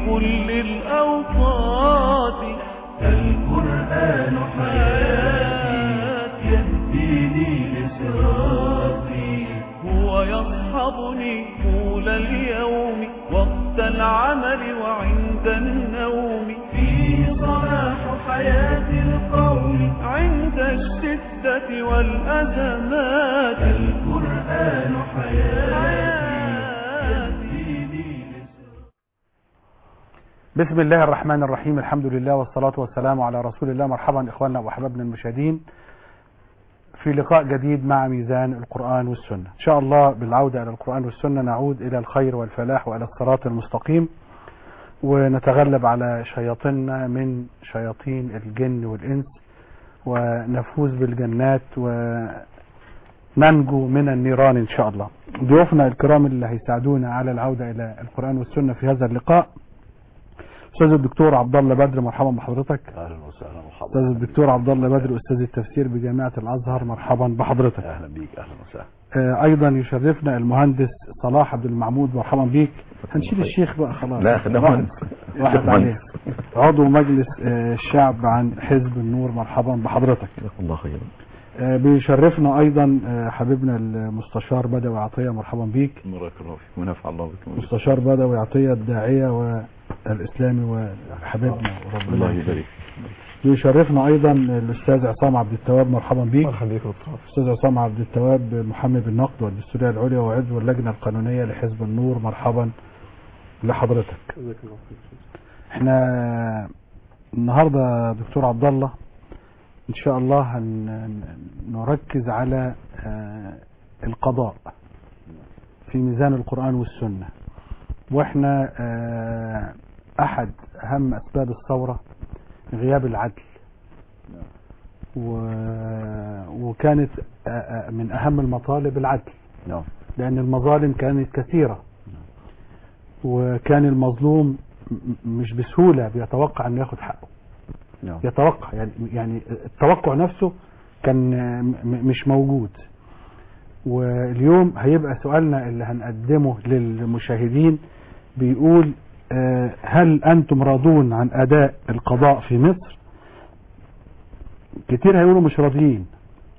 كل الأوقات القرآن حياتي يهديني لصراطي هو يصحبني طول اليوم وقت العمل وعند النوم فيه صلاح حياة القوم عند الشدة والأزمات القرآن حياتي يهديني بسم الله الرحمن الرحيم الحمد لله والصلاة والسلام على رسول الله مرحبا إخواننا وأحبابنا المشاهدين في لقاء جديد مع ميزان القرآن والسنة إن شاء الله بالعودة إلى القرآن والسنة نعود إلى الخير والفلاح وإلى الصراط المستقيم ونتغلب على شياطيننا من شياطين الجن والإنس ونفوز بالجنات وننجو من النيران إن شاء الله ضيوفنا الكرام اللي هيساعدونا على العودة إلى القرآن والسنة في هذا اللقاء استاذ الدكتور عبد الله بدر مرحبا بحضرتك اهلا وسهلا مرحبا استاذ الدكتور عبد الله بدر استاذ التفسير بجامعه الازهر مرحبا بحضرتك اهلا بيك اهلا وسهلا آه، ايضا يشرفنا المهندس صلاح عبد المعمود مرحبا بيك هنشيل الشيخ بقى خلاص لا خلينا واحد- مهندس واحد مهندس. عليه عضو مجلس آه، الشعب عن حزب النور مرحبا بحضرتك جزاك الله خيرا آه، بيشرفنا ايضا آه، حبيبنا المستشار بدوي عطيه مرحبا بيك بارك الله فيك ونفع الله بكم مستشار بدوي عطيه الداعيه والاسلامي وحبيبنا وربنا الله يكرمك. يبارك يشرفنا ايضا الاستاذ عصام عبد التواب مرحبا بيك مرحبا بك دكتور استاذ عصام عبد التواب محامي بالنقد والدستوريه العليا وعضو اللجنه القانونيه لحزب النور مرحبا لحضرتك جزاك الله خير احنا النهارده دكتور عبد الله ان شاء الله هن- نركز على آه، القضاء في ميزان القران والسنه واحنا آه، احد اهم اسباب الثوره غياب العدل و... وكانت آه، آه، من اهم المطالب العدل نعم لأن المظالم كانت كثيرة وكان المظلوم م- مش بسهولة بيتوقع أنه ياخد حقه نعم يتوقع يعني يعني التوقع نفسه كان م- م- مش موجود واليوم هيبقى سؤالنا اللي هنقدمه للمشاهدين بيقول آه، هل أنتم راضون عن أداء القضاء في مصر كتير هيقولوا مش راضيين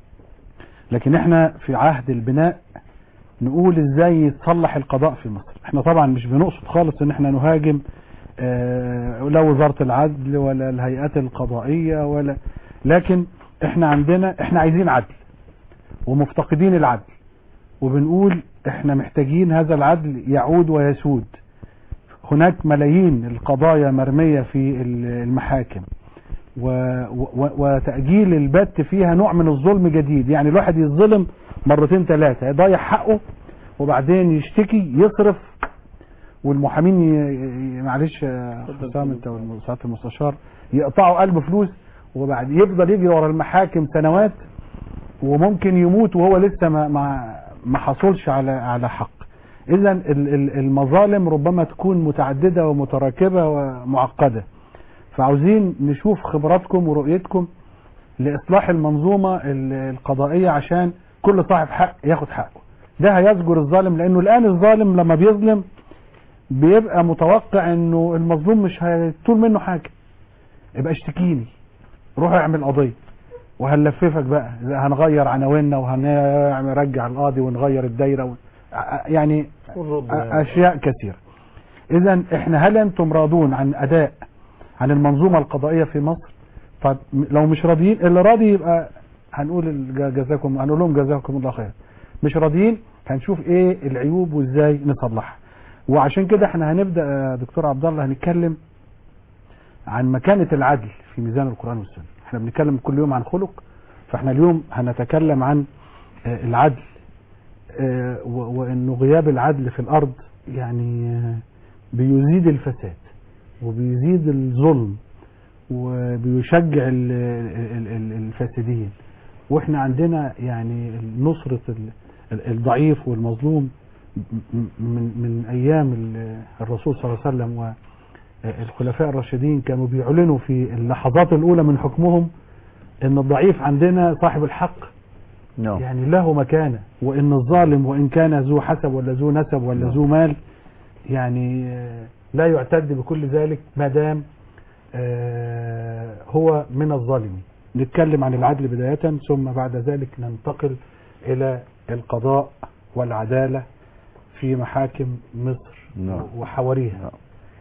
لكن احنا في عهد البناء نقول ازاي يتصلح القضاء في مصر احنا طبعا مش بنقصد خالص ان احنا نهاجم آه، لا وزارة العدل ولا الهيئات القضائية ولا لكن احنا عندنا احنا عايزين عدل ومفتقدين العدل وبنقول احنا محتاجين هذا العدل يعود ويسود هناك ملايين القضايا مرمية في المحاكم و و وتأجيل البت فيها نوع من الظلم جديد يعني الواحد يظلم مرتين ثلاثة يضيع حقه وبعدين يشتكي يصرف والمحامين ي- ي- معلش يا حسام انت وسعاده المستشار يقطعوا قلب فلوس وبعد يفضل يجري ورا المحاكم سنوات وممكن يموت وهو لسه ما ما ما حصلش على على حق اذا ال- ال- المظالم ربما تكون متعدده ومتراكبه ومعقده فعاوزين نشوف خبراتكم ورؤيتكم لاصلاح المنظومه ال- القضائيه عشان كل صاحب حق ياخد حقه ده هيزجر الظالم لانه الان الظالم لما بيظلم بيبقى متوقع انه المظلوم مش هيطول منه حاجه يبقى اشتكيني روح اعمل قضيه وهنلففك بقى هنغير عناويننا وهنرجع القاضي ونغير الدايره و... ع- يعني والرد أ- اشياء كثيره اذا احنا هل انتم راضون عن اداء عن المنظومه القضائيه في مصر طب م- لو مش راضيين اللي راضي يبقى هنقول الج- جزاكم هنقول لهم جزاكم الله خير مش راضيين هنشوف ايه العيوب وازاي نصلحها وعشان كده احنا هنبدا يا دكتور عبد الله هنتكلم عن مكانه العدل في ميزان القران والسنه احنا بنتكلم كل يوم عن خلق فاحنا اليوم هنتكلم عن آه، العدل آه، و- وانه غياب العدل في الارض يعني آه، بيزيد الفساد وبيزيد الظلم وبيشجع ال- ال- ال- الفاسدين واحنا عندنا يعني نصرة ال- ال- الضعيف والمظلوم م- م- من من ايام ال- الرسول صلى الله عليه وسلم والخلفاء الراشدين كانوا بيعلنوا في اللحظات الاولى من حكمهم ان الضعيف عندنا صاحب الحق نعم يعني له مكانة وإن الظالم وإن كان ذو حسب ولا ذو نسب ولا نعم. ذو مال يعني آه، لا يعتد بكل ذلك ما دام آه، هو من الظالمين نتكلم عن العدل بداية ثم بعد ذلك ننتقل إلى القضاء والعدالة في محاكم مصر نعم. وحواريها نعم.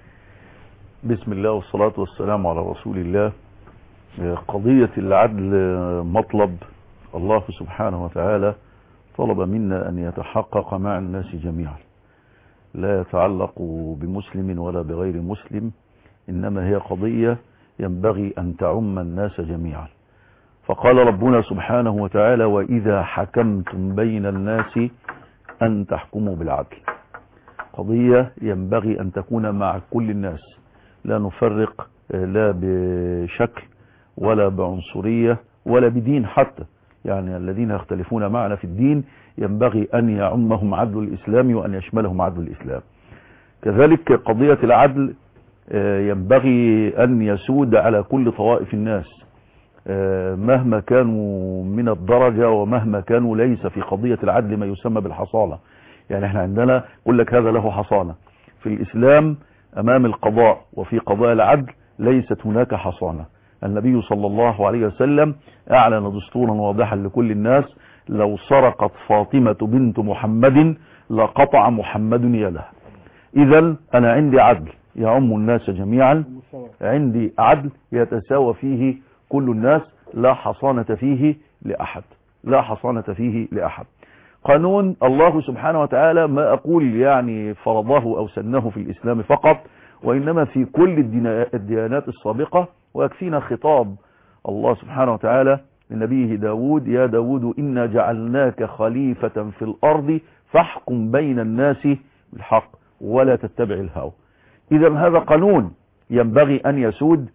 بسم الله والصلاة والسلام على رسول الله قضية العدل مطلب الله سبحانه وتعالى طلب منا أن يتحقق مع الناس جميعا لا يتعلق بمسلم ولا بغير مسلم إنما هي قضية ينبغي أن تعم الناس جميعا فقال ربنا سبحانه وتعالى وإذا حكمتم بين الناس أن تحكموا بالعدل قضية ينبغي أن تكون مع كل الناس لا نفرق لا بشكل ولا بعنصرية ولا بدين حتى يعني الذين يختلفون معنا في الدين ينبغي أن يعمهم عدل الإسلام وأن يشملهم عدل الإسلام كذلك قضية العدل ينبغي أن يسود على كل طوائف الناس مهما كانوا من الدرجة ومهما كانوا ليس في قضية العدل ما يسمى بالحصانة يعني احنا عندنا يقول لك هذا له حصانة في الإسلام أمام القضاء وفي قضاء العدل ليست هناك حصانة النبي صلى الله عليه وسلم أعلن دستورا واضحا لكل الناس لو سرقت فاطمة بنت محمد لقطع محمد يدها إذا أنا عندي عدل يعم الناس جميعا عندي عدل يتساوى فيه كل الناس لا حصانة فيه لأحد لا حصانة فيه لأحد قانون الله سبحانه وتعالى ما أقول يعني فرضه أو سنه في الإسلام فقط وإنما في كل الديانات السابقة ويكفينا خطاب الله سبحانه وتعالى لنبيه داود يا داود إنا جعلناك خليفة في الأرض فاحكم بين الناس بالحق ولا تتبع الهوى إذا هذا قانون ينبغي أن يسود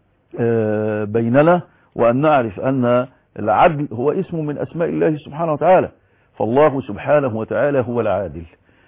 بيننا وأن نعرف أن العدل هو اسم من أسماء الله سبحانه وتعالى فالله سبحانه وتعالى هو العادل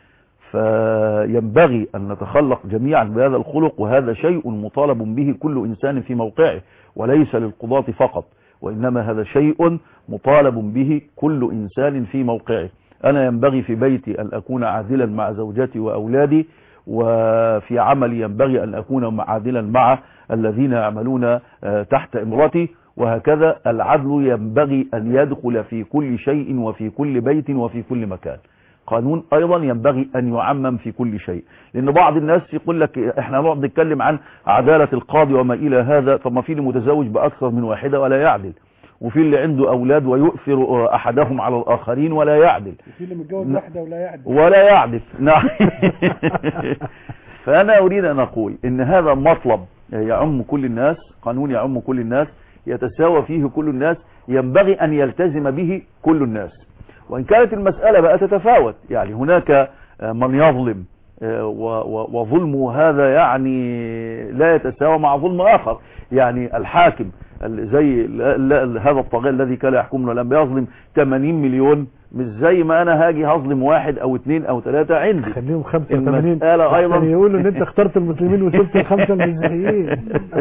فينبغي أن نتخلق جميعا بهذا الخلق وهذا شيء مطالب به كل إنسان في موقعه وليس للقضاة فقط وإنما هذا شيء مطالب به كل إنسان في موقعه أنا ينبغي في بيتي أن أكون عادلا مع زوجتي وأولادي وفي عملي ينبغي أن أكون عادلا مع الذين يعملون تحت امرتي وهكذا العدل ينبغي أن يدخل في كل شيء وفي كل بيت وفي كل مكان قانون ايضا ينبغي ان يعمم في كل شيء لان بعض الناس يقول لك احنا نقعد نتكلم عن عدالة القاضي وما الى هذا طب ما في اللي متزوج باكثر من واحدة ولا يعدل وفي اللي عنده اولاد ويؤثر احدهم على الاخرين ولا يعدل في اللي متجوز واحدة ولا يعدل ولا يعدل نعم فانا اريد ان اقول ان هذا مطلب يعم كل الناس قانون يعم كل الناس يتساوى فيه كل الناس ينبغي ان يلتزم به كل الناس وإن كانت المسألة بقى تتفاوت يعني هناك من يظلم وظلمه هذا يعني لا يتساوى مع ظلم آخر يعني الحاكم زي هذا الطاغية الذي كان يحكمنا لم يظلم 80 مليون مش زي ما انا هاجي هظلم واحد او اثنين او ثلاثة عندي خليهم 85 المسألة ايضا يقولوا ان انت اخترت المسلمين وسبت الخمسة المسيحيين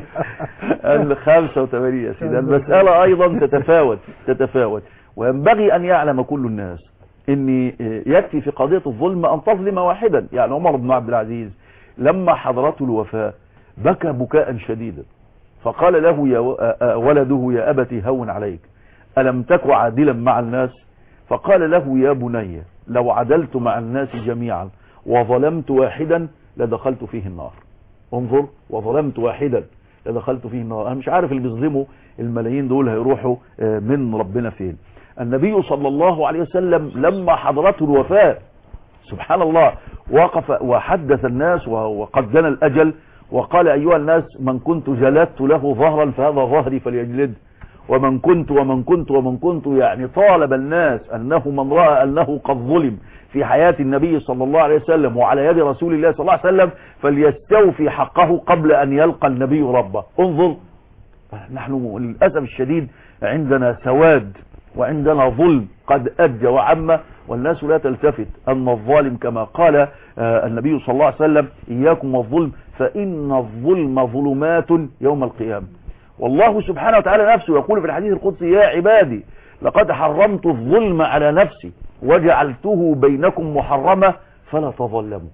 ال 85 يا سيدي المسألة ايضا تتفاوت تتفاوت وينبغي أن يعلم كل الناس ان يكفي في قضية الظلم أن تظلم واحدا يعني عمر بن عبد العزيز لما حضرته الوفاة بكى بكاء شديدا فقال له يا ولده يا أبتي هون عليك ألم تك عادلا مع الناس فقال له يا بني لو عدلت مع الناس جميعا وظلمت واحدا لدخلت فيه النار انظر وظلمت واحدا لدخلت فيه النار انا مش عارف اللي بيظلموا الملايين دول هيروحوا من ربنا فين النبي صلى الله عليه وسلم لما حضرته الوفاة سبحان الله وقف وحدث الناس وقد جنى الأجل وقال أيها الناس من كنت جلدت له ظهرا فهذا ظهري فليجلد ومن كنت ومن كنت ومن كنت يعني طالب الناس أنه من رأى أنه قد ظلم في حياة النبي صلى الله عليه وسلم وعلى يد رسول الله صلى الله عليه وسلم فليستوفي حقه قبل أن يلقى النبي ربه انظر نحن للأسف الشديد عندنا سواد وعندنا ظلم قد أجى وعم والناس لا تلتفت أن الظالم كما قال النبي صلى الله عليه وسلم إياكم والظلم فإن الظلم ظلمات يوم القيامة والله سبحانه وتعالى نفسه يقول في الحديث القدسي يا عبادي لقد حرمت الظلم على نفسي وجعلته بينكم محرمة فلا تظلموا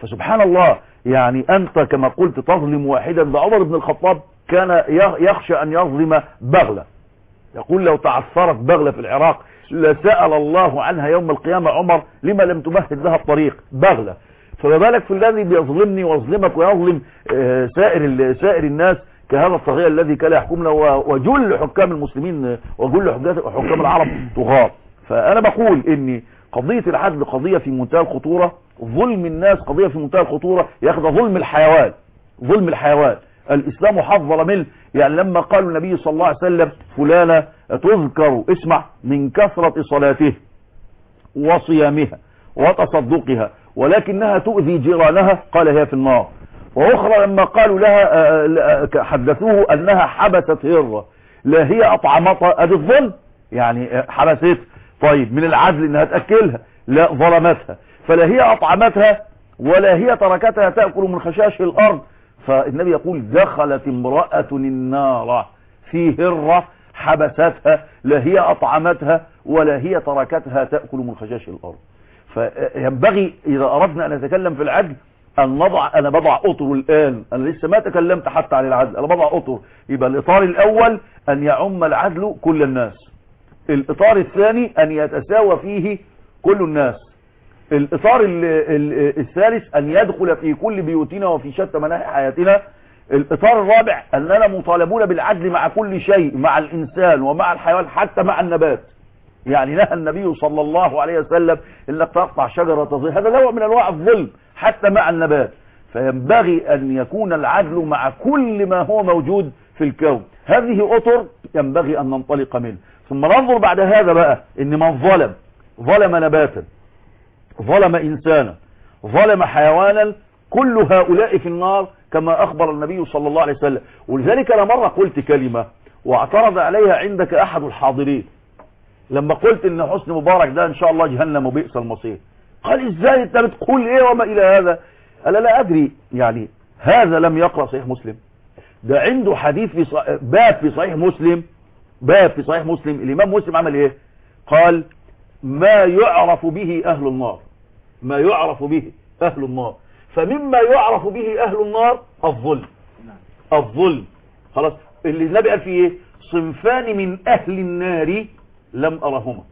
فسبحان الله يعني انت كما قلت تظلم واحدا ده عمر بن الخطاب كان يخشى ان يظلم بغلة يقول لو تعثرت بغلة في العراق لسأل الله عنها يوم القيامة عمر لما لم تمهد لها الطريق بغلة فما بالك في الذي بيظلمني ويظلمك ويظلم آه، سائر سائر الناس كهذا الطغية الذي كان يحكمنا و- وجل حكام المسلمين وجل حجات- حكام العرب طغاة فأنا بقول إن قضية العدل قضية في منتهى الخطورة ظلم الناس قضية في منتهى الخطورة ياخد ظلم الحيوان ظلم الحيوان الإسلام حذر منه يعني لما قال النبي صلى الله عليه وسلم فلانة تذكر اسمع من كثرة صلاته وصيامها وتصدقها ولكنها تؤذي جيرانها قال هي في النار واخرى لما قالوا لها آه، آه، حدثوه انها حبست هرة لا هي اطعمتها ادي الظلم يعني آه، حبست طيب من العدل انها تاكلها لا ظلمتها فلا هي اطعمتها ولا هي تركتها تاكل من خشاش الارض فالنبي يقول دخلت امراه النار في هره حبستها لا هي اطعمتها ولا هي تركتها تاكل من خشاش الارض فينبغي إذا أردنا أن نتكلم في العدل أن نضع أنا بضع أطر الآن أنا لسه ما تكلمت حتى عن العدل أنا بضع أطر يبقى الإطار الأول أن يعم العدل كل الناس الإطار الثاني أن يتساوى فيه كل الناس الإطار ال- ال- الثالث أن يدخل في كل بيوتنا وفي شتى مناحي حياتنا الإطار الرابع أننا مطالبون بالعدل مع كل شيء مع الإنسان ومع الحيوان حتى مع النبات يعني نهى النبي صلى الله عليه وسلم انك تقطع شجرة ظل هذا نوع من انواع الظلم حتى مع النبات فينبغي ان يكون العدل مع كل ما هو موجود في الكون هذه اطر ينبغي ان ننطلق منه ثم ننظر بعد هذا بقى ان من ظلم ظلم نباتا ظلم انسانا ظلم حيوانا كل هؤلاء في النار كما اخبر النبي صلى الله عليه وسلم ولذلك انا مرة قلت كلمة واعترض عليها عندك احد الحاضرين لما قلت ان حسن مبارك ده ان شاء الله جهنم وبئس المصير قال ازاي انت بتقول ايه وما الى هذا انا لا ادري يعني هذا لم يقرأ صحيح مسلم ده عنده حديث في صح... باب في صحيح مسلم باب في صحيح مسلم الامام مسلم عمل ايه قال ما يعرف به اهل النار ما يعرف به اهل النار فمما يعرف به اهل النار الظلم الظلم خلاص اللي النبي قال فيه ايه صنفان من اهل النار لم أرهما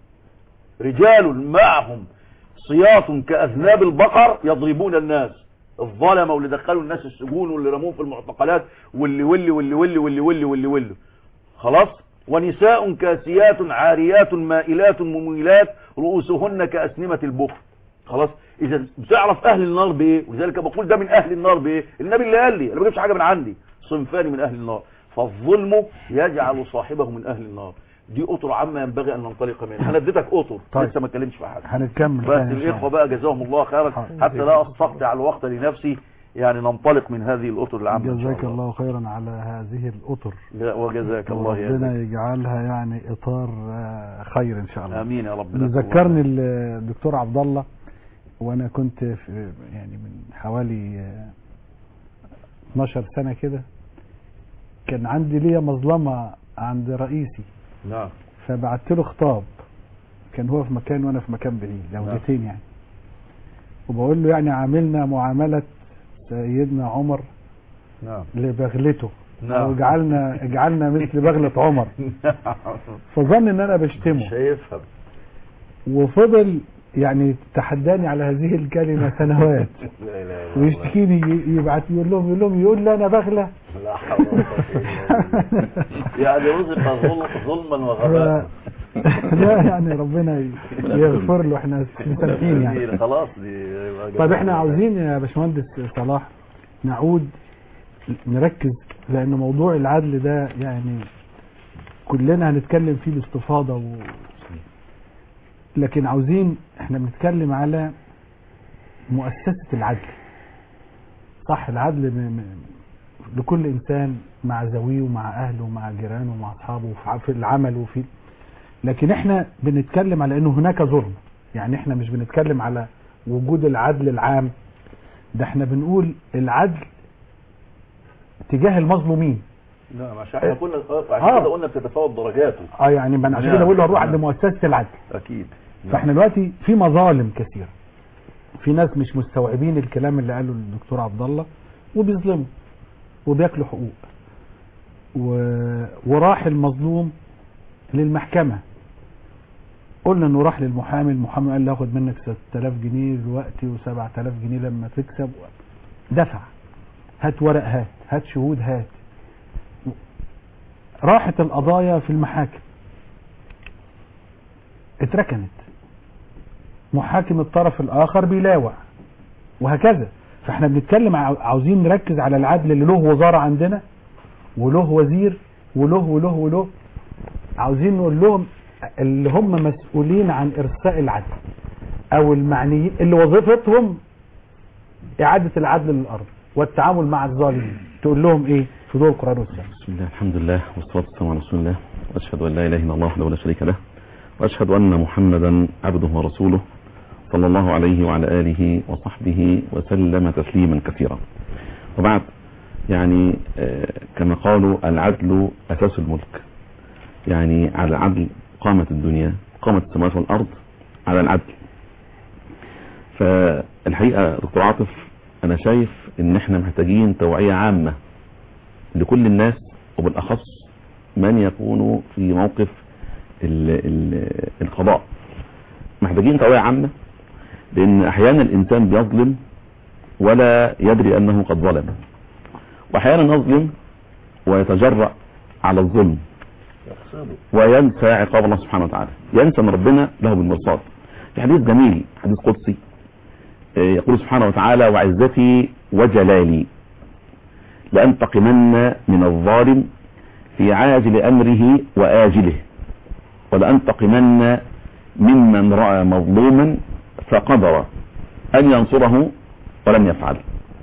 رجال معهم صياط كأذناب البقر يضربون الناس الظلمة واللي دخلوا الناس السجون واللي رموهم في المعتقلات واللي واللي واللي واللي واللي واللي واللي واللي خلاص ونساء كاسيات عاريات مائلات مميلات رؤوسهن كأسنمة البخت خلاص اذا بتعرف اهل النار بايه ولذلك بقول ده من اهل النار بايه النبي اللي قال لي انا ما بجيبش حاجه من عندي صنفان من اهل النار فالظلم يجعل صاحبه من اهل النار دي اطر عامه ينبغي ان ننطلق منها انا اديتك اطر طيب. لسه ما اتكلمتش في حاجه هنكمل بس تاني إن شاء الاخوه الله. بقى جزاهم الله خيرا حاضر. حتى لا استقطع الوقت لنفسي يعني ننطلق من هذه الاطر العامه إن شاء جزاك الله خيرا على هذه الأطر لا، وجزاك الله يا ربنا أخي. يجعلها يعني إطار آه، خير إن شاء الله امين يا رب لك ذكرني الدكتور عبد الله وانا كنت في يعني من حوالي آه، 12 سنة كده كان عندي ليا مظلمة عند رئيسي نعم فبعت له خطاب كان هو في مكان وانا في مكان بعيد جولتين يعني وبقول له يعني عاملنا معاملة سيدنا عمر نعم لبغلته نعم. او اجعلنا اجعلنا مثل بغلة عمر فظن ان انا بشتمه مش هيفهم وفضل يعني تحداني على هذه الكلمة سنوات لا اله الا الله ويشتكيني ي- يبعت يقول لهم يقول لهم يقول لي انا بغلة لا حول ولا قوة إلا بالله. يعني رزق ظل- ظلما وغباء ف- لا يعني ربنا ي- يغفر له احنا مسامحين يعني خلاص دي طيب احنا عاوزين يا باشمهندس صلاح نعود نركز لان موضوع العدل ده يعني كلنا هنتكلم فيه باستفاضة و... لكن عاوزين احنا بنتكلم على مؤسسة العدل صح العدل م... م... لكل انسان مع زويه ومع اهله ومع جيرانه ومع اصحابه وفي- في العمل وفي لكن احنا بنتكلم على انه هناك ظلم يعني احنا مش بنتكلم على وجود العدل العام ده احنا بنقول العدل تجاه المظلومين نعم عشان احنا كنا آه. عشان كده قلنا بتتفاوت درجاته اه يعني ما انا عشان نعم. كده بقول له نروح عند نعم. مؤسسه العدل اكيد فاحنا دلوقتي في مظالم كثيره في ناس مش مستوعبين الكلام اللي قاله الدكتور عبد الله وبيظلموا وبياكلوا حقوق و... وراح المظلوم للمحكمة قلنا انه راح للمحامي المحامي قال له هاخد منك 6000 جنيه دلوقتي و7000 جنيه لما تكسب دفع هات ورق هات هات شهود هات راحت القضايا في المحاكم اتركنت محاكم الطرف الاخر بيلاوع وهكذا فاحنا بنتكلم ع- عاوزين نركز على العدل اللي له وزارة عندنا وله وزير وله وله وله عاوزين نقول لهم اللي هم مسؤولين عن ارساء العدل او المعنيين اللي وظيفتهم اعادة العدل للارض والتعامل مع الظالمين تقول لهم ايه في ضوء القرآن والسنة بسم الله الحمد لله والصلاة والسلام على رسول الله وأشهد أن لا إله إلا الله وحده لا شريك له وأشهد أن محمدا عبده ورسوله صلى الله عليه وعلى آله وصحبه وسلم تسليما كثيرا وبعد يعني آه، كما قالوا العدل أساس الملك يعني على العدل قامت الدنيا قامت السماوات والأرض على العدل فالحقيقة دكتور عاطف أنا شايف إن إحنا محتاجين توعية عامة لكل الناس وبالأخص من يكونوا في موقف ال ال القضاء محتاجين توعية عامة لأن أحيانا الإنسان بيظلم ولا يدري أنه قد ظلم وأحيانا يظلم ويتجرأ على الظلم وينسى عقاب الله سبحانه وتعالى ينسى أن ربنا له بالمرصاد في حديث جميل حديث قدسي آه، يقول سبحانه وتعالى وعزتي وجلالي لأنتقمن من الظالم في عاجل أمره وآجله ولأنتقمن ممن رأى مظلوما فقدر أن ينصره ولم يفعل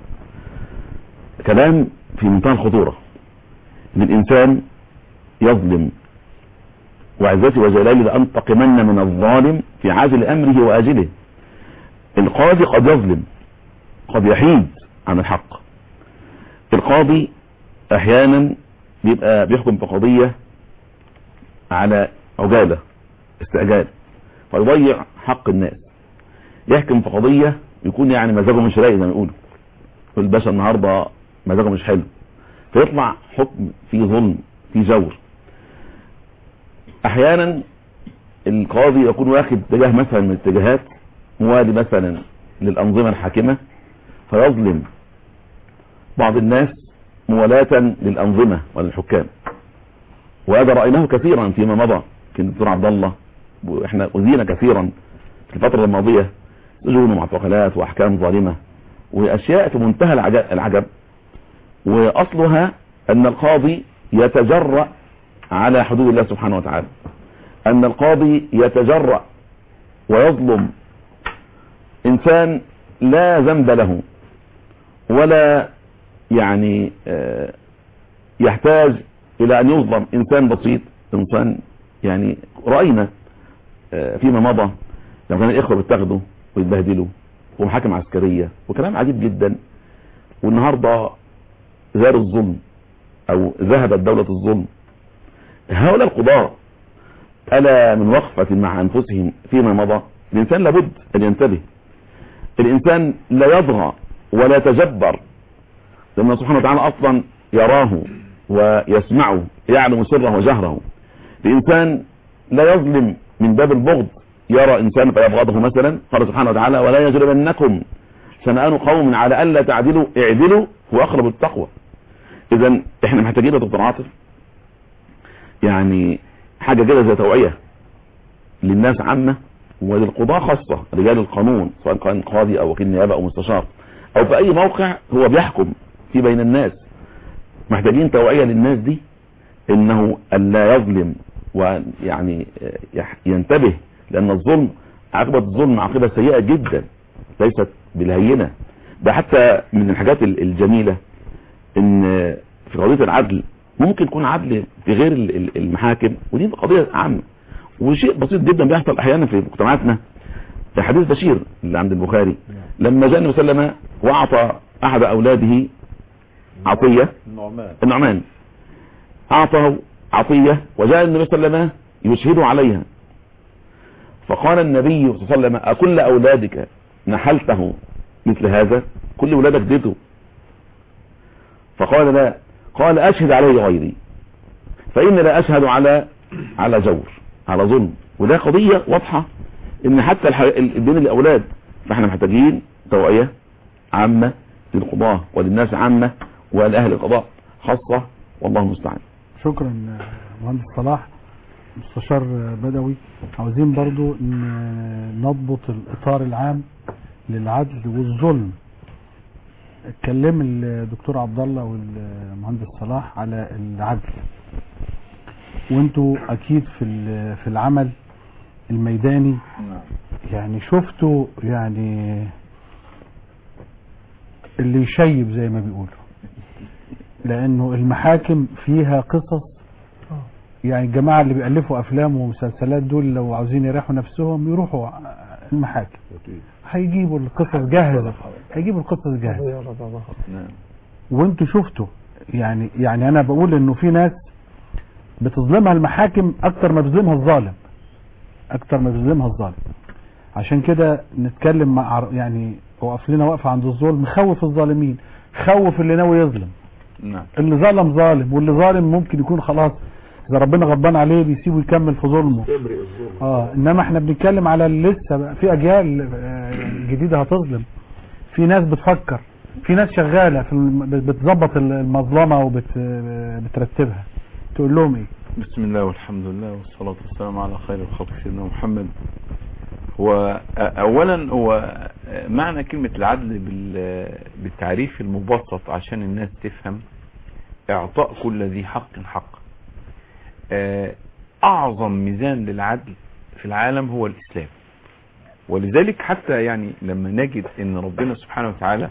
كلام في منتهى الخطورة ان الانسان يظلم وعزتي وجلالي لأنتقمن من الظالم في عاجل امره واجله القاضي قد يظلم قد يحيد عن الحق القاضي احيانا بيبقى بيحكم في قضية على عجالة استعجال فيضيع حق الناس يحكم في قضية يكون يعني مزاجه مش رايق زي ما يقولوا يقول الباشا النهارده مزاجه مش حلو فيطلع حكم فيه ظلم فيه جور احيانا القاضي يكون واخد اتجاه مثلا من الاتجاهات موالي مثلا للانظمه الحاكمه فيظلم بعض الناس موالاة للانظمه وللحكام وهذا رايناه كثيرا فيما مضى كان الدكتور عبد الله واحنا اذينا كثيرا في الفتره الماضيه سجون ومعتقلات واحكام ظالمه واشياء في منتهى العجب, العجب واصلها ان القاضي يتجرأ على حدود الله سبحانه وتعالى ان القاضي يتجرأ ويظلم انسان لا ذنب له ولا يعني آه، يحتاج الى ان يظلم انسان بسيط انسان يعني رأينا آه، فيما مضى لما كان الاخوة بيتاخدوا ويتبهدلوا ومحاكم عسكرية وكلام عجيب جدا والنهاردة زار الظلم او ذهبت دولة الظلم هؤلاء القضاة ألا من وقفة مع أنفسهم فيما مضى الإنسان لابد أن ينتبه الإنسان لا يضغى ولا يتجبر لأن سبحانه وتعالى أصلا يراه ويسمعه يعلم سره وجهره الإنسان لا يظلم من باب البغض يرى إنسان فيبغضه مثلا قال سبحانه وتعالى ولا يجرمنكم شنآن قوم على ألا تعدلوا اعدلوا هو أقرب التقوى إذا إحنا محتاجين يا دكتور عاطف يعني حاجة كده زي توعية للناس عامة وللقضاة خاصة رجال القانون سواء كان قاضي أو وكيل نيابة أو مستشار أو في أي موقع هو بيحكم في بين الناس محتاجين توعية للناس دي إنه ألا يظلم ويعني يح- ينتبه لأن الظلم عاقبة الظلم عاقبة سيئة جدا ليست بالهينة ده حتى من الحاجات ال- الجميلة ان في قضية العدل ممكن يكون عدل في غير ال- ال- المحاكم ودي قضية عامة وشيء بسيط جدا بيحصل احيانا في مجتمعاتنا في حديث بشير اللي عند البخاري لما جاء النبي صلى الله عليه وسلم واعطى احد اولاده عطية النعمان النعمان اعطاه عطية وجاء النبي صلى الله عليه وسلم يشهد عليها فقال النبي صلى الله عليه وسلم أكل أولادك نحلته مثل هذا كل ولادك ديته فقال لا قال اشهد عليه غيري فإن لا أشهد على على جور على ظلم وده قضية واضحة إن حتى الح... ال- بين الأولاد فإحنا محتاجين توعية عامة للقضاة وللناس عامة ولأهل القضاء خاصة والله المستعان شكرا آه، مهندس صلاح مستشار آه، بدوي عاوزين برضو ن- نضبط الإطار العام للعدل والظلم اتكلم الدكتور عبد الله والمهندس صلاح على العدل وانتوا اكيد في ال- في العمل الميداني يعني شفتوا يعني اللي يشيب زي ما بيقولوا لانه المحاكم فيها قصص يعني الجماعة اللي بيألفوا افلام ومسلسلات دول لو عاوزين يريحوا نفسهم يروحوا المحاكم هيجيبوا القصص جاهزة هيجيبوا القصص جاهزة نعم وانتوا شفتوا يعني يعني انا بقول انه في ناس بتظلمها المحاكم اكتر ما بتظلمها الظالم اكتر ما بتظلمها الظالم عشان كده نتكلم مع عر- يعني وقف لنا وقفه عند الظلم خوف الظالمين خوف اللي ناوي يظلم نعم اللي ظلم ظالم واللي ظالم ممكن يكون خلاص اذا ربنا غضبان عليه بيسيبه يكمل في ظلمه اه انما احنا بنتكلم على اللي لسه بقى في اجيال آه، جديده هتظلم في ناس بتفكر في ناس شغاله في الم- بتظبط المظلمه وبترتبها تقول لهم ايه بسم الله والحمد لله والصلاة والسلام على خير الخلق سيدنا محمد هو اولا هو معنى كلمة العدل بال- بالتعريف المبسط عشان الناس تفهم اعطاء كل ذي حق حق آه، اعظم ميزان للعدل في العالم هو الاسلام ولذلك حتى يعني لما نجد ان ربنا سبحانه وتعالى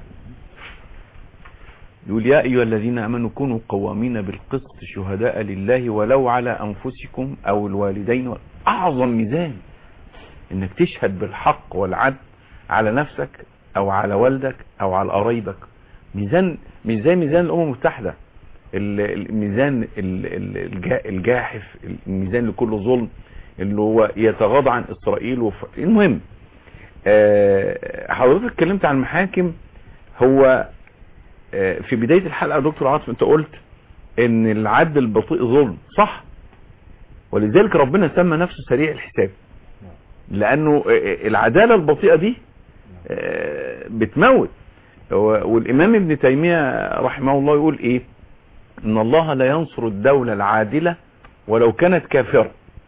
يقول يا أيها الذين أمنوا كونوا قوامين بالقسط شهداء لله ولو على أنفسكم أو الوالدين أعظم ميزان إنك تشهد بالحق والعدل على نفسك أو على والدك أو على قرايبك ميزان ميزان ميزان الأمم المتحدة ال- الميزان ال- ال- الجا- الجاحف الميزان لكل ظلم اللي هو يتغاضى عن إسرائيل وف... المهم آه، حضرتك اتكلمت عن المحاكم هو آه، في بداية الحلقة يا دكتور عاطف انت قلت ان العدل البطيء ظلم صح ولذلك ربنا سمى نفسه سريع الحساب لانه آه، آه، العدالة البطيئة دي آه، بتموت و- والامام ابن تيمية رحمه الله يقول ايه ان الله لا ينصر الدولة العادلة ولو كانت كافرة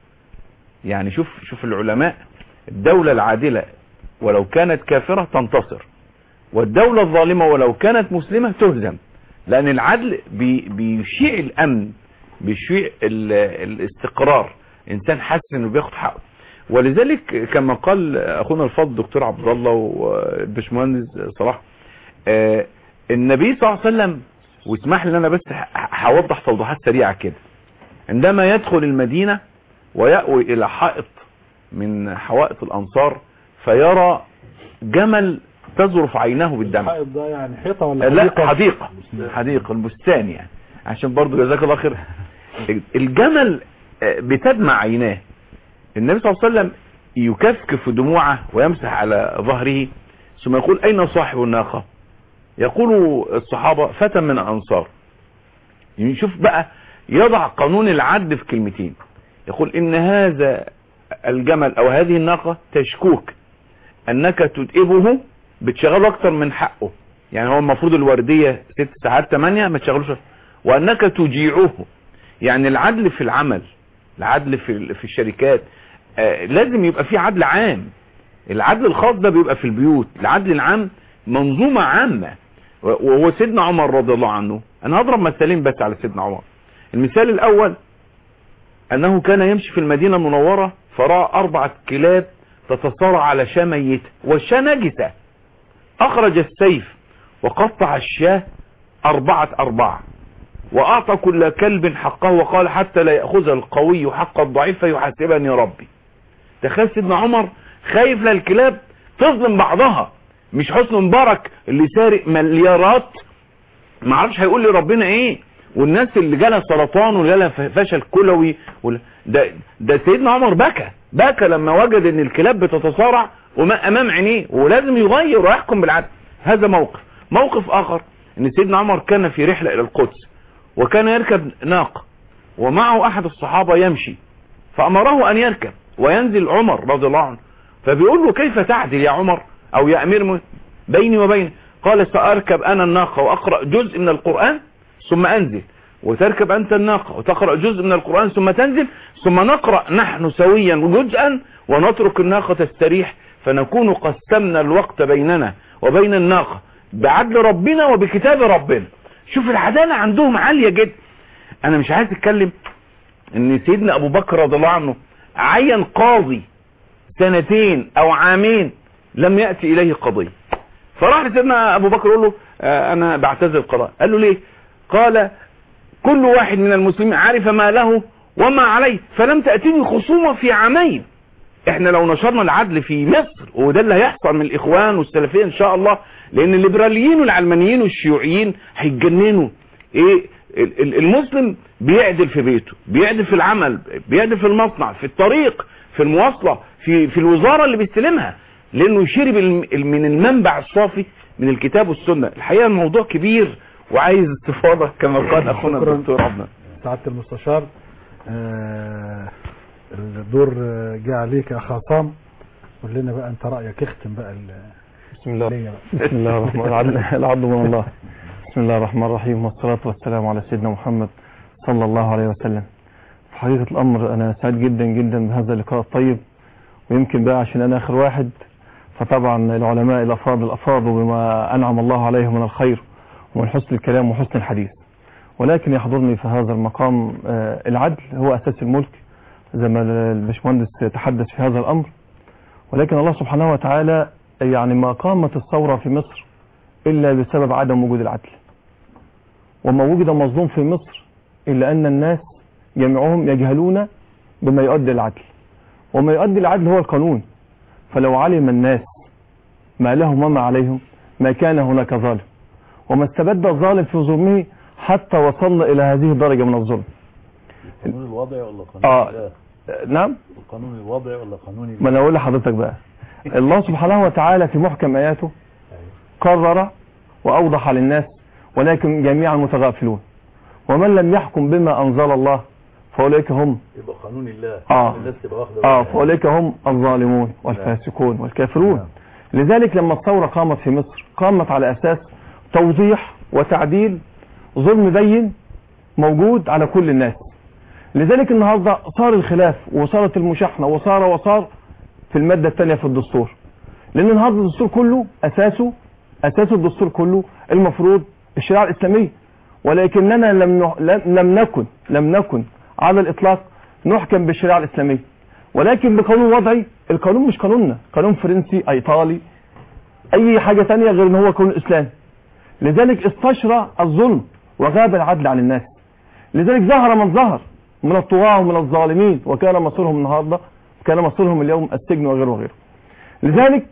يعني شوف شوف العلماء الدولة العادلة ولو كانت كافرة تنتصر والدولة الظالمة ولو كانت مسلمة تهزم لأن العدل بي بيشيع الأمن بيشيع ال- الاستقرار إنسان حاسس إنه بياخد حقه ولذلك كما قال أخونا الفاضل الدكتور عبد الله والباشمهندس صلاح آه، النبي صلى الله عليه وسلم واسمح لي ان انا بس ه- هوضح توضيحات سريعه كده عندما يدخل المدينه ويأوي الى حائط من حوائط الانصار فيرى جمل تذرف عيناه بالدم الحائط ده يعني حيطه ولا لا حديقة حديقة البستان يعني عشان برضو جزاك الله خير الجمل آه، بتدمع عيناه النبي صلى الله عليه وسلم يكفكف دموعه ويمسح على ظهره ثم يقول اين صاحب الناقة يقول الصحابة فتى من الانصار يعني شوف بقى يضع قانون العدل في كلمتين يقول ان هذا الجمل او هذه الناقة تشكوك انك تدئبه بتشغله اكتر من حقه يعني هو المفروض الوردية ست ساعات تمانية ما تشغلوش وانك تجيعه يعني العدل في العمل العدل في في الشركات آه لازم يبقى في عدل عام العدل الخاص ده بيبقى في البيوت العدل العام منظومة عامة وهو سيدنا عمر رضي الله عنه انا هضرب مثالين بس على سيدنا عمر المثال الاول انه كان يمشي في المدينة المنورة فرأى اربعة كلاب تتصارع على شاة ميتة والشاة نجسة اخرج السيف وقطع الشاة اربعة اربعة واعطى كل كلب حقه وقال حتى لا يأخذ القوي حق الضعيف فيحاسبني ربي تخيل سيدنا عمر خايف للكلاب تظلم بعضها مش حسن مبارك اللي سارق مليارات ما عرفش هيقول لي ربنا ايه والناس اللي جالها سرطان وجالها فشل كلوي ولا- ده ده سيدنا عمر بكى بكى لما وجد ان الكلاب بتتصارع وما امام عينيه ولازم يغير ويحكم بالعدل هذا موقف موقف اخر ان سيدنا عمر كان في رحلة الى القدس وكان يركب ناقة ومعه احد الصحابة يمشي فامره ان يركب وينزل عمر رضي الله عنه فبيقول له كيف تعدل يا عمر او يا امير م- بيني وبينك قال ساركب انا الناقة واقرأ جزء من القرآن ثم انزل وتركب انت الناقة وتقرأ جزء من القرآن ثم تنزل ثم نقرأ نحن سويا جزءا ونترك الناقة تستريح فنكون قسمنا الوقت بيننا وبين الناقة بعدل ربنا وبكتاب ربنا شوف العدالة عندهم عالية جدا انا مش عايز اتكلم ان سيدنا ابو بكر رضي الله عنه عين قاضي سنتين او عامين لم يأتي اليه قضية فراح لسيدنا ابو بكر يقول له آه انا بعتذر القضاء قال له ليه قال كل واحد من المسلمين عرف ما له وما عليه فلم تأتيني خصومة في عامين احنا لو نشرنا العدل في مصر وده اللي هيحصل من الاخوان والسلفية ان شاء الله لان الليبراليين والعلمانيين والشيوعيين هيتجننوا ايه ال- ال- المسلم بيعدل في بيته بيعدل في العمل بيعدل في المصنع في الطريق في المواصلة في في الوزارة اللي بيستلمها لانه شرب الم- من المنبع الصافي من الكتاب والسنة الحقيقة الموضوع كبير وعايز استفاضة كما قال اخونا شكراً. الدكتور عبد سعادة المستشار آه، الدور آه، جه عليك يا اخ عصام قول لنا بقى انت رايك اختم بقى ال- بسم الله ليا بقى. بسم الله الرحمن العدل العدل من الله بسم الله الرحمن الرحيم والصلاة والسلام على سيدنا محمد صلى الله عليه وسلم في حقيقة الأمر أنا سعيد جدا جدا بهذا اللقاء الطيب ويمكن بقى عشان أنا آخر واحد فطبعا العلماء الأفاضل أفاضوا بما أنعم الله عليهم من الخير ومن حسن الكلام وحسن الحديث ولكن يحضرني في هذا المقام آه، العدل هو أساس الملك زي ما الباشمهندس تحدث في هذا الأمر ولكن الله سبحانه وتعالى يعني ما قامت الثورة في مصر إلا بسبب عدم وجود العدل وما وجد مظلوم في مصر إلا أن الناس جميعهم يجهلون بما يؤدي العدل وما يؤدي العدل هو القانون فلو علم الناس ما لهم وما عليهم ما كان هناك ظالم وما استبد الظالم في ظلمه حتى وصلنا إلى هذه الدرجة من الظلم القانون الوضعي ولا قانون آه. الله؟ نعم القانون الوضعي ولا قانون ما انا اقول لحضرتك بقى الله سبحانه وتعالى في محكم اياته قرر واوضح للناس ولكن جميعا متغافلون ومن لم يحكم بما انزل الله فاولئك هم يبقى قانون الله آه. الناس تبقى واخده اه بالها. فاولئك هم الظالمون والفاسقون والكافرون لذلك لما الثوره قامت في مصر قامت على اساس توضيح وتعديل ظلم بين موجود على كل الناس لذلك النهارده صار الخلاف وصارت المشاحنه وصار وصار في الماده الثانيه في الدستور لان النهارده الدستور كله اساسه اساس الدستور كله المفروض الشريعه الاسلاميه ولكننا لم نح- لم لم نكن لم نكن على الاطلاق نحكم بالشريعه الاسلاميه ولكن بقانون وضعي القانون مش قانوننا قانون فرنسي ايطالي اي حاجه ثانيه غير ان هو قانون اسلامي لذلك استشرى الظلم وغاب العدل عن الناس لذلك ظهر من ظهر من الطغاة ومن الظالمين وكان مصيرهم النهارده كان مصيرهم اليوم السجن وغيره وغيره لذلك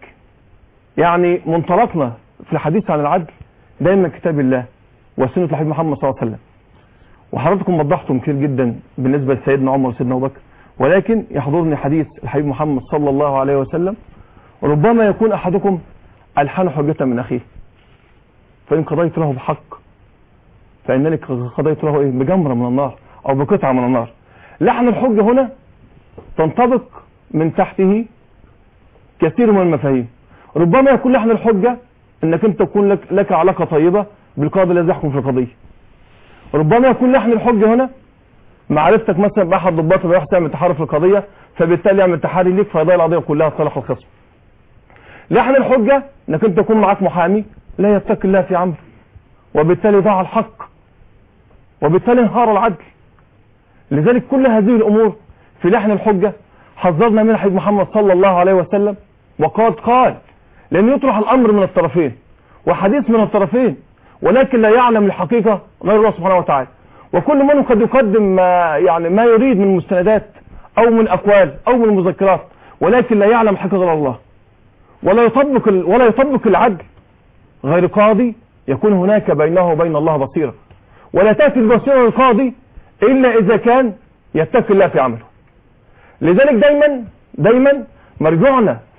يعني منطلقنا في الحديث عن العدل دايما كتاب الله وسنة الحبيب محمد صلى الله عليه وسلم وحضراتكم وضحتم كتير جدا بالنسبة لسيدنا عمر وسيدنا أبو بكر ولكن يحضرني حديث الحبيب محمد صلى الله عليه وسلم ربما يكون أحدكم ألحن حجة من أخيه فإن قضيت له بحق فإنني قضيت له إيه بجمرة من النار أو بقطعة من النار لحن الحجة هنا تنطبق من تحته كثير من المفاهيم ربما يكون لحن الحجة انك انت تكون لك, لك علاقة طيبة بالقاضي الذي يحكم في القضية ربما يكون لحن الحجة هنا معرفتك مثلا بأحد ضباط اللي راح تعمل تحري في القضية فبالتالي يعمل تحري ليك فيضيع القضية كلها في صالح الخصم لحن الحجة انك انت تكون معاك محامي لا يتقي الله في عمله وبالتالي ضاع الحق وبالتالي انهار العدل لذلك كل هذه الامور في لحن الحجة حذرنا منها حبيب محمد صلى الله عليه وسلم وقد قال لأن يطرح الأمر من الطرفين وحديث من الطرفين ولكن لا يعلم الحقيقة غير الله سبحانه وتعالى وكل منهم قد يقدم ما يعني ما يريد من مستندات أو من أقوال أو من مذكرات ولكن لا يعلم الحقيقة غير الله ولا يطبق ال- ولا يطبق العدل غير قاضي يكون هناك بينه وبين الله بصيرة ولا تأتي البصيرة للقاضي إلا إذا كان يتقي الله في عمله لذلك دايما دايما مرجعنا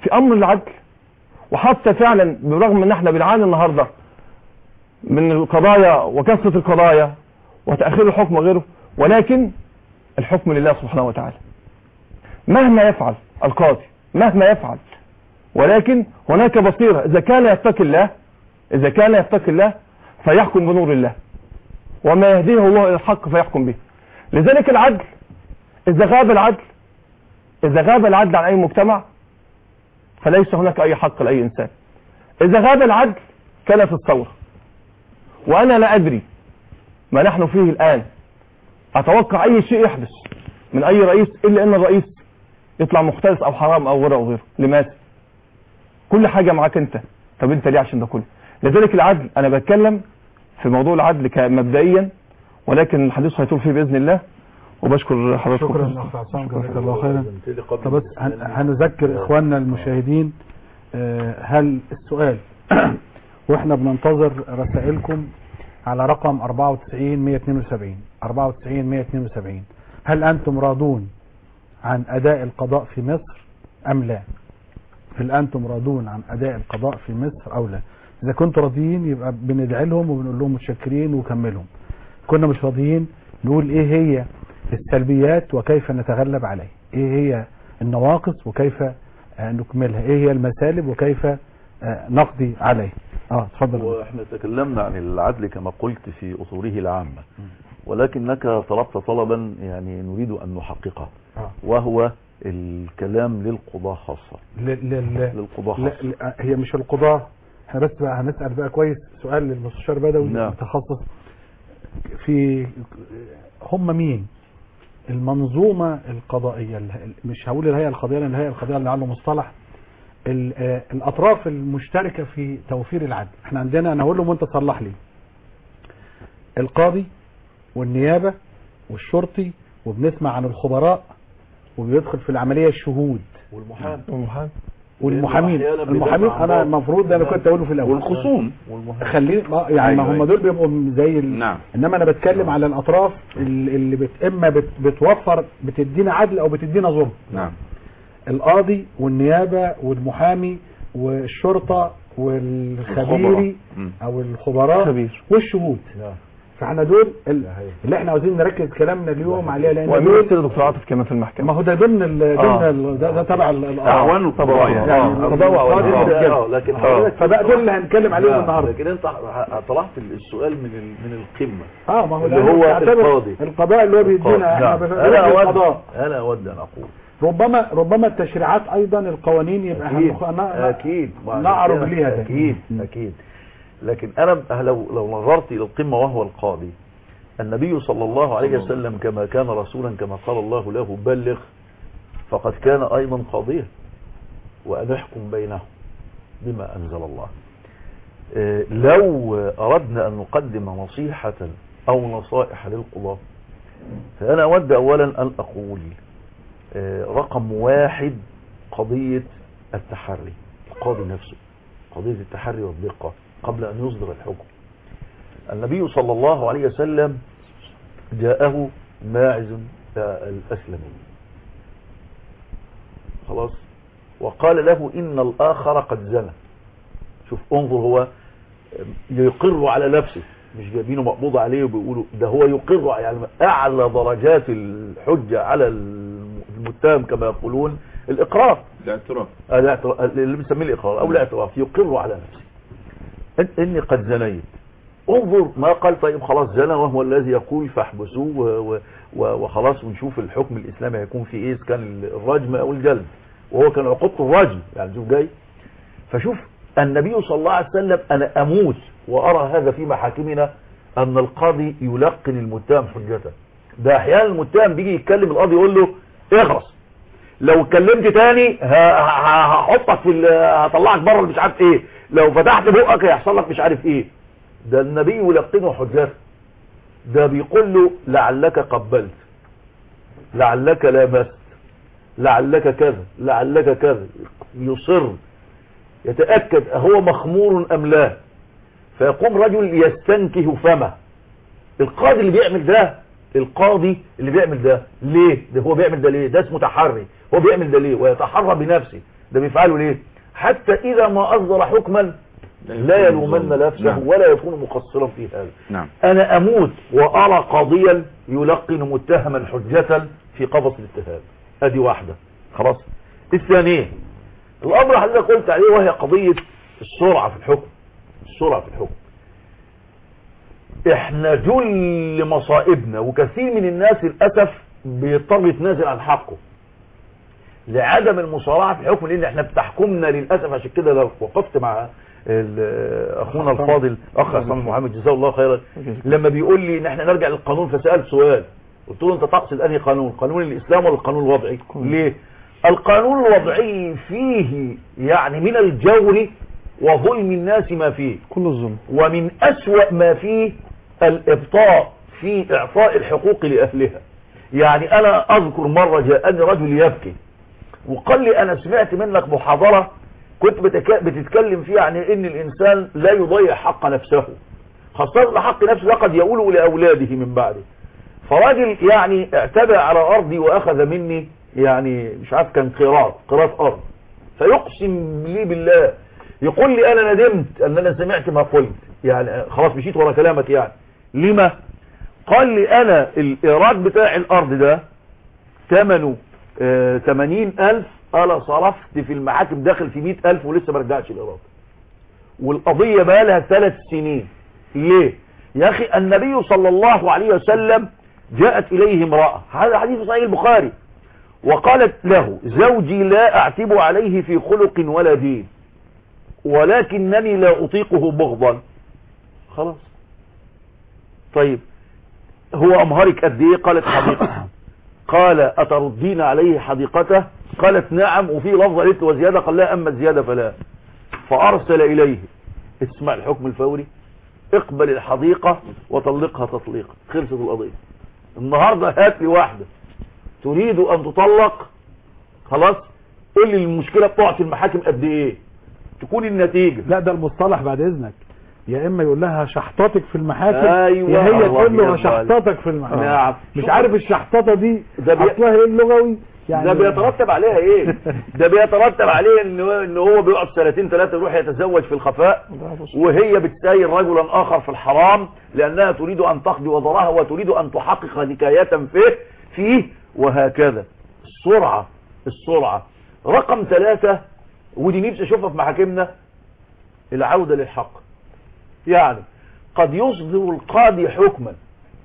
في امر العدل وحتى فعلا برغم ان احنا بنعاني النهارده من القضايا وكثره القضايا وتاخير الحكم وغيره ولكن الحكم لله سبحانه وتعالى مهما يفعل القاضي مهما يفعل ولكن هناك بصيرة إذا كان يتقي الله إذا كان يتقي الله فيحكم بنور الله وما يهديه الله إلى الحق فيحكم به لذلك العدل إذا غاب العدل إذا غاب العدل عن أي مجتمع فليس هناك أي حق لأي إنسان إذا غاب العدل كانت الثورة وأنا لا أدري ما نحن فيه الآن أتوقع أي شيء يحدث من أي رئيس إلا أن الرئيس يطلع مختلف أو حرام أو غيره أو غيره لماذا؟ كل حاجة معاك أنت طب أنت ليه عشان ده كله لذلك العدل أنا بتكلم في موضوع العدل مبدئيا ولكن الحديث هيطول فيه بإذن الله وبشكر حضراتكم شكرا اخ عصام جزاك الله خيرا طب بس هن- هنذكر اخواننا المشاهدين آه، هل السؤال واحنا بننتظر رسائلكم على رقم 94 172 94 172 هل انتم راضون عن اداء القضاء في مصر ام لا هل انتم راضون عن اداء القضاء في مصر او لا اذا كنتوا راضيين يبقى بندعي لهم وبنقول لهم متشكرين وكملهم كنا مش راضيين نقول ايه هي السلبيات وكيف نتغلب عليه ايه هي النواقص وكيف آه، نكملها ايه هي المسالب وكيف آه، نقضي عليه اه اتفضل واحنا تكلمنا عن العدل كما قلت في اصوله العامة ولكنك طلبت طلبا يعني نريد ان نحققه آه. وهو الكلام للقضاة خاصة ل- ل- ل- للقضاة لا خاصة لا، هي مش القضاة احنا بس بقى هنسأل بقى كويس سؤال للمستشار بدوي نعم. متخصص في هم مين المنظومة القضائية ال- مش هقول الهيئة القضائية لأن الهيئة القضائية اللي عنده مصطلح ال- آه، الأطراف المشتركة في توفير العدل احنا عندنا أنا هقول لهم وأنت تصلح لي القاضي والنيابة والشرطي وبنسمع عن الخبراء وبيدخل في العملية الشهود والمحامي والمحامي والمحامين أحيانا المحامين بيدافع عن انا بعض. المفروض ده انا كنت اقوله في الاول والخصوم والمحامي خليني ما- يعني ما أيوة، هم أيوة. دول بيبقوا زي ال... نعم انما انا بتكلم على الاطراف اللي اللي بت... اما بت... بتوفر بتدينا عدل او بتدينا ظلم نعم القاضي والنيابه والمحامي والشرطه والخبيري مم. او الخبراء خبير والشهود نعم. فاحنا دول ال- اللي احنا عاوزين نركز كلامنا اليوم عليها لان وامير دول السيد دكتور عاطف كمان في المحكمه ما هو ده ضمن ال... ضمن آه. ال... ده, ده تبع ال- ال- أعوان القضايا يعني آه. القضاء القضاء والقاضي والقضاء. والرجال. اه لكن آه. حضرتك فبقى دول اللي هنتكلم عليهم نعم. النهارده لكن انت ح- طرحت السؤال من ال- من القمة اه ما هو اللي لأنه هو بيعتبر القاضي. القضاء اللي هو بيدينا احنا نعم. بنقول انا اود القضاء انا اود ان اقول ربما ربما التشريعات ايضا القوانين يبقى احنا اكيد نخ- ن- اكيد نعرض ليها ده. اكيد مم. اكيد لكن انا لو لو نظرت الى القمه وهو القاضي النبي صلى الله عليه وسلم كما كان رسولا كما قال الله له بلغ فقد كان ايضا قاضيا وان يحكم بينهم بما انزل الله آه، لو اردنا ان نقدم نصيحه او نصائح للقضاه فانا اود اولا ان اقول آه، رقم واحد قضية التحري القاضي نفسه قضية التحري والدقة قبل أن يصدر الحكم النبي صلى الله عليه وسلم جاءه ماعز آه، الأسلمي خلاص وقال له إن الآخر قد زنى شوف انظر هو يقر على نفسه مش جايبينه مقبوض عليه وبيقولوا ده هو يقر يعني أعلى درجات الحجة على المتهم كما يقولون الإقرار الاعتراف الاعتراف اللي بنسميه الاقرار او الاعتراف يقر على نفسه إن- اني قد زنيت انظر ما قال طيب خلاص زنى وهو الذي يقول فاحبسوه و- و- وخلاص ونشوف الحكم الاسلامي هيكون في ايه إذا كان الرجم او الجلد وهو كان عقوبته الرجم يعني شوف جاي فشوف النبي صلى الله عليه وسلم انا اموت وارى هذا في محاكمنا ان القاضي يلقن المتهم حجته ده احيانا المتهم بيجي يتكلم القاضي يقول له اخرس لو اتكلمت تاني ه- ه- هحطك في ال- هطلعك بره مش عارف ايه لو فتحت بقك هيحصل لك مش عارف ايه ده النبي يلقنه حجته ده بيقول له لعلك قبلت لعلك لامست لعلك كذا لعلك كذا يصر يتأكد هو مخمور أم لا فيقوم رجل يستنكه فمه القاضي اللي بيعمل ده القاضي اللي بيعمل ده ليه ده هو بيعمل ده ليه ده اسمه تحري هو بيعمل ده ليه ويتحرى بنفسه ده بيفعلوا ليه حتى اذا ما اصدر حكما لا يلومن نفسه نعم. ولا يكون مقصرا في هذا نعم انا اموت وارى قاضيا يلقن متهما حجة في قفص الاتهام ادي واحدة خلاص الثانية الامر حضرتك قلت عليه وهي قضية السرعة في الحكم السرعة في الحكم احنا جل مصائبنا وكثير من الناس للأسف بيضطر يتنازل عن حقه لعدم المصارعة في الحكم لان احنا بتحكمنا للأسف عشان كده لو وقفت مع ال- اخونا الفاضل اخ عصام محمد جزاه الله خيرا لما بيقول لي ان احنا نرجع للقانون فسألت سؤال قلت له انت تقصد انهي قانون قانون الاسلام ولا القانون الوضعي ليه القانون الوضعي فيه يعني من الجور وظلم الناس ما فيه كل الظلم ومن أسوأ ما فيه الإبطاء في إعطاء الحقوق لأهلها يعني أنا أذكر مرة جاءني رجل يبكي وقال لي أنا سمعت منك محاضرة كنت بتك- بتتكلم فيها عن إن الإنسان لا يضيع حق نفسه خاصة حق نفسه لقد يقول لأولاده من بعده فراجل يعني اعتدى على أرضي وأخذ مني يعني مش عارف كان قراط قراط أرض فيقسم لي بالله يقول لي انا ندمت ان انا سمعت ما قلت يعني خلاص مشيت ورا كلامك يعني لما قال لي انا الايراد بتاع الارض ده ثمنه آه، 80000 انا صرفت في المحاكم داخل في 100000 ولسه ما رجعتش الايراد والقضية بقى لها ثلاث سنين ليه يا اخي النبي صلى الله عليه وسلم جاءت اليه امرأة هذا حديث في صحيح البخاري وقالت له زوجي لا اعتب عليه في خلق ولا دين ولكنني لا اطيقه بغضا خلاص طيب هو امهرك قد ايه قالت حديقة قال اتردين عليه حديقته قالت نعم وفي لفظ قالت وزيادة قال لا اما الزيادة فلا فارسل اليه اسمع الحكم الفوري اقبل الحديقة وطلقها تطليقا خلصت القضية النهاردة هات لي واحدة تريد ان تطلق خلاص قول لي المشكلة بتقع في المحاكم قد ايه تكون النتيجة لا ده المصطلح بعد اذنك يا اما يقول لها شحطتك في المحاكم أيوة، يا هي الله تقول له يرضى شحطتك في المحاكم نعم. مش عارف الشحططه دي ده بي- اصلها ايه اللغوي يعني ده بيترتب عليها ايه ده بيترتب عليه ان هو ان هو بيقعد سنتين ثلاثه يروح يتزوج في الخفاء وهي بتساير رجلا اخر في الحرام لانها تريد ان تقضي وضرها وتريد ان تحقق نكاية فيه فيه وهكذا السرعة السرعة رقم ثلاثة ودي نفسي اشوفها في محاكمنا العودة للحق يعني قد يصدر القاضي حكما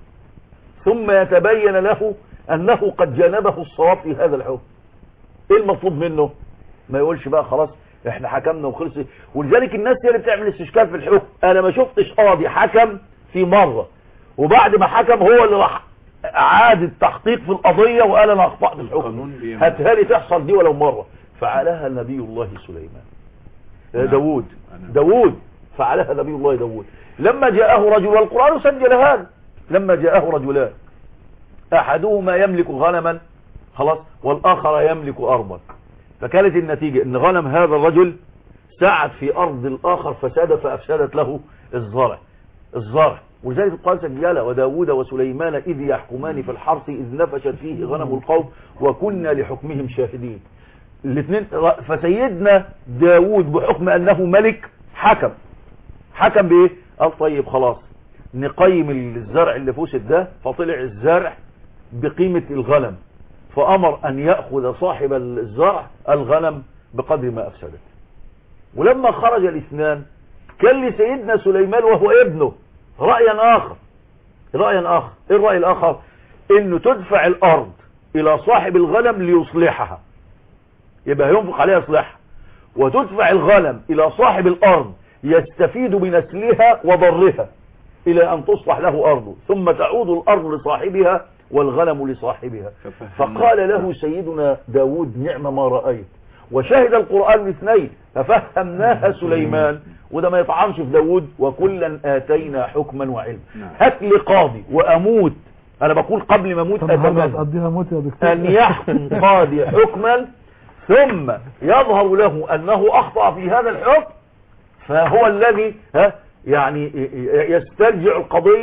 ثم يتبين له انه قد جانبه الصواب في هذا الحكم ايه المطلوب منه ما يقولش بقى خلاص احنا حكمنا وخلص ولذلك الناس هي اللي بتعمل استشكال في الحكم انا ما شفتش قاضي حكم في مرة وبعد ما حكم هو اللي راح عاد التحقيق في القضية وقال انا اخطأت في الحكم القانون بيعمل. هاتها لي تحصل دي ولو مرة فعلها نبي الله سليمان آه، نعم. داوود نعم. داوود فعلها نبي الله داوود لما جاءه رجل والقرآن سجل هذا لما جاءه رجلان احدهما يملك غنما خلاص والاخر يملك ارضا فكانت النتيجة ان غنم هذا الرجل سعد في ارض الاخر فساد فافسدت له الزرع الزرع ولذلك القرآن سجل وداود وسليمان اذ يحكمان في الحرث اذ نفشت فيه غنم القوم وكنا لحكمهم شاهدين الاثنين فسيدنا داود بحكم انه ملك حكم حكم بايه قال طيب خلاص نقيم الزرع اللي فسد ده فطلع الزرع بقيمة الغنم فأمر أن يأخذ صاحب الزرع الغنم بقدر ما أفسدت ولما خرج الاثنان كان لسيدنا سليمان وهو ابنه رأيا آخر رأيا آخر إيه الرأي الآخر إنه تدفع الأرض إلى صاحب الغنم ليصلحها يبقى ينفق عليها إصلاحها وتدفع الغنم إلى صاحب الأرض يستفيد بنسلها وضرها إلى أن تصلح له أرضه ثم تعود الأرض لصاحبها والغنم لصاحبها ففهمنا. فقال له سيدنا داود نعم ما رأيت وشهد القرآن باثنين ففهمناها سليمان وده ما يطعمش في داود وكلا آتينا حكما وعلما نعم. هات لي قاضي وأموت أنا بقول قبل ما أموت طب النهارده أتمنى هتقضيها موت يا دكتور أن يحكم قاضي حكما ثم يظهر له أنه أخطأ في هذا الحكم فهو الذي ها يعني يسترجع القضية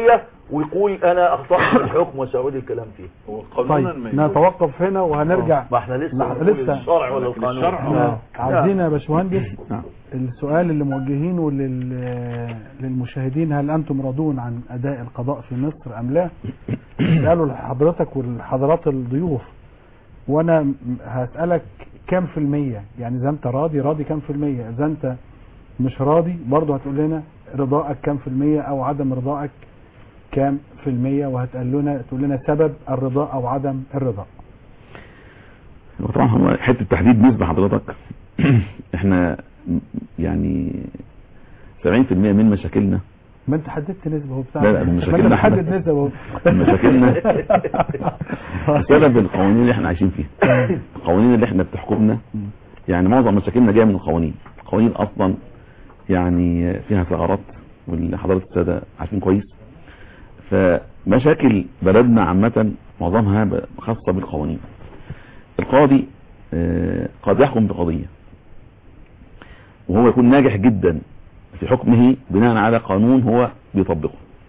ويقول انا اخطأت في الحكم وسأعود الكلام فيه طيب نتوقف هنا وهنرجع ما احنا لسه نح- بنقول لسه. الشرع ولا القانون احنا عايزين يا باشمهندس نعم. السؤال اللي موجهينه لل- للمشاهدين هل انتم راضون عن اداء القضاء في مصر ام لا اسالوا لحضرتك والحضرات الضيوف وانا م- هسالك كام في المية يعني اذا انت راضي راضي كام في المية اذا انت مش راضي برضه هتقول لنا رضائك كام في المية او عدم رضائك كام في المية وهتقول لنا تقول لنا سبب الرضاء او عدم الرضاء هو طبعا هو حته تحديد نسبه حضرتك احنا يعني 70% من مشاكلنا ما انت حددت نسبة هو بتاع لا، لا، ما مشاكلنا انت احنا. محدد نسبة اهو مشاكلنا بسبب القوانين اللي احنا عايشين فيها القوانين اللي احنا بتحكمنا يعني معظم مشاكلنا جايه من القوانين القوانين اصلا يعني فيها ثغرات واللي حضرتك الساده عارفين كويس فمشاكل بلدنا عامه معظمها ب- خاصه بالقوانين القاضي آه، قد يحكم بقضيه وهو يكون ناجح جدا في حكمه بناء على قانون هو بيطبقه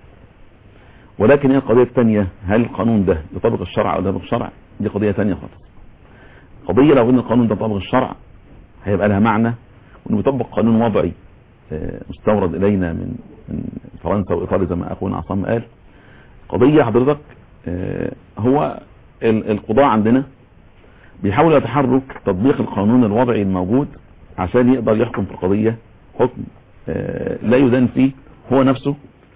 ولكن هي القضية الثانية هل القانون ده يطبق الشرع او لا يطبق الشرع دي قضية ثانية خالص قضية لو ان القانون ده طبق الشرع هيبقى لها معنى وانه بيطبق قانون وضعي آه، مستورد الينا من من فرنسا وايطاليا زي ما اخونا عصام قال قضية حضرتك آه، هو ال- القضاء عندنا بيحاول يتحرك تطبيق القانون الوضعي الموجود عشان يقدر يحكم في القضية حكم آه، لا يدان فيه هو نفسه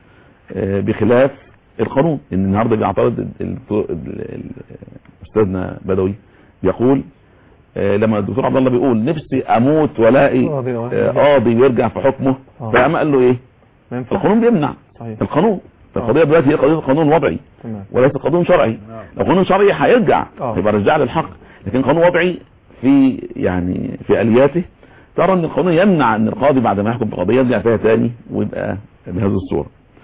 آه، بخلاف القانون ان النهارده بيعترض ال- ال- ال- ال- استاذنا بدوي بيقول آه، لما الدكتور عبد الله بيقول نفسي اموت والاقي قاضي واحد. آه، قاضي ويرجع في حكمه آه. فقام قال له ايه ما ينفعش القانون بيمنع صحيح القانون فالقضيه دلوقتي هي قضيه القانون الوضعي تمام وليس قانون شرعي لو قانون شرعي هيرجع آه. يبقى رجع للحق لكن قانون وضعي في يعني في الياته ترى ان القانون يمنع ان القاضي بعد ما يحكم في قضيه يرجع فيها تاني ويبقى بهذه الصوره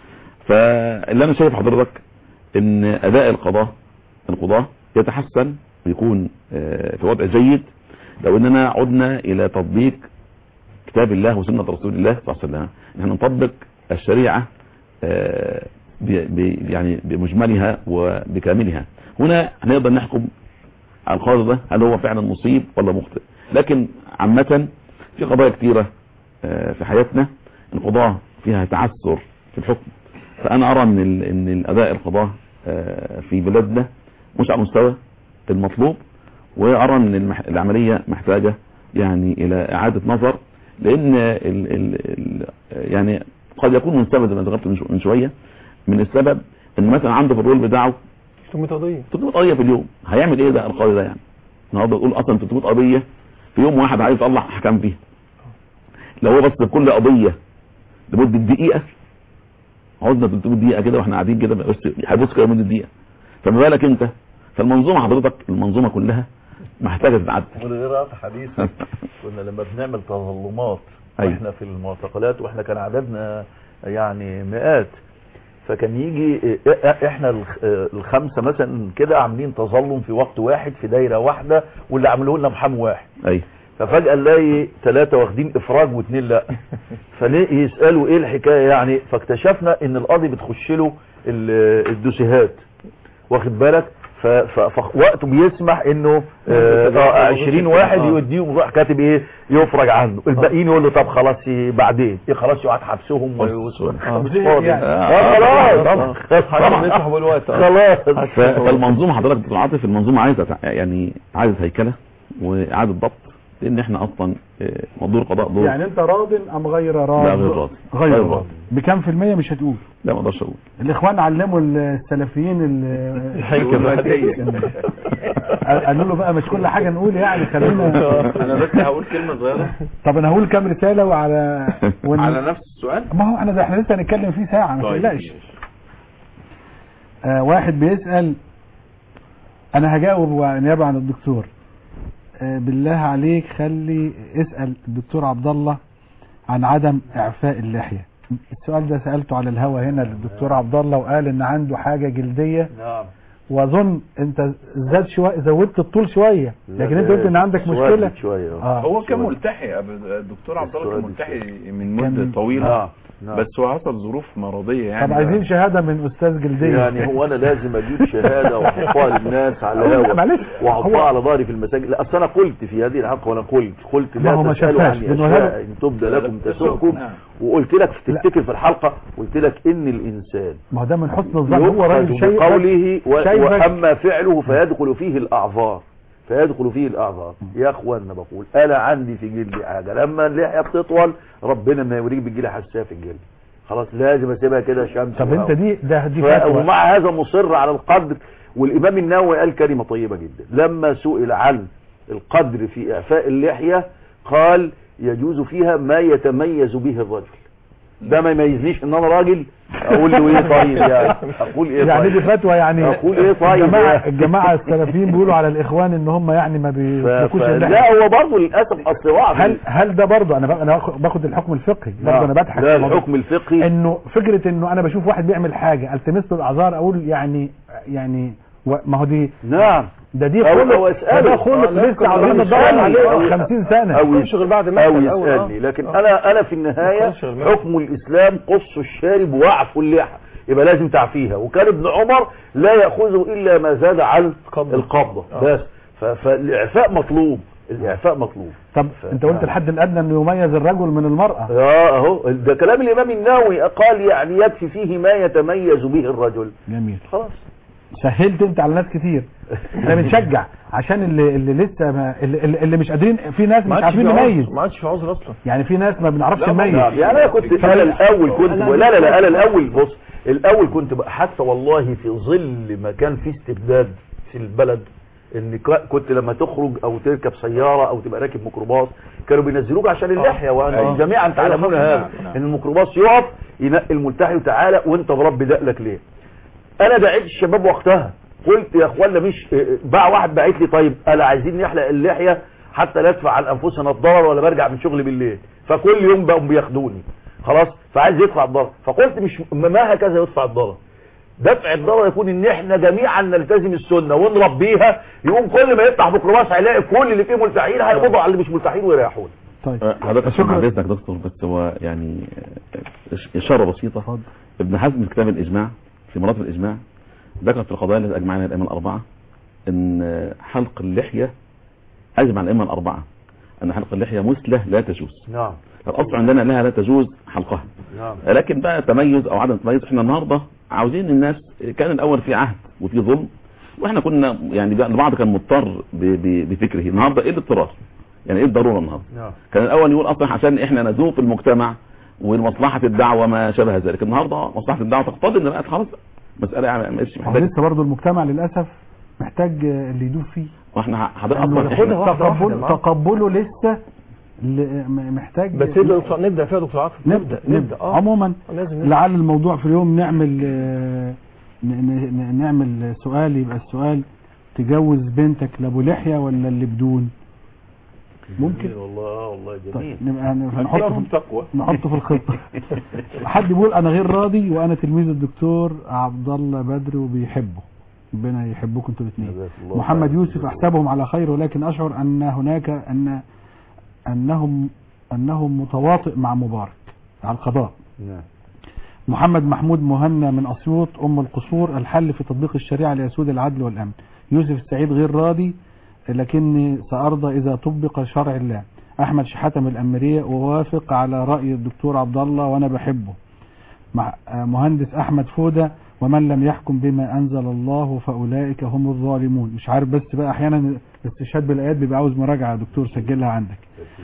فاللي انا شايف حضرتك ان اداء القضاء القضاة يتحسن ويكون آه، في وضع جيد لو اننا عدنا الى تطبيق كتاب الله وسنة رسول الله صلى الله عليه وسلم نحن نطبق الشريعة آه، ب- ب- يعني بمجملها وبكاملها هنا هنقدر نحكم على القاضي ده هل هو فعلا مصيب ولا مخطئ لكن عامة في قضايا كتيرة آه، في حياتنا القضاة فيها تعثر في الحكم فانا ارى ان ال- ان الاداء القضاء آه، في بلادنا مش على المستوى المطلوب وارى ان المح- العملية محتاجة يعني الى اعادة نظر لان ال ال ال يعني قد يكون من سبب زي ما ذكرت من شو- من شوية من السبب ان مثلا عنده في الرول بتاعه 600 قضيه 300 قضية في اليوم هيعمل ايه ده القاضي ده يعني النهارده يقول اصلا 300 قضية في يوم واحد عايز يطلع احكام فيها لو هو بس كل قضية لمدة دقيقة عدنا 300 دقيقة كده واحنا قاعدين كده بس هيبص كده لمدة دقيقة فما بالك انت فالمنظومة حضرتك المنظومة كلها محتاجة تتعدل والغيرات حديثا كنا لما بنعمل تظلمات أيوة. واحنا في المعتقلات واحنا كان عددنا يعني مئات فكان يجي إ- احنا الخ- الخمسه مثلا كده عاملين تظلم في وقت واحد في دايره واحده واللي عملوه لنا محام واحد ايوه ففجأة نلاقي ثلاثة واخدين إفراج واثنين لا فليه يسألوا إيه الحكاية يعني فاكتشفنا إن القاضي بتخش له ال- الدوسيهات واخد بالك ف- ف- فوقته بيسمح انه آه، آه، 20 واحد يوديهم راح كاتب ايه يفرج عنه الباقيين يقول له طب خلاص إيه بعدين ايه خلاص يقعد حبسهم ويوصل مش فاضي يعني. آه، خلاص حاجه بنسمح بالوقت آه. خلاص ف- فالمنظومة حضرتك دكتور عاطف المنظومة عايزة تع- يعني عايزة هيكلة وإعادة ضبط لأن احنا أصلا آه، موضوع القضاء دور يعني انت راض ام غير راض لا غير راضي غير غير راض راضي. بكام في المية مش هتقول لا ما اقدرش اقول الاخوان علموا السلفيين ال- قالوا له بقى مش كل حاجة نقول يعني خلينا انا بس هقول كلمه صغيره طب انا هقول كام رسالة وعلى ون... على نفس السؤال ما هو احنا ده احنا لسه هنتكلم فيه ساعة ما طيب تقلقش آه واحد بيسأل انا هجاوب نيابة عن الدكتور آه بالله عليك خلي اسأل الدكتور عبد الله عن عدم اعفاء اللحية السؤال ده سألته على الهوا هنا للدكتور عبد الله وقال ان عنده حاجة جلدية نعم واظن انت زاد شوية زودت الطول شوية لكن انت قلت ان عندك مشكلة شوية اه هو كان ملتحي الدكتور عبد الله كان السؤال ملتحي من كان- مده طويله نعم نعم. بس هو حصل ظروف مرضيه يعني طب عايزين شهاده من استاذ جلديه يعني هو انا لازم اجيب شهاده واحطها للناس على لا، الهواء معلش. واحطها هو- على ظهري في المساجد لا اصل انا قلت في هذه الحلقه وانا قلت قلت ما هو لا ما تسالوا شافهاش. عن بنقولها له- اشياء ان تبدى لكم تسؤكم وقلت لك تفتكر في الحلقه قلت لك ان الانسان ما هو ده من حسن الظن هو يؤخذ راجل شيء بقوله و... شايفك. واما فعله فيدخل فيه الاعذار فيدخل فيه الاعذار يا اخوانا بقول انا عندي في جلدي حاجه لما اللحيه بتطول ربنا ما يوريك بتجيلي حساسيه في الجلد خلاص لازم اسيبها كده شمس طب وهواء. انت دي ده دي ف... فتوى ومع هذا مصر على القدر والامام النووي قال كلمه طيبه جدا لما سئل عن القدر في اعفاء اللحيه قال يجوز فيها ما يتميز به الرجل ده ما يميزنيش ان انا راجل اقول له ايه طيب يعني اقول ايه يعني دي طيب فتوى يعني أقول إيه طيب الجماعه يعني؟ الجماعه السلفيين بيقولوا على الاخوان ان هم يعني ما ف... بيسلكوش ف... اللحية. لا هو برضه للاسف اصل وقع في- هل هل ده برضه انا ب- انا باخد- باخد الحكم الفقهي برضه انا بضحك لا في الموضوع. الحكم الفقهي انه فكره انه انا بشوف واحد بيعمل حاجه التمس له الاعذار اقول يعني يعني و- ما هو دي نعم ده دي أو- خلق أو أسأله. ده خلق آه، لا، لسه عاوزين أو ندور يسألني. عليه أو- 50 سنه او يخش غير بعد او المثل الأول، يسالني آه. لكن آه. انا انا في النهايه يخش غير المثل. حكم الاسلام قص الشارب واعفو اللحى يبقى لازم تعفيها وكان ابن عمر لا ياخذه الا ما زاد عن قبضة. القبضه آه. بس ف- فالاعفاء مطلوب الاعفاء مطلوب طب ف- انت قلت نعم. الحد الادنى انه يميز الرجل من المراه اه اهو ده كلام الامام النووي قال يعني يكفي فيه ما يتميز به الرجل جميل خلاص سهلت انت على ناس كتير احنا بنشجع عشان اللي اللي لسه ما اللي, اللي- اللي مش قادرين في ناس ما مش عادش عارفين في نميز عذر ما عادش في عذر اصلا يعني في ناس ما بنعرفش لا، نميز نعم يعني انا كنت انا الاول كنت لا لا لا انا الاول بص الاول كنت بقى حتى والله في ظل ما كان في استبداد في البلد ان ك- كنت لما تخرج او تركب سياره او تبقى راكب ميكروباص كانوا بينزلوك عشان اللحيه وانتم أيوة. جميعا تعلمون أيوة. هذا نعم، نعم. ان الميكروباص يقف ينقي الملتحي وتعالى وانت برب دقلك ليه انا دعيت الشباب وقتها قلت يا اخوانا مش باع واحد باعت لي طيب انا عايزين نحلق اللحيه حتى لا ندفع عن انفسنا الضرر ولا برجع من شغلي بالليل فكل يوم بقوا بياخدوني خلاص فعايز يدفع الضرر فقلت مش ما هكذا يدفع الضرر دفع الضرر يكون ان احنا جميعا نلتزم السنه ونربيها يقوم كل ما يفتح ميكروباص هيلاقي كل اللي فيه ملتحين هيقبضوا على اللي مش ملتحين ويريحون طيب آه، حضرتك شكرا. شكرا حضرتك دكتور بس هو يعني آه، إش- اشاره بسيطه اتفضل. ابن حزم في كتاب الاجماع في مراتب الاجماع ذكر في القضايا التي اجمع عليها الائمه الاربعه ان آه، حلق اللحيه اجمع الائمه الاربعه ان حلق اللحيه مثله لا تجوز نعم الاصل عندنا انها لا تجوز حلقها نعم لكن بقى تميز او عدم تميز احنا النهارده عاوزين الناس كان الاول في عهد وفي ظلم واحنا كنا يعني بقى البعض كان مضطر ب- ب- بفكره النهارده ايه الاضطرار يعني ايه الضروره النهارده نعم كان الاول يقول اصلا عشان احنا ندوم في المجتمع ومصلحه الدعوه ما شابه ذلك النهارده مصلحه الدعوه تقتضي ان بقت خلاص مساله يعني ما بقتش هو محتاج لسه برضه المجتمع للاسف محتاج آه، اللي يدوب فيه واحنا حضرتك لأنه اصلا ياخدها احنا واحدة واحدة تقبل معاه. تقبله لسه ل- م- محتاج بس يبدا دكتور نبدا فيها دكتور عاطف نبدا نبدا اه عموما لازم نبدأ. لعل الموضوع في اليوم نعمل آه، ن- ن- ن- نعمل سؤال يبقى السؤال تجوز بنتك لابو لحيه ولا اللي بدون ممكن والله والله طيب جميل نبقى نحطه فيهم في تقوى نحطه في الخطه حد بيقول انا غير راضي وانا تلميذ الدكتور عبد الله بدر وبيحبه ربنا يحبكم انتوا الاثنين جزاك الله محمد خير. يوسف احسبهم على خير ولكن اشعر ان هناك ان انهم انهم متواطئ مع مبارك على القضاء نعم محمد محمود مهنا من اسيوط ام القصور الحل في تطبيق الشريعه ليسود العدل والامن يوسف السعيد غير راضي لكني سارضى اذا طبق شرع الله احمد شحاته من الاميريه اوافق على راي الدكتور عبد الله وانا بحبه مع آه، مهندس احمد فوده ومن لم يحكم بما انزل الله فاولئك هم الظالمون مش عارف بس بقى احيانا الاستشهاد بالايات بيبقى عاوز مراجعه يا دكتور سجلها عندك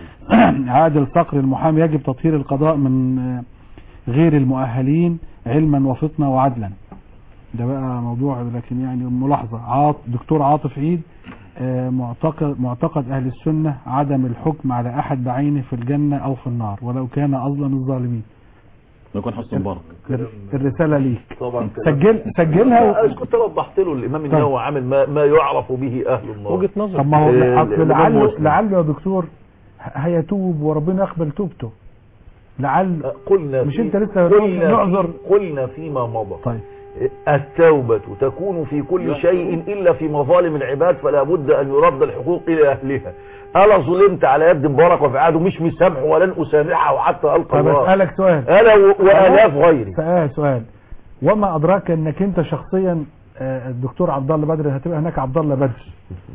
عادل صقر المحامي يجب تطهير القضاء من آه، غير المؤهلين علما وفطنا وعدلا ده بقى موضوع لكن يعني ملاحظة عاط دكتور عاطف عيد آه، معتقد معتقد أهل السنة عدم الحكم على أحد بعينه في الجنة أو في النار ولو كان أظلم الظالمين يكون حسن مبارك الرسالة ليك طبعا كلام- سجل سجلها أنا كنت وضحت له الامام النووي عامل ما, ما يعرف به اهل النار وجهه نظر طب ما هو إيه، أصل الإمام لعله مسلم. لعله يا دكتور ه- هيتوب وربنا يقبل توبته لعل قلنا مش في- أنت لسه قلنا نعذر في قلنا فيما مضى طيب التوبة تكون في كل شيء إلا في مظالم العباد فلا بد أن يرد الحقوق إلى أهلها ألا ظلمت على يد مبارك وفعاده مش مسامحه ولن أسامحه حتى ألقى طب الله اسالك سؤال أنا و- وآلاف غيري سؤال سؤال وما ادراك انك انت شخصيا آه، الدكتور عبد الله بدر هتبقى هناك عبد الله بدر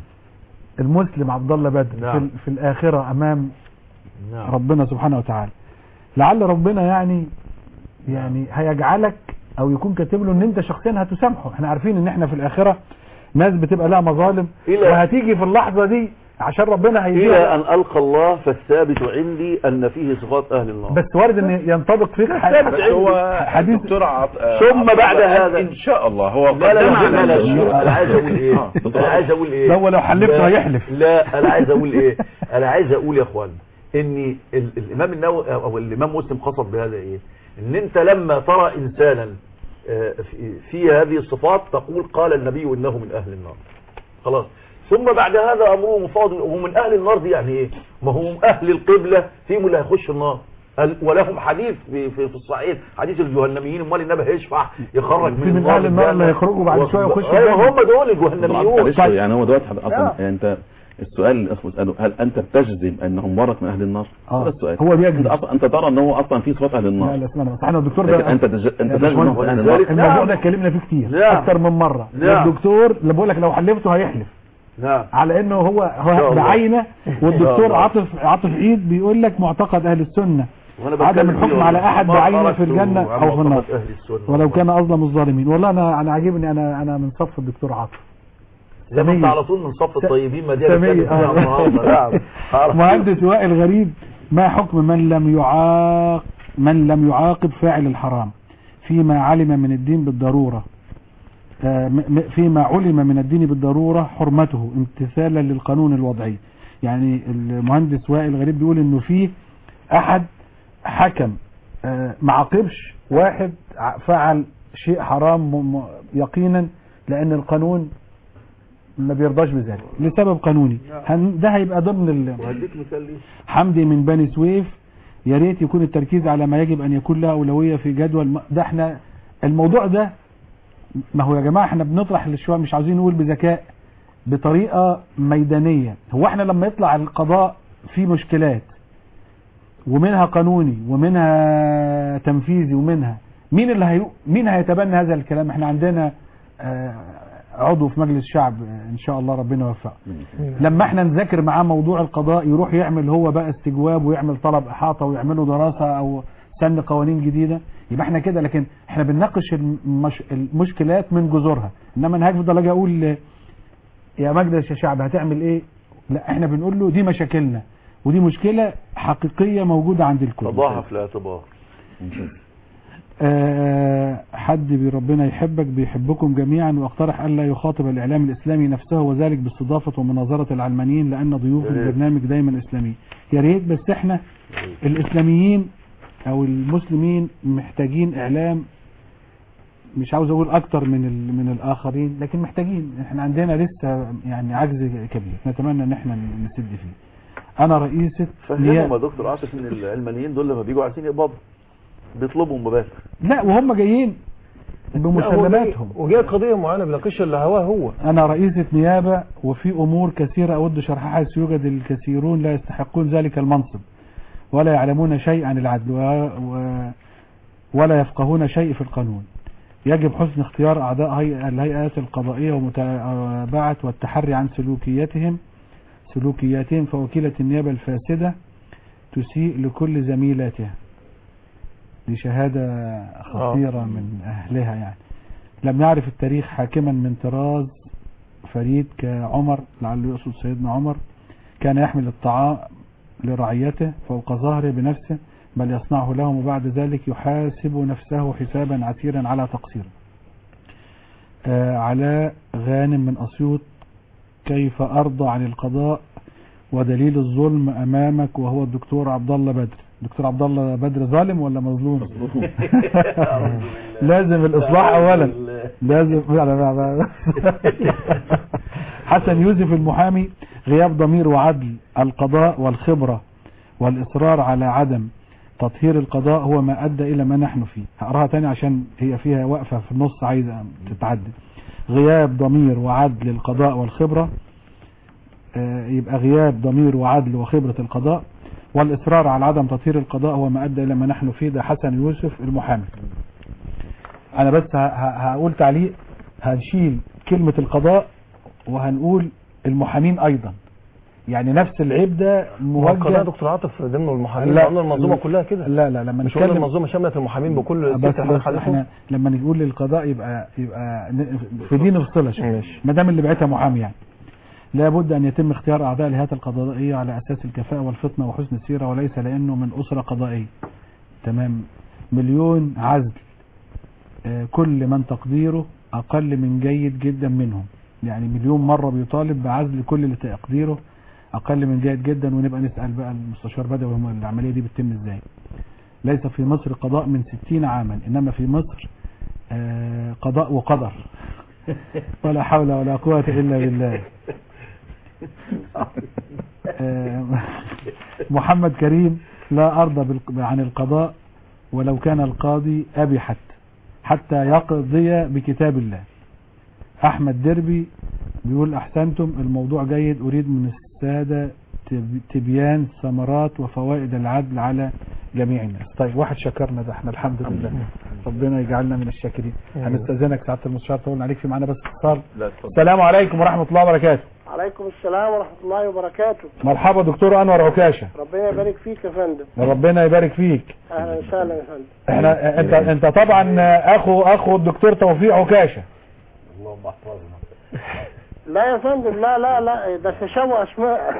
المسلم عبد الله بدر نعم. في, في الاخره امام نعم. ربنا سبحانه وتعالى لعل ربنا يعني يعني هيجعلك او يكون كاتب له ان انت شخصيا هتسامحه احنا عارفين ان احنا في الاخره ناس بتبقى لها مظالم إلى- وهتيجي في اللحظه دي عشان ربنا إلى هيديها أن ألقى الله فالثابت عندي أن فيه صفات أهل النار بس وارد ان ينطبق فيك ثابت حديث عندي. هو حديث- الدكتور عط... ثم بعد هذا- ان شاء الله هو لا لا قدم لا على لا, لا, الشيء. لا انا عايز اقول ايه آه. انا عايز اقول ايه لا هو لو حلفت لا- هيحلف. لا انا عايز اقول ايه انا عايز اقول يا اخوان ان ال- الامام النووي او الامام مسلم قصد بهذا ايه ان انت لما ترى انسانا آه، في- في هذه الصفات تقول قال النبي انه من اهل النار خلاص ثم بعد هذا امره مفاضل ومن اهل النار دي يعني ايه ما هم اهل القبلة فيهم اللي هيخش النار ال- ولهم حديث في, في, في الصحيح حديث الجهنميين امال النبي هيشفع يخرج في من من النار أهل النار اللي الجنة. هيخرجوا بعد واخد شوية بالك؟ ويخشوا ايوه الجنة. هم دول الجهنميون معلش يعني هو دلوقتي حضرتك لا. اصلا يعني انت السؤال اللي اخوه اساله هل انت بتجزم انهم مبارك من اهل النار؟ آه. هذا السؤال هو بيجزم. انت اصلا انت ترى ان هو اصلا في صفات اهل لا النار لا اسمعنا بس احنا الدكتور لكن ده انت تج... انت يا تجزم انهم باشمهندس، من اهل ولذلك- النار الموضوع نعم. ده اتكلمنا فيه كتير نعم. اكتر من مره نعم. الدكتور اللي بقول لك لو حلفته هيحلف نعم على انه هو شاء هو الله. بعينه شاء والدكتور الله. عاطف عاطف عيد بيقول لك معتقد اهل السنه وأنا بتكلم عدم فيه الحكم على والله. احد ما بعينه في خرجت الجنه عن او في النار معتقد أهل السنة ولو والله. كان اظلم الظالمين والله انا انا عاجبني انا انا من صف الدكتور عاطف زي ما انت سمية. على طول من صف الطيبين ما دي سمية. هنتكلم فيها النهارده نعم عارف. مهندس وائل غريب ما حكم من لم يعاق من لم يعاقب فاعل الحرام فيما علم من الدين بالضرورة آه، م- م- فيما علم من الدين بالضرورة حرمته امتثالا للقانون الوضعي يعني المهندس وائل غريب بيقول انه في احد حكم آه، ما عاقبش واحد ع- فعل شيء حرام م- م- يقينا لان القانون ما بيرضاش بذلك لسبب قانوني هن- ده هيبقى ضمن ال... وهديك مثال ليه حمدي من بني سويف يا ريت يكون التركيز على ما يجب ان يكون له اولويه في جدول الم- ده احنا الموضوع ده ما هو يا جماعه احنا بنطرح شويه مش عاوزين نقول بذكاء بطريقه ميدانيه هو احنا لما يطلع القضاء في مشكلات ومنها قانوني ومنها تنفيذي ومنها مين اللي هي مين هيتبنى هذا الكلام احنا عندنا آه، عضو في مجلس الشعب آه، ان شاء الله ربنا يوفقه لما احنا نذاكر معاه موضوع القضاء يروح يعمل هو بقى استجواب ويعمل طلب احاطه ويعمله دراسه او سن قوانين جديده يبقى احنا كده لكن احنا بنناقش المش... المشكلات من جذورها انما انا هفضل اجي اقول يا مجلس يا شعب هتعمل ايه لا احنا بنقول له دي مشاكلنا ودي مشكله حقيقيه موجوده عند الكل تضاعف في الاعتبار آه، حد بي- ربنا يحبك بيحبكم جميعا واقترح الا يخاطب الاعلام الاسلامي نفسه وذلك باستضافه ومناظره العلمانيين لان ضيوف يا ريت. البرنامج دايما اسلامي يا ريت بس احنا الاسلاميين او المسلمين محتاجين اعلام مش عاوز اقول اكتر من ال- من الاخرين لكن محتاجين احنا عندنا لسه يعني عجز كبير نتمنى ان احنا نسد فيه انا رئيسة فهمهم نيابة- يا دكتور عاطف ان العلمانيين دول لما بيجوا عايزين يقبضوا بيطلبوا مبالغ لا وهم جايين لا، هو جاي- بمسلماتهم وجاي قضية معينة بيناقشها اللي هواه هو أنا رئيسة نيابة وفي أمور كثيرة أود شرحها حيث يوجد الكثيرون لا يستحقون ذلك المنصب ولا يعلمون شيء عن العدل و... و... ولا يفقهون شيء في القانون يجب حسن اختيار أعضاء هيئة الهيئات القضائية ومتابعة والتحري عن سلوكياتهم سلوكياتهم فوكيلة النيابة الفاسدة تسيء لكل زميلاتها دي شهادة خطيرة من أهلها يعني لم يعرف التاريخ حاكما من طراز فريد كعمر لعله يقصد سيدنا عمر كان يحمل الطعام لرعيته فوق ظهره بنفسه بل يصنعه لهم وبعد ذلك يحاسب نفسه حسابا عسيرا على تقصيره آه علاء غانم من أسيوط كيف أرضى عن القضاء ودليل الظلم أمامك وهو الدكتور عبد الله بدر دكتور عبد الله بدر ظالم ولا مظلوم لازم الإصلاح أولا لازم لا لا لا لا. حسن يوسف المحامي غياب ضمير وعدل القضاء والخبرة والإصرار على عدم تطهير القضاء هو ما أدى إلى ما نحن فيه هقراها تاني عشان هي فيها وقفة في النص عايزة تتعدل غياب ضمير وعدل القضاء والخبرة آه، يبقى غياب ضمير وعدل وخبرة القضاء والإصرار على عدم تطهير القضاء هو ما أدى إلى ما نحن فيه ده حسن يوسف المحامي أنا بس ه- ه- هقول تعليق هنشيل كلمة القضاء وهنقول المحامين أيضا يعني نفس العيب ده القضاء موجه دكتور عاطف ضمن المحامين لا. لا المنظومه كلها كده لا لا لما مش قلنا نتكلم المنظومه شملت المحامين بكل بس, ست حالات بس حالتهم احنا لما نقول للقضاء يبقى يبقى ن- في دي نفصلها شويه ماشي ما دام اللي بعتها محامي يعني لابد ان يتم اختيار اعضاء الهيئات القضائيه على اساس الكفاءه والفطنه وحسن السيره وليس لانه من اسره قضائيه تمام مليون عزل آه، كل من تقديره اقل من جيد جدا منهم يعني مليون مره بيطالب بعزل كل اللي تقديره اقل من جيد جدا ونبقى نسال بقى المستشار بدوي هم العمليه دي بتتم ازاي ليس في مصر قضاء من ستين عاما إنما في مصر آه، قضاء وقدر ولا حول ولا قوة إلا بالله آه، محمد كريم لا أرضى بالق- عن القضاء ولو كان القاضي أبي حتى حتى يقضي بكتاب الله أحمد دربي بيقول أحسنتم الموضوع جيد أريد من السادة تب- تبيان ثمرات وفوائد العدل على جميع الناس طيب واحد شكرنا ده احنا الحمد لله ربنا يجعلنا من الشاكرين هنستأذنك سعادة المستشار طولنا عليك في معانا بس اتصال لا اتفضل السلام عليكم ورحمة الله وبركاته عليكم السلام ورحمة الله وبركاته مرحبا دكتور أنور عكاشة ربنا يبارك فيك يا فندم ربنا يبارك فيك أهلا وسهلا يا فندم احنا انت انت طبعا اخو اخو الدكتور توفيق عكاشة لا يا فندم لا لا لا ده تشابه أسماء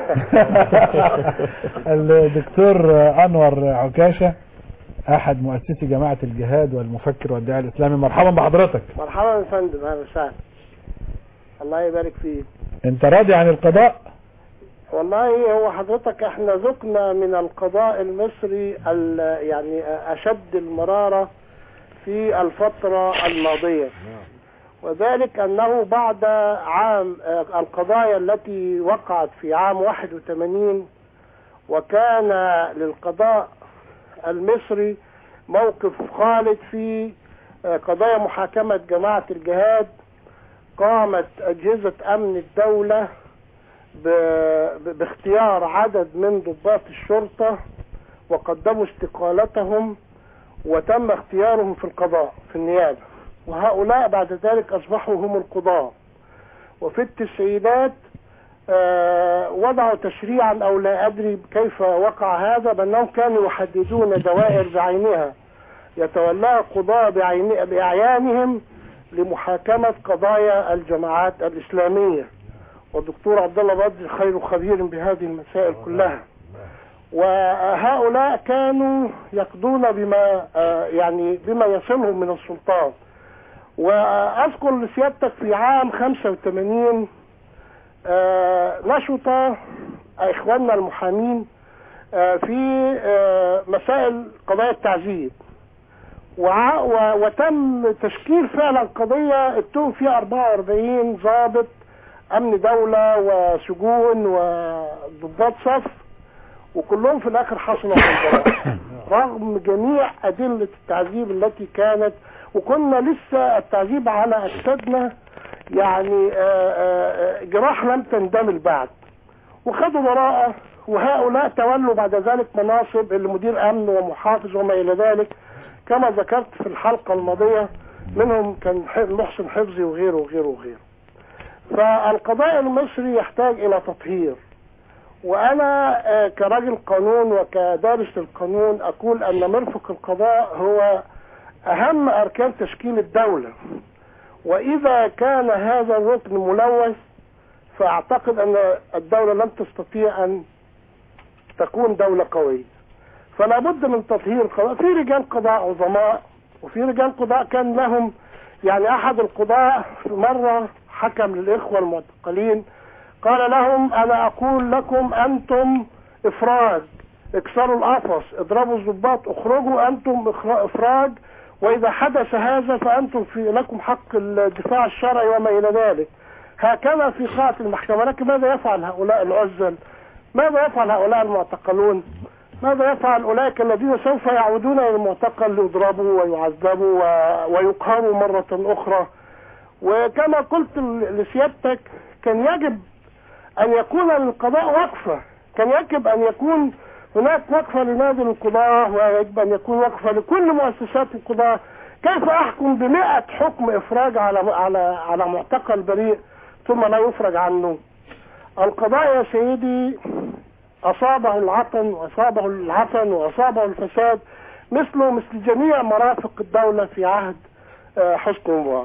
الدكتور انور عكاشة احد مؤسسي جماعة الجهاد والمفكر والداعي الاسلامي مرحبا بحضرتك مرحبا يا فندم أهلا وسهلا الله يبارك فيك انت راضي عن القضاء والله هو حضرتك احنا ذقنا من القضاء المصري ال- يعني أشد المرارة في الفترة الماضية وذلك أنه بعد عام آه، القضايا التي وقعت في عام 81 وكان للقضاء المصري موقف خالد في آه، قضايا محاكمة جماعة الجهاد قامت أجهزة أمن الدولة ب- ب- باختيار عدد من ضباط الشرطة وقدموا استقالتهم وتم اختيارهم في القضاء في النيابة وهؤلاء بعد ذلك أصبحوا هم القضاة وفي التسعينات آه، وضعوا تشريعا أو لا أدري كيف وقع هذا بأنهم كانوا يحددون دوائر بعينها يتولاها القضاة بعين- بأعيانهم لمحاكمة قضايا الجماعات الإسلامية والدكتور عبد الله بدر خير خبير بهذه المسائل كلها وهؤلاء كانوا يقضون بما آه، يعني بما يصلهم من السلطان واذكر لسيادتك في عام 85 آه، نشط اخواننا المحامين آه، في آه، مسائل قضايا التعذيب وع- و- وتم تشكيل فعلا قضية اتهم فيها 44 ضابط امن دولة وسجون وضباط صف وكلهم في الاخر حصلوا على البراءة رغم جميع ادلة التعذيب التي كانت وكنا لسه التعذيب على اجسادنا يعني آه، آه، آه، جراح لم تندمل بعد وخدوا براءة وهؤلاء تولوا بعد ذلك مناصب المدير امن ومحافظ وما الى ذلك كما ذكرت في الحلقة الماضية منهم كان ح- محسن حفظي وغيره وغيره وغيره فالقضاء المصري يحتاج الى تطهير وانا آه، كراجل قانون وكدارس للقانون اقول ان مرفق القضاء هو اهم اركان تشكيل الدولة واذا كان هذا الركن ملوث فاعتقد ان الدولة لن تستطيع ان تكون دولة قوية فلا بد من تطهير القضاء في رجال قضاء عظماء وفي رجال قضاء كان لهم يعني احد القضاء في مرة حكم للاخوة المعتقلين قال لهم انا اقول لكم انتم افراج اكسروا القفص اضربوا الضباط اخرجوا انتم إخرا- افراج واذا حدث هذا فانتم في لكم حق الدفاع الشرعي وما الى ذلك هكذا في قاعة المحكمة لكن ماذا يفعل هؤلاء العزل ماذا يفعل هؤلاء المعتقلون ماذا يفعل أولئك الذين سوف يعودون إلى المعتقل ليضربوا ويعذبوا و- ويقهروا مرة أخرى وكما قلت ل- لسيادتك كان يجب أن يكون للقضاء وقفة كان يجب أن يكون هناك وقفة لنادي القضاة ويجب أن يكون وقفة لكل مؤسسات القضاة كيف أحكم بمئة حكم إفراج على على على معتقل بريء ثم لا يفرج عنه القضاء يا سيدي أصابه العطن وأصابه العفن وأصابه الفساد مثله مثل جميع مرافق الدولة في عهد آه، حسني مبارك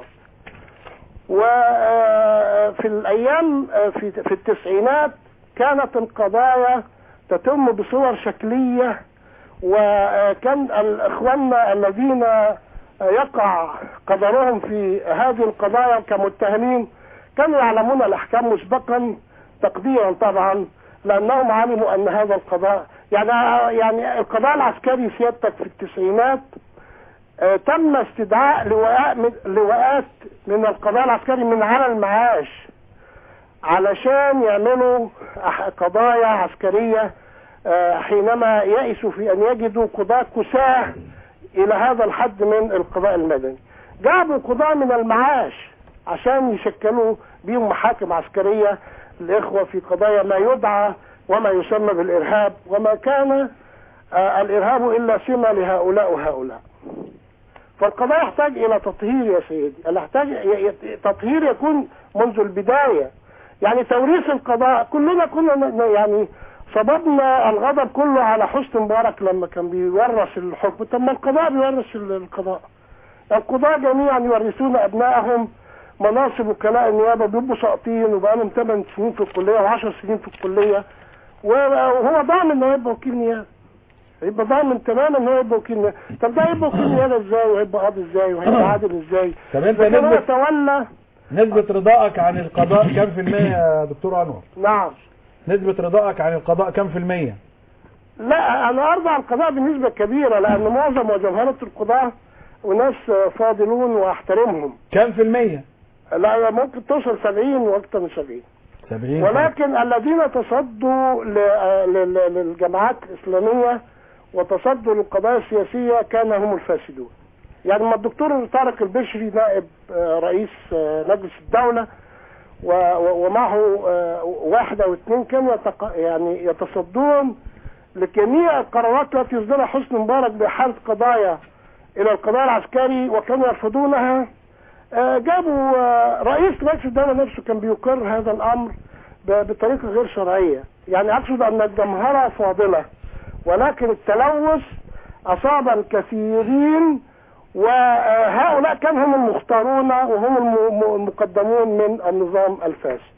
وفي الأيام آه، في في التسعينات كانت القضايا تتم بصور شكلية وكان الإخواننا الذين يقع قدرهم في هذه القضايا كمتهمين كانوا يعلمون الأحكام مسبقا تقديرا طبعا لأنهم علموا أن هذا القضاء يعني يعني القضاء العسكري سيادتك في التسعينات آه، تم استدعاء لواء من لواءات من القضاء العسكري من على المعاش علشان يعملوا أح- قضايا عسكرية آه، حينما يئسوا في أن يجدوا قضاة كساه إلى هذا الحد من القضاء المدني جابوا قضاة من المعاش عشان يشكلوا بيهم محاكم عسكرية الإخوة في قضايا ما يدعى وما يسمى بالإرهاب وما كان آه، الإرهاب إلا سمة لهؤلاء وهؤلاء فالقضاء يحتاج إلى تطهير يا سيدي يحتاج ي- ي- تطهير يكون منذ البداية يعني توريث القضاء كلنا كنا ن- ن- يعني صببنا الغضب كله على حسني مبارك لما كان بيورث الحكم طب ما القضاء بيورث ال- القضاء القضاء جميعا يورثون أبنائهم مناصب وكلاء النيابة بيبقوا ساقطين وبقالهم 8 سنين في الكلية و10 سنين في الكلية وهو ضامن انه يبقى وكيل نيابة يبقى ضامن تماما انه يبقى وكيل نيابة طب ده يبقى وكيل نيابة ازاي وهيبقى قاضي ازاي وهيبقى عادل ازاي طب انت لكن هو نسبة تولى نسبة رضائك عن القضاء كم في المية يا دكتور انور نعم نسبة رضائك عن القضاء كم في المية لا انا ارضى عن القضاء بنسبة كبيرة لان معظم وجمهرة القضاة وناس فاضلون واحترمهم كم في المية لا ممكن توصل 70 واكثر من 70 سبعين ولكن الذين تصدوا ل- ل- ل- للجماعات الإسلامية وتصدوا للقضايا السياسية كان هم الفاسدون يعني ما الدكتور طارق البشري نائب آه، رئيس آه، مجلس الدولة و- و- ومعه آه، واحد أو اثنين كانوا يتق- يعني يتصدون لجميع القرارات التي يصدرها حسني مبارك بإحالة قضايا إلى القضاء العسكري وكانوا يرفضونها آه، جابوا آه، رئيس مجلس الدولة نفسه كان بيقر هذا الأمر ب- بطريقة غير شرعية يعني أقصد أن الجمهرة فاضلة ولكن التلوث أصاب الكثيرين وهؤلاء كانوا هم المختارون وهم الم- المقدمون من النظام الفاسد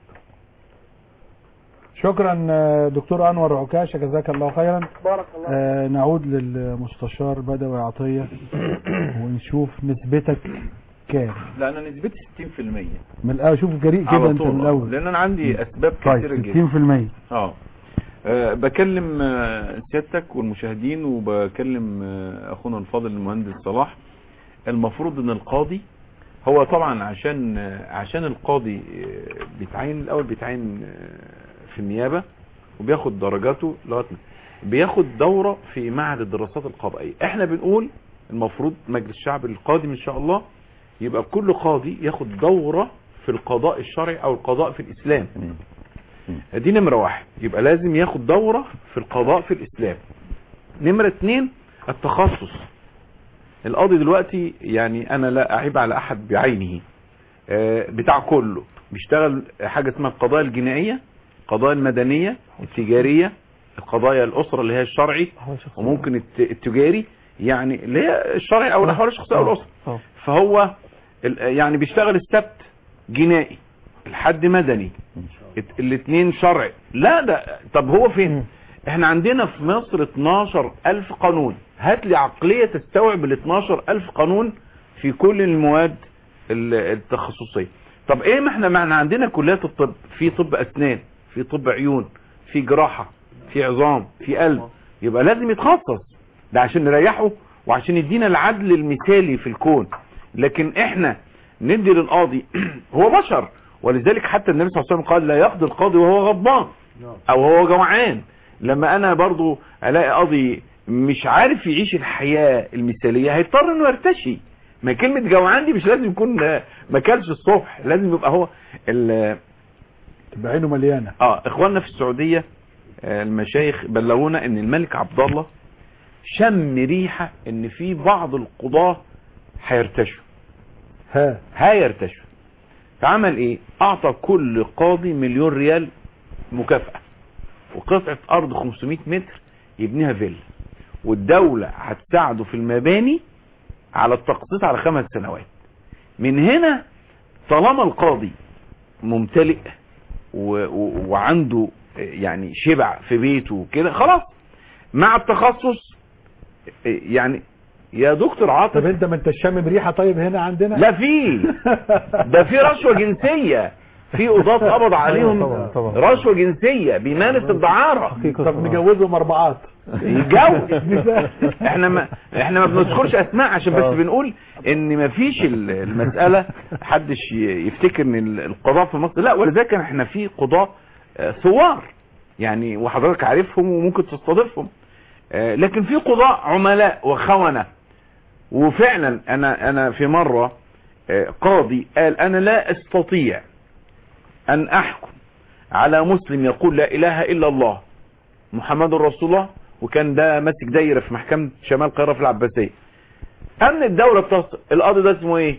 شكرا آه، دكتور انور عكاشة جزاك الله خيرا بارك الله آه، نعود للمستشار بدوي عطية ونشوف نسبتك كام لا انا نسبتي 60% من الاول شوف جريء كده على انت طول من آه. الاول لان انا عندي اسباب كتيره طيب جدا 60% اه آه، بكلم آه، سيادتك والمشاهدين وبكلم آه، اخونا الفاضل المهندس صلاح المفروض ان القاضي هو طبعا عشان آه، عشان القاضي آه، بيتعين الاول بيتعين آه، في النيابه وبياخد درجاته لغايه ما- بياخد دوره في معهد الدراسات القضائيه احنا بنقول المفروض مجلس الشعب القادم ان شاء الله يبقى كل قاضي ياخد دوره في القضاء الشرعي او القضاء في الاسلام دي نمرة واحد يبقى لازم ياخد دورة في القضاء في الإسلام نمرة اتنين التخصص القاضي دلوقتي يعني أنا لا أعيب على أحد بعينه آه، بتاع كله بيشتغل حاجة اسمها القضايا الجنائية القضايا المدنية التجارية القضايا الأسرة اللي هي الشرعي وممكن الت- التجاري يعني اللي هي الشرعي أو الأحوال الشخصية أو الأسرة آه. فهو ال- يعني بيشتغل السبت جنائي الحد مدني ات- الاتنين شرعي لا ده طب هو فين احنا عندنا في مصر 12 الف قانون هات لي عقلية تستوعب ال 12 الف قانون في كل المواد ال- التخصصية طب ايه ما احنا معنا عندنا كليات الطب في طب اسنان في طب عيون في جراحة في عظام في قلب يبقى لازم يتخصص ده عشان نريحه وعشان يدينا العدل المثالي في الكون لكن احنا ندي للقاضي هو بشر ولذلك حتى النبي صلى الله عليه وسلم قال لا يقضي القاضي وهو غضبان او هو جوعان لما انا برضو الاقي قاضي مش عارف يعيش الحياة المثالية هيضطر انه يرتشي ما كلمة جوعان دي مش لازم يكون آه، ما كلش الصبح لازم يبقى هو ال- تبقى عينه مليانه اه اخواننا في السعودية آه، المشايخ بلغونا ان الملك عبد الله شم ريحة ان في بعض القضاة هيرتشوا ها هيرتشوا فعمل ايه اعطى كل قاضي مليون ريال مكافأة وقطعة ارض 500 متر يبنيها فيلا والدولة هتساعده في المباني على التقسيط على خمس سنوات من هنا طالما القاضي ممتلئ و... و... وعنده يعني شبع في بيته وكده خلاص مع التخصص يعني يا دكتور طب عاطف انت ما انت شامم ريحه طيب هنا عندنا لا في ده في رشوة جنسية في قضاة قبض عليهم طبعا طبعا رشوة جنسية بيمارس الدعارة حقيقة طب نجوزهم اربعات يتجوز احنا ما احنا ما بنذكرش اسماء عشان بس بنقول ان ما فيش ال- المسألة حدش ي- يفتكر ان ال- القضاء في مصر لا ولذلك احنا في قضاة آه، ثوار يعني وحضرتك عارفهم وممكن تستضيفهم آه، لكن في قضاء عملاء وخونة وفعلا انا انا في مرة آه، قاضي قال انا لا استطيع ان احكم على مسلم يقول لا اله الا الله محمد رسول الله وكان ده ماسك دايره في محكمه شمال القاهره في العباسيه امن الدوله اتصل القاضي ده اسمه ايه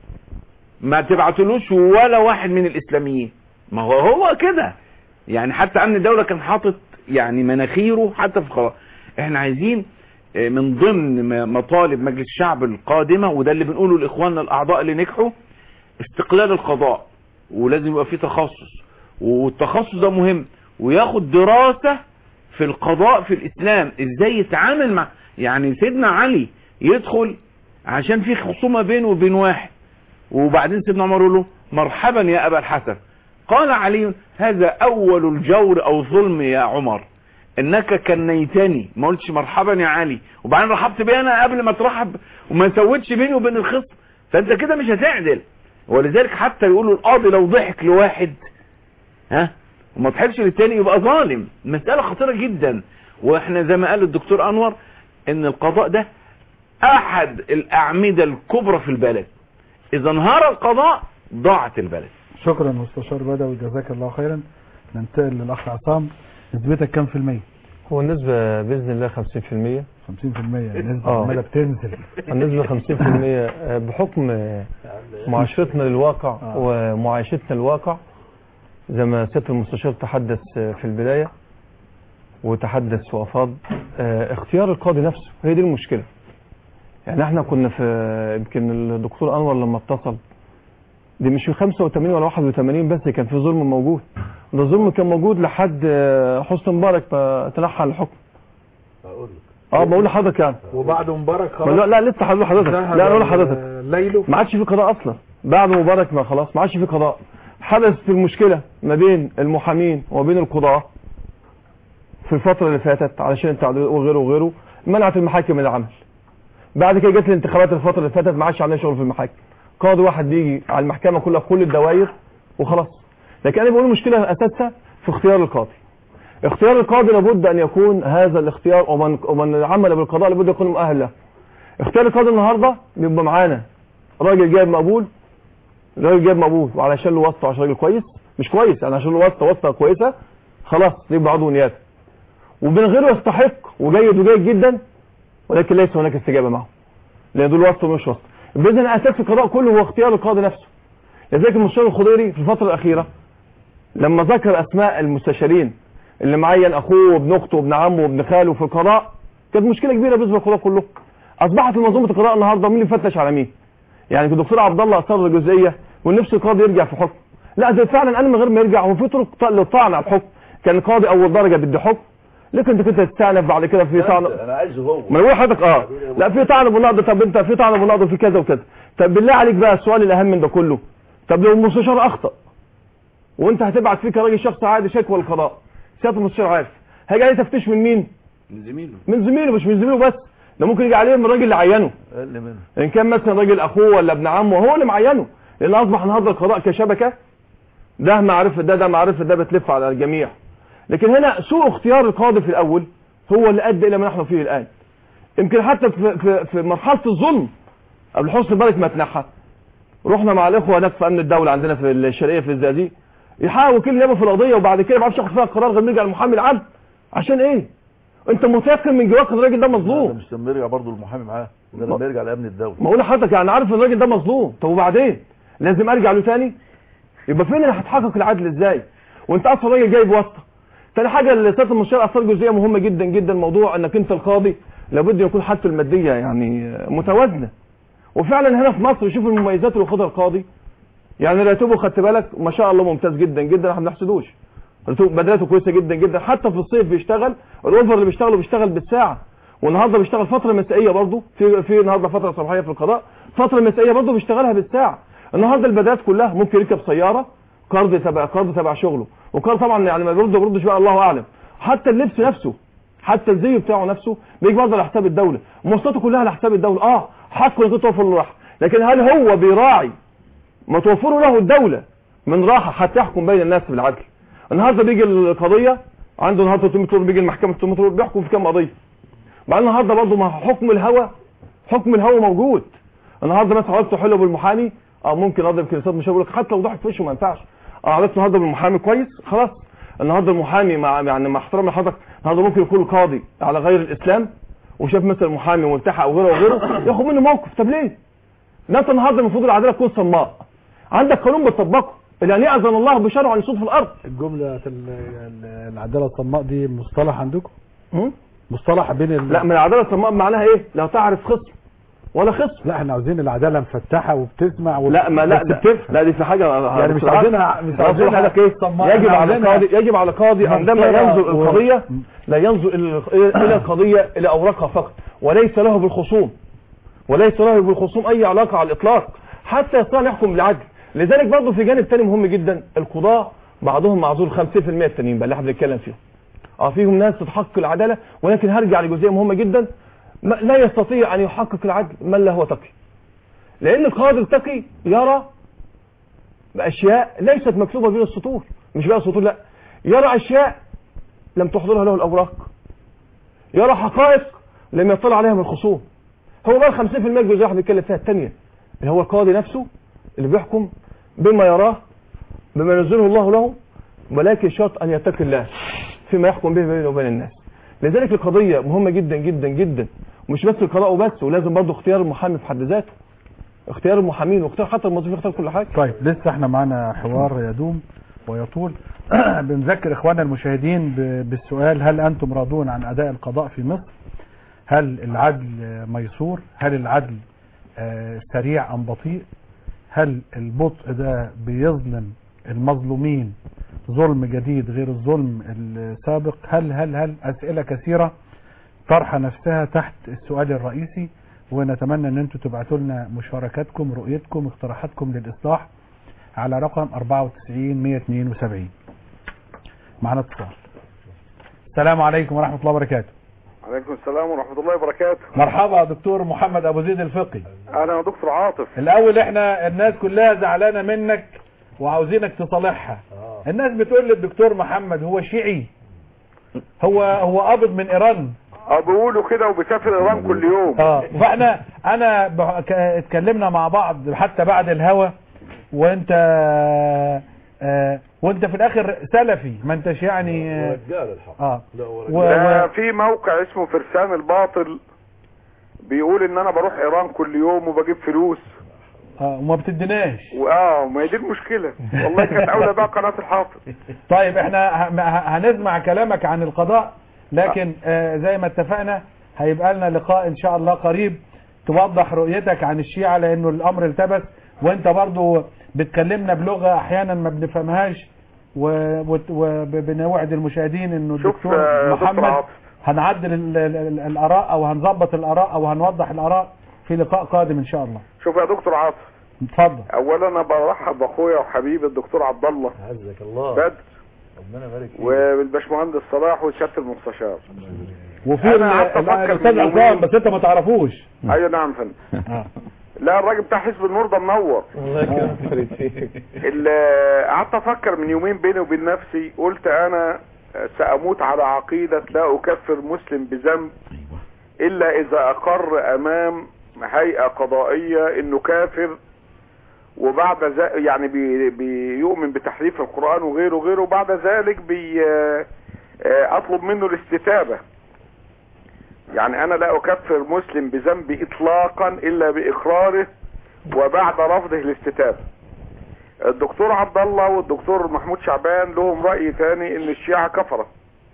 ما تبعتلوش ولا واحد من الاسلاميين ما هو هو كده يعني حتى امن الدوله كان حاطط يعني مناخيره حتى في القضاء احنا عايزين آه، من ضمن م- مطالب مجلس الشعب القادمه وده اللي بنقوله لاخواننا الاعضاء اللي نجحوا استقلال القضاء ولازم يبقى فيه تخصص والتخصص ده مهم وياخد دراسة في القضاء في الاسلام ازاي يتعامل مع يعني سيدنا علي يدخل عشان في خصومة بينه وبين واحد وبعدين سيدنا عمر يقول له مرحبا يا ابا الحسن قال علي هذا اول الجور او ظلم يا عمر انك كنيتني ما قلتش مرحبا يا علي وبعدين رحبت بي انا قبل ما ترحب وما سويتش بيني وبين الخصم فانت كده مش هتعدل ولذلك حتى يقولوا القاضي لو ضحك لواحد ها وما ضحكش للتاني يبقى ظالم مسألة خطيرة جدا واحنا زي ما قال الدكتور انور ان القضاء ده احد الاعمدة الكبرى في البلد اذا انهار القضاء ضاعت البلد شكرا مستشار بدوي جزاك الله خيرا ننتقل للاخ عصام نسبتك كام في المية هو النسبة بإذن الله 50% 50% النسبة آه. عمالة بتنزل النسبة 50% بحكم معاشرتنا للواقع ومعايشتنا للواقع زي ما سيادة المستشار تحدث في البداية وتحدث وأفاض آه، اختيار القاضي نفسه هي دي المشكلة يعني احنا كنا في يمكن الدكتور أنور لما اتصل دي مش في 85 ولا 81 بس كان في ظلم موجود ده الظلم كان موجود لحد آه، حسني مبارك ما تنحى عن الحكم اه بقول لحضرتك يعني وبعد مبارك ما خلاص لا لا لسه هقول لحضرتك لا انا اقول لحضرتك ليله ما عادش في قضاء اصلا بعد مبارك ما خلاص ما عادش في قضاء حدثت المشكلة ما بين المحامين وبين القضاة في الفترة اللي فاتت علشان التعديل وغيره وغيره منعت المحاكم من العمل بعد كده جت الانتخابات الفترة اللي فاتت ما عادش عندنا شغل في المحاكم قاضي واحد بيجي على المحكمة كلها في كل الدوائر وخلاص لكن انا بقول المشكلة اساسها في اختيار القاضي اختيار القاضي لابد ان يكون هذا الاختيار ومن ومن عمل بالقضاء لابد يكون مؤهل له اختيار القاضي النهارده بيبقى معانا راجل جايب مقبول راجل جايب مقبول وعلشان له واسطه عشان راجل كويس مش كويس يعني عشان له واسطه واسطه كويسه خلاص يبقى عضو نيابه وبين غيره يستحق وجيد وجيد جدا ولكن ليس هناك استجابه معه لان دول واسطه ومش واسطه باذن اساس القضاء كله هو اختيار القاضي نفسه لذلك المستشار الخضيري في الفتره الاخيره لما ذكر اسماء المستشارين اللي معين اخوه وابن اخته وابن عمه وابن خاله في القضاء كانت مشكله كبيره بالنسبه للقضاء كله اصبحت منظومه القضاء النهارده مين اللي يفتش على مين يعني الدكتور عبد الله اصر جزئيه ونفس القاضي يرجع في حكم لا ده فعلا انا من غير ما يرجع هو في طرق ط- للطعن على الحكم كان قاضي اول درجه بدي حكم لكن انت كنت تستأنف بعد كده في طعن انا عايزه هو ما يقول حضرتك اه لا في طعن بالنقد طب انت في طعن بالنقد في كذا وكذا طب بالله عليك بقى السؤال الاهم من ده كله طب لو المستشار اخطا وانت هتبعت فيه كراجل شخص عادي شكوى القضاء سياده المستشار عارف هيجي عليه تفتيش من مين من زميله من زميله مش من زميله بس ده ممكن يجي عليه من الراجل اللي عينه اقل منه ان كان مثلا راجل اخوه ولا ابن عمه هو اللي معينه لان اصبح النهارده القضاء كشبكه ده معرفه ده ده معرفه ده بتلف على الجميع لكن هنا سوء اختيار القاضي في الاول هو اللي ادى الى ما نحن فيه الان يمكن حتى في, في, في مرحله الظلم قبل حسن مبارك ما اتنحى رحنا مع الاخوه هناك في امن الدوله عندنا في الشرقيه في الزقازيق يحاول وكيل النيابه في القضيه وبعد كده ما يعرفش ياخد فيها قرار غير نرجع للمحامي العدل عشان ايه؟ انت متيقن من جواك ان الراجل ده ده مظلوم مش لما يرجع برضه المحامي معاه ده لما يرجع لامن الدوله ما اقول لحضرتك يعني عارف ان الراجل ده مظلوم طب وبعدين لازم ارجع له تاني يبقى فين اللي هتحقق العدل ازاي وانت اصلا راجل جايب واسطه تاني حاجه اللي سياده المستشار اثار جزئيه مهمه جدا جدا موضوع انك انت القاضي لابد يكون حالته الماديه يعني متوازنه وفعلا هنا في مصر شوف المميزات اللي واخدها القاضي يعني راتبه خدت بالك ما شاء الله ممتاز جدا جدا احنا ما بنحسدوش راتبه- بدلاته كويسه جدا جدا حتى في الصيف بيشتغل الاوفر اللي بيشتغله بيشتغل بالساعه والنهارده بيشتغل فتره مسائيه برضه في في النهارده فتره صباحيه في القضاء فتره مسائيه برضه بيشتغلها بالساعه النهارده البدلات كلها ممكن يركب سياره قرض تبع قرض تبع شغله وقرض طبعا يعني ما بيرد بيردش بقى الله اعلم حتى اللبس نفسه حتى الزي بتاعه نفسه بيجي برضه على حساب الدوله مواصلاته كلها على حساب الدوله اه حقه انك توفر له راحه لكن هل هو بيراعي ما توفره له الدوله من راحه حتى يحكم بين الناس بالعدل النهارده بيجي القضيه عنده النهارده 300 طول بيجي المحكمه 300 طول بيحكم في كام قضيه بعد النهارده برضه ما حكم الهوى حكم الهوى موجود النهارده مثلا عرفت حلو بالمحامي اه ممكن اضرب كنيسات مش هقول لك حتى لو ضحك في وشه ما ينفعش اه عرفت النهارده بالمحامي كويس خلاص النهارده المحامي مع يعني مع احترامي لحضرتك النهارده ممكن يكون قاضي على غير الاسلام وشاف مثلا محامي ملتحى او غيره وغيره ياخد منه موقف طب ليه؟ لا انت النهارده المفروض العداله تكون صماء عندك قانون بتطبقه اللي يعني اذن الله بشرعه ان يصوت في الارض الجملة ال- ال- العدالة الصماء دي مصطلح عندكم م? مصطلح بين ال... لا من العداله الصماء معناها ايه؟ لا تعرف خصم ولا خصم لا احنا عاوزين العدالة مفتحة وبتسمع وب... لا ما لا بس ده بتفهم. لا دي في حاجه يعني مش عاوزينها مش عاوزين عاوزينها حضرتك ايه صماء، يجب احنا على عاوزينها قاضي يجب على قاضي عندما منصرة ينظر و- القضيه لا ينظر الى الى القضيه الى اوراقها فقط وليس له بالخصوم وليس له بالخصوم اي علاقه على الاطلاق حتى يستطيع أن يحكم بالعدل لذلك برضه في جانب تاني مهم جدا القضاة بعضهم معذور 50% التانيين بقى اللي احنا بنتكلم فيهم اه فيهم ناس تتحقق العداله ولكن هرجع لجزئيه مهمه جدا ما- لا يستطيع ان يحقق العدل من لا هو تقي لان القاضي التقي يرى اشياء ليست مكتوبه بين السطور مش بقى السطور لا يرى اشياء لم تحضرها له الاوراق يرى حقائق لم يطلع عليها من الخصوم هو بقى 50% الجزئيه اللي احنا بنتكلم فيها الثانيه اللي هو القاضي نفسه اللي بيحكم بما يراه بما ينزله الله له ولكن شرط ان يتقي الله فيما يحكم به بينه وبين الناس لذلك القضيه مهمه جدا جدا جدا ومش بس القضاء وبس ولازم برضه اختيار المحامي في حد ذاته اختيار المحامين واختيار حتى الموظفين اختيار كل حاجه طيب لسه احنا معانا حوار يدوم ويطول بنذكر اخواننا المشاهدين ب- بالسؤال هل انتم راضون عن اداء القضاء في مصر هل العدل ميسور هل العدل آه، سريع ام بطيء هل البطء ده بيظلم المظلومين ظلم جديد غير الظلم السابق هل هل هل اسئله كثيره طرح نفسها تحت السؤال الرئيسي ونتمنى ان انتم تبعتوا لنا مشاركاتكم رؤيتكم اقتراحاتكم للاصلاح على رقم 94 172 معنا اتصال السلام عليكم ورحمه الله وبركاته عليكم السلام ورحمة الله وبركاته مرحبا دكتور محمد ابو زيد الفقي أنا يا دكتور عاطف الاول احنا الناس كلها زعلانه منك وعاوزينك تصالحها الناس بتقول للدكتور محمد هو شيعي هو هو قابض من ايران أه بيقولوا كده وبيسافر إيران كل يوم اه فاحنا انا بح- ك- اتكلمنا مع بعض حتى بعد الهوا وانت آه وانت في الاخر سلفي ما انتش يعني اه, رجال الحق آه لا هو و... ده و... في موقع اسمه فرسان الباطل بيقول إن أنا بروح إيران كل يوم وبجيب فلوس آه وما بتديناش وآه ما هي دي المشكلة والله كانت أولى بقى قناة الحافظ طيب احنا ه- ه- هنسمع كلامك عن القضاء لكن آه زي ما اتفقنا هيبقى لنا لقاء ان شاء الله قريب توضح رؤيتك عن الشيعة لانه الامر التبس وانت برضو بتكلمنا بلغة احيانا ما بنفهمهاش وبنوعد المشاهدين انه شوف الدكتور آه، دكتور محمد عاطف هنعدل ال- ال- ال- الاراء او هنظبط الاراء او هنوضح الاراء في لقاء قادم ان شاء الله شوف يا دكتور عاطف اتفضل أولا أنا برحب بأخويا وحبيبي الدكتور عبد الله عزك الله بدر ربنا يبارك فيك والباشمهندس صلاح وسيادة المستشار وفي أنا قعدت ال- أفكر الاستاذ من عصام يومين. بس انت ما تعرفوش أيوة نعم فندم آه. لا الراجل بتاع حزب النور ده منور الله يكرمك ال- قعدت افكر من يومين بيني وبين نفسي قلت انا سأموت على عقيدة لا أكفر مسلم بذنب إلا إذا أقر أمام هيئة قضائية إنه كافر وبعد ذلك يعني بي بيؤمن بتحريف القرآن وغيره وغيره وبعد ذلك بي آه، أطلب منه الاستتابة يعني أنا لا أكفر مسلم بذنب إطلاقا إلا بإقراره وبعد رفضه الاستتابة الدكتور عبد الله والدكتور محمود شعبان لهم رأي ثاني ان الشيعة كفرة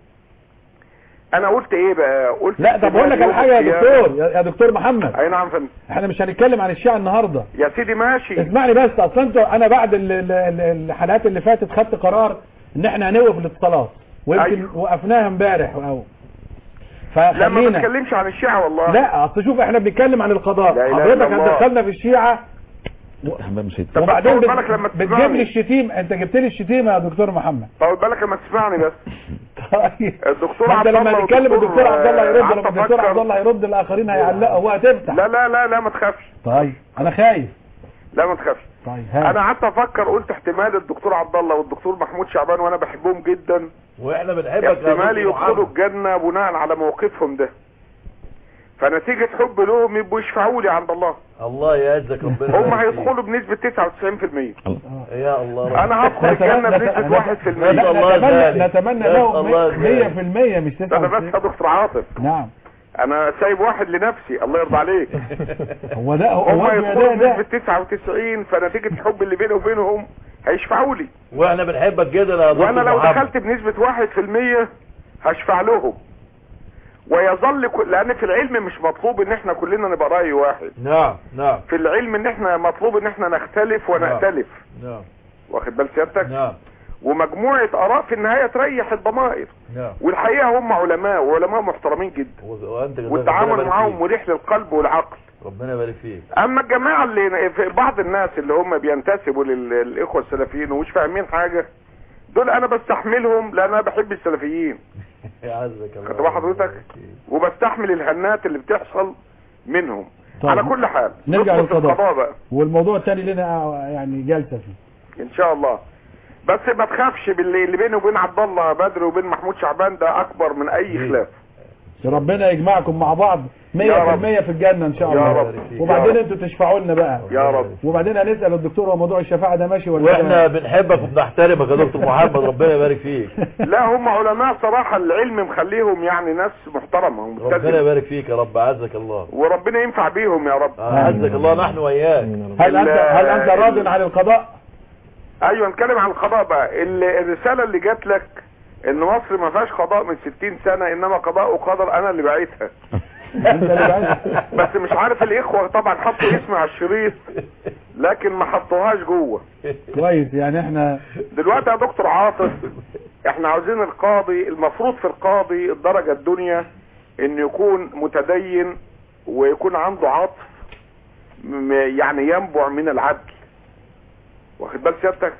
انا قلت ايه بقى قلت لا طب اقول لك على حاجه يا دكتور يا يا دكتور محمد اي نعم فندم احنا مش هنتكلم عن الشيعة النهارده يا سيدي ماشي اسمعني بس اصلا انت انا بعد ال- ال- ال- الحلقات اللي فاتت خدت قرار ان احنا هنوقف الاتصالات ويمكن أيوه. وقفناها امبارح او لا ما فخلينا بتكلمش عن الشيعة والله لا اصل شوف احنا بنتكلم عن القضاء لا إله حضرتك إلا الله. هتدخلنا في الشيعة احنا مش هيت- طب وبعدين طول بت- بالك لما بتجيب تسمعني. لي الشتيمة انت جبت لي الشتيمة يا دكتور محمد طول بالك لما تسمعني بس طيب الدكتور ما انت عبد لما الله نتكلم والدكتور- الدكتور عبد الله يرد قعدت لما الدكتور أفكر. عبد الله يرد الاخرين هيعلقوا وهتفتح لا لا لا لا ما تخافش طيب انا خايف لا ما تخافش طيب ها انا قعدت افكر قلت احتمال الدكتور عبد الله والدكتور محمود شعبان وانا بحبهم جدا واحنا بنحبك يا احتمال دكتور يدخلوا محمد. الجنة بناء على موقفهم ده فنتيجة حب لهم يبقوا يشفعوا لي عند الله الله يعزك ربنا هم يبارك فيك. هيدخلوا بنسبة 99% يا الله انا هدخل الجنة بنسبة 1% نسأل لا الله نتمنى ذلك. نتمنى نسأل لهم الله 100% مش ده انا بس 99 يا دكتور عاطف نعم انا سايب واحد لنفسي الله يرضى عليك هو ده هو هم ده يدخلوا ده, بنسبة 99 فنتيجة الحب اللي بيني وبينهم هيشفعوا لي واحنا بنحبك جدا يا دكتور وانا لو محمد. دخلت بنسبة 1% هشفع لهم ويظل كل... لان في العلم مش مطلوب ان احنا كلنا نبقى رأي واحد نعم نعم في العلم ان احنا مطلوب ان احنا نختلف ونأتلف نعم واخد بال سيادتك نعم ومجموعة اراء في النهاية تريح الضمائر نعم والحقيقة هم علماء وعلماء محترمين جدا و- وانت جزاك والتعامل ربنا يبارك معاهم فيك. مريح للقلب والعقل ربنا يبارك فيك اما الجماعة اللي في بعض الناس اللي هم بينتسبوا لل- للاخوة السلفيين ومش فاهمين حاجة دول انا بستحملهم لان انا بحب السلفيين يعزك الله خدت بال حضرتك يبارك فيك. وبستحمل الهنات اللي بتحصل منهم طيب. على كل حال نرجع ندخل في للقضاء. القضاء بقى والموضوع الثاني لنا يعني جلسة فيه ان شاء الله بس ما تخافش باللي اللي بيني وبين عبد الله بدر وبين محمود شعبان ده اكبر من اي خلاف ربنا يجمعكم مع بعض 100% يا رب. في الجنة ان شاء يا الله رب. وبعدين يا انتوا تشفعوا لنا بقى يا رب وبعدين هنسأل الدكتور هو موضوع الشفاعة ده ماشي ولا واحنا ده- بنحبك وبنحترمك يا دكتور محمد ربنا يبارك فيك لا هم علماء صراحة العلم مخليهم يعني ناس محترمة ربنا وملتزمة يبارك فيك يا رب عزك الله وربنا ينفع بيهم يا رب عزك الله نحن وياك هل انت ال- هل انت راض ال- عن القضاء ايوه نتكلم عن القضاء بقى ال- الرسالة اللي جات لك ان مصر ما فيهاش قضاء من 60 سنة انما قضاء وقدر انا اللي بعتها انت اللي بعت بس مش عارف الاخوة طبعا حطوا اسمي على الشريط لكن ما حطوهاش جوه كويس يعني احنا دلوقتي يا دكتور عاطف احنا عاوزين القاضي المفروض في القاضي الدرجة الدنيا ان يكون متدين ويكون عنده عطف م- يعني ينبع من العدل واخد بال سيادتك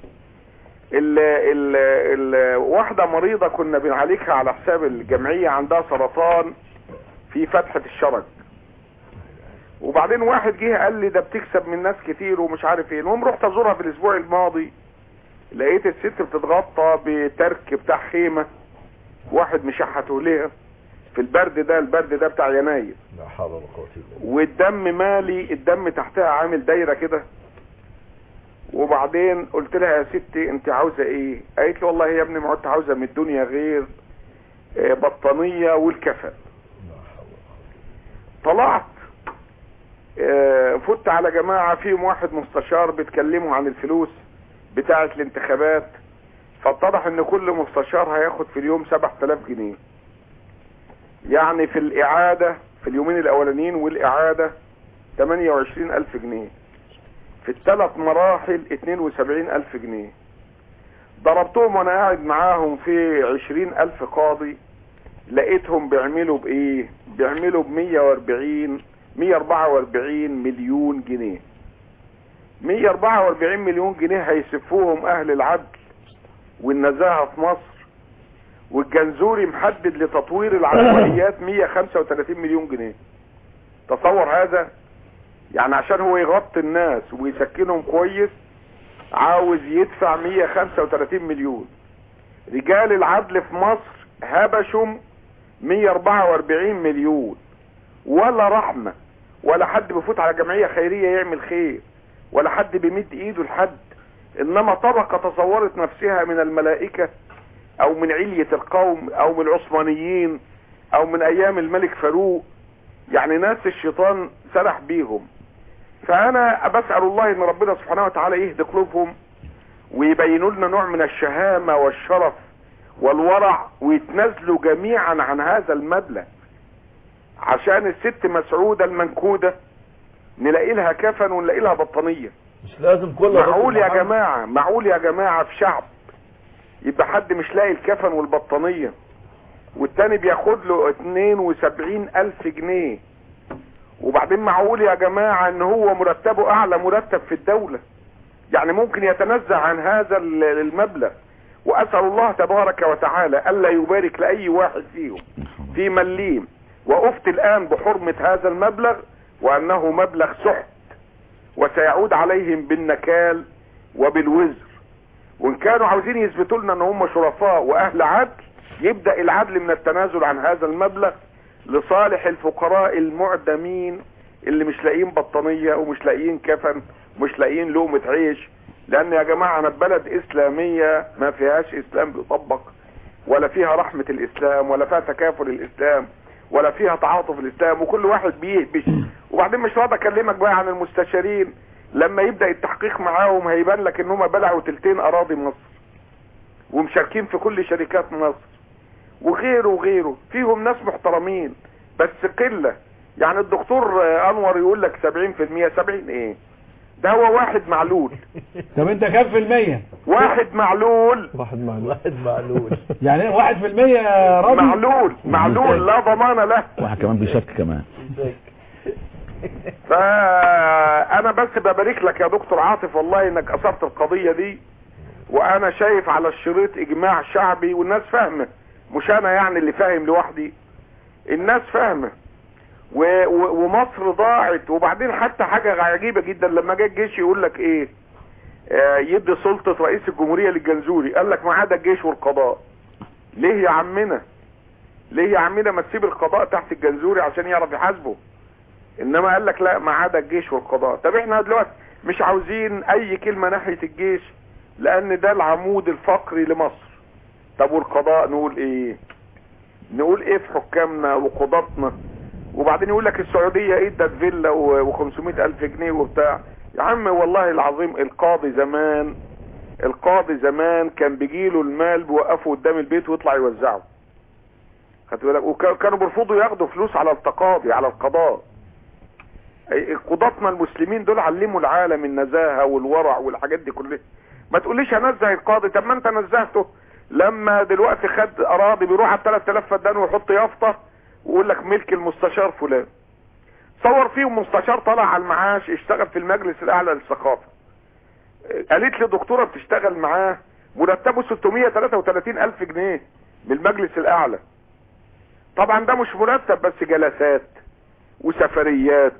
ال ال ال واحدة مريضة كنا بنعالجها على حساب الجمعية عندها سرطان في فتحة الشرج وبعدين واحد جه قال لي ده بتكسب من ناس كتير ومش عارف ايه المهم رحت ازورها في الاسبوع الماضي لقيت الست بتتغطى بترك بتاع خيمة واحد مشحته ليها في البرد ده البرد ده بتاع يناير لا حول ولا قوه الا بالله والدم مالي الدم تحتها عامل دايرة كده وبعدين قلت لها يا ستي انت عاوزة ايه قالت لي والله يا ابني ما كنت عاوزة من الدنيا غير آه، بطانية والكفن طلعت آه، فت على جماعة فيهم واحد مستشار بيتكلموا عن الفلوس بتاعة الانتخابات فاتضح ان كل مستشار هياخد في اليوم 7000 جنيه يعني في الاعادة في اليومين الاولانيين والاعادة 28000 جنيه في الثلاث مراحل 72000 جنيه ضربتهم وانا قاعد معاهم في 20000 قاضي لقيتهم بيعملوا بايه بيعملوا ب 140 144 مليون جنيه 144 مليون جنيه هيسفوهم اهل العدل والنزاهة في مصر والجنزوري محدد لتطوير العشوائيات 135 مليون جنيه تصور هذا يعني عشان هو يغطي الناس ويسكنهم كويس عاوز يدفع 135 مليون رجال العدل في مصر هبشوا 144 مليون ولا رحمة ولا حد بيفوت على جمعية خيرية يعمل خير ولا حد بيمد ايده لحد انما طبقة تصورت نفسها من الملائكة او من علية القوم او من العثمانيين او من ايام الملك فاروق يعني ناس الشيطان سرح بيهم فانا بسأل الله ان ربنا سبحانه وتعالى يهدي قلوبهم ويبينوا لنا نوع من الشهامة والشرف والورع ويتنازلوا جميعا عن هذا المبلغ عشان الست مسعودة المنكودة نلاقي لها كفن ونلاقي لها بطانية مش لازم كل معقول يا جماعة معقول يا جماعة في شعب يبقى حد مش لاقي الكفن والبطانية والتاني بياخد له 72 ألف جنيه وبعدين معقول يا جماعة ان هو مرتبه اعلى مرتب في الدولة يعني ممكن يتنزع عن هذا ال- المبلغ واسأل الله تبارك وتعالى الا يبارك لاي واحد فيهم في مليم وافتي الان بحرمة هذا المبلغ وانه مبلغ سحت وسيعود عليهم بالنكال وبالوزر وان كانوا عاوزين يثبتوا لنا ان هم شرفاء واهل عدل يبدأ العدل من التنازل عن هذا المبلغ لصالح الفقراء المعدمين اللي مش لاقيين بطانية ومش لاقيين كفن مش لاقيين لقمة عيش لان يا جماعة انا بلد اسلامية ما فيهاش اسلام بيطبق ولا فيها رحمة الاسلام ولا فيها تكافل الاسلام ولا فيها تعاطف الاسلام وكل واحد بيهبش وبعدين مش راضي اكلمك بقى عن المستشارين لما يبدأ التحقيق معاهم هيبان لك ان هم بلعوا تلتين اراضي مصر ومشاركين في كل شركات مصر وغيره وغيره فيهم ناس محترمين بس قلة يعني الدكتور آه، انور يقول لك 70% 70 ايه ده هو واحد معلول طب انت كام في المية واحد معلول واحد معلوم واحد معلول يعني واحد في المية يا راجل معلول معلول لا ضمان له واحد كمان بيشك كمان فانا بس ببارك لك يا دكتور عاطف والله انك اثرت القضية دي وانا شايف على الشريط اجماع شعبي والناس فاهمة مش انا يعني اللي فاهم لوحدي الناس فاهمة و... و... ومصر ضاعت وبعدين حتى حاجة عجيبة جدا لما جه الجيش يقول لك ايه آه يدي سلطة رئيس الجمهورية للجنزوري قال لك ما عدا الجيش والقضاء ليه يا عمنا ليه يا عمنا ما تسيب القضاء تحت الجنزوري عشان يعرف يحاسبه انما قال لك لا ما عدا الجيش والقضاء طب احنا دلوقتي مش عاوزين اي كلمة ناحية الجيش لان ده العمود الفقري لمصر طب والقضاء نقول ايه نقول ايه في حكامنا وقضاتنا وبعدين يقول لك السعودية ادت فيلا و500 الف جنيه وبتاع يا عم والله العظيم القاضي زمان القاضي زمان كان بيجيله المال بيوقفه قدام البيت ويطلع يوزعه خدت بالك وكانوا بيرفضوا ياخدوا فلوس على التقاضي على القضاء أي- قضاتنا المسلمين دول علموا العالم النزاهة والورع والحاجات دي كلها ما تقوليش هنزه القاضي طب ما انت نزهته لما دلوقتي خد اراضي بيروح على 3000 فدان ويحط يافطه ويقول لك ملك المستشار فلان صور فيهم مستشار طلع على المعاش اشتغل في المجلس الاعلى للثقافه قالت لي دكتوره بتشتغل معاه مرتبه 633 الف جنيه من المجلس الاعلى طبعا ده مش مرتب بس جلسات وسفريات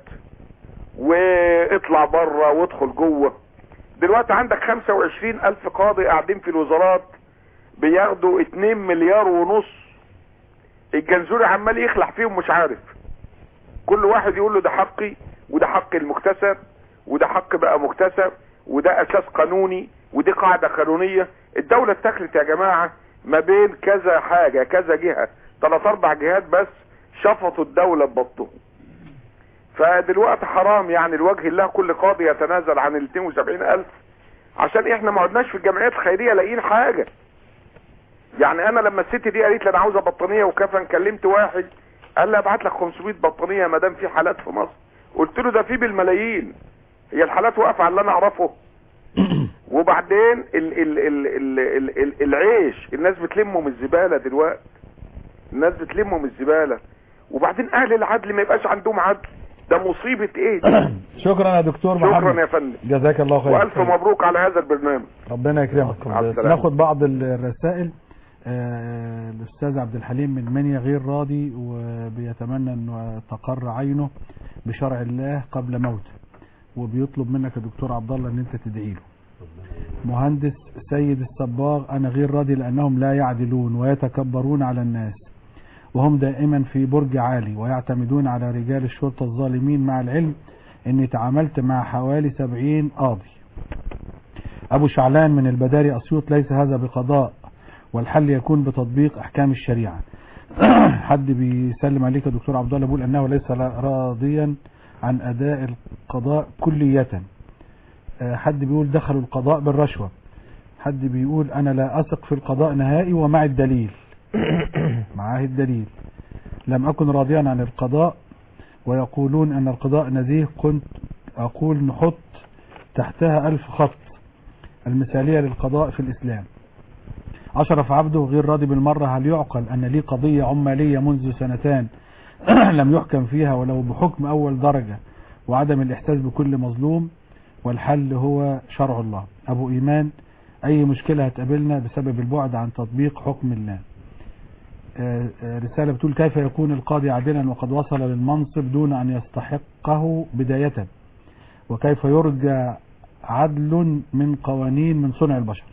واطلع بره وادخل جوه دلوقتي عندك 25 الف قاضي قاعدين في الوزارات بياخدوا 2 مليار ونص الجنزوري عمال يخلع فيهم مش عارف كل واحد يقول له ده حقي وده حق المكتسب وده حق بقى مكتسب وده اساس قانوني ودي قاعدة قانونية الدولة اتخلت يا جماعة ما بين كذا حاجة كذا جهة ثلاث اربع جهات بس شفطوا الدولة ببطهم فدلوقتي حرام يعني الوجه الله كل قاضي يتنازل عن ال 72 الف عشان احنا ما عدناش في الجمعيات الخيرية لاقيين حاجة يعني انا لما الست دي قالت لي انا عاوزه بطانيه وكفن كلمت واحد قال لي ابعت لك 500 بطانيه ما دام في حالات في مصر قلت له ده في بالملايين هي الحالات واقفه على اللي انا اعرفه وبعدين ال ال ال ال ال ال العيش الناس بتلمه من الزباله دلوقتي الناس بتلمه من الزباله وبعدين اهل العدل ما يبقاش عندهم عدل ده مصيبه ايه دي شكرا يا دكتور محمد شكرا يا فندم جزاك الله خير والف مبروك على هذا البرنامج ربنا يكرمك مع السلامة. ناخد بعض الرسائل آه، الاستاذ عبد الحليم من منيا غير راضي وبيتمنى انه تقر عينه بشرع الله قبل موته وبيطلب منك يا دكتور عبد الله ان انت تدعي له مهندس السيد الصباغ أنا غير راضي لأنهم لا يعدلون ويتكبرون على الناس وهم دائما في برج عالي ويعتمدون على رجال الشرطة الظالمين مع العلم اني تعاملت مع حوالي سبعين قاضي ابو شعلان من البداري اسيوط ليس هذا بقضاء والحل يكون بتطبيق احكام الشريعة حد بيسلم عليك يا دكتور عبد الله بيقول انه ليس راضيا عن اداء القضاء كلية آه، حد بيقول دخلوا القضاء بالرشوة حد بيقول انا لا اثق في القضاء نهائي ومع الدليل معاه الدليل لم اكن راضيا عن القضاء ويقولون ان القضاء نزيه كنت اقول نحط تحتها الف خط المثالية للقضاء في الاسلام اشرف عبده غير راضي بالمرة هل يعقل ان لي قضية عمالية منذ سنتان لم يحكم فيها ولو بحكم اول درجة وعدم الاحساس بكل مظلوم والحل هو شرع الله ابو ايمان اي مشكلة هتقابلنا بسبب البعد عن تطبيق حكم الله آه، آه، رسالة بتقول كيف يكون القاضي عادلا وقد وصل للمنصب دون أن يستحقه بداية وكيف يرجى عدل من قوانين من صنع البشر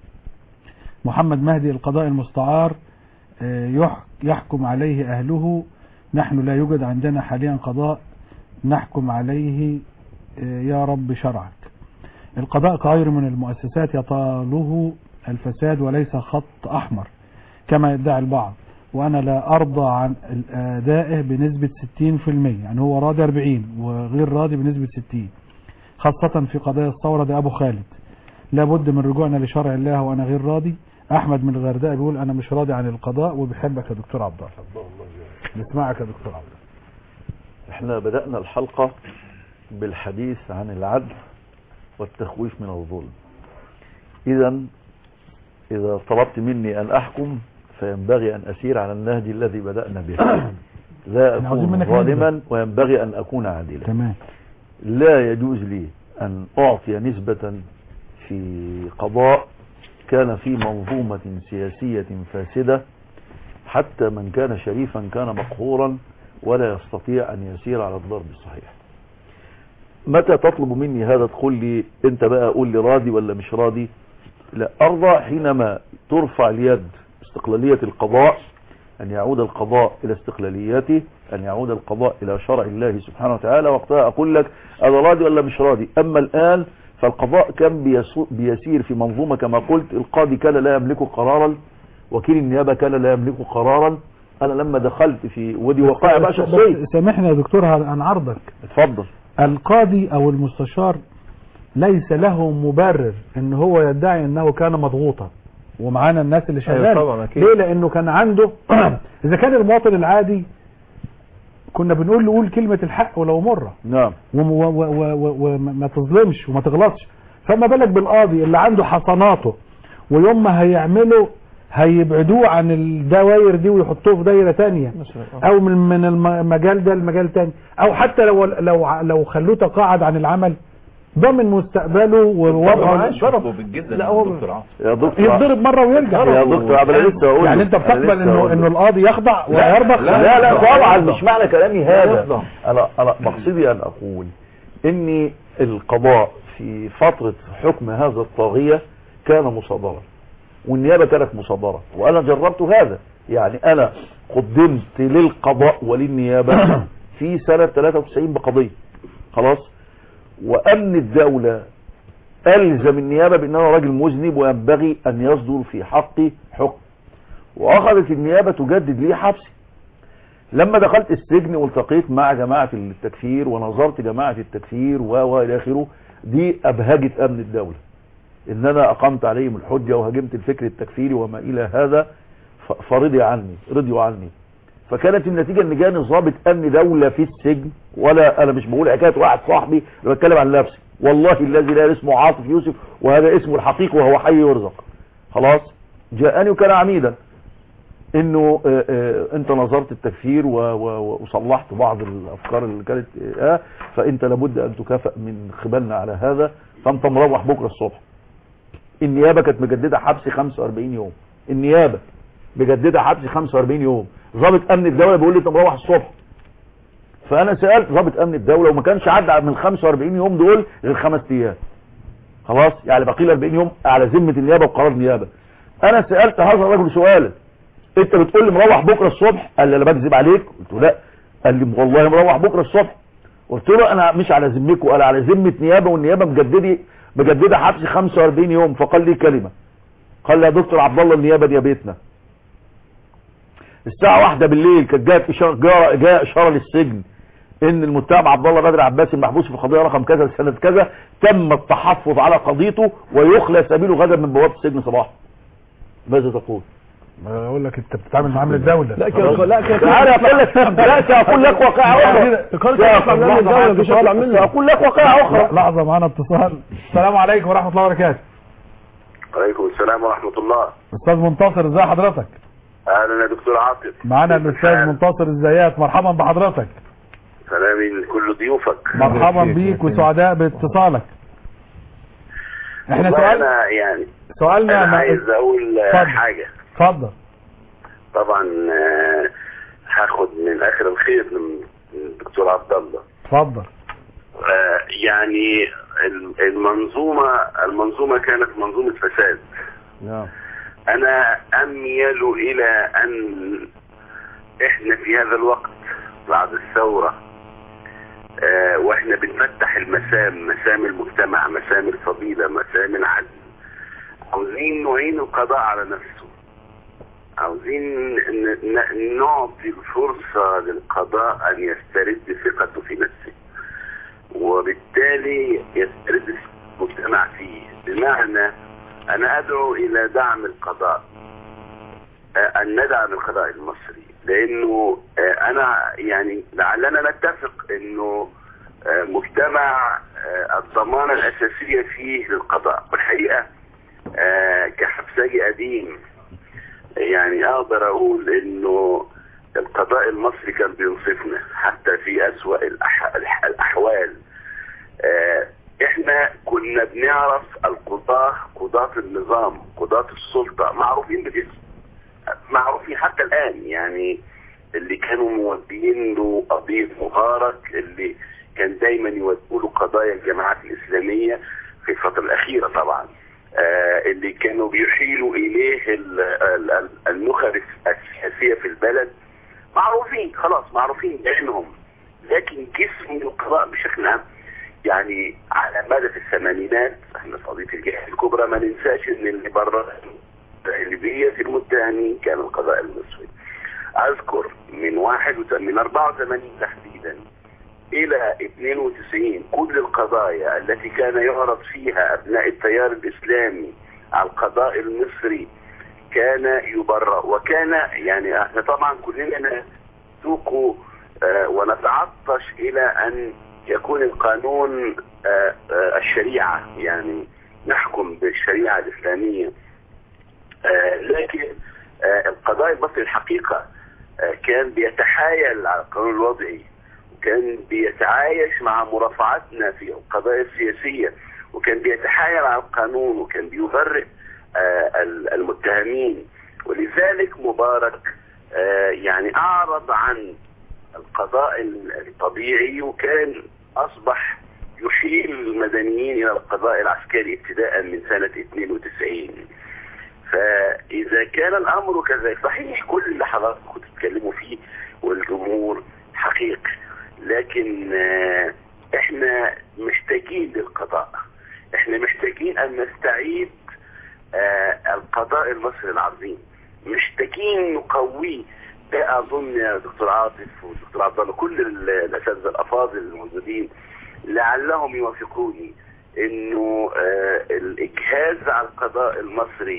محمد مهدي القضاء المستعار آه، يح- يحكم عليه أهله نحن لا يوجد عندنا حاليا قضاء نحكم عليه آه، يا رب شرعك القضاء كغير من المؤسسات يطاله الفساد وليس خط أحمر كما يدعي البعض وأنا لا أرضى عن أدائه بنسبة 60% يعني هو راضي 40 وغير راضي بنسبة 60 خاصة في قضايا الثورة ده أبو خالد لابد من رجوعنا لشرع الله وأنا غير راضي أحمد من الغردقة بيقول أنا مش راضي عن القضاء وبحبك يا دكتور عبد الله نسمعك يا دكتور عبد الله احنا بدأنا الحلقة بالحديث عن العدل والتخويف من الظلم اذا اذا طلبت مني ان احكم فينبغي ان اسير على النهج الذي بدأنا به لا احنا عاوزين اكون منك ظالما وينبغي ان اكون عادلا تمام لا يجوز لي أن أعطي نسبة في قضاء كان في منظومة سياسية فاسدة حتى من كان شريفا كان مقهورا ولا يستطيع أن يسير على الضرب الصحيح متى تطلب مني هذا تقول لي انت بقى قول لي راضي ولا مش راضي لا ارضى حينما ترفع اليد استقلالية القضاء ان يعود القضاء الى استقلاليته ان يعود القضاء الى شرع الله سبحانه وتعالى وقتها اقول لك انا راضي ولا مش راضي اما الان فالقضاء كان بيسو- بيسير في منظومة كما قلت القاضي كان لا يملك قرارا وكيل النيابة كان لا يملك قرارا انا لما دخلت في ودي وقائع بقى شخصية بس سامحني يا دكتور هنعرضك اتفضل القاضي او المستشار ليس له مبرر ان هو يدعي انه كان مضغوطا ومعانا الناس اللي أيوة شغاله طبعا أكيد. ليه لانه كان عنده اذا كان المواطن العادي كنا بنقول له قول كلمة الحق ولو مرة نعم وم- و- و- و- و- وما تظلمش وما تغلطش فما بالك بالقاضي اللي عنده حصناته ويوم ما هيعمله هيبعدوه عن الدوائر دي ويحطوه في دايرة تانية او من من الم- المجال ده لمجال تاني او حتى لو لو لو خلوه تقاعد عن العمل ضمن مستقبله ووضعه ضربه بالجزء لا، هو- دكتور عاصم يا دكتور يتضرب مرة ويرجع يا دكتور عبد العزيز لسه هقول يعني لك. انت أنا بتقبل لسه انه هقول انه لك. القاضي يخضع ويربخ لا لا, لا طبعا يخضع. مش معنى كلامي هذا يخضع. انا انا مقصدي ان اقول ان القضاء في فترة حكم هذا الطاغية كان مصادرة والنيابة كانت مصادرة وانا جربت هذا يعني انا قدمت للقضاء وللنيابة في سنة 93 بقضية خلاص وامن الدولة الزم النيابة بان انا راجل مذنب وينبغي ان يصدر في حقي حكم واخذت النيابة تجدد لي حبسي لما دخلت السجن والتقيت مع جماعة التكفير ونظرت جماعة التكفير و و الى اخره دي ابهجت امن الدولة ان انا اقمت عليهم الحجة وهاجمت الفكر التكفيري وما الى هذا ف- فرضي عني رضيوا عني فكانت النتيجة ان جاني ضابط امن دولة في السجن ولا انا مش بقول حكاية واحد صاحبي انا بتكلم عن نفسي والله الذي لا اسمه عاطف يوسف وهذا اسمه الحقيقي وهو حي يرزق خلاص جاءني وكان عميدا انه آه، آه، انت نظرت التكفير و- و- وصلحت بعض الافكار اللي كانت اه فانت لابد ان تكافئ من قبلنا على هذا فانت مروح بكره الصبح النيابه كانت مجدده حبس 45 يوم النيابه مجدده حبس 45 يوم ضابط امن الدوله بيقول لي انت مروح الصبح فانا سالت ضابط امن الدوله وما كانش عدى من 45 يوم دول غير خمس ايام خلاص يعني باقي له 40 يوم على ذمه النيابه وقرار النيابه انا سالت هذا الرجل سؤالا انت بتقول لي مروح بكره الصبح قال لي انا بكذب عليك قلت له لا قال لي والله مروح بكره الصبح قلت له انا مش على ذمكم انا على ذمه نيابه والنيابه مجددي مجدده حبس 45 يوم فقال لي كلمه قال لي يا دكتور عبد الله النيابه دي بيتنا الساعه واحدة بالليل كانت جاءت اشاره جاء, جاء اشاره للسجن ان المتهم عبد الله بدر عباس المحبوس في قضيه رقم كذا سنه كذا تم التحفظ على قضيته ويخلى سبيله غدا من بوابه السجن صباحا ماذا تقول اقول لك انت بتتعامل معامله الدوله لا كده لا كده تعالى اقول لك لا ساقول لك واقعه اخرى تقارن الدولة مفيش اطلع منه ساقول لك واقعه اخرى لحظه معانا اتصال السلام عليكم ورحمه الله وبركاته عليكم السلام ورحمة الله استاذ منتصر ازي حضرتك أهلا يا دكتور عاطف معانا الاستاذ منتصر ازيك مرحبا بحضرتك سلامي لكل ضيوفك مرحبا بيك وسعداء باتصالك احنا والله سؤال أنا يعني سؤالنا أنا ما- عايز أقول آه، اتفضل. حاجة اتفضل طبعا آه، هاخد من آخر الخير من من الدكتور عبد الله اتفضل آه، يعني ال- المنظومة المنظومة كانت منظومة فساد نعم أنا أميل إلى أن إحنا في هذا الوقت بعد الثورة آه، وإحنا بنفتح المسام مسام المجتمع مسام الفضيلة مسام العدل عاوزين نعين القضاء على نفسه عاوزين ن- ن- نعطي الفرصة للقضاء أن يسترد ثقته في نفسه وبالتالي يسترد المجتمع فيه بمعنى أنا أدعو إلى دعم القضاء آه، أن ندعم القضاء المصري لأنه آه، أنا يعني لعلنا نتفق أنه آه، مجتمع آه، الضمانة الأساسية فيه للقضاء والحقيقة آه، كحبسجي قديم يعني أقدر أقول أنه القضاء المصري كان بينصفنا حتى في أسوأ الأح- الح- الأحوال آه، احنا كنا بنعرف القضاة قضاة النظام قضاة السلطة معروفين بالاسم معروفين حتى الآن يعني اللي كانوا مودين له قضية مبارك اللي كان دايما يودوا له قضايا الجماعات الإسلامية في الفترة الأخيرة طبعا آه اللي كانوا بيحيلوا إليه ال- ال- ال- النخب السياسية في البلد معروفين خلاص معروفين بعينهم لكن جسم القضاء بشكل عام يعني على مدى الثمانينات احنا في قضيه الجهه الكبرى ما ننساش ان اللي بره الغالبيه المتهمين كان القضاء المصري اذكر من واحد وت- من 84 تحديدا الى 92 كل القضايا التي كان يعرض فيها ابناء التيار الاسلامي على القضاء المصري كان يبرأ وكان يعني احنا طبعا كلنا نسوق آه، ونتعطش الى ان يكون القانون آه، آه، الشريعة يعني نحكم بالشريعة الإسلامية آه، لكن آه، القضاء المصري الحقيقة آه، كان بيتحايل على القانون الوضعي وكان بيتعايش مع مرافعاتنا في القضايا السياسية وكان بيتحايل على القانون وكان بيبرئ آه، ال- المتهمين ولذلك مبارك آه، يعني أعرض عن القضاء الطبيعي وكان أصبح يحيل المدنيين إلى القضاء العسكري ابتداء من سنة 92 فإذا كان الأمر كذلك صحيح كل اللي حضراتكم كنتوا بتتكلموا فيه والجمهور حقيقي لكن آه، احنا محتاجين للقضاء احنا محتاجين ان نستعيد آه، القضاء المصري العظيم محتاجين نقويه ده اظن يا دكتور عاطف ودكتور عبد الله كل ال- الاساتذه الافاضل الموجودين لعلهم يوافقوني انه آه، الاجهاز على القضاء المصري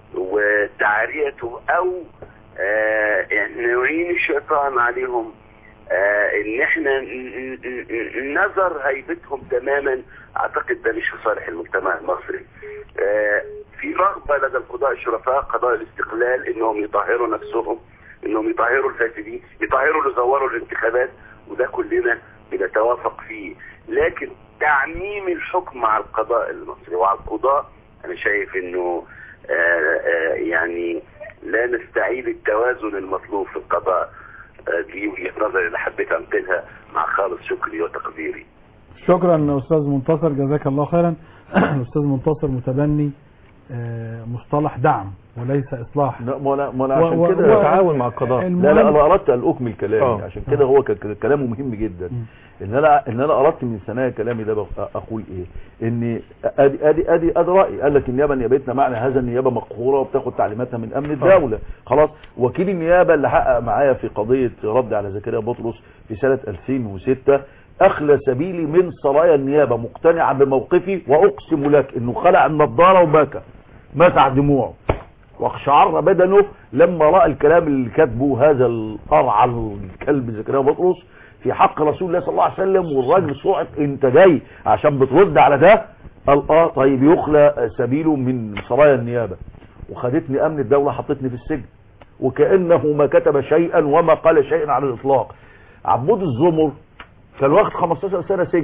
وتعريته او آه، يعني نعين الشيطان عليهم آه، ان احنا ن- ن- ن- نظر هيبتهم تماما اعتقد ده مش في صالح المجتمع المصري آه، في رغبة لدى القضاء الشرفاء قضاء الاستقلال انهم يطهروا نفسهم انهم يطهروا الفاسدين يطهروا اللي زوروا الانتخابات وده كلنا بنتوافق فيه لكن تعميم الحكم على القضاء المصري وعلى القضاء انا شايف انه آه، آه، يعني لا نستعيد التوازن المطلوب في القضاء آه، دي وجهة نظري اللي حبيت انقلها مع خالص شكري وتقديري شكرا استاذ منتصر جزاك الله خيرا الاستاذ منتصر متبني آه، مصطلح دعم وليس اصلاح لا ما انا ما انا و- عشان و- كده و- تعاون مع القضاء المهم- لا لا انا اردت ان اكمل كلامي آه. عشان كده هو ك- ك- كلامه مهم جدا مم. ان انا ان انا اردت من ثنايا كلامي ده بق- اقول ايه ان ادي ادي ادي ادي رايي قال لك النيابه نيابتنا معنى هذا النيابه مقهوره وبتاخد تعليماتها من امن الدوله خلاص وكيل النيابه اللي حقق معايا في قضيه رد على زكريا بطرس في سنه 2006 اخلى سبيلي من سرايا النيابه مقتنعا بموقفي واقسم لك انه خلع النضاره وبكى مسح دموعه واقشعر بدنه لما راى الكلام اللي كاتبه هذا القرع الكلب زكريا بطرس في حق رسول الله صلى الله عليه وسلم والراجل صعق انت جاي عشان بترد على ده قال اه طيب يخلى سبيله من سرايا النيابه وخدتني امن الدوله حطتني في السجن وكانه ما كتب شيئا وما قال شيئا على الاطلاق عبود الزمر كان واخد 15 سنه سجن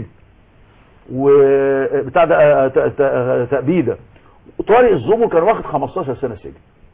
وبتاع ده آه، ت- ت- تأبيده وطارق الزمر كان واخد 15 سنه سجن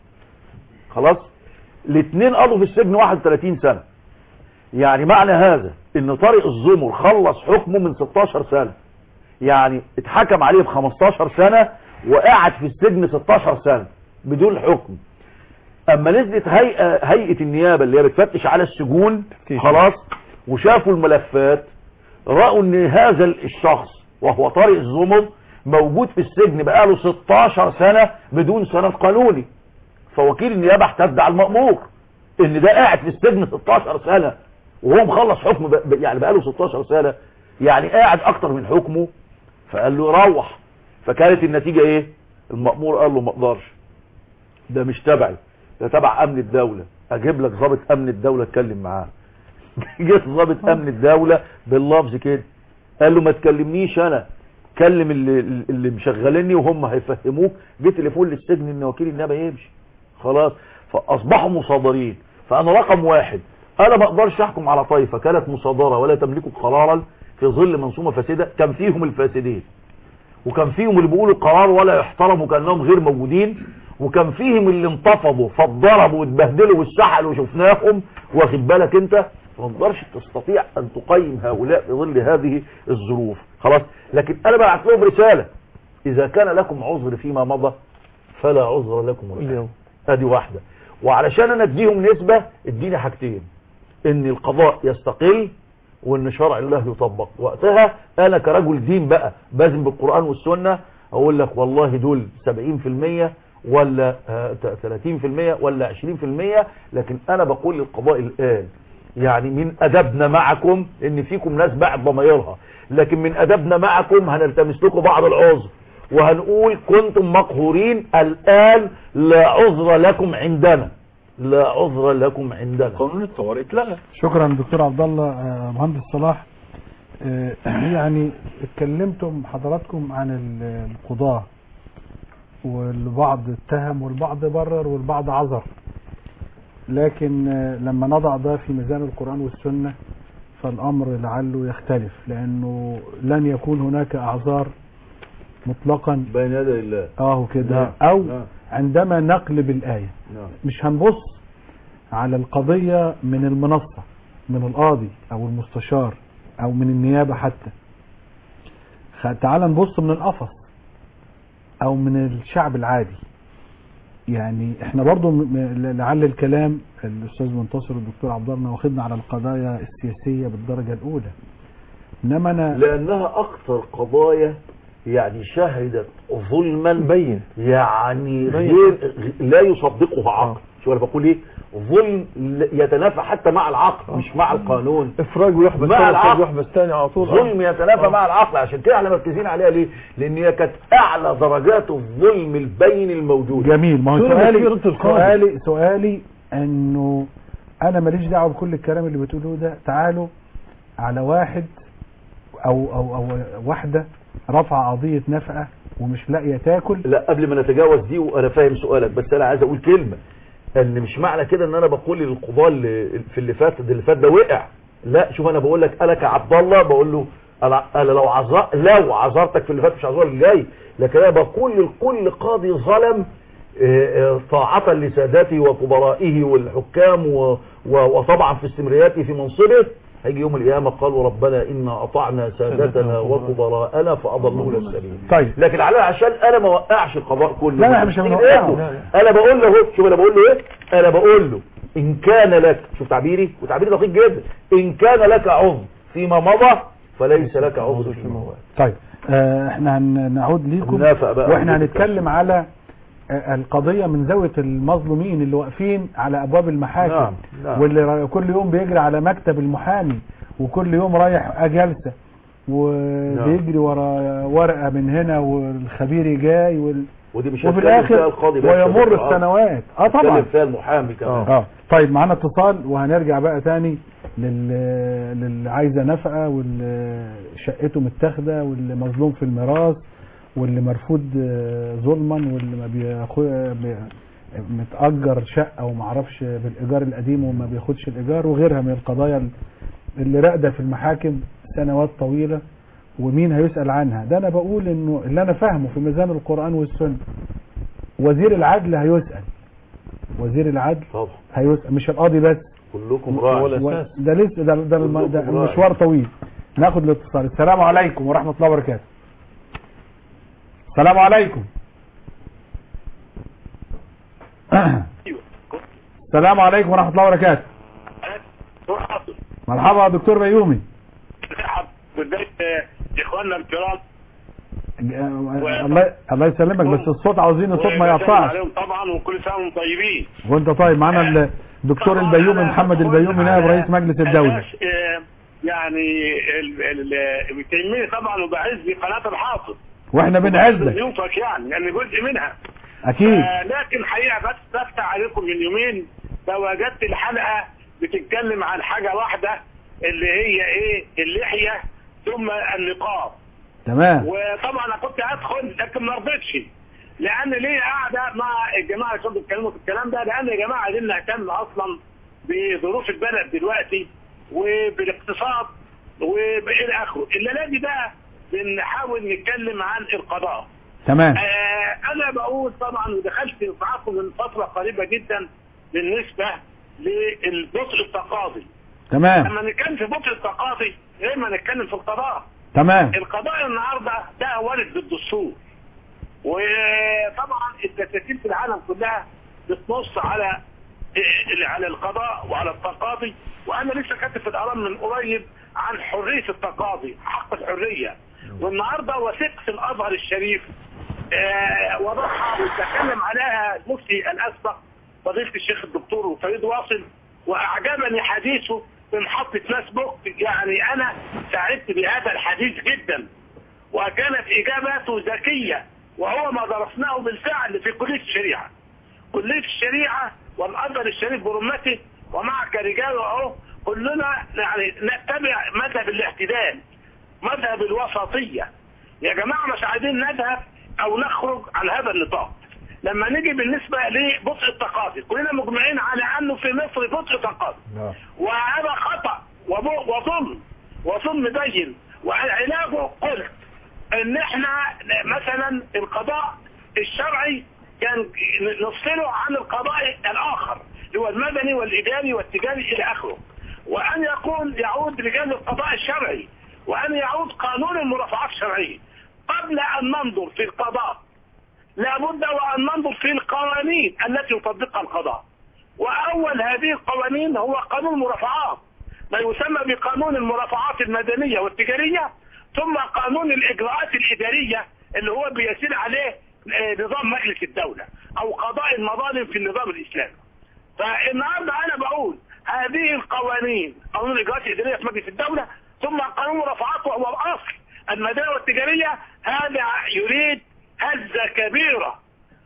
خلاص الاثنين قضوا في السجن 31 سنه يعني معنى هذا ان طارق الزمر خلص حكمه من 16 سنه يعني اتحكم عليه ب 15 سنه وقعد في السجن 16 سنه بدون حكم اما نزلت هيئه هيئه النيابه اللي هي بتفتش على السجون خلاص وشافوا الملفات راوا ان هذا الشخص وهو طارق الزمر موجود في السجن بقاله 16 سنه بدون سند قانوني فوكيل النيابه احتج على المأمور ان ده قاعد في السجن 16 سنه وهو مخلص حكم ب... ب- يعني بقاله 16 سنه يعني قاعد اكتر من حكمه فقال له روح فكانت النتيجه ايه المأمور قال له ما اقدرش ده مش تبعي ده تبع امن الدوله اجيب لك ضابط امن الدوله اتكلم معاه جه ضابط امن الدوله باللفظ كده قال له ما تكلمنيش انا كلم اللي اللي مشغليني وهم هيفهموك جه تليفون للسجن ان وكيل النيابه يمشي خلاص فاصبحوا مصادرين فانا رقم واحد انا ما اقدرش احكم على طائفه كانت مصادره ولا تملك قرارا في ظل منظومه فاسده كان فيهم الفاسدين وكان فيهم اللي بيقولوا قرار ولا يحترموا كانهم غير موجودين وكان فيهم اللي انتفضوا فاتضربوا واتبهدلوا واتسحلوا وشفناهم واخد بالك انت ما تقدرش تستطيع ان تقيم هؤلاء في ظل هذه الظروف خلاص لكن انا بعت لهم رساله اذا كان لكم عذر فيما مضى فلا عذر لكم الان اليوم ادي واحده وعلشان انا اديهم نسبه اديني حاجتين ان القضاء يستقل وان شرع الله يطبق وقتها انا كرجل دين بقى بازم بالقران والسنه اقول لك والله دول 70% ولا آه، 30% ولا 20% لكن انا بقول للقضاء الان يعني من ادبنا معكم ان فيكم ناس بعد ضمايرها لكن من ادبنا معكم هنلتمس لكم بعض العذر وهنقول كنتم مقهورين الان لا عذر لكم عندنا لا عذر لكم عندنا قانون الطوارئ اتلغى شكرا دكتور عبد الله آه، مهندس صلاح آه، يعني اتكلمتم حضراتكم عن ال- القضاة والبعض اتهم والبعض برر والبعض عذر لكن آه، لما نضع ده في ميزان القرآن والسنة فالأمر لعله يختلف لأنه لن يكون هناك أعذار مطلقا بين يدي الله اه كده نعم، أو نعم. عندما نقلب الآية نعم مش هنبص على القضية من المنصة من القاضي او المستشار او من النيابة حتى خ- تعال نبص من القفص او من الشعب العادي يعني احنا برضو م- م- لعل الكلام الاستاذ منتصر والدكتور عبد الله واخدنا على القضايا السياسية بالدرجة الاولى انما انا لانها اكثر قضايا يعني شهدت ظلما بين يعني بين. غير لا يصدقه عقل شو انا بقول ايه ظلم ل- يتنافى حتى مع العقل مش مع القانون افراج ويحبس مع تاني، العقل. افراج ويحبس تاني على طول ظلم يتنافى مع العقل عشان كده احنا مركزين عليها ليه لان هي كانت اعلى درجات الظلم البين الموجود جميل ما هو سورة سؤالي مسيرة القاضي. سؤالي سؤالي انه انا ماليش دعوه بكل الكلام اللي بتقولوه ده تعالوا على واحد او او او واحده رفع قضيه نفقه ومش لاقيه تاكل لا قبل ما نتجاوز دي وانا فاهم سؤالك بس انا عايز اقول كلمه ان مش معنى كده ان انا بقول للقضاه اللي في اللي فات اللي فات ده وقع لا شوف انا بقول لك انا كعبد الله بقول له انا انا لو عذر لو عذرتك في اللي فات مش عذر اللي جاي لكن انا بقول لكل قاضي ظلم آه، آه، طاعة لسادته وكبرائه والحكام و- و- وطبعا في استمراريته في منصبه هيجي يوم القيامه قالوا ربنا انا اطعنا سادتنا وكبراءنا فاضلونا السبيل طيب لكن على عشان انا ما وقعش القضاء كله لا، لا، احنا مش تيجي هنوقعه. تقول له، انا بقول له اهو شوف انا بقول له ايه انا بقول له ان كان لك شوف تعبيري وتعبيري دقيق جدا ان كان لك عذر فيما مضى فليس لك عذر فيما هو طيب آه، احنا هنعود ليكم هننافق بقى واحنا ونجيب هنتكلم على آه، القضية من زاوية المظلومين اللي واقفين على ابواب المحاكم نعم، نعم. واللي را- كل يوم بيجري على مكتب المحامي وكل يوم رايح جلسة وبيجري ورا ورقة من هنا والخبير جاي وال... ودي مش وفي هتكلم فيها الاخر القاضي بس ويمر يا دكتور عاطف. السنوات اه طبعا هتكلم فيها المحامي كمان اه طيب معانا اتصال وهنرجع بقى تاني لل... للي عايزه نفقه واللي شقته متاخده واللي مظلوم في الميراث واللي مرفوض آه، ظلما واللي ما بياخد بي... متأجر شقة وما عرفش بالإيجار القديم وما بياخدش الإيجار وغيرها من القضايا اللي راقدة في المحاكم سنوات طويلة ومين هيسأل عنها ده أنا بقول إنه اللي أنا فاهمه في ميزان القرآن والسنة وزير العدل هيسأل وزير العدل طبعا هيسأل مش القاضي بس كلكم راعي و- ده لسه ده, ده, الم- ده كلكم راعي. المشوار طويل ناخد الاتصال السلام عليكم ورحمة الله وبركاته السلام عليكم السلام عليكم ورحمة الله وبركاته مرحبا يا دكتور بيومي بداية اخواننا الكرام الله الله يسلمك بس الصوت عاوزين الصوت ما وبسلم يقطعش عليهم طبعا وكل سنه وانتم طيبين وانت طيب معانا الدكتور طبعاً البيومي أنا محمد بقول البيومي نائب على رئيس مجلس الدولة أساس، آه، يعني ال- ال- بتهمني طبعا وبعز قناه الحافظ واحنا بنعزك ضيوفك يعني لان جزء منها اكيد آه، لكن حقيقه بس بفتح عليكم من يومين فوجدت الحلقه بتتكلم عن حاجه واحده اللي هي ايه اللحيه ثم النقاب تمام وطبعا انا كنت ادخل لكن ما رضيتش لان ليه قاعده مع الجماعه اللي كانوا بيتكلموا في الكلام ده لان يا جماعه عايزين نهتم اصلا بظروف البلد دلوقتي وبالاقتصاد والى اخره الليله دي بقى بنحاول نتكلم عن القضاء تمام آه انا بقول طبعا ودخلت معاكم من فتره قريبه جدا بالنسبه للبطء التقاضي تمام لما نتكلم في بطء التقاضي غير ما نتكلم في القضاء تمام القضاء النهارده ده وارد بالدستور وطبعا الدساتير في العالم كلها بتنص على إيه على القضاء وعلى التقاضي وانا لسه كاتب في الاعلام من قريب عن حريه التقاضي حق الحريه والنهارده وثيقه الازهر الشريف آه، وضعها وتكلم عليها المفتي الاسبق فضيله الشيخ الدكتور فريد واصل واعجبني حديثه في محطه فيسبوك يعني انا سعدت بهذا الحديث جدا وكانت اجاباته ذكيه وهو ما درسناه بالفعل في كليه الشريعه كليه الشريعه والازهر الشريف برمته ومعك رجال اهو كلنا يعني نتبع مذهب الاعتدال مذهب الوسطيه يا جماعه مش عايزين نذهب او نخرج عن هذا النطاق لما نيجي بالنسبه لبطء التقاضي كلنا مجمعين على انه في مصر بطء تقاضي وهذا خطا وب- وظلم وظلم بين وعلاجه قلت ان احنا مثلا القضاء الشرعي كان نفصله عن القضاء الاخر اللي هو المدني والاداري والتجاري الى اخره وان يكون يعود رجال القضاء الشرعي وان يعود قانون المرافعات الشرعيه قبل ان ننظر في القضاء لابد وان ننظر في القوانين التي يطبقها القضاء واول هذه القوانين هو قانون المرافعات ما يسمى بقانون المرافعات المدنيه والتجاريه ثم قانون الاجراءات الاداريه اللي هو بيسير عليه آه، نظام مجلس الدوله او قضاء المظالم في النظام الاسلامي فالنهارده انا بقول هذه القوانين قانون الاجراءات الاداريه في مجلس الدوله ثم قانون المرافعات وهو الاصل المدنيه والتجاريه هذا يريد هزه كبيره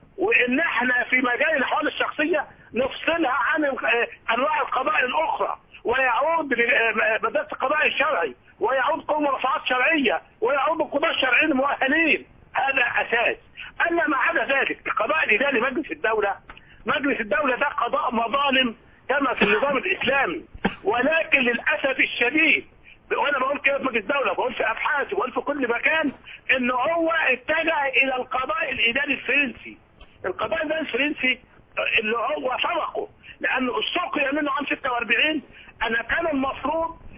وان احنا في مجال الاحوال الشخصيه نفصلها عن ال- انواع القضاء الاخرى ويعود بدات القضاء الشرعي ويعود قوم رفعات شرعيه ويعود القضاء الشرعيين المؤهلين هذا اساس اما ما عدا ذلك القضاء الاداري مجلس الدوله مجلس الدوله ده قضاء مظالم كما في النظام الاسلامي ولكن للاسف الشديد وانا بقول كده في مجلس الدوله بقول في ابحاث وبقول في كل مكان ان هو اتجه الى القضاء الاداري الفرنسي القضاء الاداري الفرنسي اللي هو سبقه لانه السوق منه عام 46 انا كان المفروض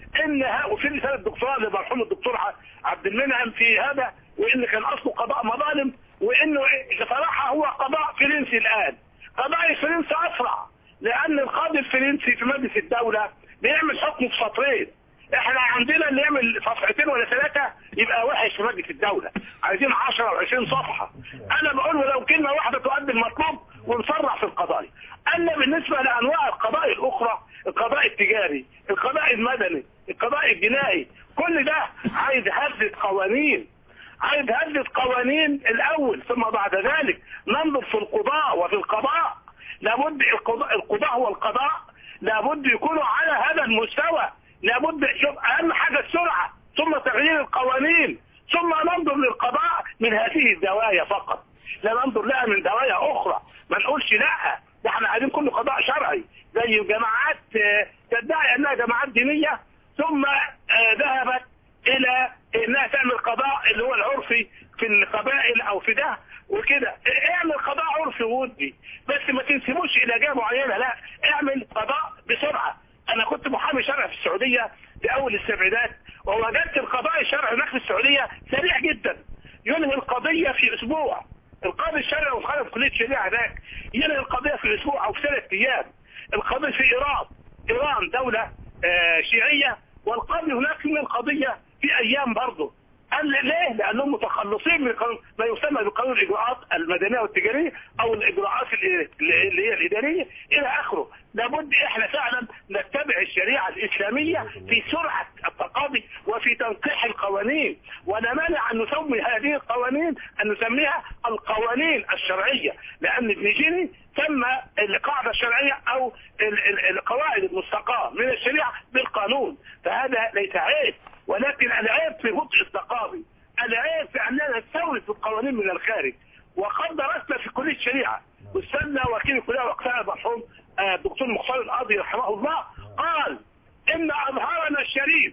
ان ها- وفي رساله دكتوراه لمرحوم الدكتور ع- عبد المنعم في هذا وان كان اصله قضاء مظالم وانه إيه بصراحه هو قضاء فرنسي الان قضاء الفرنسي اسرع لان القاضي الفرنسي في مجلس الدوله بيعمل حكم في سطرين احنا عندنا اللي يعمل صفحتين ولا ثلاثه يبقى وحش في مجلس الدوله عايزين 10 او 20 صفحه انا بقول له لو كلمه واحده تؤدي المطلوب ونسرع في القضايا اما بالنسبه لانواع القضاء الاخرى القضاء التجاري القضاء المدني القضاء الجنائي كل ده عايز هزه قوانين عايز هزه قوانين الاول ثم بعد ذلك ننظر في القضاء وفي القضاء لابد القضاء, القضاء والقضاء لابد يكونوا على هذا المستوى لابد شوف اهم حاجه السرعه ثم تغيير القوانين ثم ننظر للقضاء من هذه الزوايا فقط لا ننظر لها من زوايا اخرى ما نقولش لا ده احنا عايزين كل قضاء شرعي زي جماعات آه، تدعي انها جماعات دينيه ثم آه، ذهبت الى انها تعمل قضاء اللي هو العرفي في القبائل او في ده وكده اعمل قضاء عرفي ودي بس ما تنسبوش الى جهه معينه لا اعمل قضاء بسرعه انا كنت محامي شرعي في السعوديه في اول السبعينات ووجدت القضاء الشرعي هناك في السعوديه سريع جدا ينهي القضيه في اسبوع القاضي الشرعي وخالد في كليه الشريعه هناك ينهي القضيه في اسبوع او في ثلاث ايام القاضي في ايران ايران دوله آه، شيعيه والقاضي هناك من القضيه في ايام برضه قال لي ليه؟ لانهم متخلصين من قانون ما يسمى بقانون الاجراءات المدنيه والتجاريه او الاجراءات ال- اللي هي الاداريه الى اخره، لابد احنا فعلا نتبع الشريعه الاسلاميه في سرعه التقاضي وفي تنقيح القوانين، ولا مانع ان نسمي هذه القوانين ان نسميها القوانين الشرعيه، لان ابن جيني سمى القاعده الشرعيه او ال- ال- القواعد المستقاه من الشريعه بالقانون، فهذا ليس عيب ولكن العيب في بطء التقاضي العيب في اننا نستورد القوانين من الخارج وقد درسنا في كليه الشريعه استاذنا وكيل الكليه وقتها المرحوم آه، الدكتور مختار القاضي رحمه الله قال ان اظهارنا الشريف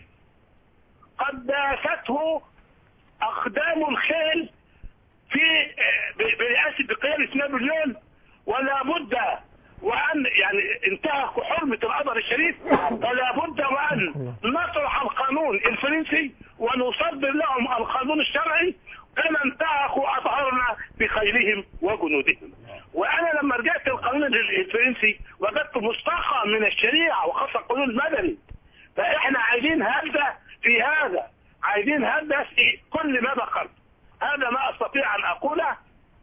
قد داسته اقدام الخيل في آه، ب- برئاسه بقياده نابليون ولا بد وان يعني انتهكوا حرمه القدر الشريف فلا بد وان نطرح القانون الفرنسي ونصدر لهم القانون الشرعي كما انتهكوا اظهارنا بخيلهم وجنودهم وانا لما رجعت القانون الفرنسي وجدت مستقى من الشريعه وخاصه القانون المدني فاحنا عايزين هذا في هذا عايزين هذا في كل ما ذكرت هذا ما استطيع ان اقوله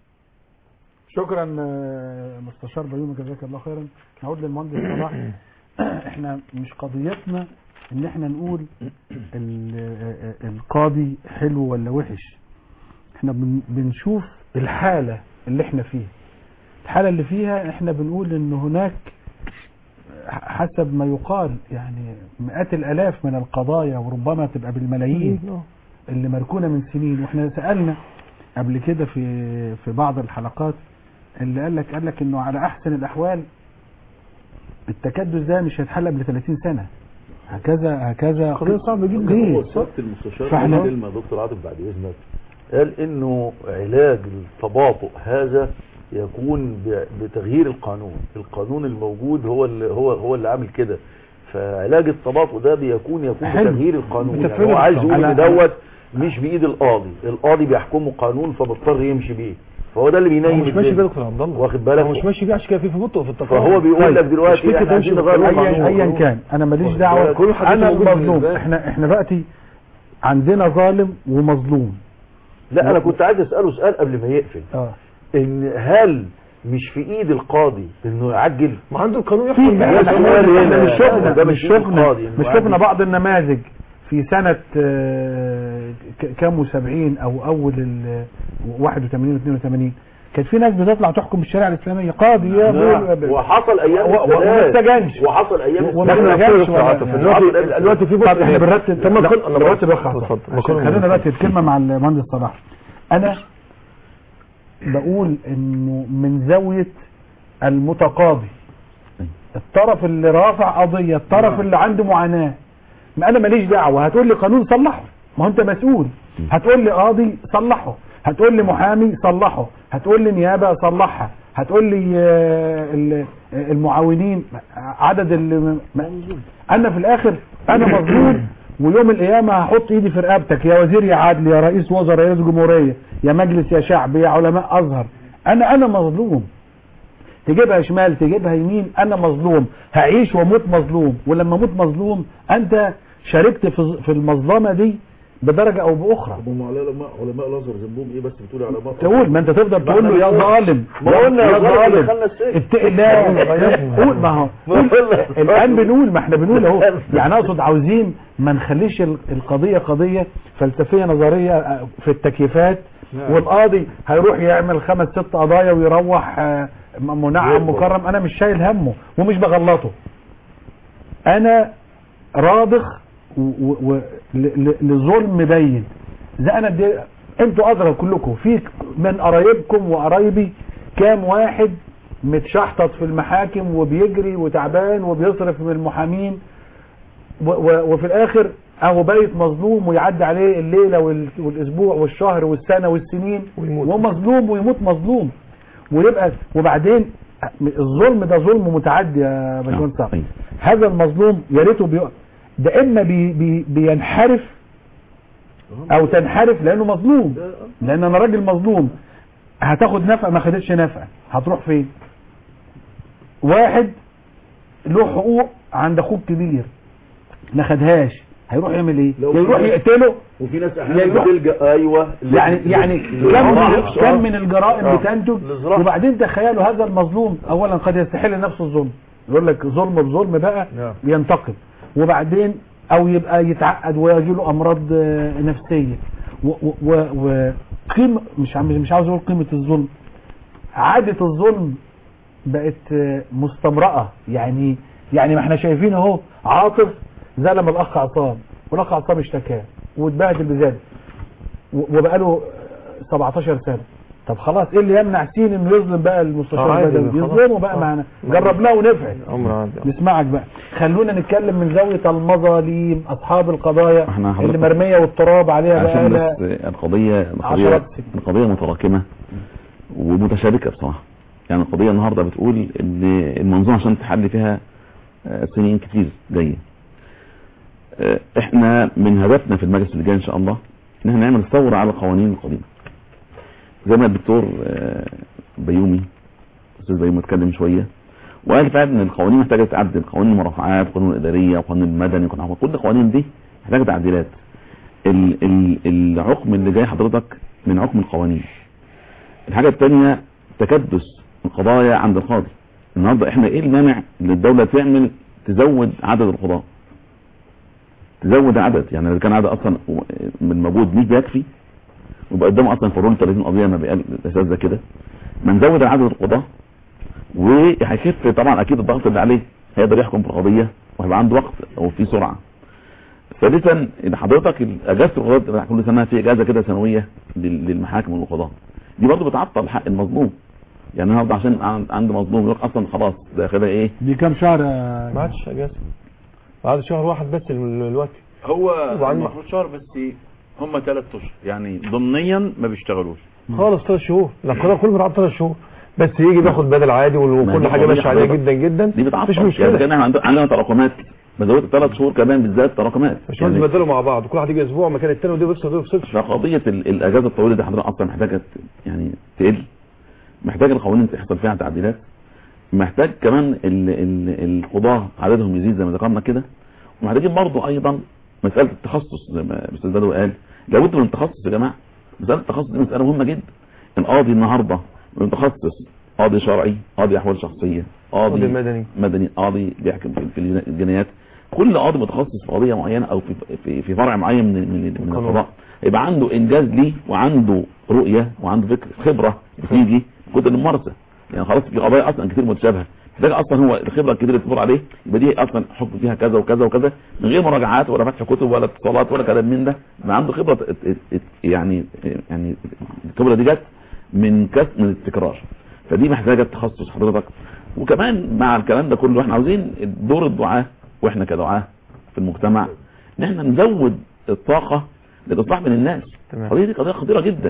شكرا آه، مستشار بيومي جزاك الله خيرا نعود للمهندس صلاح احنا مش قضيتنا ان احنا نقول ال- آه، آه، القاضي حلو ولا وحش احنا بن- بنشوف الحالة اللي احنا فيها الحالة اللي فيها احنا بنقول ان هناك حسب ما يقال يعني مئات الالاف من القضايا وربما تبقى بالملايين اللي مركونة من سنين واحنا سألنا قبل كده في في بعض الحلقات اللي قال لك قال لك انه على احسن الاحوال التكدس ده مش هيتحل قبل 30 سنه هكذا هكذا قضية صعبة جدا. ليه؟ هو سيادة المستشار فاحنا- قال كلمة دكتور عاطف بعد إذنك قال إنه علاج التباطؤ هذا يكون ب- بتغيير القانون القانون الموجود هو اللي هو هو اللي عامل كده فعلاج التباطؤ ده بيكون يكون حلو. بتغيير القانون يعني بتفعيل هو عايز يقول القانون. ان دوت مش بايد القاضي القاضي بيحكمه قانون فبيضطر يمشي بيه فهو ده اللي هو بينيم مش ماشي الدنيا. بيه دكتور عبد الله واخد بالك هو مش ماشي بيه عشان كده في في بطء في التقاضي فهو بيقول لك دلوقتي مش فكرة احنا عايزين تمشي نغير بالقانون. ايا القانون ايا كان انا ماليش واخد دعوه بالك؟ كل حاجة انا موجودة المظلوم بالنسبة لي. احنا احنا دلوقتي عندنا ظالم ومظلوم لا انا كنت عايز اساله سؤال قبل ما يقفل اه ان هل مش في ايد القاضي انه يعجل ما عنده القانون في يحكم ده احنا سؤال هنا. مش شفنا ده مش مش إيد شفنا القاضي إنه مش عادي. شفنا بعض النماذج في سنة آه، ك- كام وسبعين او اول ال 81 و 82 كانت في ناس بتطلع تحكم بالشريعة الاسلامية قاضي يا نعم. أبو- وحصل ايام و- و- وما السادات. اتجنش. وحصل ايام و- وما السادات. اتجنش دكتور ولا- عاطف يعني- دلوقتي دلوقتي في طب احنا بطء بنرتب طب ما لا، تدخل- أنا بنرتب بقول- الخاصة اتفضل. عشان بقول- خلينا دلوقتي الكلمة مع المهندس صلاح انا بقول انه من زاوية المتقاضي الطرف اللي رافع قضية الطرف اللي عنده معاناة ما انا ماليش دعوة هتقول لي قانون صلحه ما هو انت مسؤول هتقول لي قاضي صلحه هتقول لي محامي صلحه هتقول لي نيابه صلحها هتقول لي آه، ال- آه، المعاونين عدد اللي م- م- انا في الاخر انا مظلوم ويوم القيامه هحط ايدي في رقبتك يا وزير يا عدل يا رئيس وزراء يا رئيس جمهوريه يا مجلس يا شعب يا علماء ازهر انا انا مظلوم تجيبها شمال تجيبها يمين انا مظلوم هعيش واموت مظلوم ولما اموت مظلوم انت شاركت في في المظلمه دي بدرجه او باخرى هم علماء علماء الازهر ذنبهم ايه بس بتقولي على مطلب تقول ما انت تفضل تقول له يا ظالم ما قلنا يا ظالم دخلنا السجن. اتقي الله قول ما هو قول. الان بنقول ما احنا بنقول اهو يعني اقصد عاوزين ما نخليش ال- القضيه قضيه فلسفيه نظريه آه، في التكييفات والقاضي هيروح يعمل خمس ست قضايا ويروح آه، م- منعم مكرم انا مش شايل همه ومش بغلطه انا راضخ و- و- و- ل- ل- لظلم بين زي انا دي انتوا ادرى كلكم في من قرايبكم وقرايبي كام واحد متشحطط في المحاكم وبيجري وتعبان وبيصرف من المحامين و- و- وفي الاخر اهو بايت مظلوم ويعدي عليه الليله وال- والاسبوع والشهر والسنه والسنين ومظلوم ويموت مظلوم ويبقى وبعدين الظلم ده ظلم متعدي يا باشمهندس صاحبي. أيوة. هذا المظلوم يا ريته بي... ده اما بي... بي... بينحرف او تنحرف لانه مظلوم لان انا راجل مظلوم هتاخد نفع ما خدتش نفع هتروح فين واحد له حقوق عند اخوه كبير ما خدهاش هيروح يعمل ايه لو يا يروح في- يقتله وفي ناس يا احيانا يروح- بتلجا ايوه يعني يعني كم من كم من الجرائم آه. بتنتج للزراعة. وبعدين تخيلوا هذا المظلوم اولا قد يستحل نفسه الظلم يقول لك ظلم بظلم بقى نعم. ينتقم وبعدين او يبقى يتعقد ويجي له امراض آه، نفسيه و- و- و- وقيمه مش عم- مش عاوز اقول قيمه الظلم عاده الظلم بقت آه، مستمرأة يعني يعني ما احنا شايفين اهو عاطف ظلم الاخ عصام والاخ عصام اشتكاه واتبهدل بذلك و- وبقاله 17 سنه طب خلاص ايه اللي يمنع سين انه يظلم بقى المستشار عادي بدوي خلاص. يظلمه بقى آه. معنا جربناه ونفعل امر عادي نسمعك بقى خلونا نتكلم من زاويه المظالم اصحاب القضايا احنا حضرتك- اللي مرميه والتراب عليها بقى عشان لا بس القضية القضية عشرات سنين. القضية متراكمة ومتشابكة بصراحة يعني القضية النهاردة بتقول ان المنظومة عشان تحل فيها آه، سنين كتير جاية آه، احنا من هدفنا في المجلس اللي جاي ان شاء الله ان احنا نعمل ثورة على القوانين القديمة زي ما الدكتور آه، بيومي استاذ بيومي اتكلم شوية وقال فعلا ان القوانين محتاجة تتعدل قوانين المرافعات قانون الادارية وقانون المدني قانون كل القوانين دي محتاجة تعديلات ال ال العقم اللي جاي حضرتك من عقم القوانين الحاجة التانية تكدس القضايا عند القاضي النهاردة احنا ايه المانع ان الدولة تعمل تزود عدد القضاء تزود عدد يعني اذا كان عدد اصلا من موجود مش بيكفي ويبقى قدامه اصلا فرون 30 قضية ما بقى الاساس ده كده ما نزود عدد القضاء وهيخف طبعا اكيد الضغط اللي عليه هيقدر يحكم في القضية وهيبقى عنده وقت او في سرعة ثالثا ان حضرتك اجازه القضاء بتبقى كل سنه في اجازه كده سنويه لل- للمحاكم والقضاء دي برضه بتعطل حق المظلوم يعني النهارده عشان عن- عند مظلوم يقول اصلا خلاص ده كده ايه دي كام شهر يا ما عادش اجازه بعد شهر واحد بس ال- الوقت هو وبعدين- المفروض شهر بس هم ثلاث اشهر يعني ضمنيا ما بيشتغلوش خالص ثلاث شهور القضاء كله بيتعب ثلاث شهور بس يجي بياخد بدل عادي ما وكل دي حاجه قضية ماشيه عليه حضرتك. جدا جدا دي بتعطل مفيش يعني مشكله كان عند- عندنا تراكمات بزود ثلاث شهور كمان بالذات تراكمات مش يعني لازم يبدلوا مع بعض كل واحد يجي اسبوع مكان التاني ودي بيفصل ودي ما بيفصلش فقضيه ال- الاجازه الطويله دي حضرتك اصلا محتاجه ت- يعني تقل محتاج القوانين تحصل فيها تعديلات محتاج كمان ال ال القضاه عددهم يزيد زي ما ذكرنا كده ومحتاجين برضه ايضا مساله التخصص زي ما الاستاذ بدوي قال لابد من التخصص يا جماعه مساله التخصص دي مساله مهمه جدا القاضي النهارده متخصص قاضي شرعي قاضي احوال شخصيه قاضي قاضي مدني. مدني قاضي بيحكم في- في الجنايات كل قاضي متخصص في قضيه معينه او في في, في فرع معين من من, من القانون. القضاء يبقى عنده انجاز ليه وعنده رؤيه وعنده فكر خبره بتيجي كتر الممارسه يعني خلاص في قضايا اصلا كتير متشابهه محتاج اصلا هو الخبره الكتير اللي تمر عليه يبقى دي اصلا حكم فيها كذا وكذا وكذا من غير مراجعات ولا فتح كتب ولا اتصالات ولا كلام من ده يبقى عنده خبره ات- ات- ات- يعني يعني الخبره دي جت من كسب من التكرار فدي محتاجه تخصص حضرتك وكمان مع الكلام ده كله احنا عاوزين دور الدعاه واحنا كدعاه في المجتمع ان احنا نزود الطاقه للاصلاح بين الناس تمام. القضيه دي قضيه خطيره جدا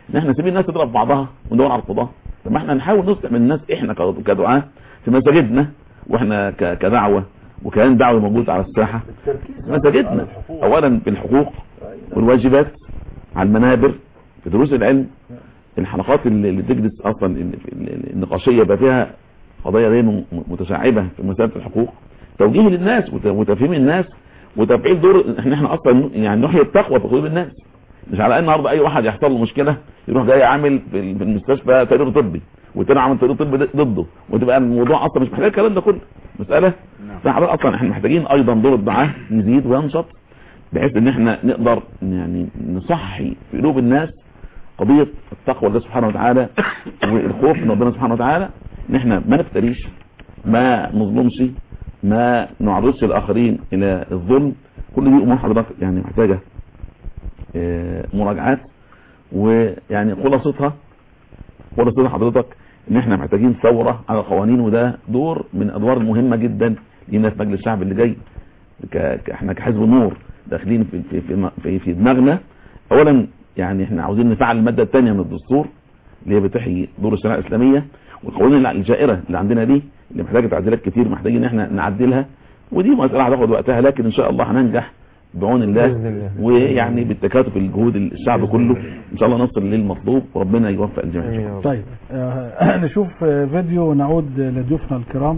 ان احنا نسيب الناس تضرب بعضها وندور على القضاء طب ما احنا نحاول نصلح من الناس احنا ك- كدعاة في مساجدنا واحنا ك- كدعوة وكيان دعوي موجود على الساحة مساجدنا اولا بالحقوق والواجبات على المنابر في دروس العلم الحلقات اللي اللي تجلس اصلا ال- ال- النقاشيه يبقى فيها قضايا غير م- متشعبه في مساله الحقوق توجيه للناس وت- وتفهيم الناس وتفعيل دور ان احنا اصلا يعني نحيي التقوى في قلوب الناس مش على ان النهارده اي واحد يحصل له مشكله يروح جاي عامل في ال- في المستشفى تقرير طبي والتاني عامل تقرير طبي ضد- ضده وتبقى الموضوع اصلا مش محتاج الكلام ده كله مساله فحضرتك اصلا احنا محتاجين ايضا دور الدعاه يزيد وينشط بحيث ان احنا نقدر يعني نصحي في قلوب الناس قضية التقوى لله سبحانه وتعالى والخوف من ربنا سبحانه وتعالى ان احنا ما نفتريش ما نظلمش ما نعرضش الاخرين الى الظلم كل دي امور حضرتك يعني محتاجة آه، مراجعات ويعني خلاصتها خلاصتها حضرتك ان احنا محتاجين ثورة على القوانين وده دور من الادوار المهمة جدا لينا في مجلس الشعب اللي جاي ك... ك- احنا كحزب النور داخلين في في في, في, في دماغنا اولا يعني احنا عاوزين نفعل الماده الثانيه من الدستور اللي هي بتحيي دور الشريعه الاسلاميه والقوانين الجائره اللي عندنا دي اللي محتاجه تعديلات كتير محتاجين ان احنا نعدلها ودي مساله هتاخد وقتها لكن ان شاء الله هننجح بعون الله بإذن الله. ويعني بالتكاتف الجهود الشعب كله ان شاء الله نصل للمطلوب وربنا يوفق الجميع إن شاء الله. طيب آه، نشوف آه، فيديو ونعود لضيوفنا الكرام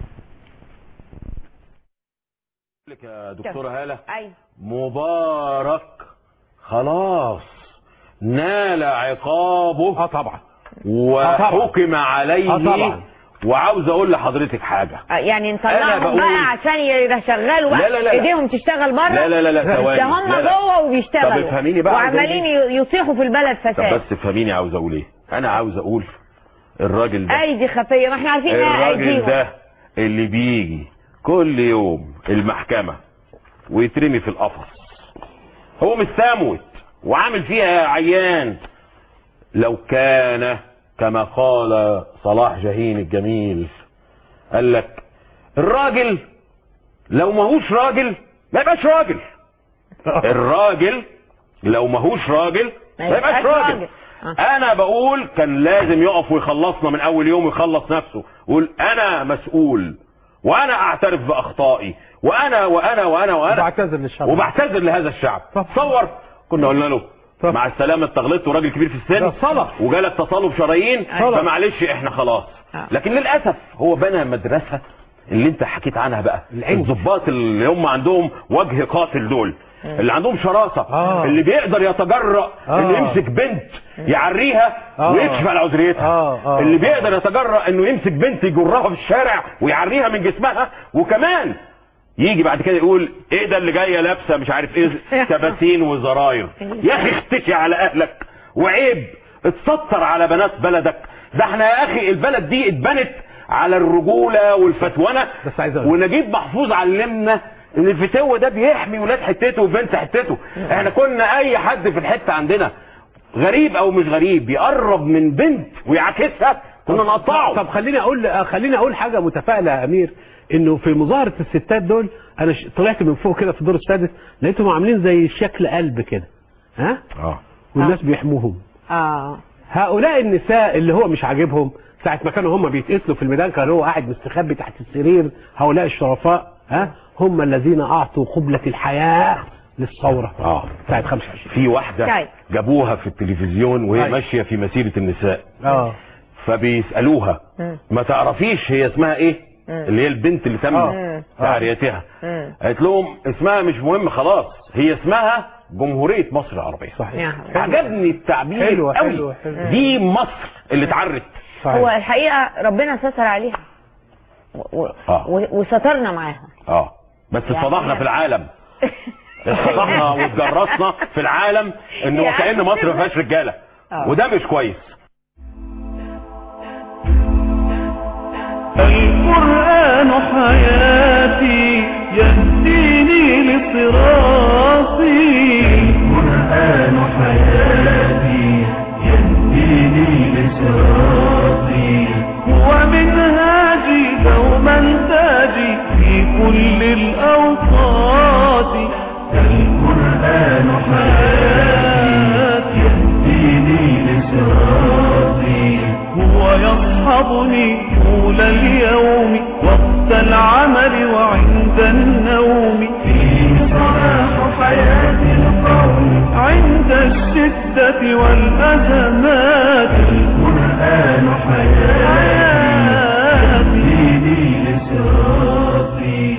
لك يا دكتورة هالة ايوه مبارك خلاص نال عقابه اه طبعا وحكم عليه آه طبعا. وعاوز اقول لحضرتك حاجة آه، يعني أنا نطلعهم بقول- بقى عشان يشغلوا بقى لا، لا، لا، لا. ايديهم تشتغل بره لا لا لا لا ثواني ده هم لا، لا. جوه طب وبيشتغلوا افهميني بقى عاوز أقول وعمالين إيه؟ يصيحوا في البلد طب فساد بس افهميني عاوز اقول ايه انا عاوز اقول الراجل ده ايدي خفيه ما احنا عارفين انها الراجل ايديهم ده اللي بيجي كل يوم المحكمة ويترمي في القفص هو مستموت وعامل فيها عيان لو كان كما قال صلاح جاهين الجميل قال لك الراجل لو ماهوش راجل ما يبقاش راجل الراجل لو ماهوش راجل ما يبقاش راجل انا بقول كان لازم يقف ويخلصنا من اول يوم ويخلص نفسه يقول انا مسؤول وانا اعترف باخطائي وانا وانا وانا وانا بعتذر للشعب وبعتذر لهذا الشعب تصور كنا قلنا له مع السلامه انت غلطت وراجل كبير في السن ده صلح. وجالك تصلب شرايين صلح. فمعلش احنا خلاص لكن للاسف هو بنى مدرسه اللي انت حكيت عنها بقى الضباط اللي هم عندهم وجه قاتل دول اللي عندهم شراسه آه. اللي بيقدر يتجرأ آه. انه يمسك بنت يعريها آه. ويكشف على عذريتها آه. آه. اللي بيقدر يتجرأ انه يمسك بنت يجرها في الشارع ويعريها من جسمها وكمان يجي بعد كده يقول ايه ده اللي جايه لابسه مش عارف ايه كباسين وزراير يا اخي اختشي على اهلك وعيب اتستر على بنات بلدك ده احنا يا اخي البلد دي اتبنت على الرجوله والفتونه بس عايز أقول. ونجيب محفوظ علمنا ان الفتوه ده بيحمي ولاد حتته وبنت حتته احنا كنا اي حد في الحته عندنا غريب او مش غريب يقرب من بنت ويعاكسها كنا نقطعه طب خليني اقول آه، خليني اقول حاجه متفائله يا امير انه في مظاهره الستات دول انا ش- طلعت من فوق كده في الدور السادس لقيتهم عاملين زي شكل قلب كده ها اه والناس بيحموهم اه هؤلاء النساء اللي هو مش عاجبهم ساعة ما كانوا هم بيتقتلوا في الميدان كان هو قاعد مستخبي تحت السرير هؤلاء الشرفاء ها هم الذين اعطوا قبلة الحياة للثورة اه ساعة 25 في واحده طيب. جابوها في التلفزيون وهي أيوة. ماشيه في مسيره النساء اه فبيسالوها مم. ما تعرفيش هي اسمها ايه اللي هي البنت اللي تم آه. تعريتها مم. قالت لهم اسمها مش مهم خلاص هي اسمها جمهوريه مصر العربيه صحيح يا عجبني التعبير حلوة، قوي حلوة، حلوة. دي مصر اللي اتعرت هو الحقيقه ربنا ستر عليها و- و- آه. و- وسترنا معاها اه بس يعني اتفضحنا هي- في العالم اتفضحنا واتجرسنا في العالم انه يعني كأن مصر ما فيهاش رجاله آه. وده مش كويس القرآن حياتي يهديني لصراطي القرآن حياتي يهديني لصراطي هو منهاجي دوما تاجي في كل الأوقات القرآن حياتي يهديني ويصحبني طول اليوم وقت العمل وعند النوم فيه صلاح حياة القوم عند الشدة والأزمات القرآن حياتي ديني لصراطي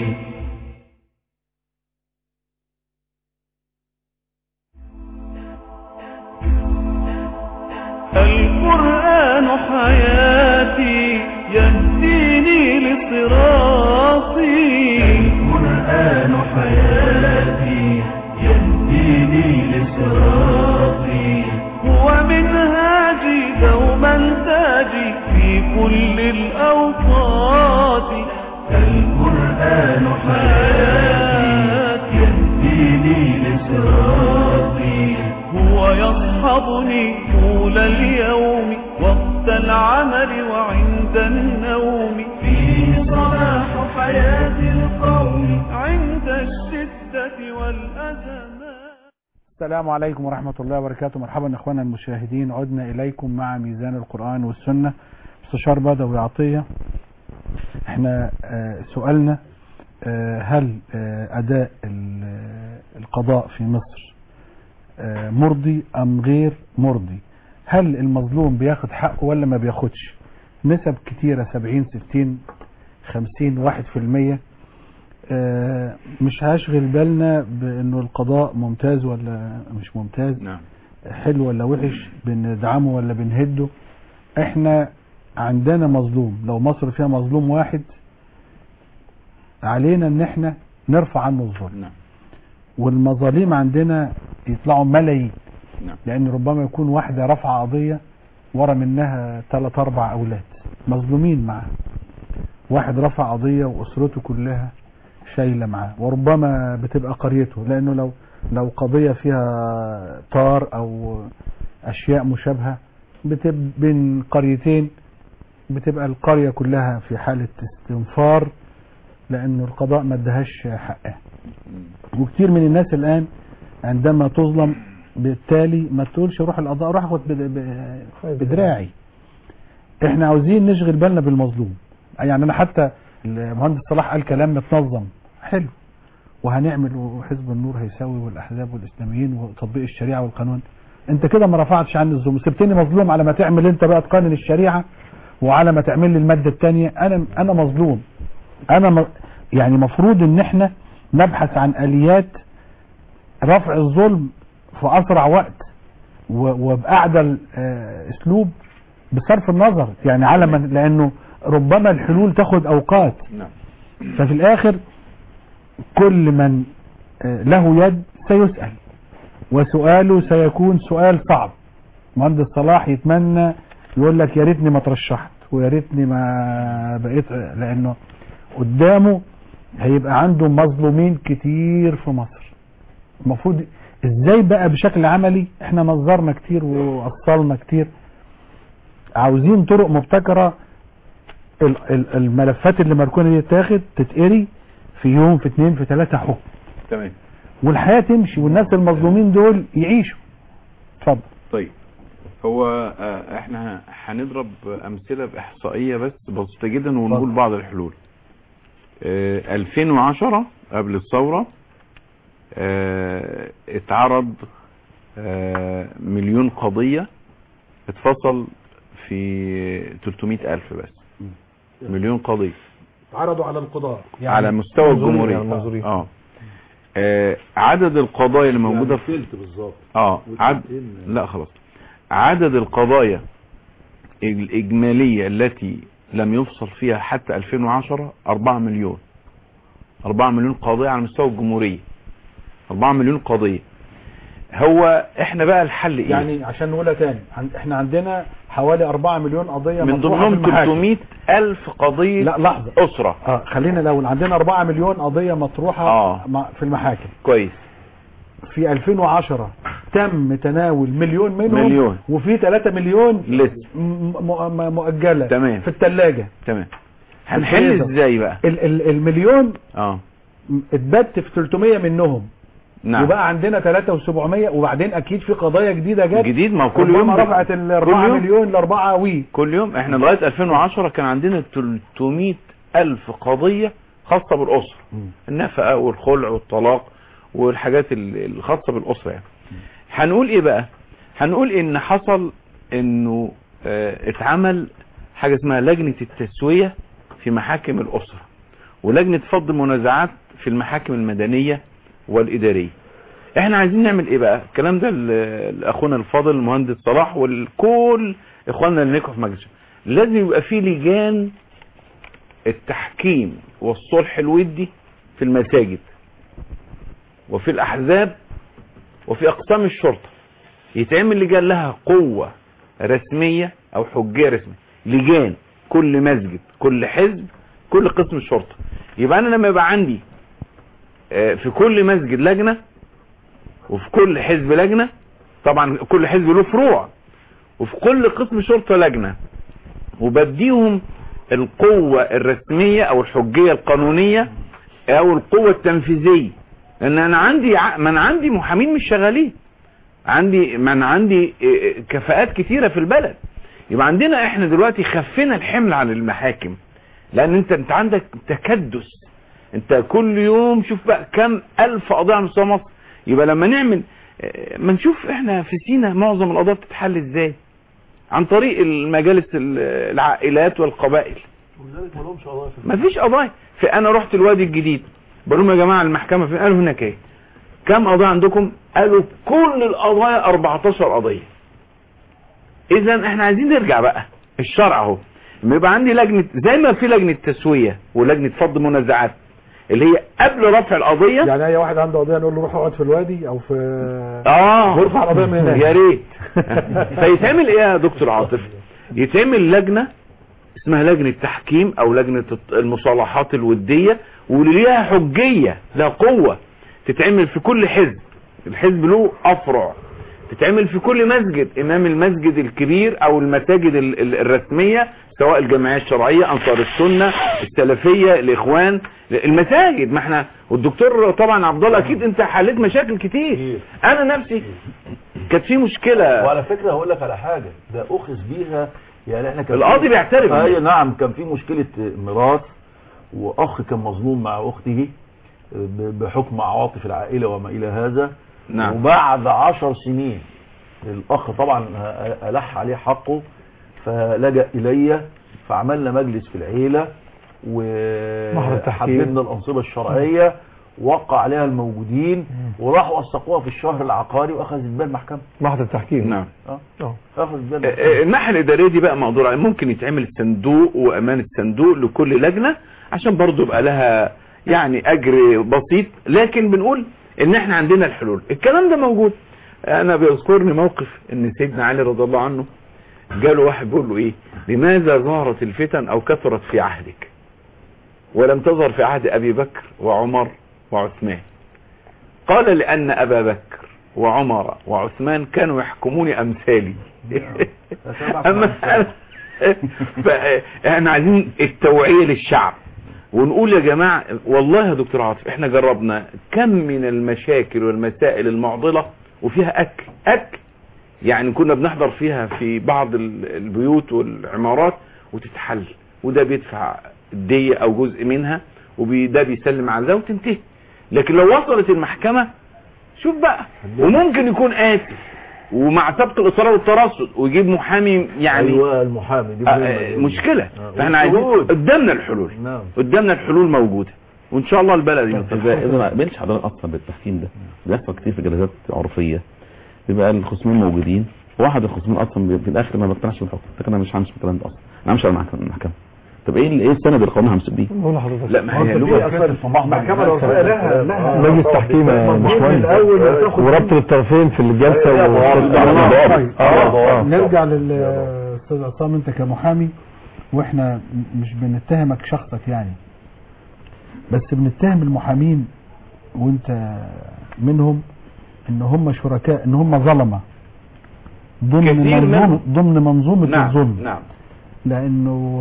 القرآن حياتي يهديني لصراطي القرآن حياتي يهديني لصراطي هو منهاجي دوما تاجي في كل الأوقات القرآن حياتي يهديني لصراطي هو يصحبني طول اليوم وقت العمل وعند النوم فيه صلاح حياة القوم عند الشدة والأزمات السلام عليكم ورحمة الله وبركاته مرحبا اخوانا المشاهدين عدنا اليكم مع ميزان القرآن والسنة استشار بدوي عطية احنا آه، سؤالنا آه، هل آه، اداء ال- القضاء في مصر آه، مرضي ام غير مرضي هل المظلوم بياخد حقه ولا ما بياخدش نسب كتيرة 70 60 50 واحد في المية آه، مش هشغل بالنا بانه القضاء ممتاز ولا مش ممتاز نعم حلو ولا وحش بندعمه ولا بنهده احنا عندنا مظلوم لو مصر فيها مظلوم واحد علينا ان احنا نرفع عنه الظلم نعم والمظاليم عندنا يطلعوا ملايين نعم لان ربما يكون واحدة رفع قضية ورا منها ثلاث اربع اولاد مظلومين معاه واحد رفع قضية واسرته كلها شايلة معاه وربما بتبقى قريته لانه لو لو قضية فيها طار او اشياء مشابهة بتب بين قريتين بتبقى القرية كلها في حالة استنفار لانه القضاء ما ادهاش حقها وكتير من الناس الان عندما تظلم بالتالي ما تقولش روح القضاء روح اخد بد- ب- بدراعي احنا عاوزين نشغل بالنا بالمظلوم يعني انا حتى المهندس صلاح قال كلام متنظم حلو وهنعمل وحزب النور هيساوي والاحزاب والاسلاميين وتطبيق الشريعه والقانون انت كده ما رفعتش عني الظلم سبتني مظلوم على ما تعمل انت بقى تقانن الشريعه وعلى ما تعمل لي الماده الثانيه انا انا مظلوم انا م... يعني مفروض ان احنا نبحث عن اليات رفع الظلم في اسرع وقت و- وباعدل آه، اسلوب بصرف النظر يعني على من لانه ربما الحلول تاخد اوقات نعم ففي الاخر كل من آه، له يد سيسأل وسؤاله سيكون سؤال صعب مهندس صلاح يتمنى يقول لك يا ريتني ما ترشحت ويا ريتني ما بقيت لانه قدامه هيبقى عنده مظلومين كتير في مصر المفروض ازاي بقى بشكل عملي احنا نظرنا كتير ووصلنا كتير عاوزين طرق مبتكرة ال- ال- الملفات اللي مركونة دي تاخد تتقري في يوم في اتنين في تلاتة حكم تمام والحياة تمشي والناس المظلومين دول يعيشوا اتفضل طيب هو آه، احنا هنضرب امثله باحصائيه بس بسيطه جدا ونقول اتفضل. بعض الحلول آه، 2010 قبل الثوره آه، اتعرض آه، مليون قضيه اتفصل في 300 ألف بس مليون قضية عرضوا على القضاء على مستوى منظورية، الجمهورية المنظورية. اه آه، عدد القضايا اللي موجودة في بالظبط اه عد... لا خلاص عدد القضايا الإجمالية التي لم يفصل فيها حتى 2010 4 مليون 4 مليون قضية على مستوى الجمهورية 4 مليون قضية هو احنا بقى الحل ايه يعني عشان نقولها تاني عن- احنا عندنا حوالي 4 مليون قضية من مطروحة في ضمنهم المحاكم. 300 ألف قضية لا لحظة أسرة اه خلينا الاول عندنا 4 مليون قضية مطروحة آه. مع- في المحاكم كويس في 2010 تم تناول مليون منهم مليون. وفي 3 مليون لسه م- م- مؤجلة تمام. في الثلاجة تمام هنحل ازاي بقى ال ال المليون اه م- اتبت في 300 منهم نعم. وبقى عندنا 3700 وبعدين اكيد في قضايا جديده جت جديد ما هو كل ربما يوم رفعت ال 4 يوم. مليون ل 4 وي كل يوم احنا لغايه 2010 كان عندنا 300 الف قضيه خاصه بالاسره النفقه والخلع والطلاق والحاجات ال- الخاصه بالاسره يعني هنقول ايه بقى هنقول ان حصل انه اه اتعمل حاجه اسمها لجنه التسويه في محاكم الاسره ولجنه فض المنازعات في المحاكم المدنيه والاداريه احنا عايزين نعمل ايه بقى الكلام ده ل- لاخونا الفاضل المهندس صلاح والكل اخواننا اللي نجحوا في مجلس لازم يبقى في لجان التحكيم والصلح الودي في المساجد وفي الاحزاب وفي اقسام الشرطه يتعمل لجان لها قوه رسميه او حجيه رسميه لجان كل مسجد كل حزب كل قسم الشرطه يبقى انا لما يبقى عندي آه، في كل مسجد لجنه وفي كل حزب لجنة طبعا كل حزب له فروع وفي كل قسم شرطة لجنة وبديهم القوة الرسمية او الحجية القانونية او القوة التنفيذية لان انا عندي ع- من عندي محامين مش شغالين عندي من عندي إيه، كفاءات كتيرة في البلد يبقى عندنا احنا دلوقتي خفينا الحمل عن المحاكم لان انت انت عندك تكدس انت كل يوم شوف بقى كم الف قضية على مستوى مصر يبقى لما نعمل اه، ما نشوف احنا في سينا معظم القضايا بتتحل ازاي عن طريق المجالس ال- العائلات والقبائل ولذلك ما لهمش قضايا في ما فيش قضايا فانا رحت الوادي الجديد بقول لهم يا جماعه المحكمه فين قالوا هناك ايه كم قضيه عندكم قالوا كل القضايا 14 قضيه اذا احنا عايزين نرجع بقى الشرع اهو لما يبقى عندي لجنه زي ما في لجنه تسويه ولجنه فض منازعات اللي هي قبل رفع القضيه يعني اي واحد عنده قضيه نقول له روح اقعد في الوادي او في اه وارفع القضيه من هناك يا ريت فيتعمل ايه يا دكتور عاطف يتعمل لجنه اسمها لجنه تحكيم او لجنه المصالحات الوديه واللي ليها حجيه لها قوه تتعمل في كل حزب الحزب له افرع تتعمل في كل مسجد امام المسجد الكبير او المساجد ال- ال- الرسميه سواء الجمعيه الشرعيه انصار السنه السلفيه الاخوان المساجد ما احنا والدكتور طبعا عبد الله اكيد انت حليت مشاكل كتير انا نفسي كانت في مشكله وعلى فكرة هقول لك على حاجة ده أخذ بيها يعني احنا كان القاضي بيعترف اي بيها. نعم كان في مشكلة ميراث وأخ كان مظلوم مع أخته ب- بحكم عواطف العائلة وما إلى هذا نعم. وبعد عشر سنين الأخ طبعا ألح عليه حقه فلجأ إلي فعملنا مجلس في العيلة محضر التحكيم. وحددنا الأنصبة الشرعية وقع عليها الموجودين وراحوا وثقوها في الشهر العقاري وأخذت بها المحكمة محضر التحكيم نعم اه اه أخذت بها آه، المحكمة آه، الناحيه الاداريه دي بقى موضوع عليه. ممكن يتعمل صندوق وامان الصندوق لكل لجنه عشان برضو يبقى لها يعني اجر بسيط لكن بنقول ان احنا عندنا الحلول الكلام ده موجود انا بيذكرني موقف ان سيدنا علي رضي الله عنه جاله واحد بيقول له ايه لماذا ظهرت الفتن او كثرت في عهدك ولم تظهر في عهد ابي بكر وعمر وعثمان قال لان ابا بكر وعمر وعثمان كانوا يحكمون امثالي اما ف- احنا عايزين التوعية للشعب ونقول يا جماعة والله يا دكتور عاطف احنا جربنا كم من المشاكل والمسائل المعضلة وفيها اكل اكل يعني كنا بنحضر فيها في بعض ال- البيوت والعمارات وتتحل وده بيدفع الدية او جزء منها وده بيسلم على ده وتنتهي لكن لو وصلت المحكمة شوف بقى وممكن يكون قاتل ومع سبق الاصرار والترصد ويجيب محامي يعني ايوه المحامي دي آه، مهمة آه، دي. مشكلة آه، فاحنا عايزين والشهود. قدامنا الحلول نعم قدامنا الحلول موجودة وان شاء الله البلد اذا ينتصر اذا ما قبلش حضرتك اصلا بالتحكيم ده بيحصل كتير في جلسات عرفيه بيبقى الخصمين موجودين واحد الخصمين اصلا بي- في الاخر ما بيقتنعش بالحكم لكن انا مش همشي بالكلام ده اصلا انا همشي على المحكمه المحكمة. طب ايه ال- ايه السند القانوني همسك بيه؟ قول لحضرتك لا ما هي في لغة أصلاً المحكمة العرفية لها لها مجلس تحكيم يا باشمهندس الأول تاخد وربط الطرفين في الجلسه هي ضوابط. و- طيب اه اه نرجع للاستاذ عصام انت كمحامي واحنا م- مش بنتهمك شخصك يعني بس بنتهم المحامين وانت منهم ان هم شركاء ان هم ظلمه ضمن كثير منظومه منهم. ضمن منظومه نعم الظلم نعم لانه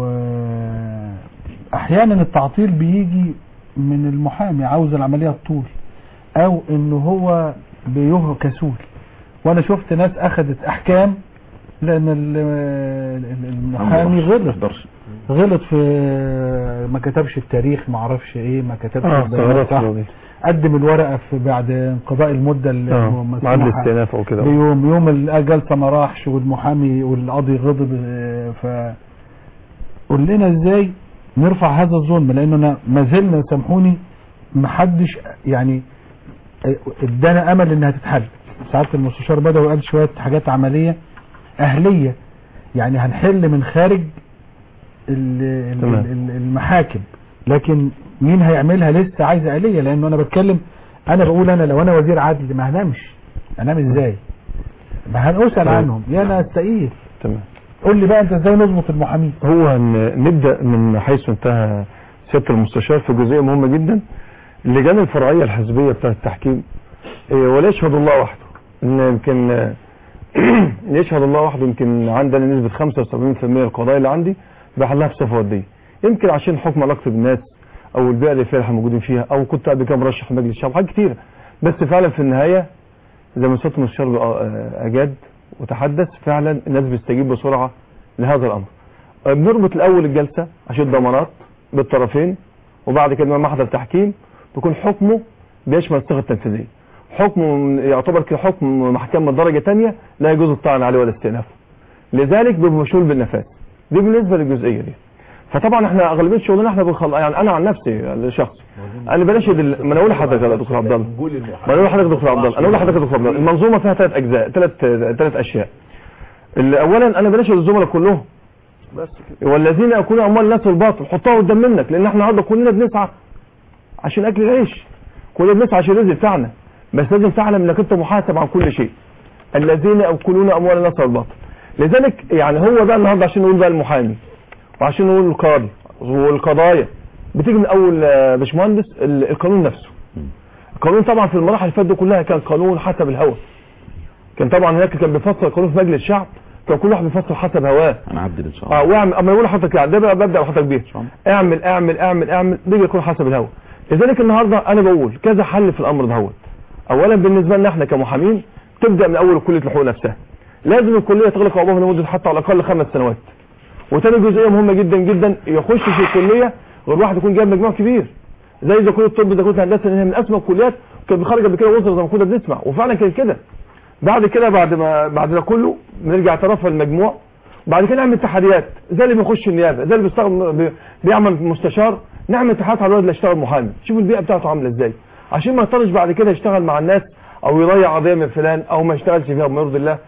آه، احيانا التعطيل بيجي من المحامي عاوز العمليه تطول او انه هو بيه كسول وانا شفت ناس اخذت احكام لان ال- ال- المحامي غلط غلط في ما كتبش التاريخ ما اعرفش ايه ما كتبش اه البيانات ثغرات صح. في القضية. قدم الورقه في بعد انقضاء المده اللي اه مسموحة معاد الاستئناف او كده بيوم يوم الجلسه ما راحش والمحامي والقاضي غضب آه، ف قول لنا ازاي نرفع هذا الظلم لاننا ما زلنا سامحوني محدش يعني آه، ادانا امل انها تتحل ساعات المستشار بدوي قال شويه حاجات عمليه اهليه يعني هنحل من خارج ال- ال- تمام. ال- المحاكم لكن مين هيعملها لسه عايزه آلية لانه انا بتكلم انا بقول انا لو انا وزير عدل ما هنامش انام ازاي ما هنسأل تمام. عنهم يا انا استقيل تمام قول لي بقى انت ازاي نظبط المحامين هو ن- نبدأ من حيث انتهى سيادة المستشار في جزئية مهمة جدا اللجان الفرعية الحزبية بتاعة التحكيم إيه، ولا يشهد الله وحده ان يمكن آه، يشهد الله وحده يمكن عندنا نسبة 75% القضايا اللي عندي بحلها بصفة ودية يمكن عشان حكم علاقتي بالناس او البيئة اللي فيها احنا موجودين فيها او كنت قبل كده مرشح مجلس الشعب حاجات كتيرة بس فعلا في النهاية زي ما سيادة المستشار آه، اجاد وتحدث فعلا الناس بتستجيب بسرعة لهذا الامر بنربط الاول الجلسة عشان ضمانات بالطرفين وبعد كده لما محضر تحكيم بيكون حكمه بيشمل الصيغه التنفيذيه حكمه يعتبر كحكم محكمه درجه ثانيه لا يجوز الطعن عليه ولا استئنافه لذلك بيبقى مشمول بالنفاذ دي بالنسبه للجزئيه دي فطبعا احنا اغلبيه شغلنا احنا بنخل... يعني انا عن نفسي الشخص انا بلاش دل... ما انا اقول لحضرتك يا دكتور عبد الله ما انا اقول لحضرتك يا دكتور عبد الله انا اقول لحضرتك يا دكتور عبد الله المنظومه فيها ثلاث اجزاء ثلاث ثلاث اشياء اللي اولا انا بلاش الزملاء كلهم بس كده والذين ياكلون اموال الناس بالباطل حطها قدام منك لان احنا النهارده كلنا بنسعى عشان اكل العيش كلنا بنسعى عشان الرزق بتاعنا بس لازم تعلم انك انت محاسب عن كل شيء الذين ياكلون اموال الناس بالباطل لذلك يعني هو بقى النهارده عشان نقول بقى المحامي وعشان نقول القاضي والقضايا بتيجي من اول آه، باشمهندس ال- القانون نفسه القانون طبعا في المراحل اللي فاتت دي كلها كان قانون حسب الهوى كان طبعا هناك كان بيفصل القانون في مجلس الشعب كان كل واحد بيفصل حسب هواه هنعدل ان شاء الله اه واعمل اما يقول لحضرتك يعني ده بقى ببدا لحضرتك بيه اعمل اعمل اعمل اعمل دي يكون حسب الهوى لذلك النهارده انا بقول كذا حل في الامر دهوت اولا بالنسبه لنا احنا كمحامين تبدا من اول كليه الحقوق نفسها لازم الكليه تغلق ابوابها لمده حتى على الاقل خمس سنوات وتاني جزئيه مهمه جدا جدا يخش في الكليه غير واحد يكون جايب مجموع كبير زي اذا كليه الطب اذا كليه الهندسه ان هي من اسمى الكليات كانت بتخرج قبل كده وزاره زي ما كنا بنسمع وفعلا كان كده بعد كده بعد ما بعد ده كله بنرجع ترفع المجموع بعد كده نعمل تحديات زي اللي بيخش النيابه زي اللي بيستخدم بي- بيعمل مستشار نعمل تحديات على الولد اللي يشتغل محامي شوف البيئه بتاعته عامله ازاي عشان ما يضطرش بعد كده يشتغل مع الناس او يضيع قضيه من فلان او ما يشتغلش فيها بما يرضي الله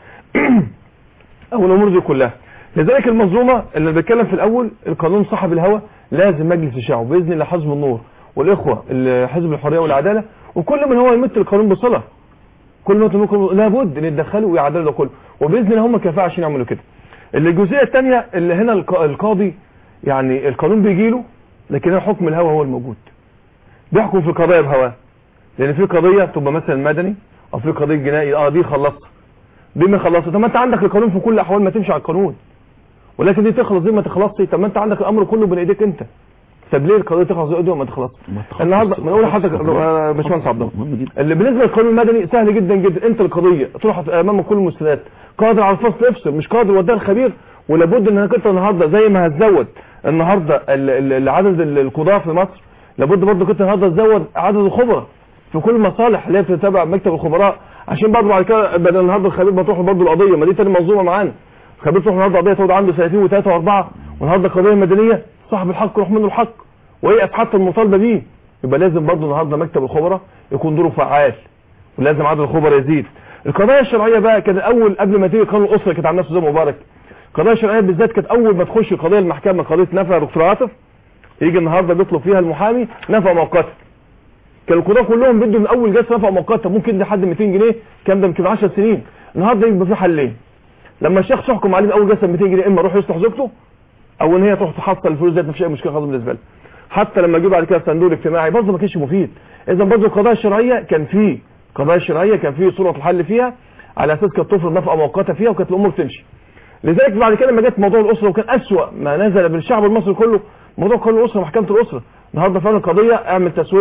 او الامور دي كلها لذلك المنظومه اللي بتكلم في الاول القانون صاحب الهوى لازم مجلس الشعب باذن الله حزب النور والاخوه اللي حزب الحريه والعداله وكل من هو يمت القانون بصله كل ما تملكه لابد ان يتدخلوا ويعدلوا ده كله وباذن الله هم كفاءه عشان يعملوا كده الجزئيه الثانيه اللي هنا الق- القاضي يعني القانون بيجي له لكن هنا حكم الهوى هو الموجود بيحكم في القضايا بهواه لان في قضيه تبقى مثلا مدني او في قضيه جنائي اه دي خلصت دي ما خلصت طب ما انت عندك القانون في كل الاحوال ما تمشي على القانون ولكن دي تخلص دي ما تخلصش طب ما انت عندك الامر كله بين ايديك انت طب ليه القضيه تخلص بايديه وما تخلصش النهارده ما اقول لحضرتك آه، باشمهندس عبد الله اللي بالنسبه للقانون المدني سهل جدا جدا انت القضيه تروح امام كل المستندات قادر على الفصل افصل مش قادر وديها الخبير ولابد انك انت النهارده زي ما هتزود النهارده ال- ال- ال- عدد ال- القضاه في مصر لابد برضه كنت النهارده تزود عدد الخبراء في كل المصالح اللي هي بتتابع مكتب الخبراء عشان برضه بعد كده بدل النهارده الخبير بتروح برضه القضيه ما دي تاني منظومه معانا الخبير تروح النهارده قضيه تقعد عنده سنتين وثلاثه واربعه والنهارده قضيه مدنيه صاحب الحق يروح منه الحق ويقف حتى المطالبه بيه يبقى لازم برضه النهارده مكتب الخبراء يكون دوره فعال ولازم عدد الخبراء يزيد القضايا الشرعيه بقى كان اول قبل ما تيجي قانون الاسره كانت على نفسه زي مبارك القضايا الشرعيه بالذات كانت اول ما تخش قضيه المحكمه قضيه نفع يا دكتور عاطف يجي النهارده بيطلب فيها المحامي نفع مؤقته كان القضاه كلهم بيدوا من اول جلسه نفع مؤقته ممكن يدي حد 200 جنيه كام ده يمكن 10 سنين النهارده يبقى في حلين لما الشخص يحكم عليه من اول جلسه 200 جنيه اما يروح يصلح زوجته او ان هي تروح تحصل الفلوس ديت مفيش اي مشكله خالص بالنسبه لها حتى لما جه بعد كده الصندوق الاجتماعي برضه ما كانش مفيد اذا برضه القضايا الشرعيه كان في قضايا شرعيه كان في صوره الحل فيها على اساس كانت تفرض نفقه مؤقته فيها وكانت الامور تمشي لذلك بعد كده لما جت موضوع الاسره وكان اسوا ما نزل بالشعب المصري كله موضوع قانون الاسره محكمه الاسره النهارده فعلا القضيه اعمل تسويه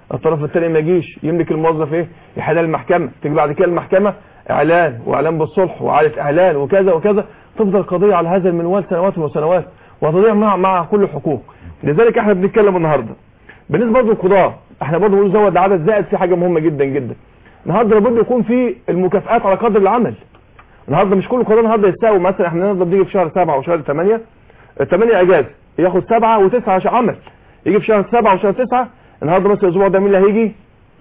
الطرف الثاني ما يجيش يملك الموظف ايه يحل المحكمه تيجي بعد كده المحكمه اعلان واعلان بالصلح واعاده اعلان وكذا وكذا تفضل القضيه على هذا المنوال سنوات وسنوات وتضيع مع مع كل الحقوق لذلك احنا بنتكلم النهارده بالنسبه برضه للقضاه احنا برضه بنقول زود العدد زائد في حاجه مهمه جدا جدا النهارده لابد يكون في المكافآت على قدر العمل النهارده مش كل قضاه النهارده يستوي مثلا احنا النهارده بنيجي في شهر سبعه وشهر ثمانيه ثمانيه اجازه ياخد سبعه وتسعه عمل يجي في شهر سبعه وشهر تسعه النهارده مثلا الاسبوع ده مين اللي هيجي؟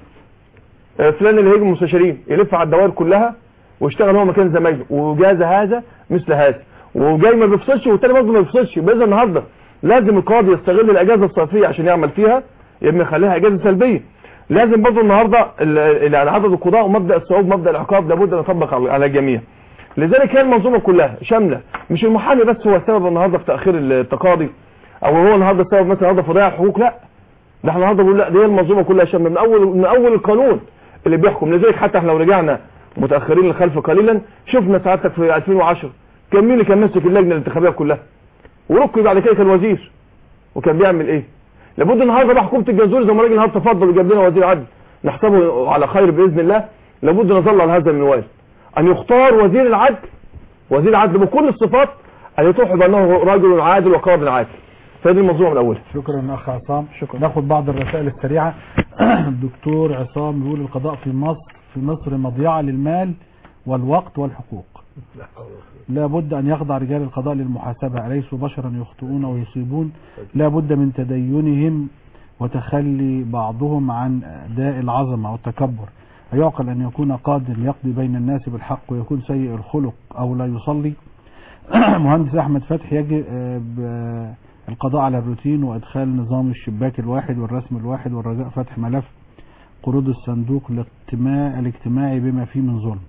آه، فلان اللي هيجي من المستشارين يلف على الدوائر كلها ويشتغل هو مكان زمايله وجاز هذا مثل هذا وجاي ما بيفصلش والتاني برضه ما بيفصلش يبقى إذا النهارده لازم القاضي يستغل الاجازه الصيفيه عشان يعمل فيها يا اما يخليها اجازه سلبيه لازم برضه النهارده ال- ال- يعني عدد القضاء ومبدا الصعود ومبدا العقاب لابد ان يطبق على على الجميع لذلك هي المنظومه كلها شامله مش المحامي بس هو السبب النهارده في تاخير التقاضي او هو النهارده السبب مثلا النهارده في ضياع الحقوق لا ده احنا النهارده بنقول لا دي هي المنظومه كلها شامله من اول من اول القانون اللي بيحكم لذلك حتى احنا لو رجعنا متاخرين للخلف قليلا شفنا سعادتك في 2010 كان مين اللي كان ماسك اللجنه الانتخابيه كلها وركي بعد كده كان وزير وكان بيعمل ايه لابد النهارده بقى حكومه الجنزوري زي ما الراجل النهارده تفضل وجاب لنا وزير عدل نحسبه على خير باذن الله لابد نظل على هذا المنوال ان يختار وزير العدل وزير العدل بكل الصفات التي توحي بانه رجل عادل وقاضي عادل فهذه المنظومه من اولها شكرا اخ عصام شكرا ناخد بعض الرسائل السريعه الدكتور عصام بيقول القضاء في مصر في مصر مضيعه للمال والوقت والحقوق لا بد أن يخضع رجال القضاء للمحاسبة أليسوا بشرا يخطئون ويصيبون لا بد من تدينهم وتخلي بعضهم عن أداء العظمة والتكبر أيعقل أن يكون قادر يقضي بين الناس بالحق ويكون سيء الخلق أو لا يصلي مهندس أحمد فتحي يجب آه، القضاء على الروتين وإدخال نظام الشباك الواحد والرسم الواحد والرجاء فتح ملف قروض الصندوق الاجتماع الاجتماعي بما فيه من ظلم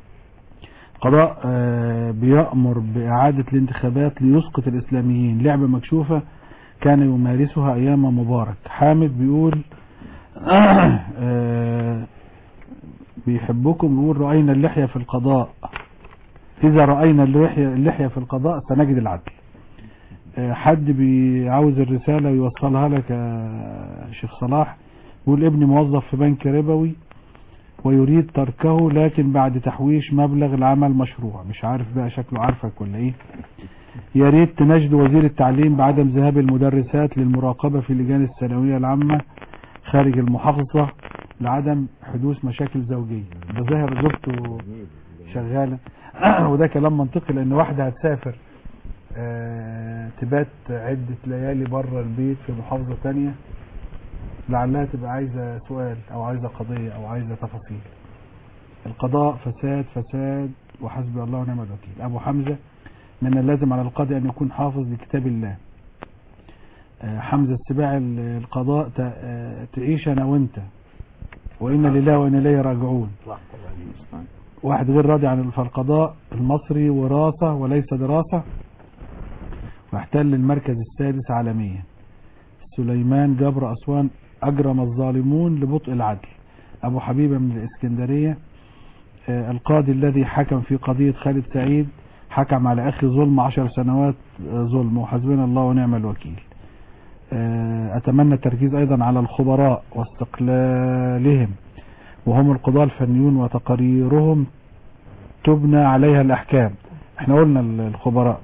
القضاء آه، بيأمر بإعادة الانتخابات ليسقط الإسلاميين لعبة مكشوفة كان يمارسها أيام مبارك حامد بيقول آه، بيحبكم بيقول رأينا اللحية في القضاء إذا رأينا اللحية, اللحية في القضاء سنجد العدل آه، حد بيعاوز الرسالة ويوصلها لك يا شيخ صلاح يقول ابني موظف في بنك ربوي ويريد تركه لكن بعد تحويش مبلغ العمل مشروع مش عارف بقى شكله عارفك ولا ايه يا ريت تناشد وزير التعليم بعدم ذهاب المدرسات للمراقبة في لجان الثانوية العامة خارج المحافظة لعدم حدوث مشاكل زوجية ده ظاهر زوجته شغالة وده كلام منطقي لان واحدة هتسافر آه، تبات عدة ليالي بره البيت في محافظة تانية لعلها تبقى عايزة سؤال او عايزة قضية او عايزة تفاصيل القضاء فساد فساد وحسبي الله ونعم الوكيل ابو حمزة من اللازم على القاضي ان يكون حافظ لكتاب الله آه، حمزة السباع ال- القضاء ت- آه، تعيش انا وانت وإنا لله وإنا إليه راجعون واحد غير راضي عن القضاء المصري وراثة وليس دراسة واحتل المركز السادس عالميا سليمان جبر أسوان أجرم الظالمون لبطء العدل أبو حبيبة من الإسكندرية آه، القاضي الذي حكم في قضية خالد سعيد حكم على أخي ظلم عشر سنوات آه، ظلم وحسبنا الله ونعم الوكيل آه، أتمنى التركيز أيضا على الخبراء واستقلالهم وهم القضاة الفنيون وتقاريرهم تبنى عليها الأحكام احنا قلنا ال- الخبراء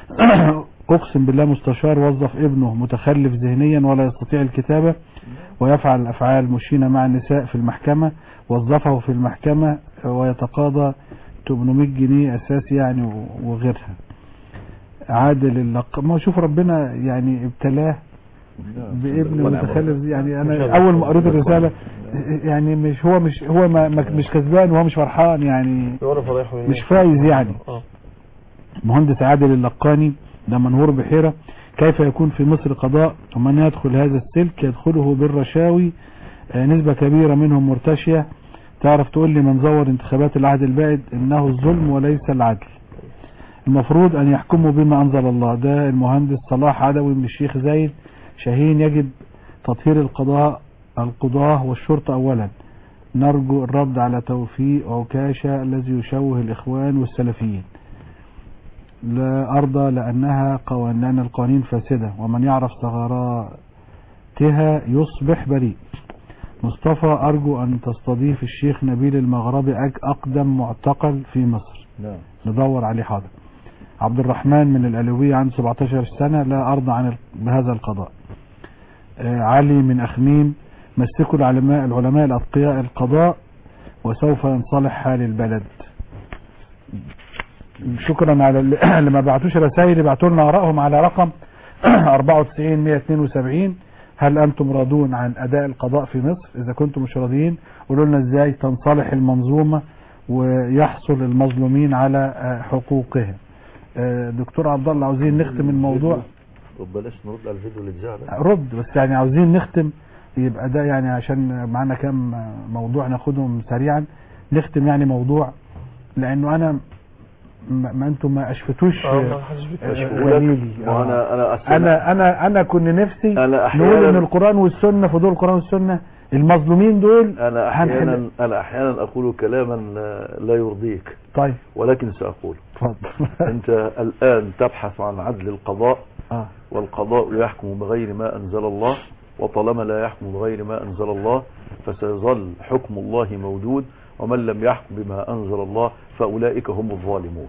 أقسم بالله مستشار وظف ابنه متخلف ذهنيا ولا يستطيع الكتابة ويفعل الأفعال مشينة مع النساء في المحكمة وظفه في المحكمة ويتقاضى 800 جنيه أساسي يعني و- وغيرها عادل اللق... ما هو شوف ربنا يعني ابتلاه بابن متخلف يعني انا اول ما قريت الرساله يعني مش هو مش هو ما ما- مش كسبان وهو مش فرحان يعني مش فايز يعني مهندس عادل اللقاني ده منهور بحيرة كيف يكون في مصر قضاء ومن يدخل هذا السلك يدخله بالرشاوي آه، نسبة كبيرة منهم مرتشية تعرف تقول لي من زور انتخابات العهد البائد انه الظلم وليس العدل المفروض ان يحكموا بما انزل الله ده المهندس صلاح عدوي من الشيخ زايد شاهين يجب تطهير القضاء القضاة والشرطة اولا نرجو الرد على توفيق عكاشة الذي يشوه الاخوان والسلفيين لا أرضى لأنها قوان لأن القوانين فاسدة ومن يعرف ثغراتها يصبح بريء مصطفى أرجو أن تستضيف الشيخ نبيل المغربي أج- أقدم معتقل في مصر نعم ندور عليه حاضر عبد الرحمن من الألوية عنده 17 سنة لا أرضى عن ال- بهذا القضاء آه، علي من أخميم مسكوا العلماء العلماء الأتقياء القضاء وسوف ينصلح حال البلد شكرا على اللي اللي ما بعتوش رسائل يبعتوا لنا آرائهم على رقم 94 172 هل أنتم راضون عن أداء القضاء في مصر إذا كنتم مش راضيين قولوا لنا إزاي تنصلح المنظومة ويحصل المظلومين على آه، حقوقهم آه، دكتور عبد الله عاوزين نختم الموضوع طب بلاش نرد على الفيديو اللي اتذاع ده رد بس يعني عاوزين نختم يبقى ده يعني عشان معانا كام موضوع ناخدهم سريعا نختم يعني موضوع لانه انا ما ما انتم ما اشفتوش آه، ما حدش بيت- آه، أشكرك. وليدي ما أنا أنا أصل انا انا انا كنت نفسي أنا نقول ان أحيانا القران والسنه في دول القران والسنه المظلومين دول أنا هنحل- أحيانا أنا أحيانا أقول كلاما آه، لا يرضيك طيب ولكن سأقوله اتفضل أنت الآن تبحث عن عدل القضاء اه والقضاء يحكم بغير ما أنزل الله وطالما لا يحكم بغير ما أنزل الله فسيظل حكم الله موجود ومن لم يحكم بما أنزل الله فأولئك هم الظالمون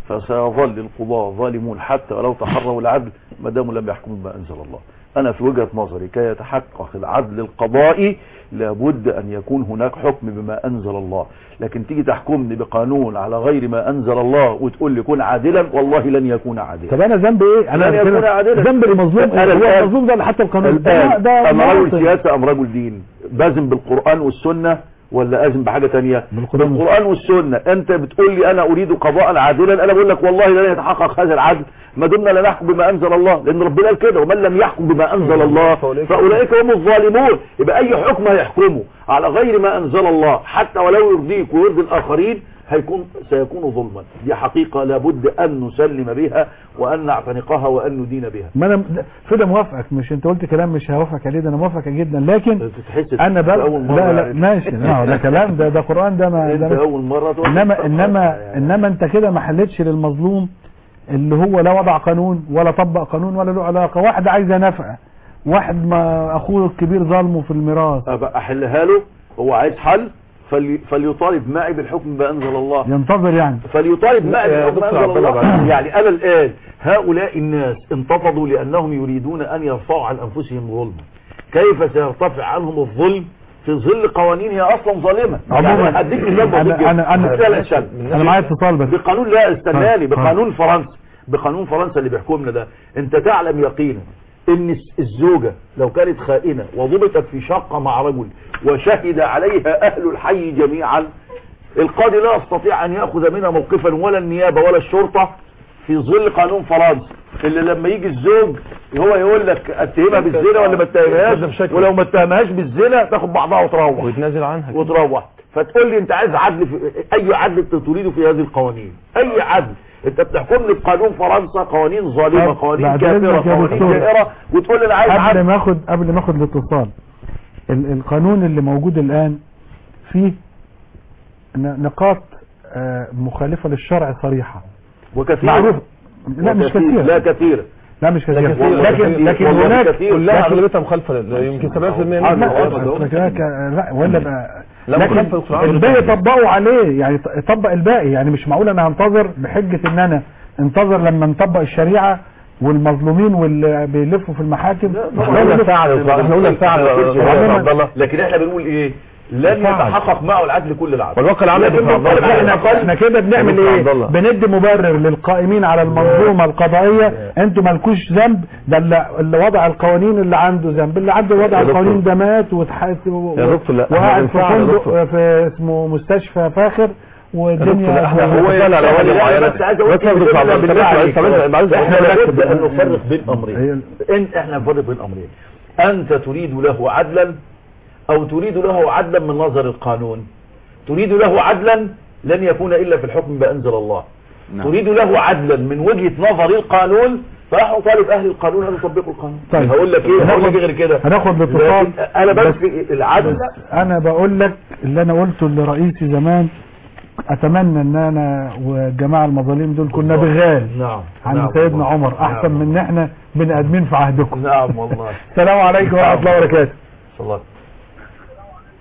فسيظل القضاة ظالمون حتى ولو تحروا العدل ما داموا لم يحكموا بما أنزل الله أنا في وجهة نظري كي يتحقق العدل القضائي لابد أن يكون هناك حكم بما أنزل الله لكن تيجي تحكمني بقانون على غير ما أنزل الله وتقول لي كن عادلا والله لن يكون عادلا طب انا ذنبي ايه لن انا يكون كده- عادلا. ذنب المظلوم أنا هو الآن- المظلوم ده اللي حتى القانون ده الآن ده أم رجل مواطن. سياسة أم رجل دين بازم بالقرآن والسنة ولا أزم بحاجة تانية بالقرآن بالقرآن والسنة أنت بتقول لي أنا أريد قضاء عادلا أنا بقول لك والله لن يتحقق هذا العدل ما دمنا لا نحكم بما أنزل الله لأن ربنا قال كده ومن لم يحكم بما أنزل الله فأولئك هم الظالمون يبقى أي حكم هيحكمه على غير ما أنزل الله حتى ولو يرضيك ويرضي الآخرين هيكون سيكون ظلما دي حقيقة لابد أن نسلم بها وأن نعتنقها وأن ندين بها ما انا ده- في ده موافقك مش انت قلت كلام مش هوافقك عليه ده انا موافقك جدا لكن تحس انا في بل... أول مرة لا لا يعني. ماشي لا ده كلام ده ده قران ده ما أنت ده ما- أول مرة تقول انما انما انما انت كده ما حلتش للمظلوم اللي هو لا وضع قانون ولا طبق قانون ولا له علاقه واحد عايزه نفقه واحد ما اخوه الكبير ظلمه في الميراث أبقى أحلها له هو عايز حل فلي فليطالب معي بالحكم بأنزل الله ينتظر يعني فليطالب معي يا بالحكم دكتور بأنزل عبد الله الله بعد. يعني أنا الآن هؤلاء الناس انتفضوا لأنهم يريدون أن يرفعوا عن أنفسهم ظلما كيف سيرتفع عنهم الظلم في ظل قوانين هي أصلا ظالمة عموما يعني هديك مثال بسيط انا جدا. انا انا, مثال أشد. أنا معايا اتصال بس بقانون لا استناني ها. بقانون فرنسا بقانون فرنسا اللي بيحكمنا ده انت تعلم يقينا ان الس- الزوجة لو كانت خائنة وضبطت في شقة مع رجل وشهد عليها اهل الحي جميعا القاضي لا يستطيع ان ياخذ منها موقفا ولا النيابة ولا الشرطة في ظل قانون فرنسا اللي لما يجي الزوج هو يقول لك اتهمها بالزنا ولا ما اتهمهاش ولو ما اتهمهاش بالزنا تاخد بعضها وتروح ويتنازل عنها وتروح فتقول لي انت عايز عدل في اي عدل انت تريده في هذه القوانين اي عدل انت بتحكمني بقانون فرنسا قوانين ظالمه طب قوانين بعد كافره إذنك يا قوانين دكتور. جائره وتقول لي انا عايز قبل عدل ما اخد قبل ما اخد الاتصال ال- القانون اللي موجود الان فيه ن- نقاط آه، مخالفة للشرع صريحة وكثير معروف لا مش كثير لا كثير لا مش كثير والله لكن كثير. لكن والله هناك كثير. كلها لكن- اغلبيتها مخالفه لل- يمكن 70% آه، منها لا، مخالفة. لكن هناك- لا ولا بقى لا، لكن مخالفة للقرآن الباقي والسنة. طبقوا عليه يعني ط- طبق الباقي يعني مش معقول انا هنتظر بحجة ان انا انتظر لما نطبق الشريعة والمظلومين واللي بيلفوا في المحاكم احنا قلنا الفعل احنا قلنا الفعل يا عبد الله لكن احنا بنقول ايه لن يتحقق معه العدل كل العدل والواقع العملي لكن يا عبد الله. بنطالب على احنا الأقل احنا كده بنعمل يا ايه عبد الله. بندي مبرر للقائمين على المنظومه القضائيه انتوا مالكوش ذنب ده اللي, اللي وضع القوانين اللي عنده ذنب اللي عنده وضع يا دكتور. القوانين ده مات واتحاسب و- يا دكتور، لا، وقاعد احنا في بنفعل يا فندق دكتور. في اسمه مستشفى فاخر والدنيا لا، احنا هو- هو يلا على أواني لا، معينة. بس عايز اقول بس يا كلمة دكتور عبد بالله الله، بالله عليك. طب انت- معلش، احنا احنا لابد نركز. ان نفرق بين امرين ان احنا نفرق بين امرين انت تريد له عدلا او تريد له عدلا من نظر القانون تريد له عدلا لن يكون الا في الحكم بانزل الله نعم. تريد له عدلا من وجهة نظر القانون فنحن طالب اهل القانون ان يطبقوا القانون طيب. هقول لك ايه هقول لك إيه غير كده هناخد الاتصال لكن انا بس بس- في العدل انا بقول لك اللي انا قلته لرئيسي زمان اتمنى ان انا والجماعه المظالم دول كنا بغال نعم عن نعم سيدنا والله. عمر احسن نعم. من ان احنا بني ادمين في عهدكم نعم والله السلام عليكم ورحمه الله وبركاته الله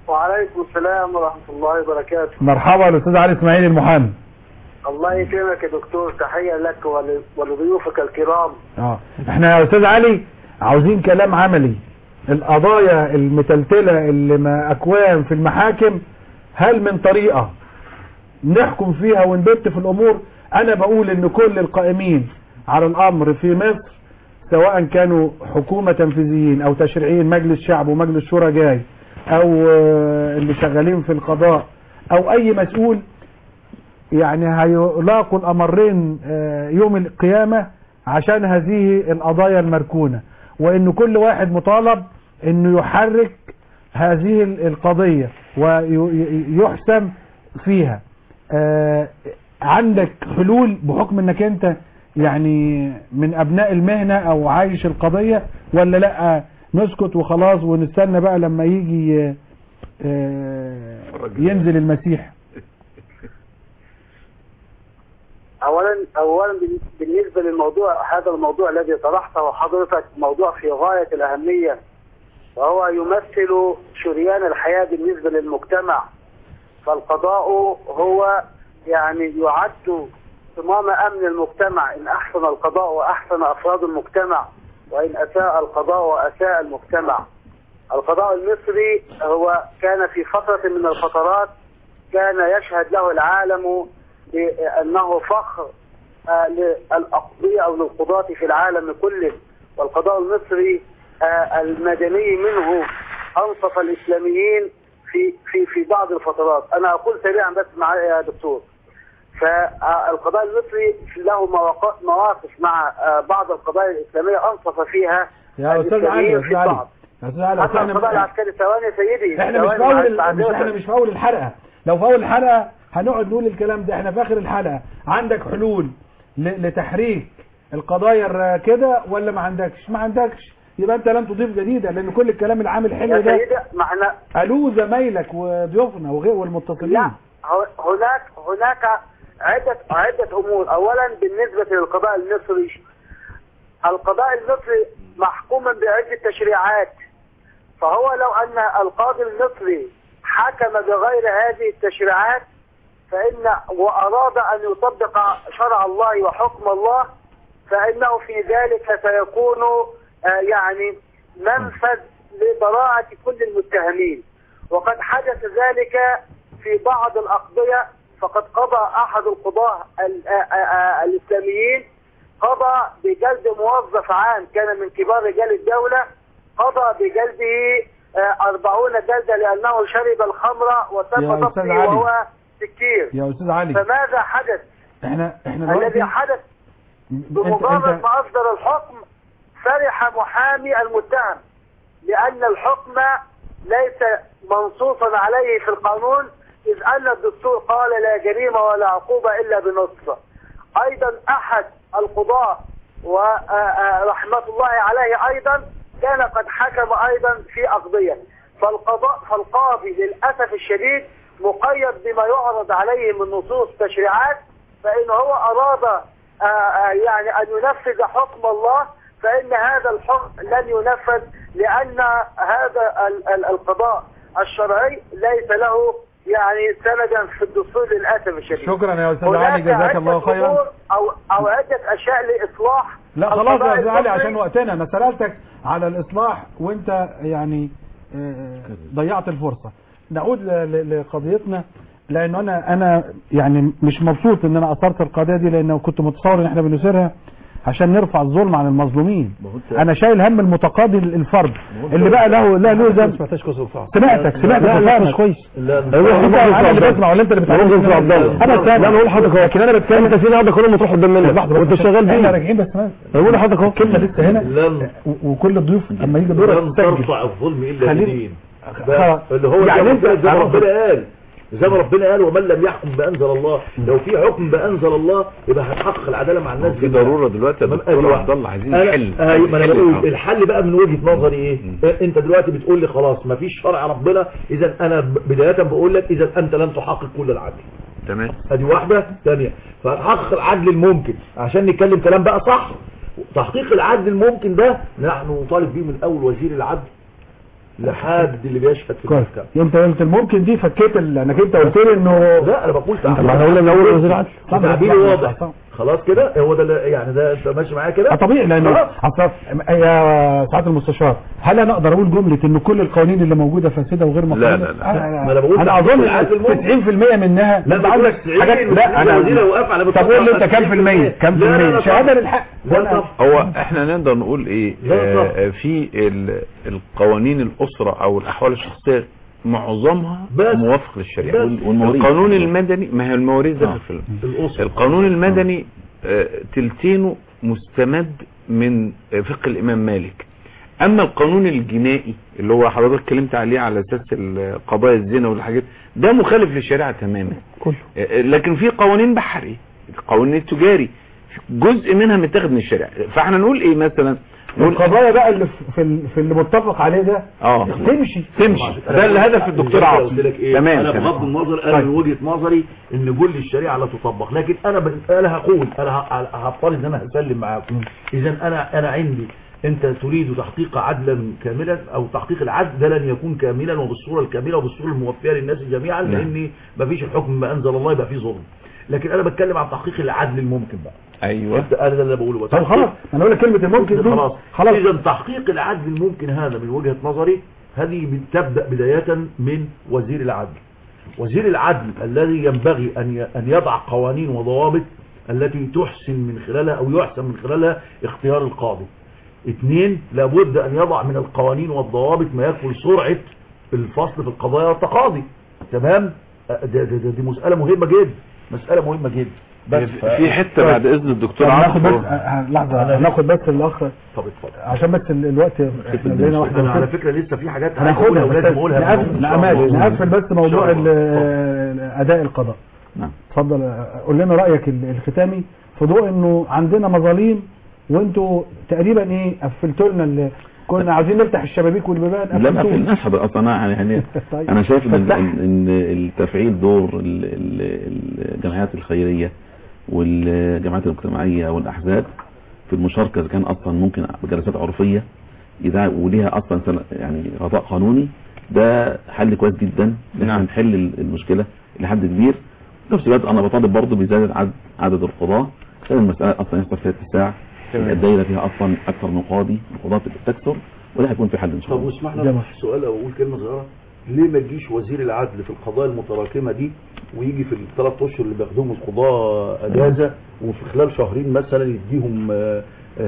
وعليكم السلام ورحمة الله وبركاته مرحبا الاستاذ علي اسماعيل المحامي الله يكرمك يا دكتور تحية لك ول- ولضيوفك الكرام اه احنا يا استاذ علي عاوزين كلام عملي القضايا المتلتلة اللي ما اكوام في المحاكم هل من طريقة نحكم فيها ونبت في الامور انا بقول ان كل القائمين على الامر في مصر سواء كانوا حكومة تنفيذيين او تشريعيين مجلس شعب ومجلس شورى جاي او آه، اللي شغالين في القضاء او اي مسؤول يعني هيلاقوا الامرين آه، يوم القيامة عشان هذه القضايا المركونة وان كل واحد مطالب انه يحرك هذه ال- القضية ويحسم فيها آه، عندك حلول بحكم انك انت يعني من ابناء المهنة او عايش القضية ولا لا نسكت وخلاص ونستنى بقى لما يجي آه، ينزل المسيح اولا اولا بال- بالنسبة للموضوع هذا الموضوع الذي طرحته حضرتك موضوع في غاية الاهمية وهو يمثل شريان الحياة بالنسبة للمجتمع فالقضاء هو يعني يعد صمام امن المجتمع ان احسن القضاء واحسن افراد المجتمع وان اساء القضاء واساء المجتمع القضاء المصري هو كان في فترة من الفترات كان يشهد له العالم بأنه فخر آه، للأقضية أو للقضاة في العالم كله والقضاء المصري آه، المدني منه أنصف الإسلاميين في في في بعض الفترات أنا أقول سريعا بس معايا يا دكتور فالقضاء المصري له مواق- مواقف مع آه، بعض القضايا الإسلامية أنصف فيها يا استاذ علي يا الإسلاميين في استاذ علي البعض يا استاذ علي حتى أصل القضاء إحنا- العسكري ثواني يا سيدي احنا مش في ثواني اول مع مش احنا حضرتك. مش في اول الحلقه لو في اول الحلقه هنقعد نقول الكلام ده احنا في اخر الحلقه عندك حلول ل- لتحريك القضايا الراكده ولا ما عندكش ما عندكش يبقى انت لن تضيف جديدا لان كل الكلام العام الحلو يا ده سيدي ما احنا قالوه زمايلك وضيوفنا وغير والمتصلين لا هو- هناك هناك عدة عدة أمور أولا بالنسبة للقضاء المصري القضاء المصري محكوم بعدة تشريعات فهو لو أن القاضي المصري حكم بغير هذه التشريعات فإن وأراد أن يطبق شرع الله وحكم الله فإنه في ذلك سيكون آه، يعني منفذ لبراءة كل المتهمين وقد حدث ذلك في بعض الأقضية فقد قضى أحد القضاة ال- آ- آ- آ- الإسلاميين قضى بجلد موظف عام كان من كبار رجال الدولة قضى بجلده آه، أربعون جلدة لأنه شرب الخمر يا وتم أستاذ ضبطه علي. وهو سكير يا استاذ علي فماذا حدث احنا احنا الذي دلوقتي حدث انت بمجرد انت ما أصدر الحكم فرح محامي المتهم لأن الحكم ليس منصوصا عليه في القانون إذ أن الدستور قال لا جريمة ولا عقوبة إلا بنصف أيضا أحد القضاء ورحمة الله عليه أيضا كان قد حكم أيضا في أقضية فالقضاء فالقاضي للأسف الشديد مقيد بما يعرض عليه من نصوص تشريعات فإن هو أراد آه، آه، يعني أن ينفذ حكم الله فإن هذا الحكم لن ينفذ لأن هذا ال- ال- القضاء الشرعي ليس له يعني سندا في الدستور للأسف الشديد شكرا يا استاذ هناك علي جزاك عدة الله خيرا أمور أو أو عدة أشياء لإصلاح لا خلاص القضاء يا استاذ علي المصري. عشان وقتنا انا سالتك على الاصلاح وانت يعني آه، ضيعت الفرصه نعود ل- ل- لقضيتنا لان انا انا يعني مش مبسوط ان انا اثرت القضيه دي لان كنت متصور ان احنا بنثيرها عشان نرفع الظلم عن المظلومين انا شايل هم المتقاضي الفرد اللي بقى له لا له ذنب سمعتش كويس وفاء سمعتك سمعتك لا لا مش وفاهمك. كويس لا انت انا اللي بسمع ولا انت اللي بتعمل بقول عبد الله انا سامع لا انا بقول لحضرتك اهو لكن انا بتكلم انت في نهارده كلهم تروح قدام منك وانت شغال بيه احنا راجعين بس ما انا بقول لحضرتك اهو كلمه لسه هنا لن و- وكل الضيوف اما يجي دورك لن تسجل ترفع الظلم الا خلينا- بدين خلاص. اللي هو يعني يعني انت- زي ما أنا- ربنا قال زي ما ربنا قال ومن لم يحكم بانزل الله لو في حكم بانزل الله يبقى هتحقق العداله مع الناس في ضروره دلوقتي يا دكتور عبد الله عايزين أنا- نحل ايوه ما انا نحل بقول الأمر. الحل بقى من وجهه نظري ايه انت دلوقتي بتقول لي خلاص ما فيش شرع ربنا اذا انا ب- بدايه بقول لك اذا انت لن تحقق كل العدل تمام ادي واحده ثانيه فتحقق العدل الممكن عشان نتكلم كلام بقى صح تحقيق العدل الممكن ده نحن نطالب بيه من اول وزير العدل لحد اللي بيشهد في كويس المحكمه انت قلت الممكن دي فكيت ال- انك انت قلت لي انه لا انا بقول طب ما أنا أقول لك أول وزير عدل. طب تعبيري طب واضح طب. خلاص كده هو ده اللي- يعني ده انت ماشي معايا كده آه طبيعي لانه خلاص. اصل يا سعاده المستشار هل انا اقدر اقول جمله ان كل القوانين اللي موجوده فاسده وغير مقبوله؟ لا، لا، لا. آه، ما أنا بقول انا تحقيق اظن العدل الممكن. 90% منها لا، انت بقول عندك لك 90 حاجات لا انا والوزير واقف على طب بتطبق قول لي انت كام في المية؟ كام في لا، لا، لا، المية؟ صح. شهاده للحق لا، طب. هو احنا نقدر نقول ايه لا، طب. آه في ال- القوانين الاسره او الاحوال الشخصيه معظمها بس. موافق للشريعه بس. والمواريث. القانون المدني ما هي المواريث آه. داخل في ال- الاسره القانون المدني آه، تلتينه مستمد من آه، فقه الامام مالك اما القانون الجنائي اللي هو حضرتك اتكلمت عليه على اساس ال- قضايا الزنا والحاجات ده مخالف للشريعه تماما كله آه، لكن في قوانين بحري القوانين التجاري جزء منها متاخد من الشريعه فاحنا نقول ايه مثلا نقول القضايا بقى اللي في- في ال- في اللي متفق عليه ده اه تمشي تمشي ده اللي هدف الدكتور عاطف قلت لك ايه تمام انا بغض تمام النظر انا طيب. من وجهه نظري ان كل الشريعه لا تطبق لكن انا ب... انا هقول انا ه- هفترض ان انا هسلم معاكم اذا انا انا عندي انت تريد تحقيق عدلا كاملا او تحقيق العدل ده لن يكون كاملا وبالصوره الكامله وبالصوره الموفيه للناس جميعا نعم. لان مفيش الحكم ما انزل الله يبقى فيه ظلم لكن انا بتكلم عن تحقيق العدل الممكن بقى ايوه ده انا ده اللي بقوله بس طب خلاص انا اقول لك كلمه الممكن دي خلاص خلاص اذا تحقيق العدل الممكن هذا من وجهة نظري هذه تبدأ بداية من وزير العدل وزير العدل الذي ينبغي أن ي- أن يضع قوانين وضوابط التي تحسن من خلالها أو يحسن من خلالها اختيار القاضي اثنين لابد أن يضع من القوانين والضوابط ما يكفل سرعة الفصل في القضايا والتقاضي تمام أه، ده ده ده دي مسألة مهمة جدا مسألة مهمة جدا بس ف- في حته بعد اذن طب الدكتور ناخد بس عاطف آه، لحظه أنا- هناخد بس الاخ طب اتفضل عشان بس ال- الوقت احنا بقينا واحده انا على وخمسة. فكرة لسه في حاجات عايز هناخدها اقولها بس ولازم اقولها نقفل لا ماشي نقفل بس موضوع ال- آه، اداء القضاء نعم. اتفضل آه، قول لنا رايك ال- الختامي في ضوء انه عندنا مظالم وانتوا تقريبا ايه قفلتوا لنا ال- كنا عايزين نفتح الشبابيك والبيبان لا ما قفلتوه. قفلناش حضرتك اصلا أنا يعني طيب. انا شايف ان فتح. ان إن التفعيل دور ال- ال- الجمعيات الخيريه والجمعيات المجتمعيه والاحزاب في المشاركه اذا كان اصلا ممكن بجلسات عرفيه اذا وليها اصلا سن- يعني غطاء قانوني ده حل كويس جدا ان احنا نعم. نحل ال- المشكله لحد كبير في نفس الوقت انا بطالب برضه بزياده عدد عدد القضاه عشان المساله اصلا يحصل فيها اتساع تمام. الدايره فيها اصلا اكثر من قاضي القضاه تكثر وده هيكون في حل ان شاء طب الله واسمح لي جميل. أطرح سؤال او اقول كلمه صغيره ليه ما يجيش وزير العدل في القضايا المتراكمه دي ويجي في الثلاث اشهر اللي بياخدوهم القضاه اجازه وفي خلال شهرين مثلا يديهم آه،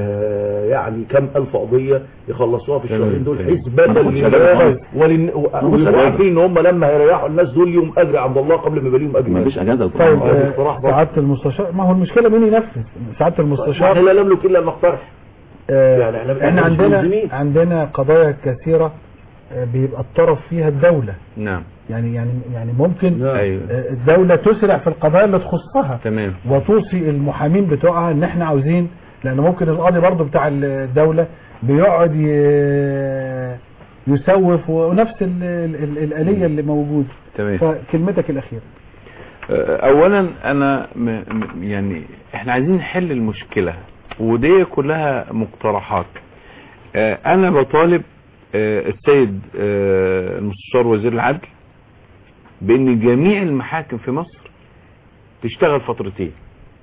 آه، يعني كم الف قضيه يخلصوها في الشهرين دول تمام. حسبة ما ناخدش لله أجازة خالص. ولن ويبقوا عارفين ان هم لما هيريحوا الناس دول ليهم اجر عند الله قبل ما يبقى ليهم اجر ما فيش اجازه طيب آه، آه، اقتراح برضه. سعاده المستشار ما هو المشكله مين ينفذ سعاده احنا المستشار لا نملك الا المقترح آه، يعني احنا- احنا احنا مش عندنا ملزمين. عندنا قضايا كثيره آه، بيبقى الطرف فيها الدوله نعم يعني يعني يعني ممكن ايوه آه، الدوله تسرع في القضايا اللي تخصها تمام وتوصي المحامين بتوعها ان احنا عاوزين لان ممكن القاضي برضو بتاع الدولة بيقعد ي- يسوف ونفس ال- ال- ال- الآلية اللي موجودة تمام فكلمتك الأخيرة اولا انا م م يعني احنا عايزين نحل المشكلة ودي كلها مقترحات آه، انا بطالب آه، السيد آه، المستشار وزير العدل بان جميع المحاكم في مصر تشتغل فترتين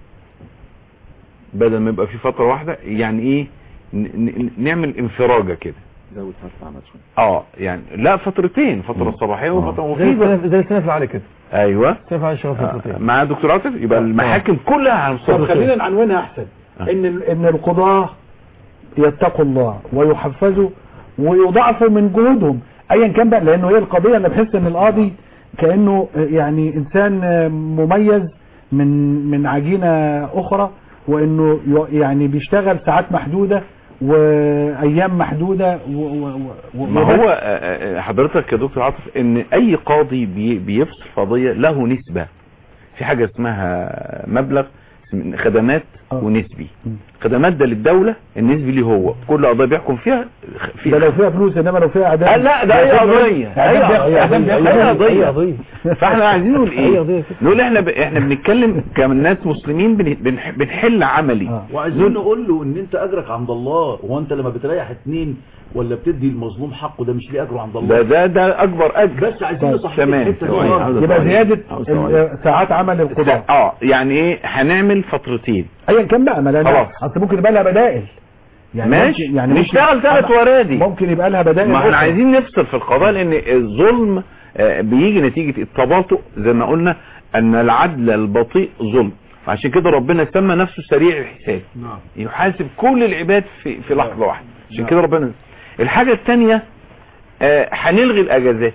بدل ما يبقى في فترة واحدة يعني ايه ن- ن- نعمل انفراجة كده زود فتره عمل شويه اه يعني لا فترتين فترة صباحية وفترة زي وفي السنة زي السنة اللي عليه كده ايوه السنة اللي عليه شغال آه، فترتين مع دكتور عاطف يبقى المحاكم كلها على مستوى طب الخليج. خلينا نعنونها أحسن آه. إن ال- إن القضاة يتقوا الله ويحفزوا ويضاعفوا من جهودهم أيا كان بقى لأنه هي القضية أنا بحس إن القاضي كأنه آه، يعني إنسان آه، مميز من من عجينة أخرى وإنه ي- يعني بيشتغل ساعات محدودة وأيام محدودة و و و ما هو آه، آه، حضرتك يا دكتور عاطف ان اي قاضي بي- بيفصل قضية له نسبة في حاجة اسمها مبلغ اسم- خدمات ونسبي خدمات ده للدولة النسبي ليه هو كل قضية بيحكم فيها في ده لو فيها فلوس انما لو فيها اعدام قال لا ده هي قضية هي هي قضية فاحنا عايزين نقول ايه نقول احنا ب... احنا بنتكلم كناس مسلمين بن... بنح... بنحل عملي وعايزين نقول له ان انت اجرك عند الله هو انت لما بتريح اتنين ولا بتدي المظلوم حقه ده مش ليه اجره عند الله ده ده ده اكبر اجر بس عايزين نصحح تمام الحته دي يبقى زيادة ال- ساعات عمل القضاء اه يعني ايه هنعمل فترتين ايا كان بقى ما خلاص. لا اصل ممكن يبقى لها بدائل ماشي. ممكن- يعني ممكن- نشتغل ثلاث ورادي. ممكن يبقى لها بدائل ما احنا أخرى. عايزين نفصل في القضاء لان الظلم آه، بيجي نتيجة التباطؤ زي ما قلنا ان العدل البطيء ظلم فعشان كده ربنا سمى نفسه سريع الحساب نعم يحاسب كل العباد في في لحظة واحدة عشان نعم. كده ربنا الحاجة الثانية هنلغي الاجازات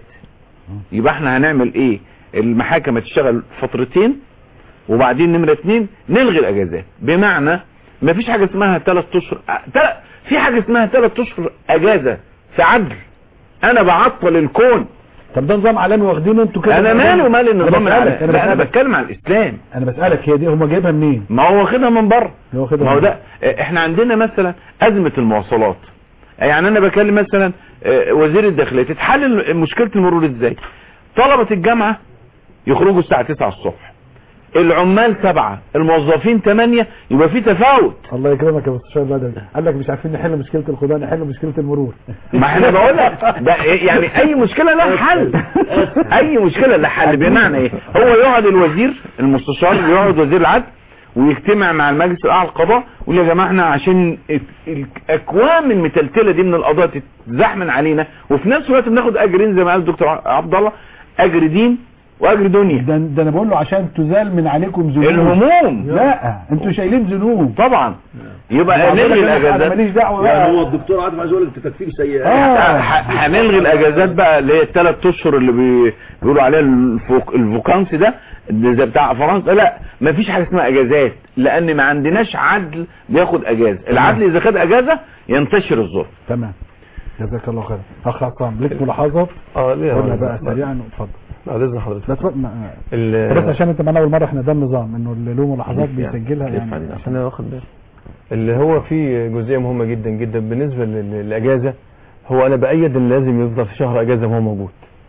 يبقى احنا هنعمل ايه المحاكم هتشتغل فترتين وبعدين نمرة اتنين نلغي الاجازات بمعنى ما فيش حاجة اسمها ثلاث اشهر آه، تل- في حاجة اسمها ثلاث اشهر اجازة في عدل انا بعطل الكون طب ده نظام عالمي واخدينه انتوا كده انا مالي ومال النظام أنا العالمي بسألك- انا لا انا بسألك بتكلم عن الاسلام انا بسألك هي دي هم جايبها منين ما هو واخدها من بره هو واخدها ما هو من ده آه، احنا عندنا مثلا ازمة المواصلات يعني انا بكلم مثلا آه، وزير الداخلية تتحل مشكلة المرور ازاي طلبة الجامعة يخرجوا الساعة 9 الصبح العمال سبعة الموظفين 8 يبقى في تفاوت الله يكرمك يا مستشار بدوي قال لك مش عارفين نحل مشكله القضاء نحل مشكله المرور ما احنا بقول لك ده إيه؟ يعني اي مشكلة لها حل اي مشكلة لها حل بمعنى ايه هو يقعد الوزير المستشار يقعد وزير العدل ويجتمع مع المجلس الاعلى للقضاء ويقول يا جماعه احنا عشان الاكوام المتلتله دي من القضاء تتزحمن علينا وفي نفس الوقت بناخد اجرين زي ما قال الدكتور عبد الله اجر دين واجر دنيا ده, ده انا بقول له عشان تزال من عليكم ذنوب الهموم لا انتوا شايلين ذنوب طبعا يبقى وعمال نلغي أقول لك أنا الاجازات ماليش دعوه يعني بقى هو الدكتور عادل عايز يقول لك تكفير سيئات آه. ح- هنلغي الاجازات بقى اللي هي الثلاث اشهر اللي بي- بيقولوا عليها الفوك الفوكانس ده ده زي بتاع فرنسا لا ما فيش حاجه اسمها اجازات لان ما عندناش عدل بياخد اجازه العدل اذا خد اجازه ينتشر الظلم تمام جزاك الله خير اخ عصام ليك ملاحظات اه ليه قلنا بقى سريعا اتفضل بعد اذن حضرتك بس بقى- ما- ال- بس عشان انت معانا اول مره احنا ده النظام انه اللي له ملاحظات بيسجلها يعني عشان انا واخد بالي اللي هو في جزئيه مهمه جدا جدا بالنسبه لل- للاجازه هو انا بايد ان لازم يفضل في شهر اجازه وهو موجود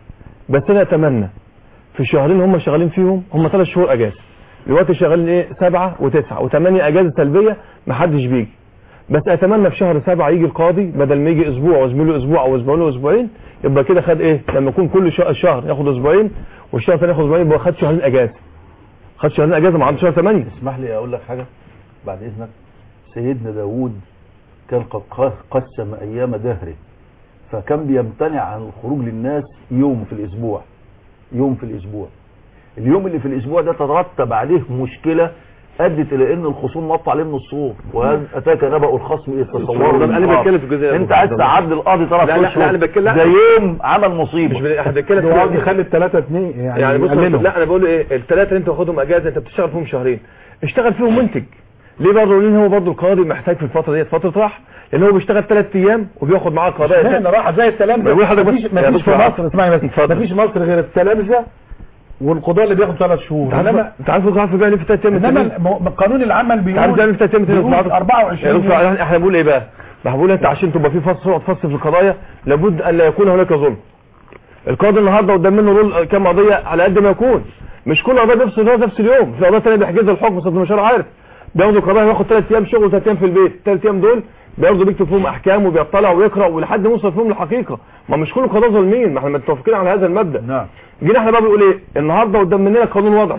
بس انا اتمنى في الشهرين هم شغالين فيهم هم ثلاث شهور اجازه دلوقتي شغالين ايه سبعه وتسعه وثمانيه اجازه سلبيه ما حدش بيجي بس اتمنى في شهر سبعه يجي القاضي بدل ما يجي اسبوع وزميله اسبوع او اسبوعين واسبوعين يبقى كده خد ايه لما يكون كل شه- شهر ياخد اسبوعين والشهر الثاني ياخد اسبوعين يبقى خد شهرين اجازه خد شهرين اجازه ما عندوش شهر ثمانيه اسمح لي اقول لك حاجة بعد اذنك سيدنا داود كان قد قس- قسم ايام دهره فكان بيمتنع عن الخروج للناس يوم في الاسبوع يوم في الاسبوع اليوم اللي في الاسبوع ده ترتب عليه مشكلة ادت الى ان الخصوم نط عليه من الصور وهل اتاك نبأ الخصم ايه تصور ده انا بتكلم في الجزئيه دي. انت عايز تعدي القاضي ثلاث لا لا اشهر لا انا بتكلم ده لا يوم عمل مصيبه مش بن- احنا بنتكلم ده يقعد في يخلي الثلاثه اثنين يعني, يعني بص يقللهم. لا انا بقول ايه الثلاثه اللي انت واخدهم اجازه انت بتشتغل فيهم شهرين اشتغل فيهم منتج ليه برضه لان هو برضه القاضي محتاج في الفتره ديت فتره راحه لان هو بيشتغل ثلاث ايام وبياخد معاه القضايا اشمعنى راحه زي التلامذه بقول لحضرتك مفيش بس- مفيش يعني في بص- مصر اسمعني بس اتفضل. مفيش مصر غير التلامذه والقضاء اللي بياخد ثلاث شهور انت عارف انما انت عارف عارف بقى ليه في ثلاث ايام انما التانيين؟ الم- قانون العمل انت عارف بقى ليه بيقول في ثلاث ايام التانيين بيقول يا 24 دكتور، احنا احنا بنقول ايه بقى؟ ما بقول انت عشان تبقى في فصل فصل في القضايا لابد ان لا يكون هناك ظلم القاضي النهارده قدام منه رول كام قضيه على قد ما يكون مش كل قضيه بيفصل فيها نفس اليوم في قضايا ثانيه بيحجزها الحكم استاذ مشار عارف بياخدوا القضايا ياخد ثلاث ايام شغل وثلاث ايام في البيت الثلاث ايام دول بياخدوا بيكتب فيهم احكام وبيطلع ويقرا ولحد ما يوصل فيهم للحقيقه ما مش كل القضاه ظالمين ما احنا متفقين على هذا المبدا نعم جينا احنا بقى بنقول ايه النهارده قدام مننا قانون وضعي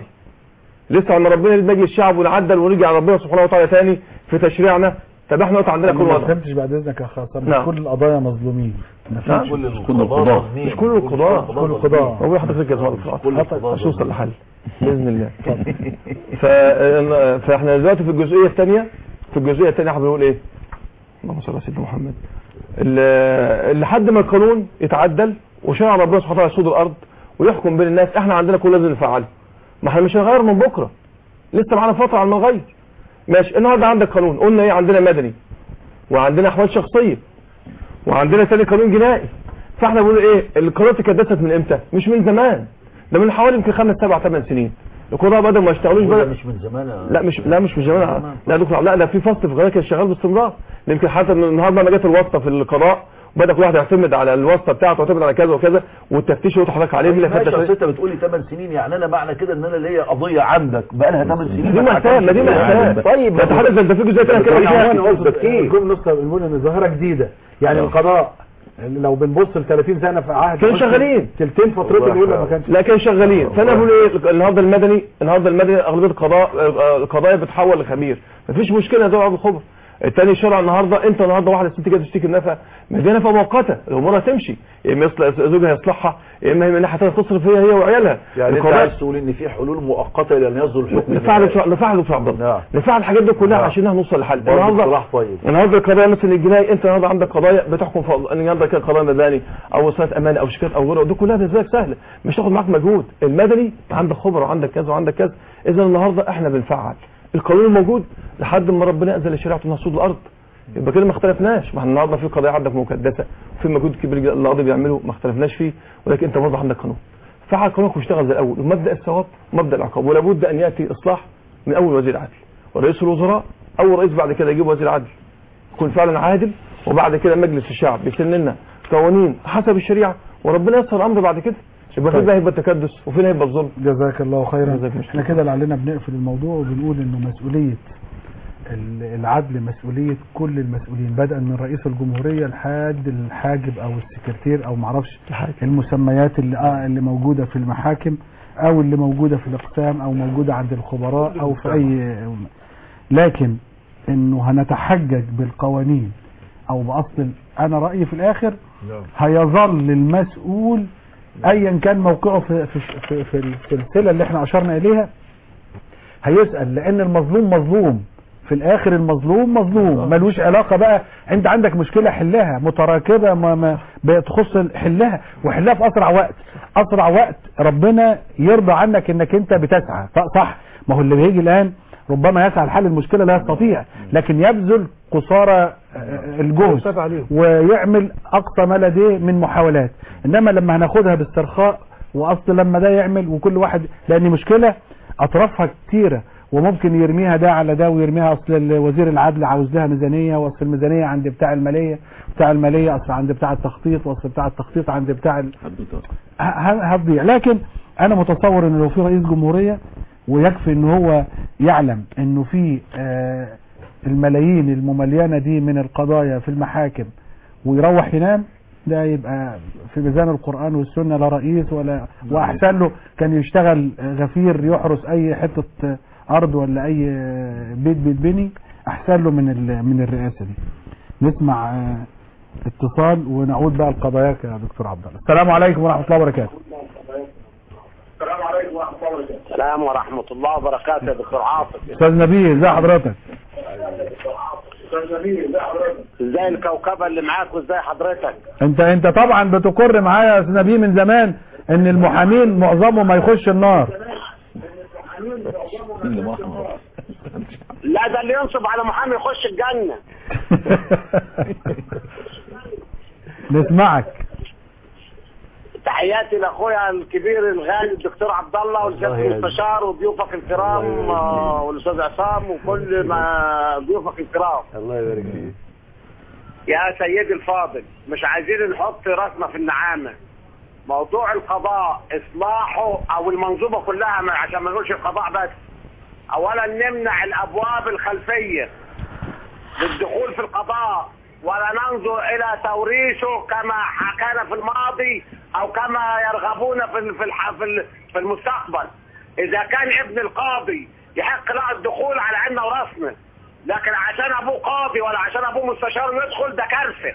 لسه عند ربنا يريد مجلس الشعب ونعدل ونرجع ربنا سبحانه وتعالى تاني في تشريعنا طب احنا دلوقتي عندنا انا قانون ما وضعي فهمتش بعد اذنك يا خاصه مش نعم. كل القضايا مظلومين مفيش نعم. كل كل القضاة. مش كل القضاء كل القضاء هو حضرتك يا زهر كل القضاء عشان نوصل لحل باذن الله ف... فاحنا دلوقتي في الجزئيه الثانيه في الجزئيه الثانيه احنا بنقول ايه اللهم صل على سيدنا محمد ال- لحد ما القانون يتعدل وشرع ربنا سبحانه وتعالى يسود الارض ويحكم بين الناس احنا عندنا كل لازم نفعله ما احنا مش هنغير من بكره لسه معانا فتره على ما نغير ماشي النهارده عندك قانون قلنا ايه عندنا مدني وعندنا احوال شخصيه وعندنا تاني قانون جنائي فاحنا بنقول ايه القرارات تكدست من امتى مش من زمان ده من حوالي يمكن خمس سبع ثمان سنين القضاء بدل ما يشتغلوش وده بدل مش من زمان يا- لا مش لا مش من زمان لا يا دكتور لا ده في فصل في القضاء كان شغال باستمرار يمكن حتى من النهارده ما جت الواسطه في القضاء وبدا كل واحد يعتمد على الواسطه بتاعته ويعتمد على كذا وكذا والتفتيش اللي حضرتك عليه اللي ماشي فات اصل انت بتقولي 8 سنين يعني انا معنى كده ان انا ليا قضيه عندك بقى لها 8 سنين دي مأساة ما دي مأساة طيب انت حضرتك انت في جزئيه ثانيه كده مش انا فيها قلت كل نسخه بنقول ان ظاهره جديده يعني القضاء لو بنبص ل 30 سنه في عهد كانوا شغالين. تلتين فترته الاولى ما كانش لا كانوا شغالين فانا بقول ايه النهارده المدني النهارده المدني اغلبيه القضاء آه، القضايا بتحول لخبير مفيش مشكله ده الخبر التاني شرع النهارده انت النهارده واحده ست كده تشتكي النفقه ما دي نفقه مؤقته الامور هتمشي يا اما يصلح زوجها يصلحها يا اما هي من ناحيه تانية تصرف هي هي وعيالها يعني انت القضاء- عايز تقول ان في حلول مؤقته الى ان يصدر الحكم نفعل النهائي. نفعل دكتور عبد الله نعم. نفعل الحاجات دي كلها نعم. عشان نوصل لحل برضه النهارده اقتراح طيب النهارده القضايا مثلا الجنائي انت النهارده عندك قضايا بتحكم في النهارده كده قضايا مدني او وصلات امانه او شيكات او غيره دي كلها بالنسبه لك سهله مش تاخد معاك مجهود المدني عندك خبره وعندك كذا وعندك كذا اذا النهارده احنا بنفعل القانون الموجود لحد ما ربنا انزل شريعته انها سود الارض يبقى كده ما اختلفناش ما احنا النهارده في قضايا عندك مكدسه وفي مجهود كبير جدا القاضي بيعمله ما اختلفناش فيه ولكن انت برضه عندك قانون فعل قانونك واشتغل زي الاول ومبدا الثواب ومبدا العقاب ولا بد ان ياتي اصلاح من اول وزير عدل ورئيس الوزراء اول رئيس بعد كده يجيب وزير عدل يكون فعلا عادل وبعد كده مجلس الشعب يسن لنا قوانين حسب الشريعه وربنا ييسر الامر بعد كده يبقى طيب. فين هيبقى التكدس وفين هيبقى الظلم جزاك الله خيرا جزاك الله احنا كده لعلنا بنقفل الموضوع وبنقول انه مسؤولية ال- العدل مسؤولية كل المسؤولين بدءا من رئيس الجمهورية لحد الحاجب او السكرتير او معرفش المسميات اللي, آه اللي موجودة في المحاكم او اللي موجودة في الاقسام او موجودة عند الخبراء او في اي لكن انه هنتحجج بالقوانين او باصل انا رأيي في الاخر هيظل المسؤول ايا كان موقعه في في في, في السلسله اللي احنا اشرنا اليها هيسال لان المظلوم مظلوم في الاخر المظلوم مظلوم ملوش علاقه بقى انت عندك مشكله حلها متراكبه ما ما بتخص حلها وحلها في اسرع وقت اسرع وقت ربنا يرضى عنك انك انت بتسعى ف- صح ما هو اللي بيجي الان ربما يسعى لحل المشكله لا يستطيع لكن يبذل قصارى آه، الجهد ويعمل اقصى ما لديه من محاولات انما لما هناخدها باسترخاء واصل لما ده يعمل وكل واحد لان مشكله اطرافها كتيره وممكن يرميها ده على ده ويرميها اصل وزير العدل عاوز لها ميزانيه واصل الميزانيه عند بتاع الماليه بتاع الماليه اصل عند بتاع التخطيط واصل بتاع التخطيط عند بتاع ال... ه- ه- هتضيع لكن انا متصور ان لو في رئيس جمهوريه ويكفي ان هو يعلم انه في آه، الملايين المملينه دي من القضايا في المحاكم ويروح ينام ده يبقى في ميزان القرآن والسنة لا رئيس ولا وأحسن له كان يشتغل غفير يحرس أي حتة أرض ولا أي بيت بيتبني أحسن له من ال- من الرئاسة دي نسمع آه، اتصال ونعود بقى لقضاياك يا دكتور عبد الله السلام عليكم ورحمة الله وبركاته السلام عليكم ورحمه الله وبركاته السلام ورحمه الله وبركاته يا دكتور عاطف أستاذ نبيل ازي حضرتك ازاي الكوكبه اللي معاك وازاي حضرتك انت انت طبعا بتقر معايا يا استاذ نبيل من زمان ان المحامين معظمهم ما يخش النار لا ده اللي ينصب على محامي يخش الجنه نسمعك تحياتي لاخويا الكبير الغالي الدكتور عبد الله والاستاذ الله يهديك. المستشار وضيوفك الكرام آه، والاستاذ عصام وكل ما ضيوفك الكرام الله يبارك فيك يا سيدي الفاضل مش عايزين نحط راسنا في النعامه موضوع القضاء اصلاحه او المنظومه كلها ما- عشان ما نقولش القضاء بس اولا نمنع الابواب الخلفيه للدخول في القضاء ولا ننظر الى توريثه كما كان في الماضي او كما يرغبون في ال- في الح- في ال- في المستقبل اذا كان ابن القاضي يحق له الدخول على عيننا وراسنا لكن عشان ابوه قاضي ولا عشان ابوه مستشار يدخل ده كارثه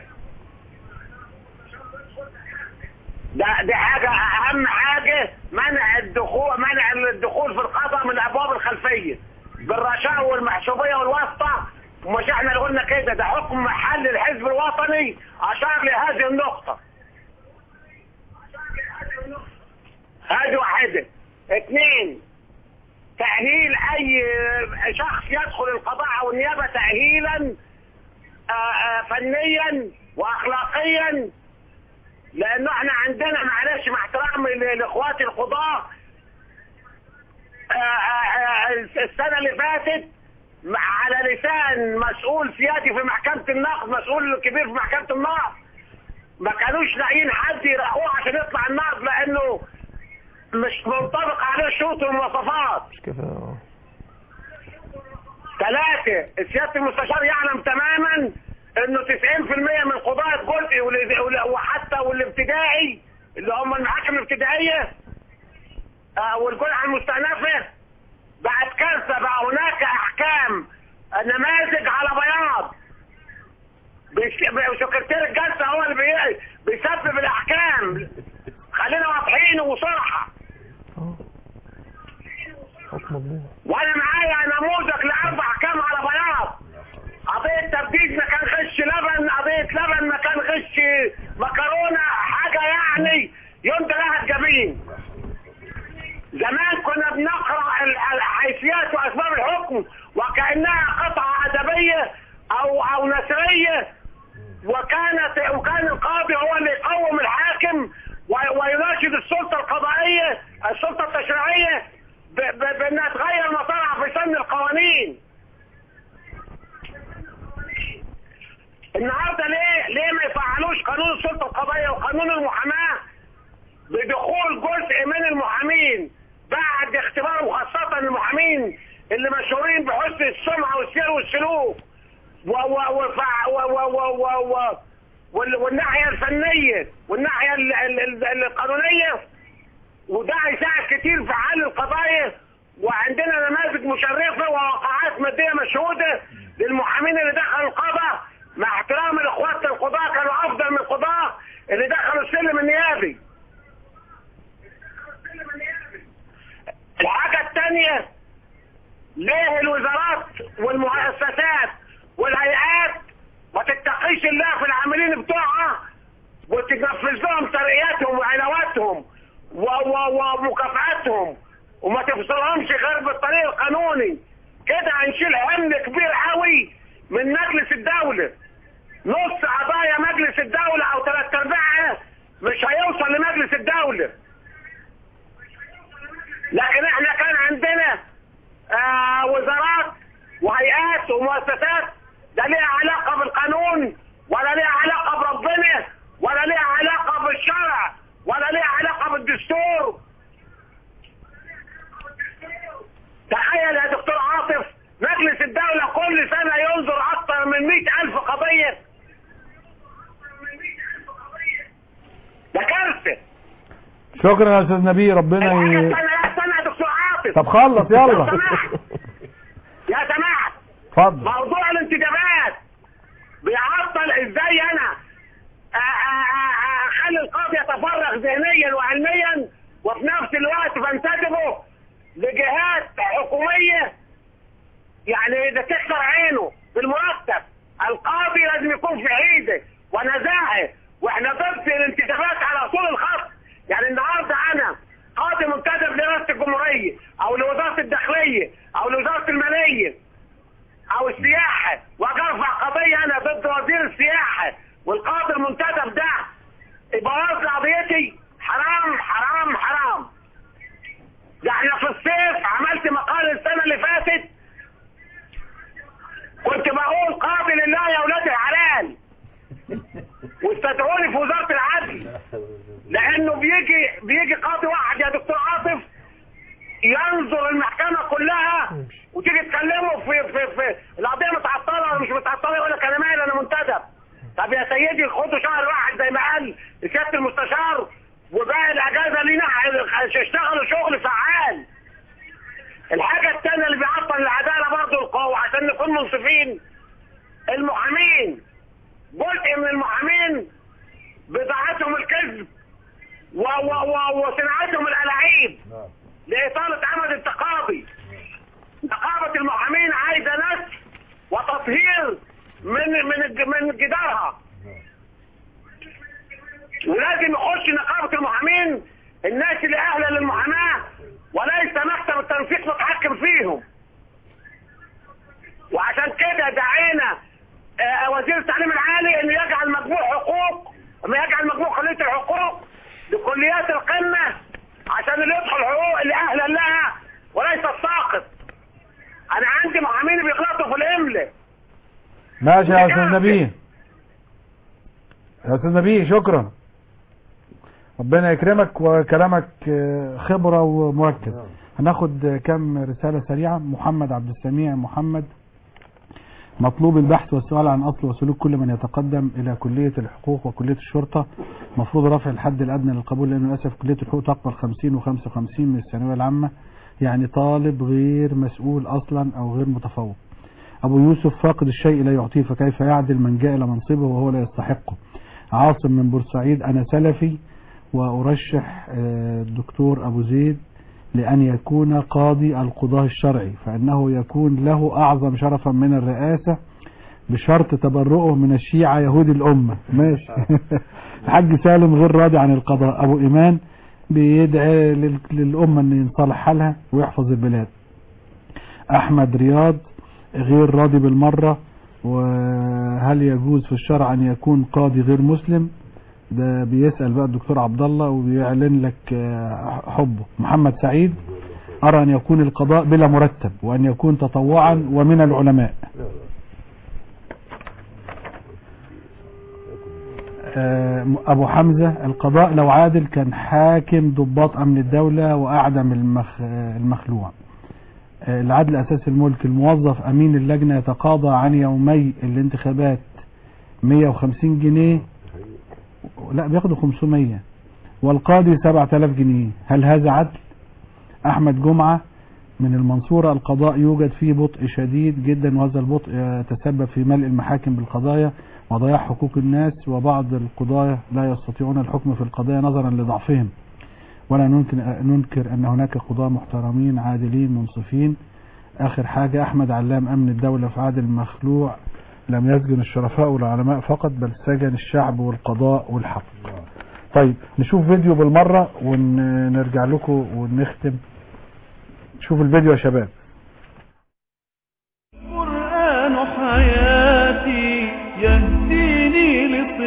ده دي حاجة أهم حاجة منع الدخول منع الدخول في القضاء من الأبواب الخلفية بالرشاوى والمحسوبية والواسطة ومش احنا اللي قلنا كده ده حكم محل الحزب الوطني أشار لهذه النقطة هذه واحدة اثنين تأهيل أي شخص يدخل القضاء أو النيابة تأهيلا آه، آه، فنيا وأخلاقيا لانه احنا عندنا معلش مع احترامي ل- لاخواتي القضاة آه، آه، آه، السنه اللي فاتت مع- على لسان مسؤول سيادي في محكمه النقد مسؤول كبير في محكمه النقد ما كانوش لاقيين حد يرقوه عشان يطلع النقد لانه مش منطبق عليه الشروط والمواصفات كده ثلاثة سيادة المستشار يعلم تماما انه 90% من قضاة الجزء وال- وال- وحتى والابتدائي اللي هم المحاكم الابتدائية آه، والجرعة المستأنفة بعد كارثة بقى هناك احكام نماذج على بياض بيش- سكرتير الجلسة هو اللي بي- بيسبب الاحكام خلينا واضحين وصراحة حكم الله وانا معايا نموذج لاربع احكام على بياض قضية تبديد مكان غش لبن قضية لبن مكان غش مكرونة حاجة يعني يمضي لها الجبين زمان كنا بنقرأ ال- الحيثيات وأسباب الحكم وكأنها قطعة أدبية أو أو نثرية وكانت وكان القاضي هو اللي يقوم الحاكم و- ويناشد السلطة القضائية السلطة التشريعية ب- ب- بأنها تغير مسارها في سن القوانين النهارده ليه ليه ما يفعلوش قانون السلطه القضائيه وقانون المحاماه بدخول جزء من المحامين بعد اختبارهم خاصه المحامين اللي مشهورين بحسن السمعه والسير والسلوك و و وفع- و و و و و وال- والناحيه الفنيه والناحيه ال- ال- ال- القانونيه وده هيساعد كتير في حل القضايا وعندنا نماذج مشرفه ووقعات ماديه مشهوده للمحامين اللي دخلوا القضاء مع احترام الاخوات القضاء كانوا افضل من القضاء اللي دخلوا السلم النيابي. الحاجه الثانيه ليه الوزارات والمؤسسات والهيئات ما تتقيش الله في العاملين بتوعها وتنفذ لهم ترقياتهم وعلاواتهم و- و- ومكافآتهم وما تفصلهمش غير بالطريق القانوني كده هنشيل هم كبير قوي من مجلس الدولة نص قضايا مجلس الدولة او ثلاث ارباعها مش هيوصل لمجلس الدولة لكن احنا كان عندنا آه وزارات وهيئات ومؤسسات لا ليها علاقة بالقانون ولا ليها علاقة بربنا ولا ليها علاقة بالشرع ولا ليها علاقة بالدستور تخيل يا دكتور عاطف مجلس الدولة كل سنة ينظر أكثر من مئة ألف قضية ده كارثة شكرا يا استاذ نبيل ربنا الحاجة ي... الثانية لا استنى يا دكتور عاطف طب خلص لو يلا سمحت يا سماحة اتفضل موضوع الانتدابات بيعطل ازاي انا أ- أ- أ- اخلي القاضي يتفرغ ذهنيا وعلميا وفي نفس الوقت بنتدبه لجهات حكوميه يعني اذا تكسر عينه بالمرتب القاضي لازم يكون في عيده ونزاهه واحنا ضد الانتدابات على طول الخط يعني النهارده انا قاضي منتدب لرئاسه الجمهوريه او لوزاره الداخليه او لوزاره الماليه او السياحة واجي ارفع قضية انا ضد وزير السياحة والقاضي المنتدب ده يبوظ لي قضيتي حرام حرام حرام ده احنا في الصيف عملت مقال السنة اللي فاتت كنت بقول قاضي لله يا ولاد الحلال واستدعوني في وزارة العدل لانه بيجي بيجي قاضي واحد يا دكتور عاطف ينظر المحكمة كلها وتيجي تكلمه في في في القضية متعطلة ولا مش متعطلة يقول لك انا مالي انا منتدب طب يا سيدي خدوا شهر واحد زي ما قال سيادة المستشار وباقي الاجازة لينا اشتغلوا شغل فعال الحاجة الثانية اللي بيعطل العدالة برضه القوة عشان نكون منصفين المحامين جزء من المحامين بضاعتهم الكذب و و و وصناعتهم الألاعيب لإطالة عمل التقاضي نقابة المحامين عايزة نسل وتطهير من من الج- من جدارها ولازم يخش نقابة المحامين الناس اللي أهلا للمحاماة وليس مكتب التنسيق متحكم فيهم وعشان كده دعينا آه، وزير التعليم العالي انه يجعل مجموع حقوق ما يجعل مجموع كلية الحقوق لكليات القمة عشان اللي يدخل حقوق اللي اهلا لها وليس ماشي يا استاذ نبيه يا استاذ نبيه شكرا ربنا يكرمك وكلامك آه، خبرة ومركز هناخد آه، كم رسالة سريعة محمد عبد السميع محمد مطلوب البحث والسؤال عن أصل وسلوك كل من يتقدم إلى كلية الحقوق وكلية الشرطة مفروض رفع الحد الأدنى للقبول لأنه للأسف كلية الحقوق تقبل 50 و55 من الثانوية العامة يعني طالب غير مسؤول أصلا أو غير متفوق أبو يوسف فاقد الشيء لا يعطيه فكيف يعدل من جاء إلى منصبه وهو لا يستحقه عاصم من بورسعيد أنا سلفي وأرشح آه، الدكتور أبو زيد لأن يكون قاضي القضاء الشرعي فإنه يكون له أعظم شرفا من الرئاسة بشرط تبرؤه من الشيعة يهود الأمة ماشي الحاج سالم غير راضي عن القضاء أبو إيمان بيدعي لل- للأمة أن ينصلح حالها ويحفظ البلاد أحمد رياض غير راضي بالمرة وهل يجوز في الشرع أن يكون قاضي غير مسلم ده بيسأل بقى الدكتور عبد الله وبيعلن لك آه، حبه محمد سعيد أرى أن يكون القضاء بلا مرتب وأن يكون تطوعا ومن العلماء آه، أبو حمزة القضاء لو عادل كان حاكم ضباط أمن الدولة وأعدم المخ... المخلوع آه، العدل أساس الملك الموظف أمين اللجنة يتقاضى عن يومي الانتخابات 150 جنيه لا بياخدوا 500 والقاضي 7000 جنيه هل هذا عدل احمد جمعة من المنصورة القضاء يوجد فيه بطء شديد جدا وهذا البطء يتسبب في ملء المحاكم بالقضايا وضياع حقوق الناس وبعض القضاة لا يستطيعون الحكم في القضايا نظرا لضعفهم ولا ننكر, ننكر ان هناك قضاة محترمين عادلين منصفين اخر حاجة احمد علام امن الدولة في عادل مخلوع لم يسجن الشرفاء والعلماء فقط بل سجن الشعب والقضاء والحق طيب نشوف فيديو بالمرة ونرجع لكم ونختم شوف الفيديو يا شباب القرآن حياتي يهديني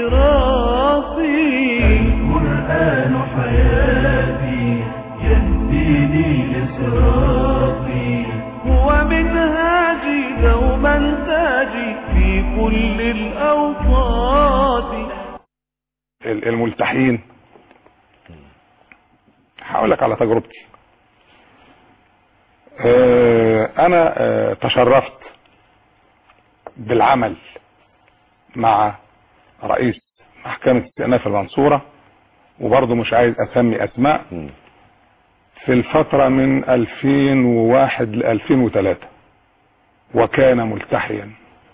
لصراطي القرآن حياتي يهديني لصراطي هو منهاجي دوما تاجي في كل الأوقات الملتحين هقول لك على تجربتي آه، انا آه، تشرفت بالعمل مع رئيس محكمة استئناف المنصورة وبرضه مش عايز اسمي اسماء في الفترة من 2001 ل 2003 وكان ملتحيا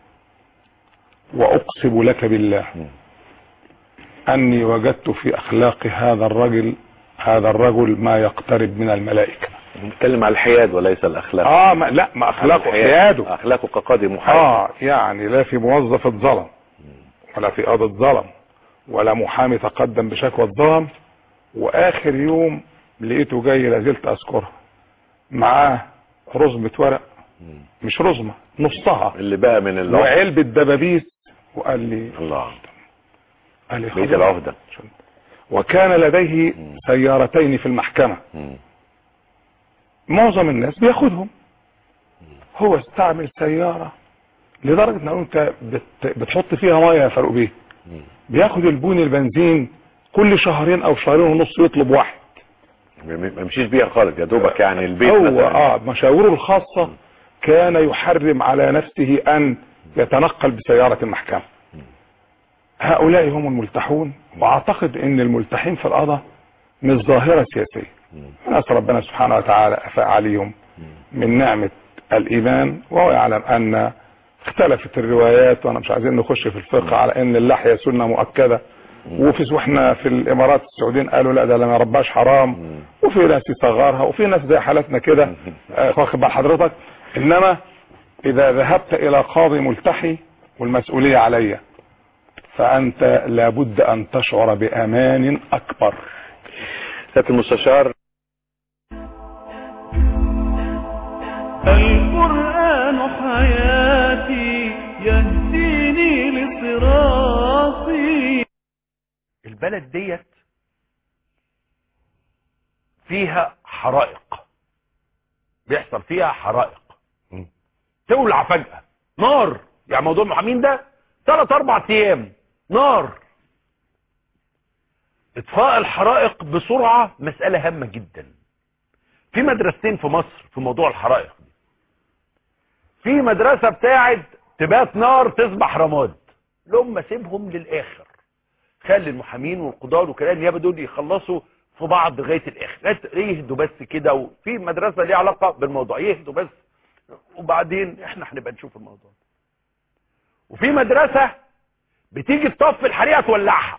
واقسم لك بالله اني وجدت في اخلاق هذا الرجل هذا الرجل ما يقترب من الملائكة نتكلم على الحياد وليس الاخلاق اه ما لا ما اخلاقه الحياد. حياده اخلاقه كقاضي محايد اه يعني لا في موظف اتظلم ولا في قاضي اتظلم ولا محامي تقدم بشكوى اتظلم واخر يوم لقيته جاي لازلت اذكرها معاه رزمة ورق مش رزمة نصها اللي بقى من اللعب وعلبة دبابيس وقال لي الله قال لي بيت خلاص. العهدة وكان لديه سيارتين في المحكمة معظم الناس بياخدهم هو استعمل سيارة لدرجة ان انت بت- بتحط فيها مية يا فاروق بيه بياخد البون البنزين كل شهرين او شهرين ونص يطلب واحد ما ما يمشيش بيها خالص يا دوبك يعني البيت هو مثلا اه مشاوره الخاصة كان يحرم على نفسه ان يتنقل بسيارة المحكمة هؤلاء هم الملتحون واعتقد ان الملتحين في القضاء مش ظاهرة سياسية نسأل ربنا سبحانه وتعالى افاء عليهم من نعمة الايمان وهو يعلم ان اختلفت الروايات وانا مش عايزين نخش في الفقه على ان اللحية سنة مؤكدة وفي واحنا في الامارات السعوديين قالوا لا ده لا ما رباش حرام وفي ناس يصغرها وفي ناس زي حالتنا كده آه، واخد بال حضرتك انما اذا ذهبت الى قاضي ملتحي والمسؤولية عليا فانت لابد ان تشعر بامان اكبر سيادة المستشار القرآن حياتي يهديني لصراطي البلد ديت فيها حرائق بيحصل فيها حرائق تولع فجأة نار يعني موضوع المحامين ده ثلاث اربع ايام نار اطفاء الحرائق بسرعة مسألة هامة جدا في مدرستين في مصر في موضوع الحرائق دي في مدرسة بتاعت تبات نار تصبح رماد لهم سيبهم للاخر خلي المحامين والقضاء والوكلاء النيابه دول يخلصوا في بعض لغايه الاخر يهدوا بس كده وفي مدرسه ليها علاقه بالموضوع يهدوا بس وبعدين احنا هنبقى نشوف الموضوع وفي مدرسه بتيجي تطفي الحريقه تولعها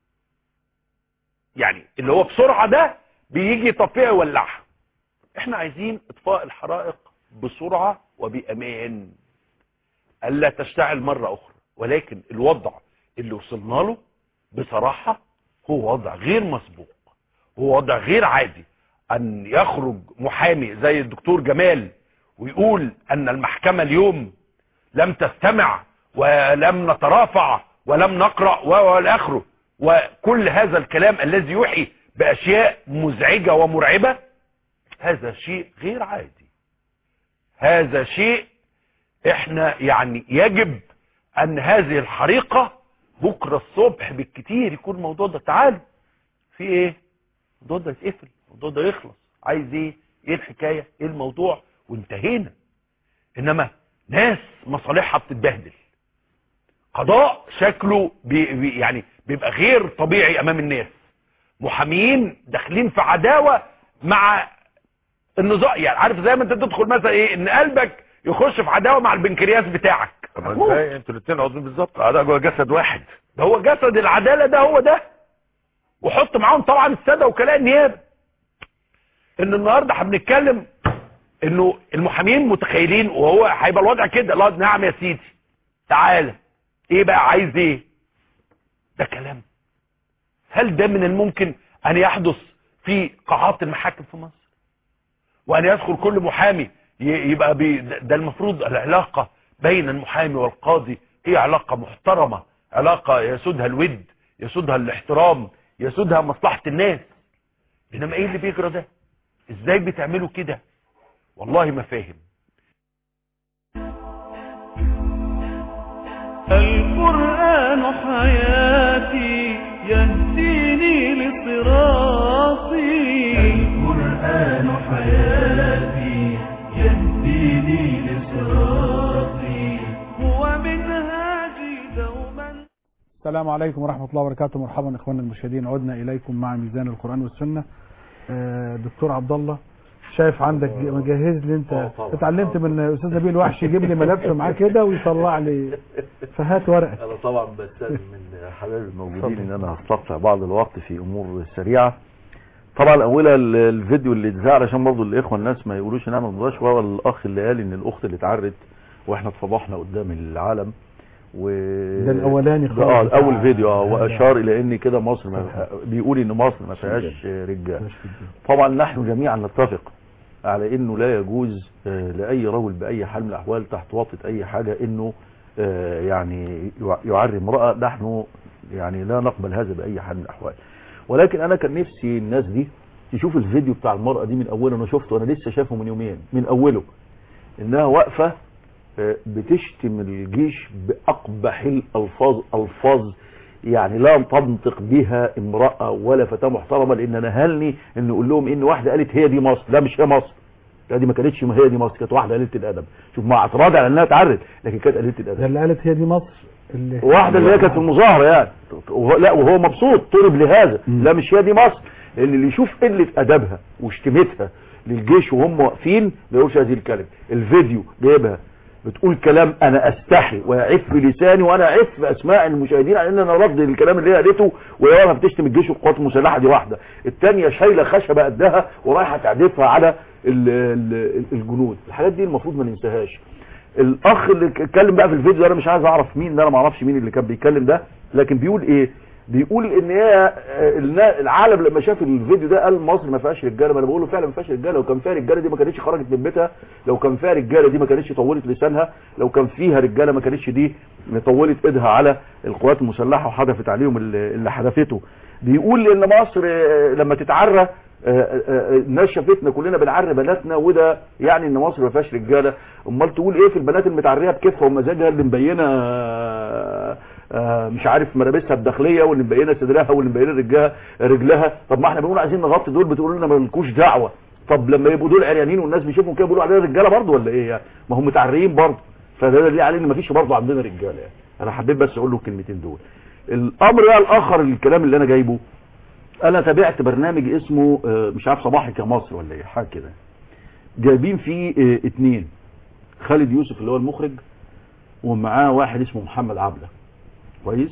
يعني اللي هو بسرعه ده بيجي يطفيها يولعها احنا عايزين اطفاء الحرائق بسرعه وبامان الا تشتعل مره اخرى ولكن الوضع اللي وصلنا له بصراحة هو وضع غير مسبوق هو وضع غير عادي ان يخرج محامي زي الدكتور جمال ويقول ان المحكمة اليوم لم تستمع ولم نترافع ولم نقرأ والآخره وكل هذا الكلام الذي يوحي بأشياء مزعجة ومرعبة هذا شيء غير عادي هذا شيء احنا يعني يجب ان هذه الحريقة بكرة الصبح بالكتير يكون الموضوع ده تعالوا في ايه الموضوع ده يتقفل الموضوع ده يخلص عايز ايه ايه الحكاية ايه الموضوع وانتهينا انما ناس مصالحها بتتبهدل قضاء شكله بي بي يعني بيبقى غير طبيعي امام الناس محامين داخلين في عداوة مع النظام يعني عارف زي ما انت تدخل مثلا ايه ان قلبك يخش في عداوة مع البنكرياس بتاعك طب ازاي انتوا الاثنين عضوين بالظبط ده جوه جسد واحد ده هو جسد العدالة ده هو ده وحط معاهم طبعا السادة وكلاء النيابة ان النهاردة هنتكلم انه المحامين متخيلين وهو هيبقى الوضع كده لا نعم يا سيدي تعالى ايه بقى عايز ايه ده كلام هل ده من الممكن ان يحدث في قاعات المحاكم في مصر وان يدخل كل محامي يبقى بي ده المفروض العلاقة بين المحامي والقاضي هي علاقة محترمة علاقة يسودها الود يسودها الاحترام يسودها مصلحة الناس انما ايه اللي بيجرى ده ازاي بتعملوا كده والله ما فاهم القرآن حياتي يهديني لصراطي القرآن حياتي يهديني لصراطي هو منهاجي دوما السلام عليكم ورحمة الله وبركاته مرحبا اخواننا المشاهدين عدنا اليكم مع ميزان القرآن والسنة آه، دكتور عبد الله شايف عندك مجهز لي انت اتعلمت من استاذ نبيل الوحش يجيب لي ملف معاه كده ويطلع لي فهات ورقك انا طبعا بستاذن من حبايبي الموجودين ان انا هستقطع بعض الوقت في امور سريعه طبعا اولها ال- الفيديو اللي اتذاع علشان برضه الاخوه الناس ما يقولوش ان انا مباشر هو الاخ اللي قال ان الاخت اللي اتعرت واحنا اتفضحنا قدام العالم و ده الأولاني ده خالص اه بتاع- اول فيديو اه واشار الى ان كده مصر ما بيقول ان مصر ما فيهاش رجال طبعا نحن جميعا نتفق على انه لا يجوز آه، لاي رجل باي حال من الاحوال تحت وطئه اي حاجه انه آه، يعني يع- يعري امراه نحن يعني لا نقبل هذا باي حال من الاحوال ولكن انا كان نفسي الناس دي تشوف الفيديو بتاع المراه دي من اوله انا شفته انا لسه شايفه من يومين من اوله انها واقفه آه، بتشتم الجيش باقبح الالفاظ الفاظ يعني لا تنطق بها امرأة ولا فتاة محترمة لان نهلني ان اقول لهم ان واحدة قالت هي دي مصر لا مش هي مصر لا دي ما كانتش ما هي دي مصر كانت واحدة قليلة الادب شوف مع اعتراضي على انها تعرض لكن كانت قليلة الادب ده اللي قالت هي دي مصر اللي واحدة اللي هي كانت في المظاهرة يعني وهو- لا وهو مبسوط طلب لهذا لا مش هي دي مصر لان اللي يشوف قلة ادبها وشتمتها للجيش وهم واقفين ما يقولش هذه الكلمة الفيديو جايبها بتقول كلام انا استحي واعف بلساني وانا اعف باسماء المشاهدين على ان انا رفض الكلام اللي هي قالته وهي واقفه بتشتم الجيش والقوات المسلحه دي واحده الثانيه شايله خشبه قدها ورايحه تعدفها على ال- ال- الجنود الحاجات دي المفروض ما ننساهاش الاخ اللي اتكلم بقى في الفيديو ده انا مش عايز اعرف مين ده انا ما اعرفش مين اللي كان بيتكلم ده لكن بيقول ايه بيقول ان هي آه، النا- العالم لما شاف الفيديو ده قال مصر ما فيهاش رجاله ما انا بقول له فعلا ما فيهاش رجاله لو كان فيها رجاله دي ما كانتش خرجت من بيتها لو كان فيها رجاله دي ما كانتش طولت لسانها لو كان فيها رجاله ما كانتش دي طولت ايدها على القوات المسلحه وحدفت عليهم اللي اللي حدفته بيقول ان مصر آه، لما تتعرى آه، آه، آه، الناس شافتنا كلنا بنعري بناتنا وده يعني ان مصر ما فيهاش رجاله امال تقول ايه في البنات المتعريه بكيفها ومزاجها اللي مبينه آه، آه، مش عارف ملابسها الداخليه واللي مبينه صدرها واللي مبينه رجلها رجلها طب ما احنا بنقول عايزين نغطي دول بتقولوا لنا مالكوش دعوه طب لما يبقوا دول عريانين والناس بيشوفوا كده بيقولوا علينا رجاله برضه ولا ايه يعني ما هم متعريين برضه فده دليل عليه ان مفيش برضه عندنا رجاله يعني انا حبيت بس اقول له الكلمتين دول الامر بقى الاخر الكلام اللي انا جايبه انا تابعت برنامج اسمه آه، مش عارف صباحك يا مصر ولا ايه حاجه كده جايبين فيه آه، اتنين خالد يوسف اللي هو المخرج ومعاه واحد اسمه محمد عبده كويس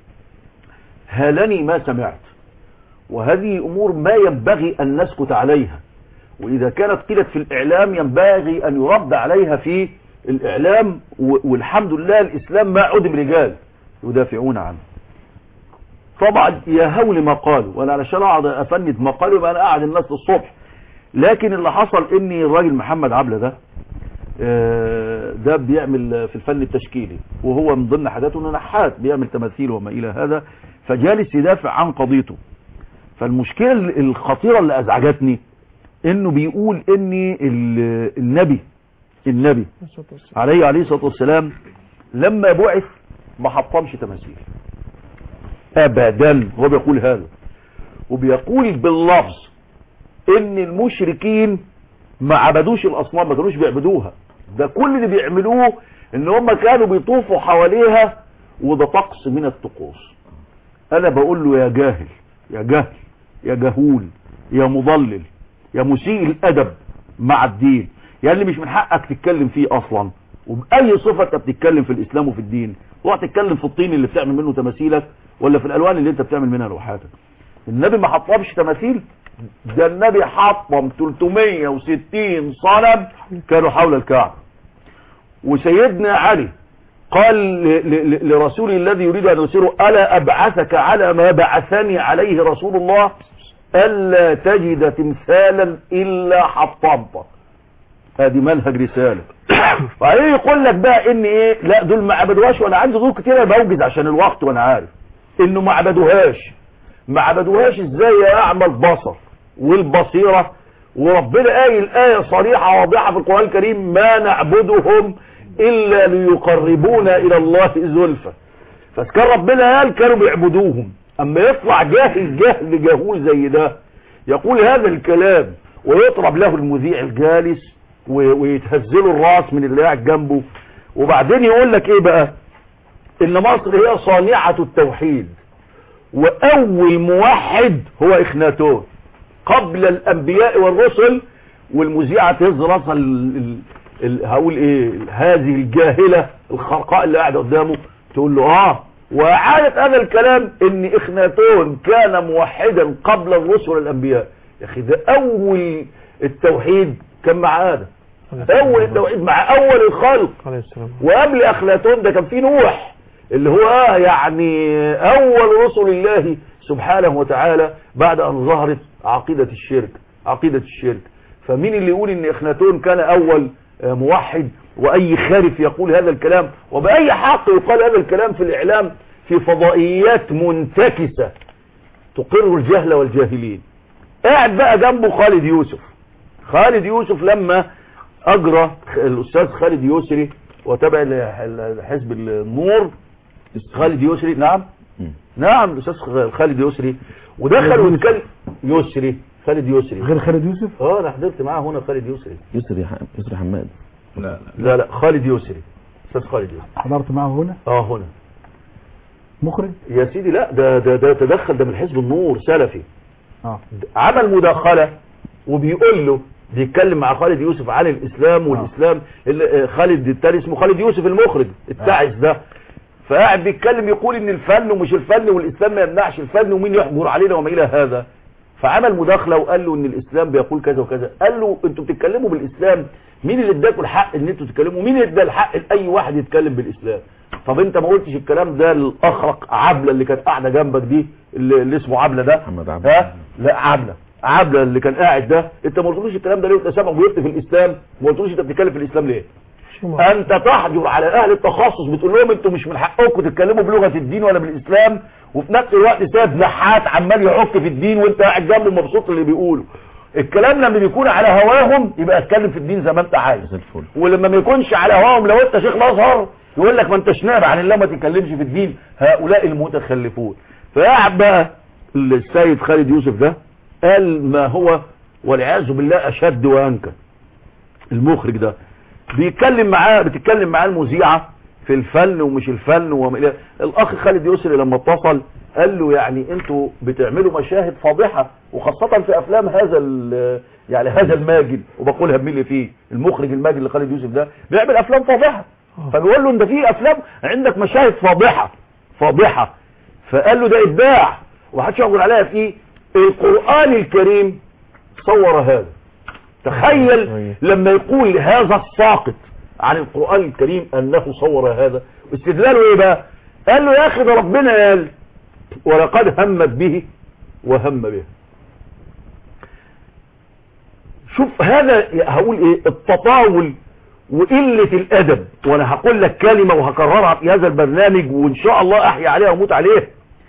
هالني ما سمعت وهذه امور ما ينبغي ان نسكت عليها واذا كانت قيلت في الاعلام ينبغي ان يرد عليها في الاعلام و- والحمد لله الاسلام ما عدم رجال يدافعون عنه طبعا يا هول ما قالوا وانا علشان اقعد افند ما قالوا يبقى انا قاعد الناس للصبح لكن اللي حصل ان الراجل محمد عبله ده آه، ده بيعمل في الفن التشكيلي وهو من ضمن حاجاته انه نحات بيعمل تماثيل وما الى هذا فجالس يدافع عن قضيته فالمشكله الخطيره اللي ازعجتني انه بيقول ان ال- النبي النبي عليه عليه الصلاه والسلام لما بعث ما حطمش تماثيل ابدا هو بيقول هذا وبيقول باللفظ ان المشركين ما عبدوش الاصنام ما كانوش بيعبدوها ده كل اللي بيعملوه ان هم كانوا بيطوفوا حواليها وده طقس من الطقوس انا بقول له يا جاهل يا جهل يا جهول يا مضلل يا مسيء الادب مع الدين يا اللي مش من حقك تتكلم فيه اصلا وباي صفه انت بتتكلم في الاسلام وفي الدين روح تتكلم في الطين اللي بتعمل منه تماثيلك ولا في الالوان اللي انت بتعمل منها لوحاتك النبي ما حطمش تماثيل ده النبي حطم 360 صنم كانوا حول الكعبه وسيدنا علي قال ل- ل- لرسول الذي يريد ان يسيره الا ابعثك على ما بعثني عليه رسول الله الا تجد تمثالا الا حطمته ادي منهج رساله وبعدين يقول لك بقى ان ايه لا دول ما عبدوهاش وانا عندي ظروف كتيره بوجز عشان الوقت وانا عارف انه ما عبدوهاش ما عبدوهاش ازاي يا اعمى البصر والبصيره وربنا قايل آية صريحة واضحة في القرآن الكريم ما نعبدهم إلا ليقربونا إلى الله زلفى فكان ربنا قال كانوا بيعبدوهم أما يطلع جاهل جهل جهول زي ده يقول هذا الكلام ويطرب له المذيع الجالس و- ويتهزله الراس من اللي قاعد جنبه وبعدين يقول لك ايه بقى ان مصر هي صانعة التوحيد واول موحد هو اخناتون قبل الانبياء والرسل والمذيعة تهز راسها ال- ال- ال- هقول ايه هذه الجاهلة الخرقاء اللي قاعدة قدامه تقول له اه وعادة هذا الكلام ان اخناتون كان موحدا قبل الرسل والانبياء يا اخي ده اول التوحيد كان مع ادم اول التوحيد مع اول الخلق عليه السلام وقبل اخناتون ده كان في نوح اللي هو آه يعني اول رسل الله سبحانه وتعالى بعد ان ظهرت عقيدة الشرك عقيدة الشرك فمين اللي يقول ان اخناتون كان اول آه، موحد واي خارف يقول هذا الكلام وباي حق يقال هذا الكلام في الاعلام في فضائيات منتكسة تقر الجهل والجاهلين قاعد بقى جنبه خالد يوسف خالد يوسف لما اجرى الاستاذ خالد يسري وتابع ل- لحزب النور خالد يسري نعم نعم الاستاذ خالد يسري ودخل واتكلم يسري خالد يسري غير خالد يوسف اه انا حضرت معاه هنا خالد يسري يسري ح- يسري حماد لا لا لا خالد يسري استاذ خالد يسري حضرت معه هنا اه هنا مخرج يا سيدي لا ده ده ده تدخل ده من حزب النور سلفي اه عمل مداخله وبيقول له بيتكلم مع خالد يوسف عن الاسلام والاسلام اللي- آه، خالد التاني اسمه خالد يوسف المخرج التعس ده فقاعد بيتكلم يقول ان الفن ومش الفن والاسلام ما يمنعش الفن ومين يحجر علينا وما الى هذا فعمل مداخله وقال له ان الاسلام بيقول كذا وكذا قال له انتوا بتتكلموا بالاسلام مين اللي اداكم الحق ان انتوا تتكلموا مين اللي ادى الحق لاي واحد يتكلم بالاسلام طب انت ما قلتش الكلام ده للاخرق عبله اللي كانت قاعده جنبك دي اللي, اللي اسمه عبله ده محمد عبد ها لا عبله عبله اللي كان قاعد ده انت ما قلتلوش الكلام ده ليه انت سامع بيفتي في الاسلام ما قلتلوش انت بتتكلم في الاسلام ليه انت تحجر على اهل التخصص بتقول لهم انتوا مش من حقكم تتكلموا بلغه الدين ولا بالاسلام وفي نفس الوقت سايب نحات عمال يعك في الدين وانت قاعد جنبه مبسوط اللي بيقوله الكلام لما بيكون على هواهم يبقى اتكلم في الدين زي ما انت عايز ولما ما يكونش على هواهم لو انت شيخ الازهر يقول لك ما انتش نابع عن الله ما تتكلمش في الدين هؤلاء المتخلفون فقعد بقى السيد خالد يوسف ده قال ما هو والعياذ بالله اشد وانكى المخرج ده بيتكلم معاه بتتكلم معاه المذيعه في الفن ومش الفن وما الى الاخ خالد يسري لما اتصل قال له يعني انتوا بتعملوا مشاهد فاضحه وخاصه في افلام هذا ال- يعني هذا الماجد وبقولها بمين اللي فيه المخرج الماجد لخالد يوسف ده بيعمل افلام فاضحه فبيقول له انت في افلام عندك مشاهد فاضحه فاضحه فقال له ده ابداع ومحدش يقول عليها فيه القران الكريم صور هذا تخيل لما يقول هذا الساقط عن القرآن الكريم أنه صور هذا استدلاله ايه بقى قال له يا أخي ده ربنا قال ولقد همت به وهم به شوف هذا هقول ايه التطاول وقلة الأدب وأنا هقول لك كلمة وهكررها في هذا البرنامج وإن شاء الله أحيا عليها وأموت عليها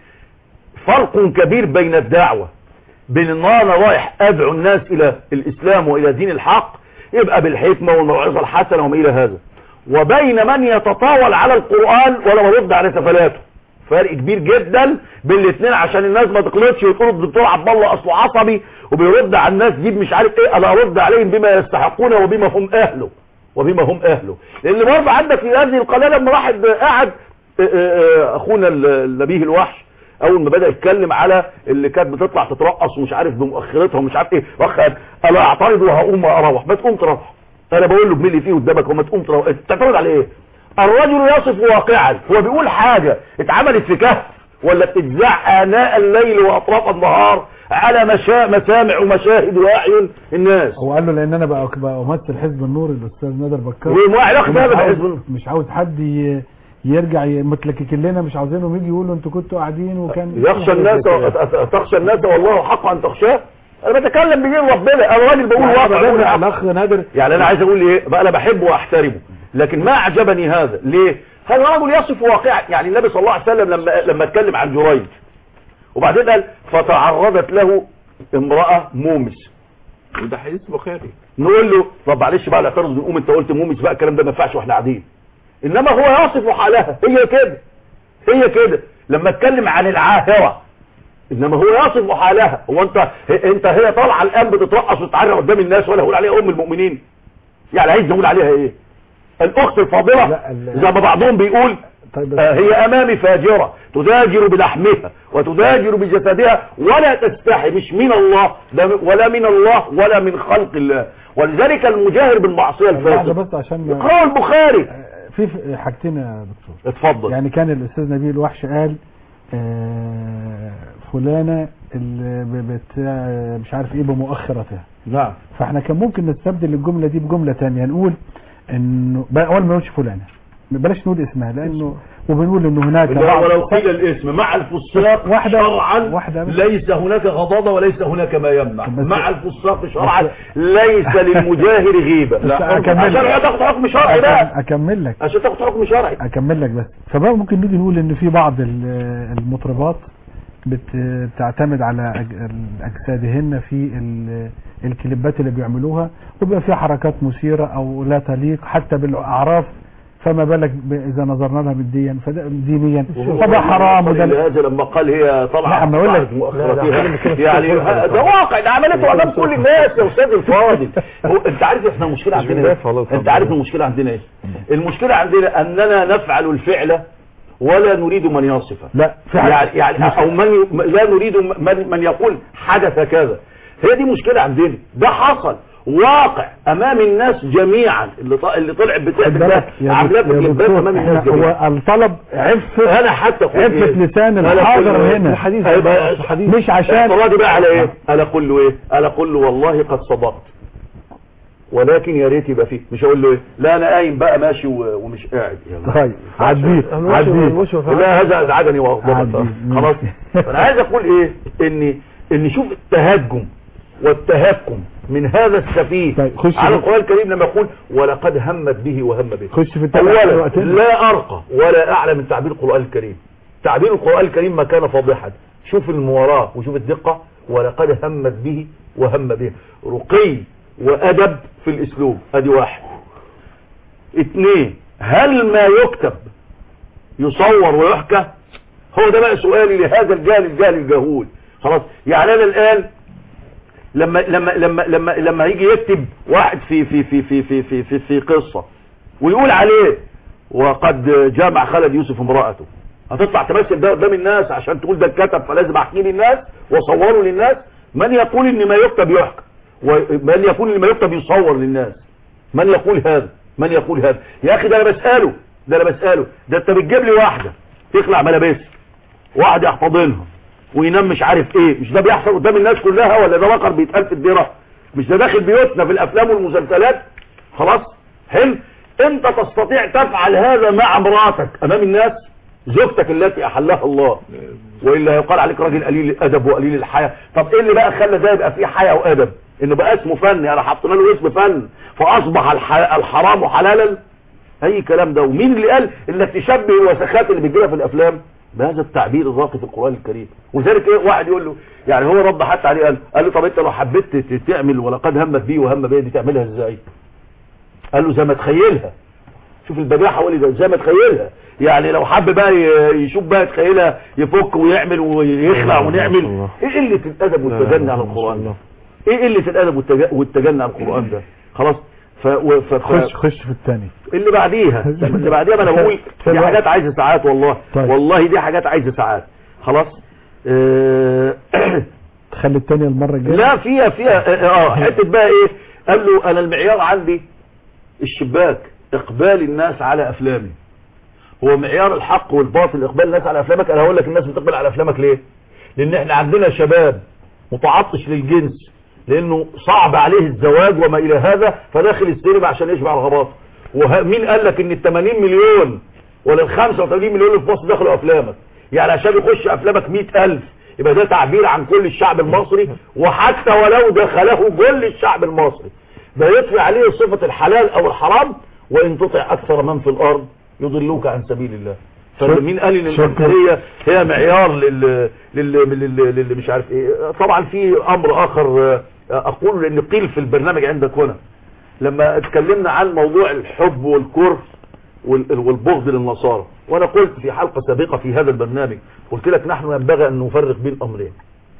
فرق كبير بين الدعوة بين ان انا رايح ادعو الناس الى الاسلام والى دين الحق يبقى بالحكمة والموعظة الحسنة وما الى هذا وبين من يتطاول على القرآن ولا يرد على سفلاته فرق كبير جدا بين الاثنين عشان الناس ما تقلطش وتقول الدكتور عبد الله اصله عصبي وبيرد على الناس دي مش عارف ايه انا ارد عليهم بما يستحقون وبما هم اهله وبما هم اهله لان برضه عندك في هذه القناه لما واحد قاعد اه اه اخونا النبيه الوحش اول ما بدا يتكلم على اللي كانت بتطلع تترقص ومش عارف بمؤخرتها ومش عارف ايه واخ انا اعترض وهقوم اروح ما تقوم تروح انا بقول له بملي فيه قدامك وما تقوم تروح تعترض على ايه الرجل يصف واقعا هو بيقول حاجه اتعملت في كهف ولا بتتذاع اناء الليل واطراف النهار على مشا... مسامع ومشاهد واعين الناس هو قال له لان انا بقى بقى امثل حزب النور الاستاذ نادر بكار وما علاقة ده ومش بحزب عاوز- النور؟ مش عاوز حد ي- يرجع ي- متلككين لنا مش عاوزينهم يجي يقولوا انتوا كنتوا قاعدين وكان يخشى الناس تخشى الناس والله حق ان تخشاه انا بتكلم بدين ربنا انا راجل بقول واقع بقول حق. الاخ نادر يعني انا عايز اقول ايه بقى انا بحبه واحترمه لكن ما اعجبني هذا ليه هذا رجل يصف واقعا يعني النبي صلى الله عليه وسلم لما لما اتكلم عن جريج وبعدين قال فتعرضت له امراه مومس وده حديث بخاري نقول له طب معلش بقى الاعتراض نقوم انت قلت مومس بقى الكلام ده ما ينفعش واحنا قاعدين انما هو يصف حالها هي كده هي كده لما اتكلم عن العاهره انما هو يصف حالها هو انت انت هي طالعه الان بتترقص وتتعرى قدام الناس ولا اقول عليها ام المؤمنين يعني عايز نقول عليها ايه الاخت الفاضله زي ما بعضهم بيقول آه، هي امامي فاجره تداجر بلحمها وتداجر بجسدها ولا تستحي مش من الله ده ولا من الله ولا من خلق الله ولذلك المجاهر بالمعصيه لحظة الفاسد بس عشان ما- اقرأوا البخاري في في حاجتين يا دكتور اتفضل يعني كان الاستاذ نبيل الوحش قال آه، فلانه اللي ب- بتاع مش عارف ايه بمؤخرتها نعم فاحنا كان ممكن نستبدل الجمله دي بجمله تانية نقول انه بقى اول ما نقولش فلانه بلاش نقول اسمها لانه وبنقول انه هناك لا بعض- ولو قيل الاسم مع الفساق واحدة شرعا واحدة بس. ليس هناك غضاضة وليس هناك ما يمنع بس- مع الفساق شرعا ليس للمجاهر غيبة بس أكمل عشان لك. تاخد حكم شرعي بقى أكم- اكمل لك عشان تاخد حكم شرعي اكمل لك بس فبقى ممكن نيجي نقول ان في بعض ال- المطربات بت- بتعتمد على أج- اجسادهن في ال- الكليبات اللي بيعملوها وبيبقى فيها حركات مثيره او لا تليق حتى بالاعراف فما بالك ب- اذا نظرنا لها بالديا فده دينيا فده حرام وده هذا لما قال هي طلعت لا، أما أقول لك- طلعت مؤخرتها يعني ده واقع ده عملته امام كل الناس يا استاذ الفاضل هو انت عارف احنا المشكله مش عندنا بندافع الله ايه يرحمه. انت عارف المشكله عندنا ايه المشكله عندنا اننا نفعل الفعل ولا نريد من يصفه لا في حاجة- يعني يعني او من ي- لا نريد من من يقول حدث كذا هي دي مشكله عندنا ده حصل واقع امام الناس جميعا اللي ط- اللي طلعت خد بتعمل ده بالك يا عاملاه دكتور- يا بالجبات دكتور، امام الناس إحنا جميعا هو الطلب عفة انا حتى أقول عفة إيه؟ لسان أنا الحاضر أقول له هنا الحديث هيبقى- مش عشان الراجل بقى على ايه انا اقول له ايه انا اقول له والله قد صدقت ولكن يا ريت يبقى فيه مش اقول له ايه لا انا قايم بقى ماشي و- ومش قاعد يلا. طيب عديه عديه لا هذا ازعجني وغضبت عدي. خلاص فانا عايز اقول ايه ان ان شوف التهجم والتهكم من هذا السفيه طيب، خش على في- القران الكريم لما يقول ولقد همت به وهم به خش في التلاتة اولا وقتين. لا ارقى ولا اعلى من تعبير القران الكريم تعبير القرآن الكريم ما كان فاضحا شوف المواراة وشوف الدقة ولقد همت به وهم به رقي وأدب في الأسلوب ادي واحد اثنين هل ما يكتب يصور ويحكى هو ده بقى سؤالي لهذا الجهل الجهل الجهول خلاص يعني انا الان لما لما لما لما لما يجي يكتب واحد في في في في في في في, في قصه ويقول عليه وقد جامع خالد يوسف امراته هتطلع تمثل ده قدام الناس عشان تقول ده اتكتب فلازم احكيه للناس واصوره للناس من يقول ان ما يكتب يحكى ومن يقول ان ما يكتب يصور للناس من يقول هذا من يقول هذا يا اخي ده انا بساله ده انا بساله ده انت بتجيب لي واحده تخلع ملابسها واحد يحتضنها وينام مش عارف ايه مش ده بيحصل قدام الناس كلها ولا ده وقر بيتقال في الديره مش ده داخل بيوتنا في الافلام والمسلسلات خلاص حلو انت تستطيع تفعل هذا مع امراتك امام الناس زوجتك التي احلها الله والا يقال عليك راجل قليل الادب وقليل الحياء طب ايه اللي بقى خلى ده يبقى فيه حياء وادب انه بقى اسمه فن يعني حطينا له اسم فن فاصبح الح- الحرام حلالا اي كلام ده ومين اللي قال انك تشبه الوسخات اللي بتجيلها في الافلام بهذا التعبير الراقي في القران الكريم وذلك ايه واحد يقول له يعني هو رد حتى عليه قال قال له طب انت لو حبيت ت- تعمل ولقد همت بيه وهم بيه دي تعملها ازاي قال له زي ما تخيلها شوف البجاحه واللي ده زي ما تخيلها يعني لو حب بقى ي- يشوف بقى تخيلها يفك ويعمل ويخلع ونعمل ايه قله الادب والتجني على القران ده ايه قله الادب والتج- والتجني على القران ده خلاص ف... و- ف... ف... خش خش في الثاني اللي بعديها اللي بعديها ما انا بقول دي حاجات عايزه ساعات والله طيب. والله دي حاجات عايزه ساعات خلاص آه، تخلي الثانية المرة الجاية لا فيها فيها اه حته بقى ايه قال له انا المعيار عندي الشباك اقبال الناس على افلامي هو معيار الحق والباطل اقبال الناس على افلامك انا هقول لك الناس بتقبل على افلامك ليه لان احنا عندنا شباب متعطش للجنس لانه صعب عليه الزواج وما الى هذا فداخل السينما عشان يشبع رغباته ومين قال لك ان ال 80 مليون ولا ال 85 مليون اللي في مصر دخلوا افلامك يعني عشان يخش افلامك 100000 يبقى ده تعبير عن كل الشعب المصري وحتى ولو دخله كل الشعب المصري ده يطفي عليه صفة الحلال او الحرام وان تطع اكثر من في الارض يضلوك عن سبيل الله فمين قال ان شكرا. الانسانيه هي معيار لل... لل... لل... لل... مش عارف ايه طبعا في امر اخر آه، اقول لان قيل في البرنامج عندك هنا لما اتكلمنا عن موضوع الحب والكره وال- والبغض للنصارى وانا قلت في حلقة سابقة في هذا البرنامج قلت لك نحن ينبغي ان نفرق بين امرين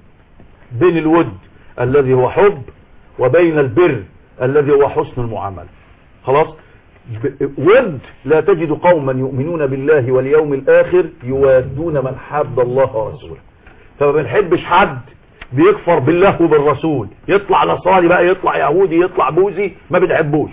بين الود الذي هو حب وبين البر الذي هو حسن المعاملة خلاص ب- ود لا تجد قوما يؤمنون بالله واليوم الاخر يوادون من حب الله ورسوله فما بنحبش حد بيكفر بالله وبالرسول يطلع نصراني بقى يطلع يهودي يطلع بوذي ما بنحبوش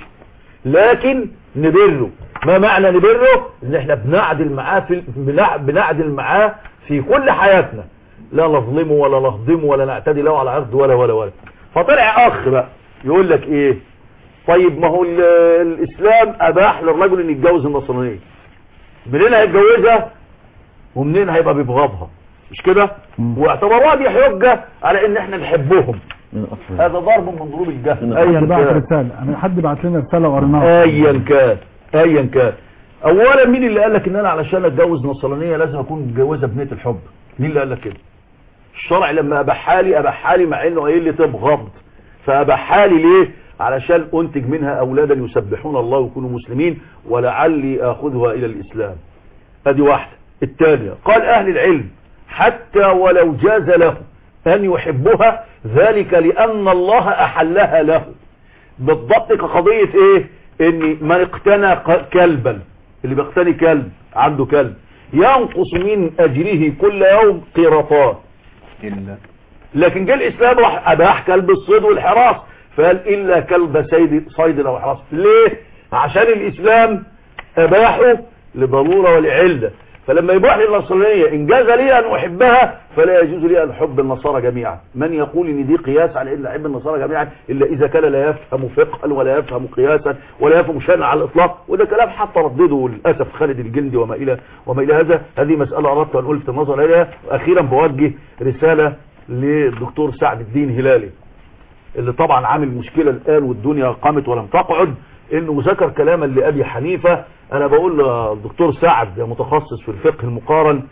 لكن نبره ما معنى نبره ان احنا بنعدل معاه في بنع- بنعدل معاه في كل حياتنا لا نظلمه ولا نهضمه ولا نعتدي له على عرض ولا ولا ولا فطلع اخ بقى يقول لك ايه طيب ما هو ال- الاسلام اباح للرجل ان يتجوز النصرانيه منين هيتجوزها ومنين هيبقى بيبغضها مش كده واعتبروها دي حجه على ان احنا نحبهم هذا ضرب من ضروب الجهل ايا حد بعت كان رسالة أنا حد بعت لنا رسالة وقريناها ايا كان ايا كان اولا مين اللي قال لك ان انا علشان اتجوز نصرانيه لازم اكون متجوزها بنيه الحب مين اللي قال لك كده الشرع لما اباحها لي اباحها لي مع انه قايل لي تبغض فاباحها لي ليه علشان انتج منها اولادا يسبحون الله ويكونوا مسلمين ولعلي اخذها الى الاسلام ادي واحده الثانيه قال اهل العلم حتى ولو جاز له ان يحبها ذلك لان الله احلها له بالضبط كقضية ايه ان من اقتنى ق- كلبا اللي بيقتني كلب عنده كلب ينقص من اجره كل يوم قيراطان إلا لكن جه الاسلام راح اباح كلب الصيد والحراس فقال الا كلب صيد صيد او حراس ليه عشان الاسلام اباحه لضروره ولعله فلما يباح للنصرانيه ان جاز لي ان احبها فلا يجوز لي ان احب النصارى جميعا من يقول ان دي قياس على ان احب النصارى جميعا الا اذا كان لا يفهم فقها ولا يفهم قياسا ولا يفهم شيئا على الاطلاق وده كلام حتى ردده للاسف خالد الجندي وما الى وما الى هذا هذه مساله اردت ان الفت النظر اليها واخيرا بوجه رساله للدكتور سعد الدين هلالي اللي طبعا عامل مشكلة الآن والدنيا قامت ولم تقعد انه ذكر كلاما لأبي حنيفة انا بقول للدكتور سعد يا متخصص في الفقه المقارن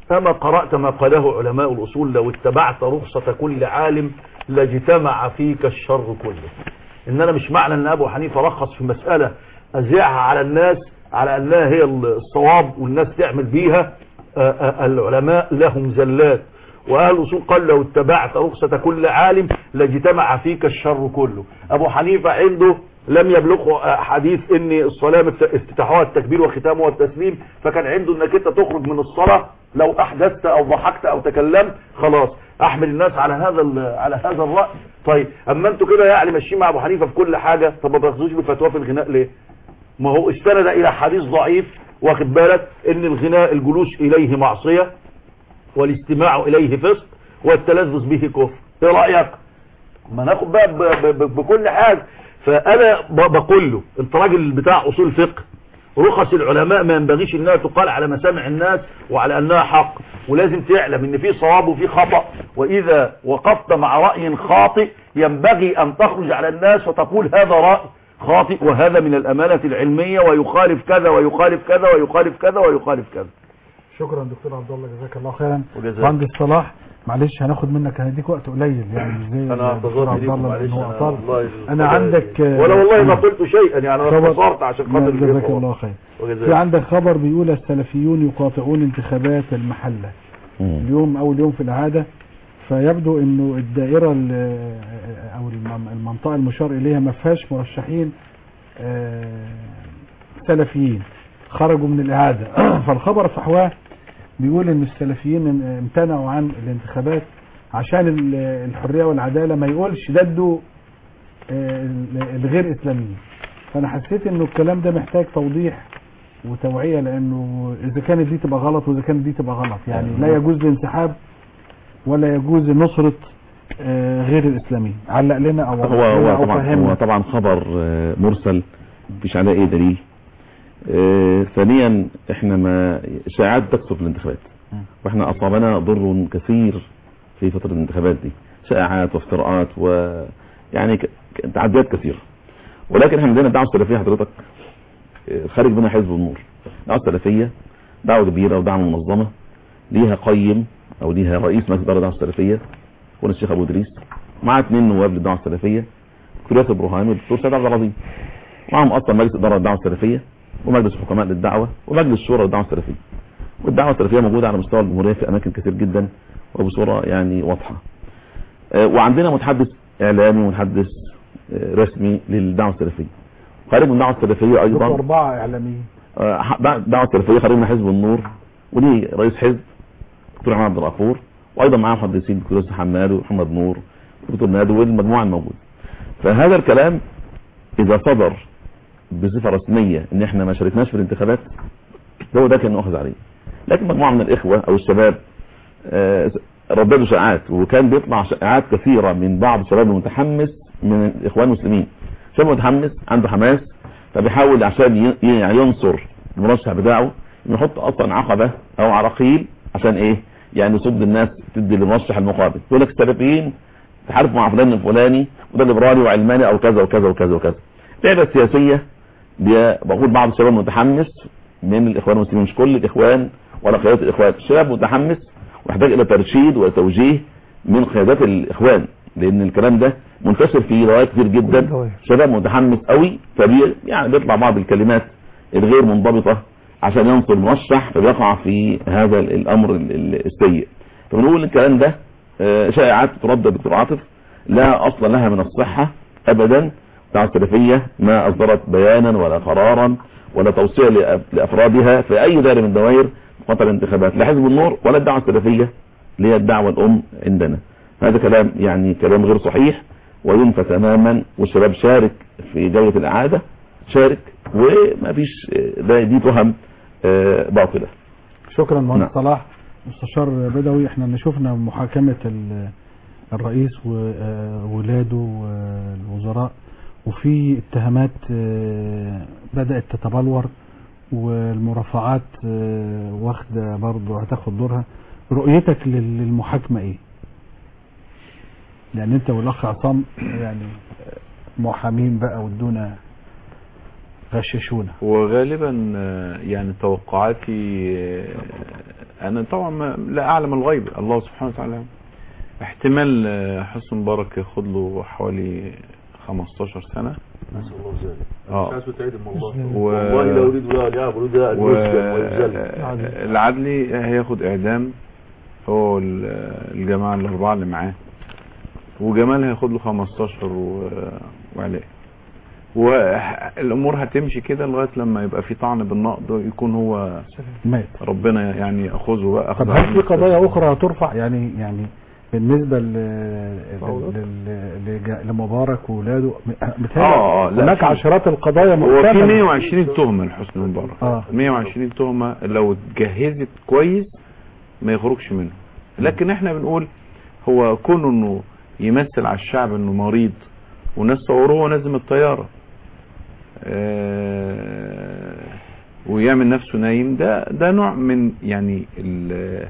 أما قرأت ما قاله علماء الأصول لو اتبعت رخصة كل عالم لاجتمع فيك الشر كله إن أنا مش معنى أن أبو حنيفة رخص في مسألة أذيعها على الناس على أنها هي الصواب والناس تعمل بيها آه، آه، العلماء لهم زلات وأهل الأصول قال لو اتبعت رخصة كل عالم لاجتمع فيك الشر كله أبو حنيفة عنده لم يبلغه آه، حديث ان الصلاة مفت- افتتاحها التكبير وختامها التسليم فكان عنده انك انت تخرج من الصلاة لو احدثت او ضحكت او تكلمت خلاص احمل الناس على هذا ال- على هذا الرأي طيب اما انتوا كده يعني ماشيين مع ابو حنيفة في كل حاجة طب ما تاخذوش بفتوى في الغناء ليه ما هو استند الى حديث ضعيف واخد بالك ان الغناء الجلوس اليه معصية والاستماع اليه فسق والتلذذ به كفر ايه رايك ما ناخد بقى ب- ب- ب- بكل حاجه فانا ب- بقول له انت راجل بتاع اصول فقه رخص العلماء ما ينبغيش انها تقال على مسامع الناس وعلى انها حق ولازم تعلم ان في صواب وفي خطأ واذا وقفت مع رأي خاطئ ينبغي ان تخرج على الناس وتقول هذا رأي خاطئ وهذا من الامانة العلمية ويخالف كذا ويخالف كذا ويخالف كذا ويخالف كذا شكرا دكتور عبد الله جزاك الله خيرا وجزاك. مهندس صلاح معلش هناخد منك هنديك وقت قليل يعني مش زي انا الدكتور اعتذرت عبد لكم الله معلش لأنه انا أطال. والله انا عندك آه، ولا والله ما قلت شيئا يعني انا خبر- اختصرت عشان خاطر لا، جزاك الإخوة. الله خير وجزاك. في عندك خبر بيقول السلفيون يقاطعون انتخابات المحلة اليوم اول يوم في العادة فيبدو انه الدائرة ال- او الم- المنطقة المشار اليها ما فيهاش مرشحين آه، سلفيين خرجوا من الاعادة فالخبر فحواه بيقول ان السلفيين ام- امتنعوا عن الانتخابات عشان ال- الحرية والعدالة ما يقولش ضدوا آه، ال- الغير اسلاميين فانا حسيت انه الكلام ده محتاج توضيح وتوعية لانه اذا كانت دي تبقى غلط واذا كانت دي تبقى غلط يعني لا يجوز الانسحاب ولا يجوز نصرة آه، غير الاسلاميين علق لنا او هو وضح لنا هو او طبعا فهمنا هو طبعا خبر آه، مرسل مفيش عليه اي دليل آه، ثانيا احنا ما شائعات تكثر في الانتخابات واحنا اصابنا ضر كثير في فتره الانتخابات دي شائعات وافتراءات و يعني ك- ك- تعديات كثيره ولكن احنا عندنا الدعوه السلفيه حضرتك آه، خارج منها حزب النور الدعوه السلفيه دعوه كبيره ودعوه منظمه ليها قيم او ليها رئيس مجلس اداره الدعوه السلفيه هو الشيخ ابو ادريس مع اثنين نواب للدعوه السلفيه دكتور ياسر برهامي والدكتور سيد عبد العظيم معهم اصلا مجلس اداره الدعوه السلفيه ومجلس حكماء للدعوه ومجلس شورى للدعوه السلفيه والدعوه السلفيه موجوده على مستوى الجمهوريه في اماكن كثير جدا وبصوره يعني واضحه آه، وعندنا متحدث اعلامي ومتحدث آه، رسمي للدعوه السلفيه خارج من الدعوه السلفيه دكتور ايضا اربعة اعلاميين آه، ح- دع- دعوه السلفيه خارج من حزب النور وليه رئيس حزب دكتور عماد عبد الغفور وايضا معاه محدثين دكتور يوسف حماد ومحمد نور ودكتور نادي والمجموعه الموجوده فهذا الكلام اذا صدر بصفه رسميه ان احنا ما شاركناش في الانتخابات هو ده كان نؤخذ عليه لكن مجموعه من الاخوه او الشباب آه، رددوا شائعات وكان بيطلع شائعات كثيره من بعض الشباب المتحمس من الاخوان المسلمين شاب متحمس عنده حماس فبيحاول عشان ي- يعني ينصر المرشح بتاعه إنه يحط اصلا عقبه او عراقيل عشان ايه يعني يصد الناس تدي للمرشح المقابل يقول لك السلفيين تحاربوا مع فلان الفلاني وده ليبرالي وعلماني او كذا وكذا وكذا وكذا اللعبه السياسيه دي بقول بعض الشباب متحمس من الاخوان المسلمين مش كل الاخوان ولا قيادات الاخوان شباب متحمس ويحتاج الى ترشيد وتوجيه من قيادات الاخوان لان الكلام ده منتشر في روايات كتير جدا شباب متحمس قوي فبي يعني بيطلع بعض الكلمات الغير منضبطه عشان ينصر مرشح فبيقع في هذا ال- الامر ال- ال- السيء فبنقول الكلام ده آه، شائعات تردد دكتور عاطف لا اصل لها من الصحه ابدا الدعوه السلفيه ما اصدرت بيانا ولا قرارا ولا توصيه لأف- لافرادها في اي دائره من دوائر فتره الانتخابات لا حزب النور ولا الدعوه السلفيه اللي هي الدعوه الام عندنا هذا كلام يعني كلام غير صحيح وينفى تماما والشباب شارك في جوله الاعاده شارك وما فيش آه، ده دي تهم آه، باطله شكرا مهندس نعم. صلاح مستشار بدوي احنا اللي شفنا محاكمة ال- الرئيس وولاده والوزراء وفي اتهامات آه، بدأت تتبلور والمرافعات آه، واخدة برضه هتاخد دورها رؤيتك لل- للمحاكمة ايه يعني انت والاخ عصام يعني محامين بقى وادونا غششونا وغالبا آه، يعني توقعاتي آه، انا طبعا ما لا اعلم الغيب الله سبحانه وتعالى احتمال آه، حسن مبارك ياخد له حوالي 15 سنة نسأل الله ذلك اه. مش عايز تعيدهم والله و- والله لا أريد لا لا أريد أن يسجن ويذل والعدلي هياخد اعدام هو ال- الجماعة الاربعة اللي معاه وجمال هياخد له 15 و- وعلاء والامور هتمشي كده لغايه لما يبقى في طعن بالنقد يكون هو مات ربنا يعني ياخذه بقى طب أخذ هل في عزيز. قضايا اخرى هترفع يعني يعني بالنسبه ل... ل... ل... ل... لمبارك واولاده متهيألي اه اه لا هناك في- عشرات القضايا هو في محتملة. 120 تهمه لحسني مبارك اه 120 تهمه لو اتجهزت كويس ما يخرجش منه لكن احنا بنقول هو كونه انه يمثل على الشعب انه مريض والناس صوروه هو نازل من الطياره آه ويعمل نفسه نايم ده ده نوع من يعني ال-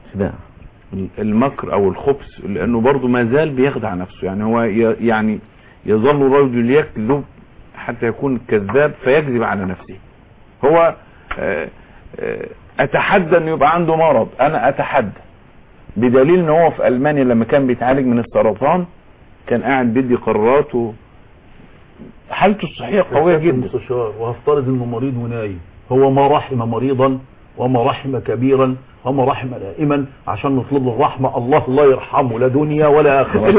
المكر او الخبث لانه برضه ما زال بيخدع نفسه يعني هو ي- يعني يظل رجل يكذب حتى يكون كذاب فيكذب على نفسه هو آه، آه، اتحدى ان يبقى عنده مرض انا اتحدى بدليل ان هو في المانيا لما كان بيتعالج من السرطان كان قاعد بيدي قرارات و حالته الصحيه قويه يا جدا المستشار وهفترض انه مريض ونايم هو ما رحم مريضا وما رحم كبيرا وما رحم نائما عشان نطلب له الرحمه الله الله يرحمه لا دنيا ولا اخره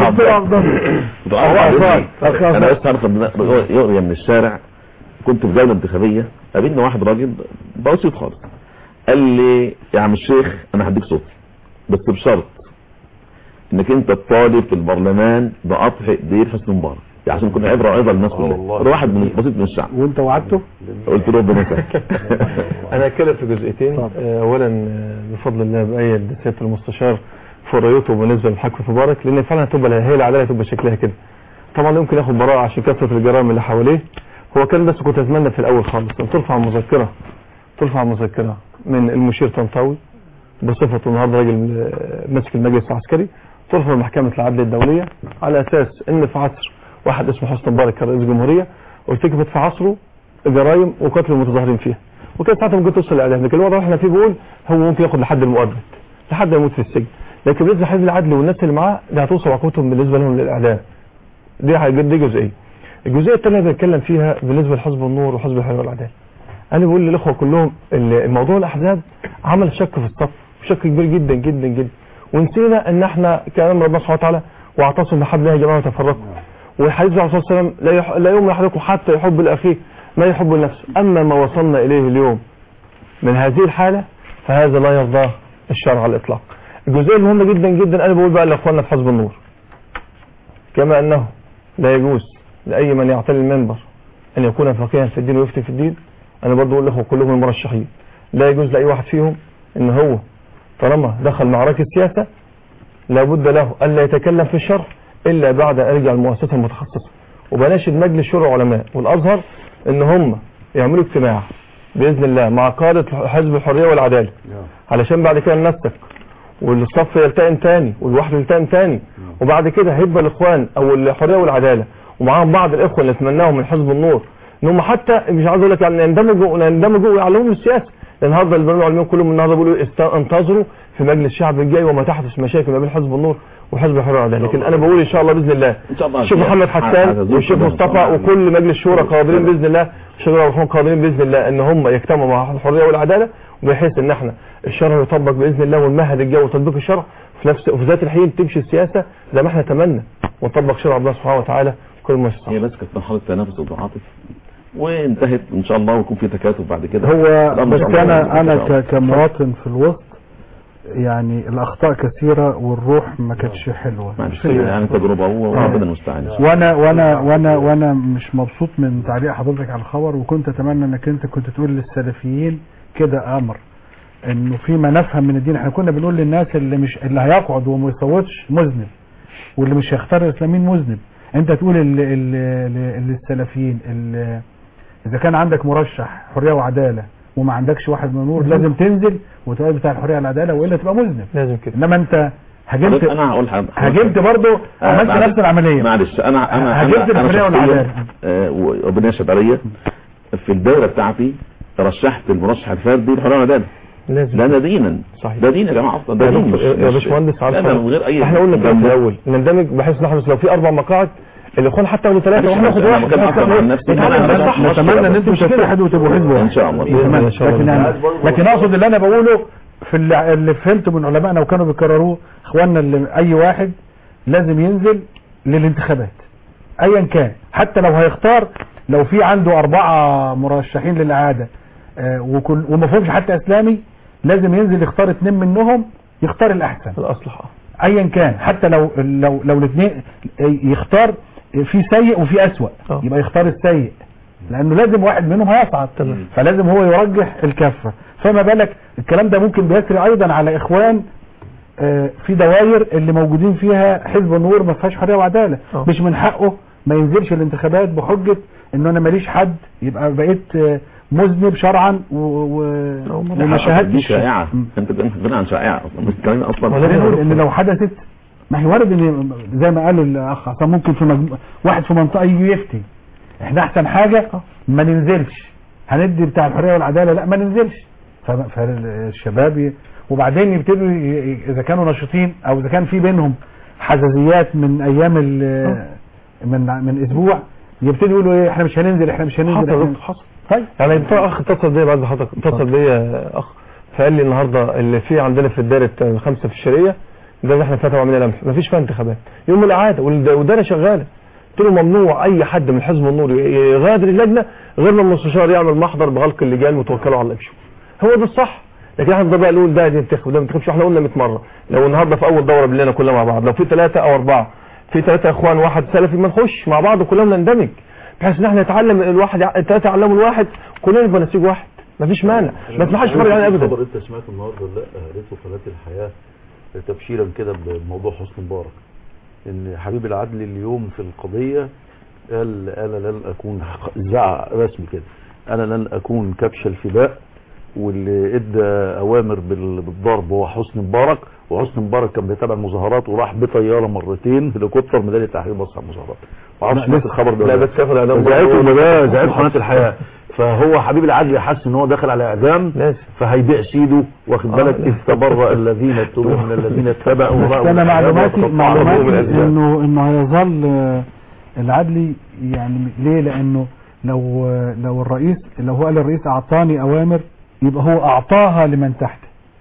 انا بس عارف يقري من الشارع كنت في جوله انتخابيه قابلنا واحد راجل بسيط خالص قال لي يا عم الشيخ انا هديك صوتي بس بشرط انك انت تطالب في البرلمان بقطع ايديه حسني مبارك يعني عشان كنا عبره وعظه للناس كلها ده واحد من بسيط من الشعب وانت وعدته قلت له ربنا يسهل انا اتكلم في جزئيتين آه، اولا آه، بفضل الله بايد سياده المستشار في رؤيته بالنسبه لمحاكمه مبارك لان فعلا هتبقى هي العداله هتبقى شكلها كده طبعا لا يمكن ياخد براءه عشان كثره الجرائم اللي حواليه هو كان بس كنت اتمنى في الاول خالص ان ترفع مذكره ترفع مذكره من المشير طنطاوي بصفته النهارده راجل آه، ماسك المجلس العسكري ترفع محكمه العدل الدوليه على اساس ان في عصر واحد اسمه حسني مبارك كرئيس جمهوريه ارتكبت في عصره جرائم وقتل المتظاهرين فيها وكانت ساعتها ممكن توصل للاعدام لكن الوضع اللي احنا فيه بيقول هو ممكن ياخد لحد المؤبد لحد ما يموت في السجن لكن بالنسبه لحزب العدل والناس اللي معاه ده هتوصل عقوبتهم بالنسبه لهم للاعدام دي حاجه دي جزئيه الجزئيه الثانيه اللي بتكلم فيها بالنسبه لحزب النور وحزب الحريه والعداله انا بقول للاخوه كلهم ال- موضوع الاحزاب عمل شك في الصف شك كبير جدا جدا جدا ونسينا ان احنا كلام ربنا سبحانه وتعالى واعتصموا بحبل الله يا جماعه وتفرقوا والحديث عن الرسول صلى الله عليه وسلم لا, يح... لا يؤمن احدكم حتى يحب لاخيه ما يحب لنفسه اما ما وصلنا اليه اليوم من هذه الحاله فهذا لا يرضاه الشرع على الاطلاق الجزئيه المهمه جدا جدا انا بقول بقى لاخواننا في حزب النور كما انه لا يجوز لاي من يعتلي المنبر ان يكون فقيها في الدين ويفتي في الدين انا برضه اقول لاخوه كلهم المرشحين لا يجوز لاي واحد فيهم ان هو طالما دخل معركه سياسه لابد له الا يتكلم في الشرع الا بعد ان يرجع المؤسسه المتخصصه وبناشد مجلس شورى العلماء والازهر ان هم يعملوا اجتماع باذن الله مع قاده حزب الحريه والعداله علشان بعد كده ننسق والصف يلتئم تاني والواحد يلتئم تاني وبعد كده هيبقى الاخوان او الحريه والعداله ومعاهم بعض الاخوه اللي اتمناهم من حزب النور ان هم حتى مش عايز اقول لك يعني يندمجوا يندمجوا ويعلموا السياسه لان النهارده البرنامج العلميين كلهم النهارده بيقولوا است- انتظروا في مجلس الشعب الجاي وما تحدث مشاكل ما بين حزب النور وحزب الحريه والعداله لكن انا بقول ان شاء الله باذن الله ان شاء الله الشيخ محمد حسان والشيخ مصطفى وكل مجلس شورى قادرين باذن الله الشيخ عبد الرحمن قادرين باذن الله ان هم يجتمعوا مع الحريه والعداله بحيث ان احنا الشرع يطبق باذن الله ونمهد الجو وتطبيق الشرع في نفس وفي ذات الحين تمشي السياسه زي ما احنا نتمنى ونطبق شرع الله سبحانه وتعالى كل ما يستطيع هي بس كانت مرحله تنافس وتعاطف وانتهت ان شاء الله ويكون في تكاتف بعد كده هو الأمر بس إن شاء الله انا انا يكون ك- كمواطن في الوسط يعني الاخطاء كثيره والروح ما كانتش حلوه معلش يعني تجربه هو وربنا المستعان وانا وانا وانا وانا مش مبسوط من تعليق حضرتك على الخبر وكنت اتمنى انك انت كنت تقول للسلفيين كده امر انه فيما نفهم من الدين احنا كنا بنقول للناس اللي مش اللي هيقعد وما يصوتش مذنب واللي مش هيختار الاسلاميين مذنب انت تقول ال- ال- ال- للسلفيين ال- اذا كان عندك مرشح حريه وعداله وما عندكش واحد من نور لازم تنزل وتقول بتاع الحريه والعداله والا تبقى مذنب لازم كده انما انت هاجمت حضرتك انا هقول حاجه هاجمت برضه عملت معلش- نفس العمليه معلش انا انا هاجمت انا, أنا الحرية شخصيا والعدالة. آه، وربنا يشهد عليا في الدايره بتاعتي رشحت المرشح الفردي الحريه والعداله لازم ده ده دينا صحيح. ده دين يا جماعه اصلا ده يا دين دكتور- مش يا مش- باشمهندس لا عارف لا من غير اي احنا قلنا كده في جنب- الاول نندمج بحيث نحن لو في اربع مقاعد الاخوان حتى لو ثلاثه معلش واحنا ناخد أنا واحد بتكلم أكتر عن نفسي. نتعلم أنا صح نتمنى ان انتم تتحدوا وتبقوا حزب واحد ان شاء الله نتمنى. إن شاء الله. لكن يعني لكن اقصد اللي انا بقوله في اللي, اللي فهمته من علمائنا وكانوا بيكرروه اخواننا اللي اي واحد لازم ينزل للانتخابات ايا كان حتى لو هيختار لو في عنده اربعه مرشحين للاعاده آه، وكل وما فيهمش حتى اسلامي لازم ينزل يختار اتنين منهم يختار الاحسن الاصلح ايا كان حتى لو لو لو الاثنين يختار في سيء وفي اسوأ يبقى يختار السيء لانه لازم واحد منهم هيصعد فلازم هو يرجح الكفه فما بالك الكلام ده ممكن بيسري ايضا على اخوان آه، في دوائر اللي موجودين فيها حزب النور ما فيهاش حريه وعداله مش من حقه ما ينزلش الانتخابات بحجه انه انا ماليش حد يبقى بقيت آه، مذنب شرعا و... و... وما دي شاهدتش شائعه انت بتتكلم عن شائعه اصلا بتتكلم اصلا خلينا نقول ان لو حدثت ما هي وارد ان زي ما قال الاخ عصام ممكن في مجمو... واحد في منطقه يجي يفتي احنا احسن حاجه ما ننزلش هندي بتاع الحريه والعداله لا ما ننزلش ف- فالشباب ي... وبعدين يبتدوا ي- ي- اذا كانوا نشيطين او اذا كان في بينهم حزازيات من ايام ال... من من اسبوع يبتدوا يقولوا ايه احنا مش هننزل احنا مش هننزل حصل إحنا... دكتور، حصل يعني بتوع اخ اتصل بيا بعد حضرتك اتصل بيا اخ فقال لي النهارده اللي في عندنا في الدائره خمسه في الشرقيه ده اللي احنا فتحوا عمليه لمح مفيش فيها انتخابات يوم العاده والد- والدائره شغاله قلت له ممنوع اي حد من حزب النور ي- يغادر اللجنه غير لما المستشار يعمل محضر بغلق اللجان وتوكلوا على الله يمشوا هو ده الصح لكن احنا نفضل بقى نقول ده ينتخب وده ما ينتخبش احنا قلنا 100 مره لو النهارده في اول دوره بالليله كلنا مع بعض لو في ثلاثه او اربعه في ثلاثه اخوان واحد سلفي ما نخش مع بعض كلنا نندمج بحيث ان احنا نتعلم الواحد الثلاثه يعلموا الواحد كلنا نبقى نسيج واحد مفيش مانع ما تسمحش فرق يعني ابدا خبر انت سمعته النهارده ولا لا قالته قناه الحياه تبشيرا كده بموضوع حسني مبارك ان حبيب العدل اليوم في القضيه قال انا لن اكون زعق رسمي كده انا لن اكون كبش الفداء واللي ادى اوامر بال- بالضرب هو حسني مبارك وحسني مبارك كان بيتابع المظاهرات وراح بطياره مرتين هليكوبتر ميدان التحرير بص على المظاهرات ما اعرفش لا، سمعت لسه. الخبر ده لا، ولا بس ياخد إعدام زعلت برضه. ولا ده زعلت قناه الحياه فهو حبيب العدل حس ان هو داخل على اعدام فهيبيع سيده واخد آه، بالك لا. اذ تبرأ الذين اتبعوا من الذين اتبعوا بس ورأوا انا العذاب معلوماتي وتقطعوا معلوماتي بهم الأسباب. انه انه هيظل آه، العدلي يعني ليه لانه لو آه، لو الرئيس لو هو قال الرئيس اعطاني اوامر يبقى هو اعطاها لمن تحت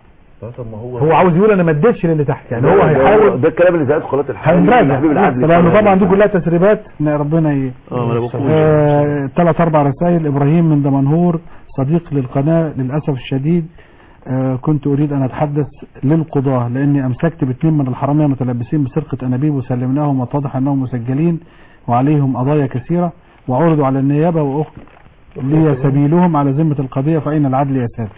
طب ما هو هو عاوز يقول انا ما اديتش للي تحت يعني هو ده- هيحاول ده الكلام اللي زعلت قناه الحياه هنراجع حبيب العدل لانه طبعا دي كلها تسريبات إن ربنا ي... اه ما انا بقول آه، ثلاث اربع رسائل ابراهيم من دمنهور صديق للقناة للأسف الشديد آه، كنت أريد أن أتحدث للقضاة لأني أمسكت باثنين من الحرامية متلبسين بسرقة أنابيب وسلمناهم واتضح أنهم مسجلين وعليهم قضايا كثيرة وعرضوا على النيابة وأخ لي سبيلهم على ذمة القضية فأين العدل يا سادة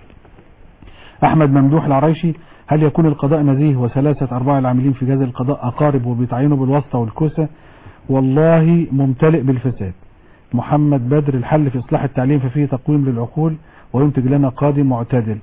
أحمد ممدوح العريشي هل يكون القضاء نزيه وثلاثة أرباع العاملين في جهاز القضاء أقارب وبيتعينوا بالواسطة والكوسة والله ممتلئ بالفساد محمد بدر الحل في إصلاح التعليم ففيه تقويم للعقول وينتج لنا قاضي معتدل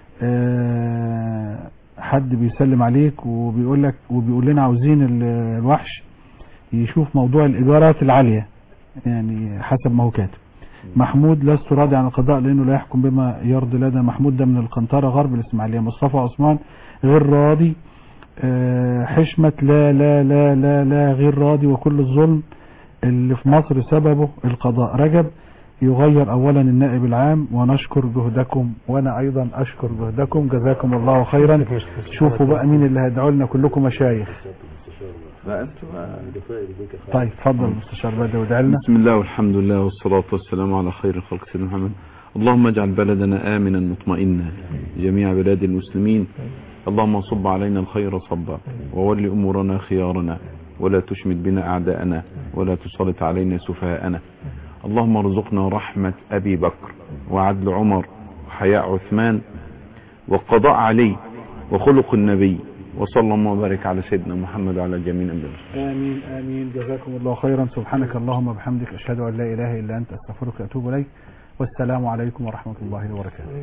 أه حد بيسلم عليك وبيقول لك وبيقول لنا عاوزين ال- الوحش يشوف موضوع الإيجارات العالية يعني حسب ما هو كاتب محمود لست راضي عن القضاء لأنه لا يحكم بما يرضي لدى محمود ده من القنطرة غرب الإسماعيلية مصطفى عثمان غير راضي آه، حشمة لا لا لا لا لا غير راضي وكل الظلم اللي في مصر سببه القضاء رجب يغير اولا النائب العام ونشكر جهدكم وانا ايضا اشكر جهدكم جزاكم الله خيرا شوفوا بقى مين اللي هيدعوا لنا كلكم مشايخ لا انت طيب اتفضل مستشار بدر وادعي لنا بسم الله والحمد لله والصلاة والسلام على خير الخلق سيدنا محمد اللهم اجعل بلدنا آمنا مطمئنا جميع بلاد المسلمين اللهم صب علينا الخير صبا وول أمورنا خيارنا ولا تشمت بنا أعداءنا ولا تسلط علينا سفهاءنا اللهم ارزقنا رحمة أبي بكر وعدل عمر وحياء عثمان وقضاء علي وخلق النبي وصلى الله وبارك على سيدنا محمد وعلى جميع الأنبياء امين امين جزاكم الله خيرا سبحانك اللهم وبحمدك اشهد ان لا اله الا انت استغفرك واتوب اليك والسلام عليكم ورحمه الله وبركاته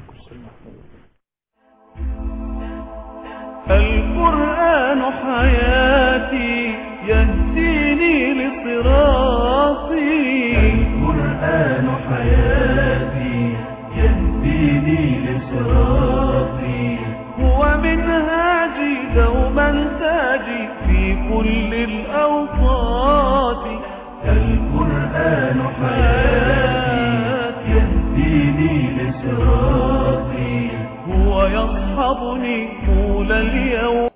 القرآن حياتي يهديني لصراطي القرآن حياتي كل الأوقات القرآن حياتي يهديني لصراطي هو يصحبني طول اليوم